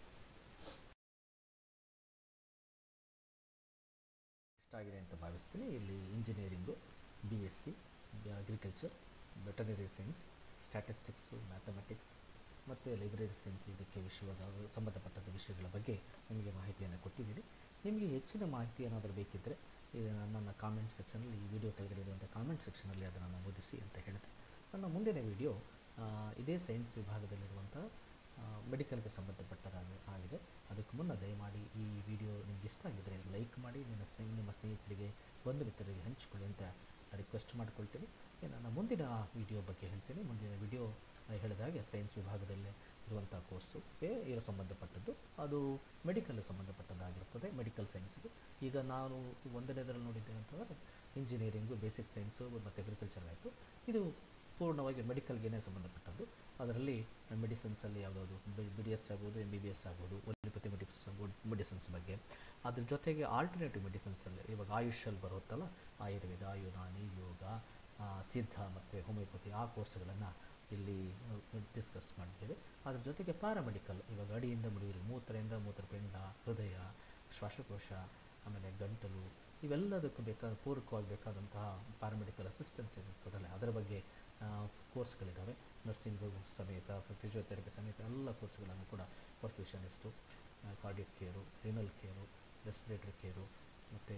ಇಷ್ಟ ಆಗಿದೆ ಅಂತ ಭಾವಿಸ್ತೀನಿ ಇಲ್ಲಿ engineering B S C agriculture veterinary science statistics mathematics ಮತ್ತು ಲೈಬ್ರರಿ ಸೈನ್ಸ್ ಇದಕ್ಕೆ ವಿಷಯವಾದ ಸಂಬಂಧಪಟ್ಟಂಥ ವಿಷಯಗಳ ಬಗ್ಗೆ ನಿಮಗೆ ಮಾಹಿತಿಯನ್ನು ಕೊಟ್ಟಿದ್ದೀನಿ ನಿಮಗೆ ಹೆಚ್ಚಿನ ಮಾಹಿತಿ ಏನಾದರೂ ಬೇಕಿದ್ದರೆ ಇದು ನನ್ನ ಕಾಮೆಂಟ್ ಸೆಕ್ಷನಲ್ಲಿ ಈ ವಿಡಿಯೋ ಕೆಳಗಡೆ ಇರುವಂಥ ಕಾಮೆಂಟ್ ಸೆಕ್ಷನಲ್ಲಿ ಅದನ್ನು ನಮೂದಿಸಿ ಅಂತ ಹೇಳಿದೆ ನನ್ನ ಮುಂದಿನ ವಿಡಿಯೋ ಇದೇ ಸೈನ್ಸ್ ವಿಭಾಗದಲ್ಲಿರುವಂಥ ಮೆಡಿಕಲ್ಗೆ ಸಂಬಂಧಪಟ್ಟದಾಗಿ ಆಗಿದೆ ಅದಕ್ಕೆ ಮುನ್ನ ದಯಮಾಡಿ ಈ ವಿಡಿಯೋ ನಿಮ್ಗೆ ಇಷ್ಟ ಆಗಿದ್ದರೆ ಲೈಕ್ ಮಾಡಿ ನಿಮ್ಮ ಸ್ನೇಹಿ ನಿಮ್ಮ ಸ್ನೇಹಿತರಿಗೆ ಬಂಧು ಮಿತ್ರರಿಗೆ ಹಂಚಿಕೊಳ್ಳಿ ಅಂತ ರಿಕ್ವೆಸ್ಟ್ ಮಾಡ್ಕೊಳ್ತೀನಿ ನನ್ನ ಮುಂದಿನ ವಿಡಿಯೋ ಬಗ್ಗೆ ಹೇಳ್ತೀನಿ ಮುಂದಿನ ವಿಡಿಯೋ ಹೇಳಿದ ಹಾಗೆ ಸೈನ್ಸ್ ವಿಭಾಗದಲ್ಲೇ ಇರುವಂಥ ಕೋರ್ಸು ಇರೋ ಸಂಬಂಧಪಟ್ಟದ್ದು ಅದು ಮೆಡಿಕಲ್ ಸಂಬಂಧಪಟ್ಟದ್ದಾಗಿರ್ತದೆ ಮೆಡಿಕಲ್ ಸೈನ್ಸ್ಗೆ ಈಗ ನಾನು ಒಂದನೇದರಲ್ಲಿ ನೋಡಿದ್ದೇನೆ ಅಂತಂದರೆ ಇಂಜಿನಿಯರಿಂಗು ಬೇಸಿಕ್ ಸೈನ್ಸು ಮತ್ತು ಅಗ್ರಿಕಲ್ಚರ್ ಆಯಿತು ಇದು ಪೂರ್ಣವಾಗಿ ಮೆಡಿಕಲ್ಗೆ ಸಂಬಂಧಪಟ್ಟದ್ದು ಅದರಲ್ಲಿ ಮೆಡಿಸಿನ್ಸಲ್ಲಿ ಯಾವುದಾದ್ರು ಬಿ ಡಿ ಎಸ್ ಆಗ್ಬೋದು ಎಮ್ ಬಿ ಬಿ ಎಸ್ ಆಗ್ಬೋದು ಒಲಿಪತಿ ಮೆಡಿಸ್ ಮೆಡಿಸಿನ್ಸ್ ಬಗ್ಗೆ ಅದ್ರ ಜೊತೆಗೆ ಆಲ್ಟರ್ನೇಟಿವ್ ಮೆಡಿಸಿನ್ಸಲ್ಲಿ ಇವಾಗ ಆಯುಷಲ್ಲಿ ಬರುತ್ತಲ್ಲ ಆಯುರ್ವೇದ ಯುನಾನಿ ಯೋಗ ಸಿದ್ಧ ಮತ್ತು ಹೋಮಿಯೋಪತಿ ಆ ಕೋರ್ಸ್ಗಳನ್ನು ಇಲ್ಲಿ ಡಿಸ್ಕಸ್ ಮಾಡಿದ್ದೇವೆ ಅದ್ರ ಜೊತೆಗೆ ಪ್ಯಾರಾಮೆಡಿಕಲ್ ಇವಾಗ ಅಡಿಯಿಂದ ಮುಡಿಯಿರಿ ಮೂತ್ರದಿಂದ ಮೂತ್ರಪಿಂಡ ಹೃದಯ ಶ್ವಾಸಕೋಶ ಆಮೇಲೆ ಗಂಟಲು ಇವೆಲ್ಲದಕ್ಕೂ ಬೇಕಾದ ಪೂರಕವಾಗಿ ಬೇಕಾದಂತಹ ಪ್ಯಾರಾಮೆಡಿಕಲ್ ಅಸಿಸ್ಟೆನ್ಸ್ ಇರುತ್ತದಲ್ಲ ಅದರ ಬಗ್ಗೆ ಕೋರ್ಸ್ಗಳಿದ್ದಾವೆ ನರ್ಸಿಂಗು ಸಮೇತ ಫಿಸಿಯೋಥೆರಪಿ ಸಮೇತ ಎಲ್ಲ ಕೋರ್ಸ್ಗಳನ್ನು ಕೂಡ perfusionist cardiac care renal care respiratory care ಮತ್ತು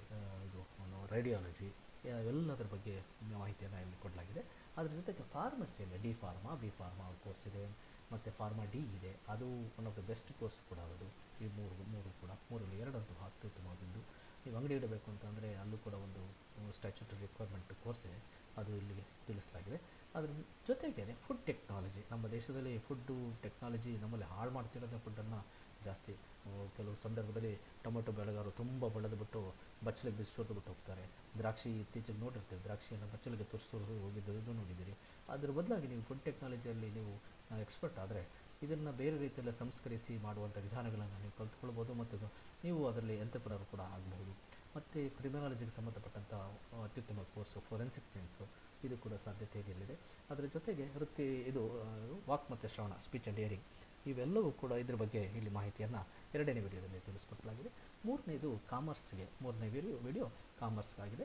ಇದು ರೇಡಿಯಾಲಜಿ ಎಲ್ಲದರ ಬಗ್ಗೆ ಮಾಹಿತಿಯನ್ನು ಇಲ್ಲಿ ಕೊಡಲಾಗಿದೆ ಅದ್ರ ಜೊತೆಗೆ ಫಾರ್ಮಸಿಯಲ್ಲಿ D pharma B pharma course ಇದೆ ಮತ್ತು ಫಾರ್ಮಾ ಡಿ ಇದೆ ಅದು one of the best course ಕೂಡ ಅದು ಈ ಮೂರು ಮೂರು ಕೂಡ ಮೂರಲ್ಲಿ ಎರಡಂತೂ ಅತ್ಯುತ್ತಮವಾದದ್ದು ನೀವು ಅಂಗಡಿ ಇಡಬೇಕು ಅಂತಂದರೆ ಅಲ್ಲೂ ಕೂಡ ಒಂದು ಸ್ಟ್ಯಾಚ್ಯುಟರಿ ರಿಕ್ವೈರ್ಮೆಂಟ್ ಕೋರ್ಸ್ ಇದೆ ಅದು ಇಲ್ಲಿಗೆ ತಿಳಿಸಲಾಗಿದೆ ಅದ್ರ ಜೊತೆಗೆ ಫುಡ್ ಟೆಕ್ನಾಲಜಿ ನಮ್ಮ ದೇಶದಲ್ಲಿ ಫುಡ್ಡು ಟೆಕ್ನಾಲಜಿ ನಮ್ಮಲ್ಲಿ ಹಾಳು ಮಾಡ್ತಿರೋದೇ ಫುಡ್ಡನ್ನು ಜಾಸ್ತಿ ಕೆಲವು ಸಂದರ್ಭದಲ್ಲಿ ಟೊಮೆಟೊ ಬೆಳೆಗಾರರು ತುಂಬ ಬೆಳೆದು ಬಿಟ್ಟು ಬಚ್ಚಲಿಗೆ ಬಿಸಿಸೋದು ಬಿಟ್ಟು ಹೋಗ್ತಾರೆ ದ್ರಾಕ್ಷಿ ಇತ್ತೀಚೆಗೆ ನೋಡಿರ್ತೀವಿ ದ್ರಾಕ್ಷಿಯನ್ನು ಬಚ್ಚಲಿಗೆ ತುರಿಸೋದು ಹೋಗಿದ್ದು ನೋಡಿದ್ದೀರಿ ಅದ್ರ ಬದಲಾಗಿ ನೀವು ಫುಡ್ ಟೆಕ್ನಾಲಜಿಯಲ್ಲಿ ನೀವು ಎಕ್ಸ್ಪರ್ಟ್ ಆದರೆ ಇದನ್ನು ಬೇರೆ ರೀತಿಯಲ್ಲಿ ಸಂಸ್ಕರಿಸಿ ಮಾಡುವಂಥ ವಿಧಾನಗಳನ್ನು ನೀವು ಕಲ್ತ್ಕೊಳ್ಬೋದು ಮತ್ತು ನೀವು ಅದರಲ್ಲಿ ಎಂಟರ್ಪ್ರನರ್ ಕೂಡ ಆಗಬಹುದು ಮತ್ತು ಕ್ರಿಮಿನಾಲಜಿಗೆ ಸಂಬಂಧಪಟ್ಟಂಥ ಅತ್ಯುತ್ತಮ ಕೋರ್ಸು ಫೋರೆನ್ಸಿಕ್ ಸೈನ್ಸು ಇದು ಕೂಡ ಸಾಧ್ಯತೆ ಇರಲಿದೆ ಅದರ ಜೊತೆಗೆ ವೃತ್ತಿ ಇದು ವಾಕ್ ಮತ್ತು ಶ್ರವಣ ಸ್ಪೀಚ್ ಆ್ಯಂಡ್ ಹಿಯರಿಂಗ್ ಇವೆಲ್ಲವೂ ಕೂಡ ಇದ್ರ ಬಗ್ಗೆ ಇಲ್ಲಿ ಮಾಹಿತಿಯನ್ನು ಎರಡನೇ ವಿಡಿಯೋದಲ್ಲಿ ತಿಳಿಸ್ಕೊಡ್ಲಾಗಿದೆ ಮೂರನೇದು ಕಾಮರ್ಸ್ಗೆ ಮೂರನೇ ವಿಡಿಯೋ ವಿಡಿಯೋ ಕಾಮರ್ಸ್ಗಾಗಿದೆ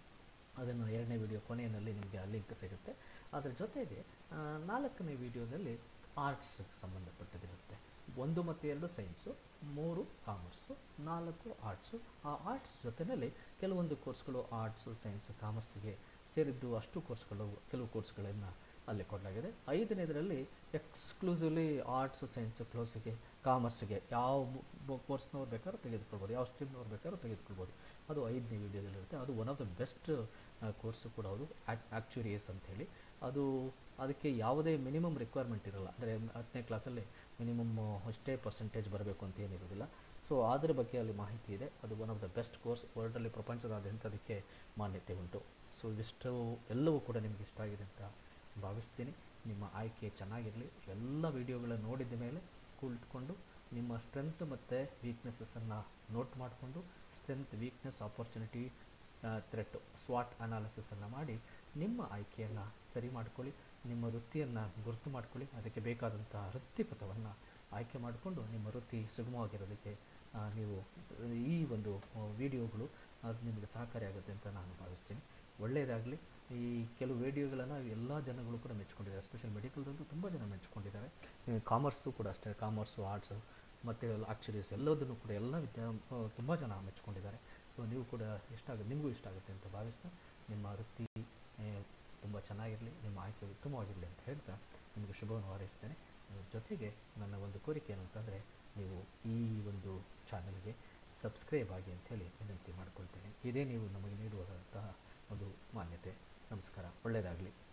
ಅದನ್ನು ಎರಡನೇ ವಿಡಿಯೋ ಕೊನೆಯಲ್ಲಿ ನಿಮಗೆ ಲಿಂಕ್ ಸಿಗುತ್ತೆ ಅದರ ಜೊತೆಗೆ ನಾಲ್ಕನೇ ವಿಡಿಯೋದಲ್ಲಿ ಆರ್ಟ್ಸ್ ಸಂಬಂಧಪಟ್ಟದಿರುತ್ತೆ ಒಂದು ಮತ್ತು ಎರಡು ಸೈನ್ಸು ಮೂರು ಕಾಮರ್ಸು ನಾಲ್ಕು ಆರ್ಟ್ಸು ಆ ಆರ್ಟ್ಸ್ ಜೊತೆಯಲ್ಲಿ ಕೆಲವೊಂದು ಕೋರ್ಸ್ಗಳು ಆರ್ಟ್ಸು ಸೈನ್ಸ್ ಕಾಮರ್ಸ್ಗೆ ಸೇರಿದ್ದು ಅಷ್ಟು ಕೋರ್ಸ್ಗಳು ಕೆಲವು ಕೋರ್ಸ್ಗಳನ್ನು ಅಲ್ಲಿ ಕೊಡಲಾಗಿದೆ ಐದನೇದರಲ್ಲಿ ಎಕ್ಸ್ಕ್ಲೂಸಿವ್ಲಿ ಆರ್ಟ್ಸ್ ಸೈನ್ಸ್ ಕ್ಲೋಸಿಗೆ ಕಾಮರ್ಸ್ಗೆ ಯಾವ ಕೋರ್ಸ್ನವ್ರು ಬೇಕಾದ್ರೂ ತೆಗೆದುಕೊಳ್ಬೋದು ಯಾವ ಸ್ಟ್ರೀಮ್ನವ್ರು ಬೇಕಾದ್ರೂ ತೆಗೆದುಕೊಳ್ಬೋದು ಅದು ಐದನೇ ವಿಡಿಯೋದಲ್ಲಿರುತ್ತೆ ಅದು one of the best course ಕೂಡ ಅದು ಆ್ಯಕ್ಚುರಿಯಸ್ ಅಂಥೇಳಿ ಅದು ಅದಕ್ಕೆ ಯಾವುದೇ ಮಿನಿಮಮ್ ರಿಕ್ವೈರ್ಮೆಂಟ್ ಇರಲ್ಲ ಅಂದರೆ ಹತ್ತನೇ ಕ್ಲಾಸಲ್ಲಿ ಮಿನಿಮಮ್ ಅಷ್ಟೇ ಪರ್ಸೆಂಟೇಜ್ ಬರಬೇಕು ಅಂತ ಏನಿರೋದಿಲ್ಲ ಸೊ ಅದರ ಬಗ್ಗೆ ಅಲ್ಲಿ ಮಾಹಿತಿ ಇದೆ ಅದು one of the best course ವರ್ಲ್ಡಲ್ಲಿ ಪ್ರಪಂಚದಾದ್ಯಂತ ಅದಕ್ಕೆ ಮಾನ್ಯತೆ ಉಂಟು ಸೊ ಇದಿಷ್ಟು ಎಲ್ಲವೂ ಕೂಡ ನಿಮಗೆ ಇಷ್ಟ ಆಗಿದೆ ಅಂತ ಭಾವಿಸ್ತೀನಿ ನಿಮ್ಮ ಆಯ್ಕೆ ಚೆನ್ನಾಗಿರಲಿ ಎಲ್ಲ ವಿಡಿಯೋಗಳನ್ನು ನೋಡಿದ ಮೇಲೆ ಕುಳಿತುಕೊಂಡು ನಿಮ್ಮ ಸ್ಟ್ರೆಂತ್ ಮತ್ತು ವೀಕ್ನೆಸಸನ್ನು ನೋಟ್ ಮಾಡಿಕೊಂಡು ಸ್ಟ್ರೆಂತ್ ವೀಕ್ನೆಸ್ ಆಪರ್ಚುನಿಟಿ ಥ್ರೆಟ್ ಸ್ವಾಟ್ ಅನಾಲಿಸಿಸನ್ನು ಮಾಡಿ ನಿಮ್ಮ ಆಯ್ಕೆಯನ್ನು ಸರಿ ಮಾಡ್ಕೊಳ್ಳಿ ನಿಮ್ಮ ವೃತ್ತಿಯನ್ನು ಗುರುತು ಮಾಡ್ಕೊಳ್ಳಿ ಅದಕ್ಕೆ ಬೇಕಾದಂಥ ವೃತ್ತಿಪಥವನ್ನು ಆಯ್ಕೆ ಮಾಡಿಕೊಂಡು ನಿಮ್ಮ ವೃತ್ತಿ ಸುಗಮವಾಗಿರೋದಕ್ಕೆ ನೀವು ಈ ಒಂದು ವಿಡಿಯೋಗಳು ಅದು ನಿಮಗೆ ಸಹಕಾರಿಯಾಗುತ್ತೆ ಅಂತ ನಾನು ಭಾವಿಸ್ತೀನಿ ಒಳ್ಳೆಯದಾಗಲಿ ಈ ಕೆಲವು ವಿಡಿಯೋಗಳನ್ನು ಎಲ್ಲ ಜನಗಳು ಕೂಡ ಮೆಚ್ಕೊಂಡಿದ್ದಾರೆ ಎಸ್ಪೆಷಲ್ ಮೆಡಿಕಲ್ದಂತೂ ತುಂಬ ಜನ ಮೆಚ್ಕೊಂಡಿದ್ದಾರೆ ಕಾಮರ್ಸು ಕೂಡ ಅಷ್ಟೇ ಕಾಮರ್ಸು ಆರ್ಟ್ಸು ಮತ್ತು ಆಕ್ಚುರೀಸ್ ಎಲ್ಲದನ್ನು ಕೂಡ ಎಲ್ಲ ವಿದ್ಯಾ ತುಂಬ ಜನ ಮೆಚ್ಕೊಂಡಿದ್ದಾರೆ ಸೊ ನೀವು ಕೂಡ ಇಷ್ಟ ಆಗುತ್ತೆ ನಿಮಗೂ ಇಷ್ಟ ಆಗುತ್ತೆ ಅಂತ ಭಾವಿಸ್ತಾ ನಿಮ್ಮ ವೃತ್ತಿ ತುಂಬ ಚೆನ್ನಾಗಿರಲಿ ನಿಮ್ಮ ಆಯ್ಕೆ ಉತ್ತಮವಾಗಿರಲಿ ಅಂತ ಹೇಳ್ತಾ ನಿಮಗೆ ಶುಭವನ್ನು ಹಾರೈಸ್ತೇನೆ ಜೊತೆಗೆ ನನ್ನ ಒಂದು ಕೋರಿಕೆ ಏನು ಅಂತಂದರೆ ನೀವು ಈ ಒಂದು ಚಾನಲ್ಗೆ ಸಬ್ಸ್ಕ್ರೈಬ್ ಆಗಿ ಅಂಥೇಳಿ ವಿನಂತಿ ಮಾಡ್ಕೊಳ್ತೇನೆ ಇದೇ ನೀವು ನಮಗೆ ನೀಡುವಂತಹ ಒಂದು ಮಾನ್ಯತೆ ನಮಸ್ಕಾರ ಒಳ್ಳೆಯದಾಗಲಿ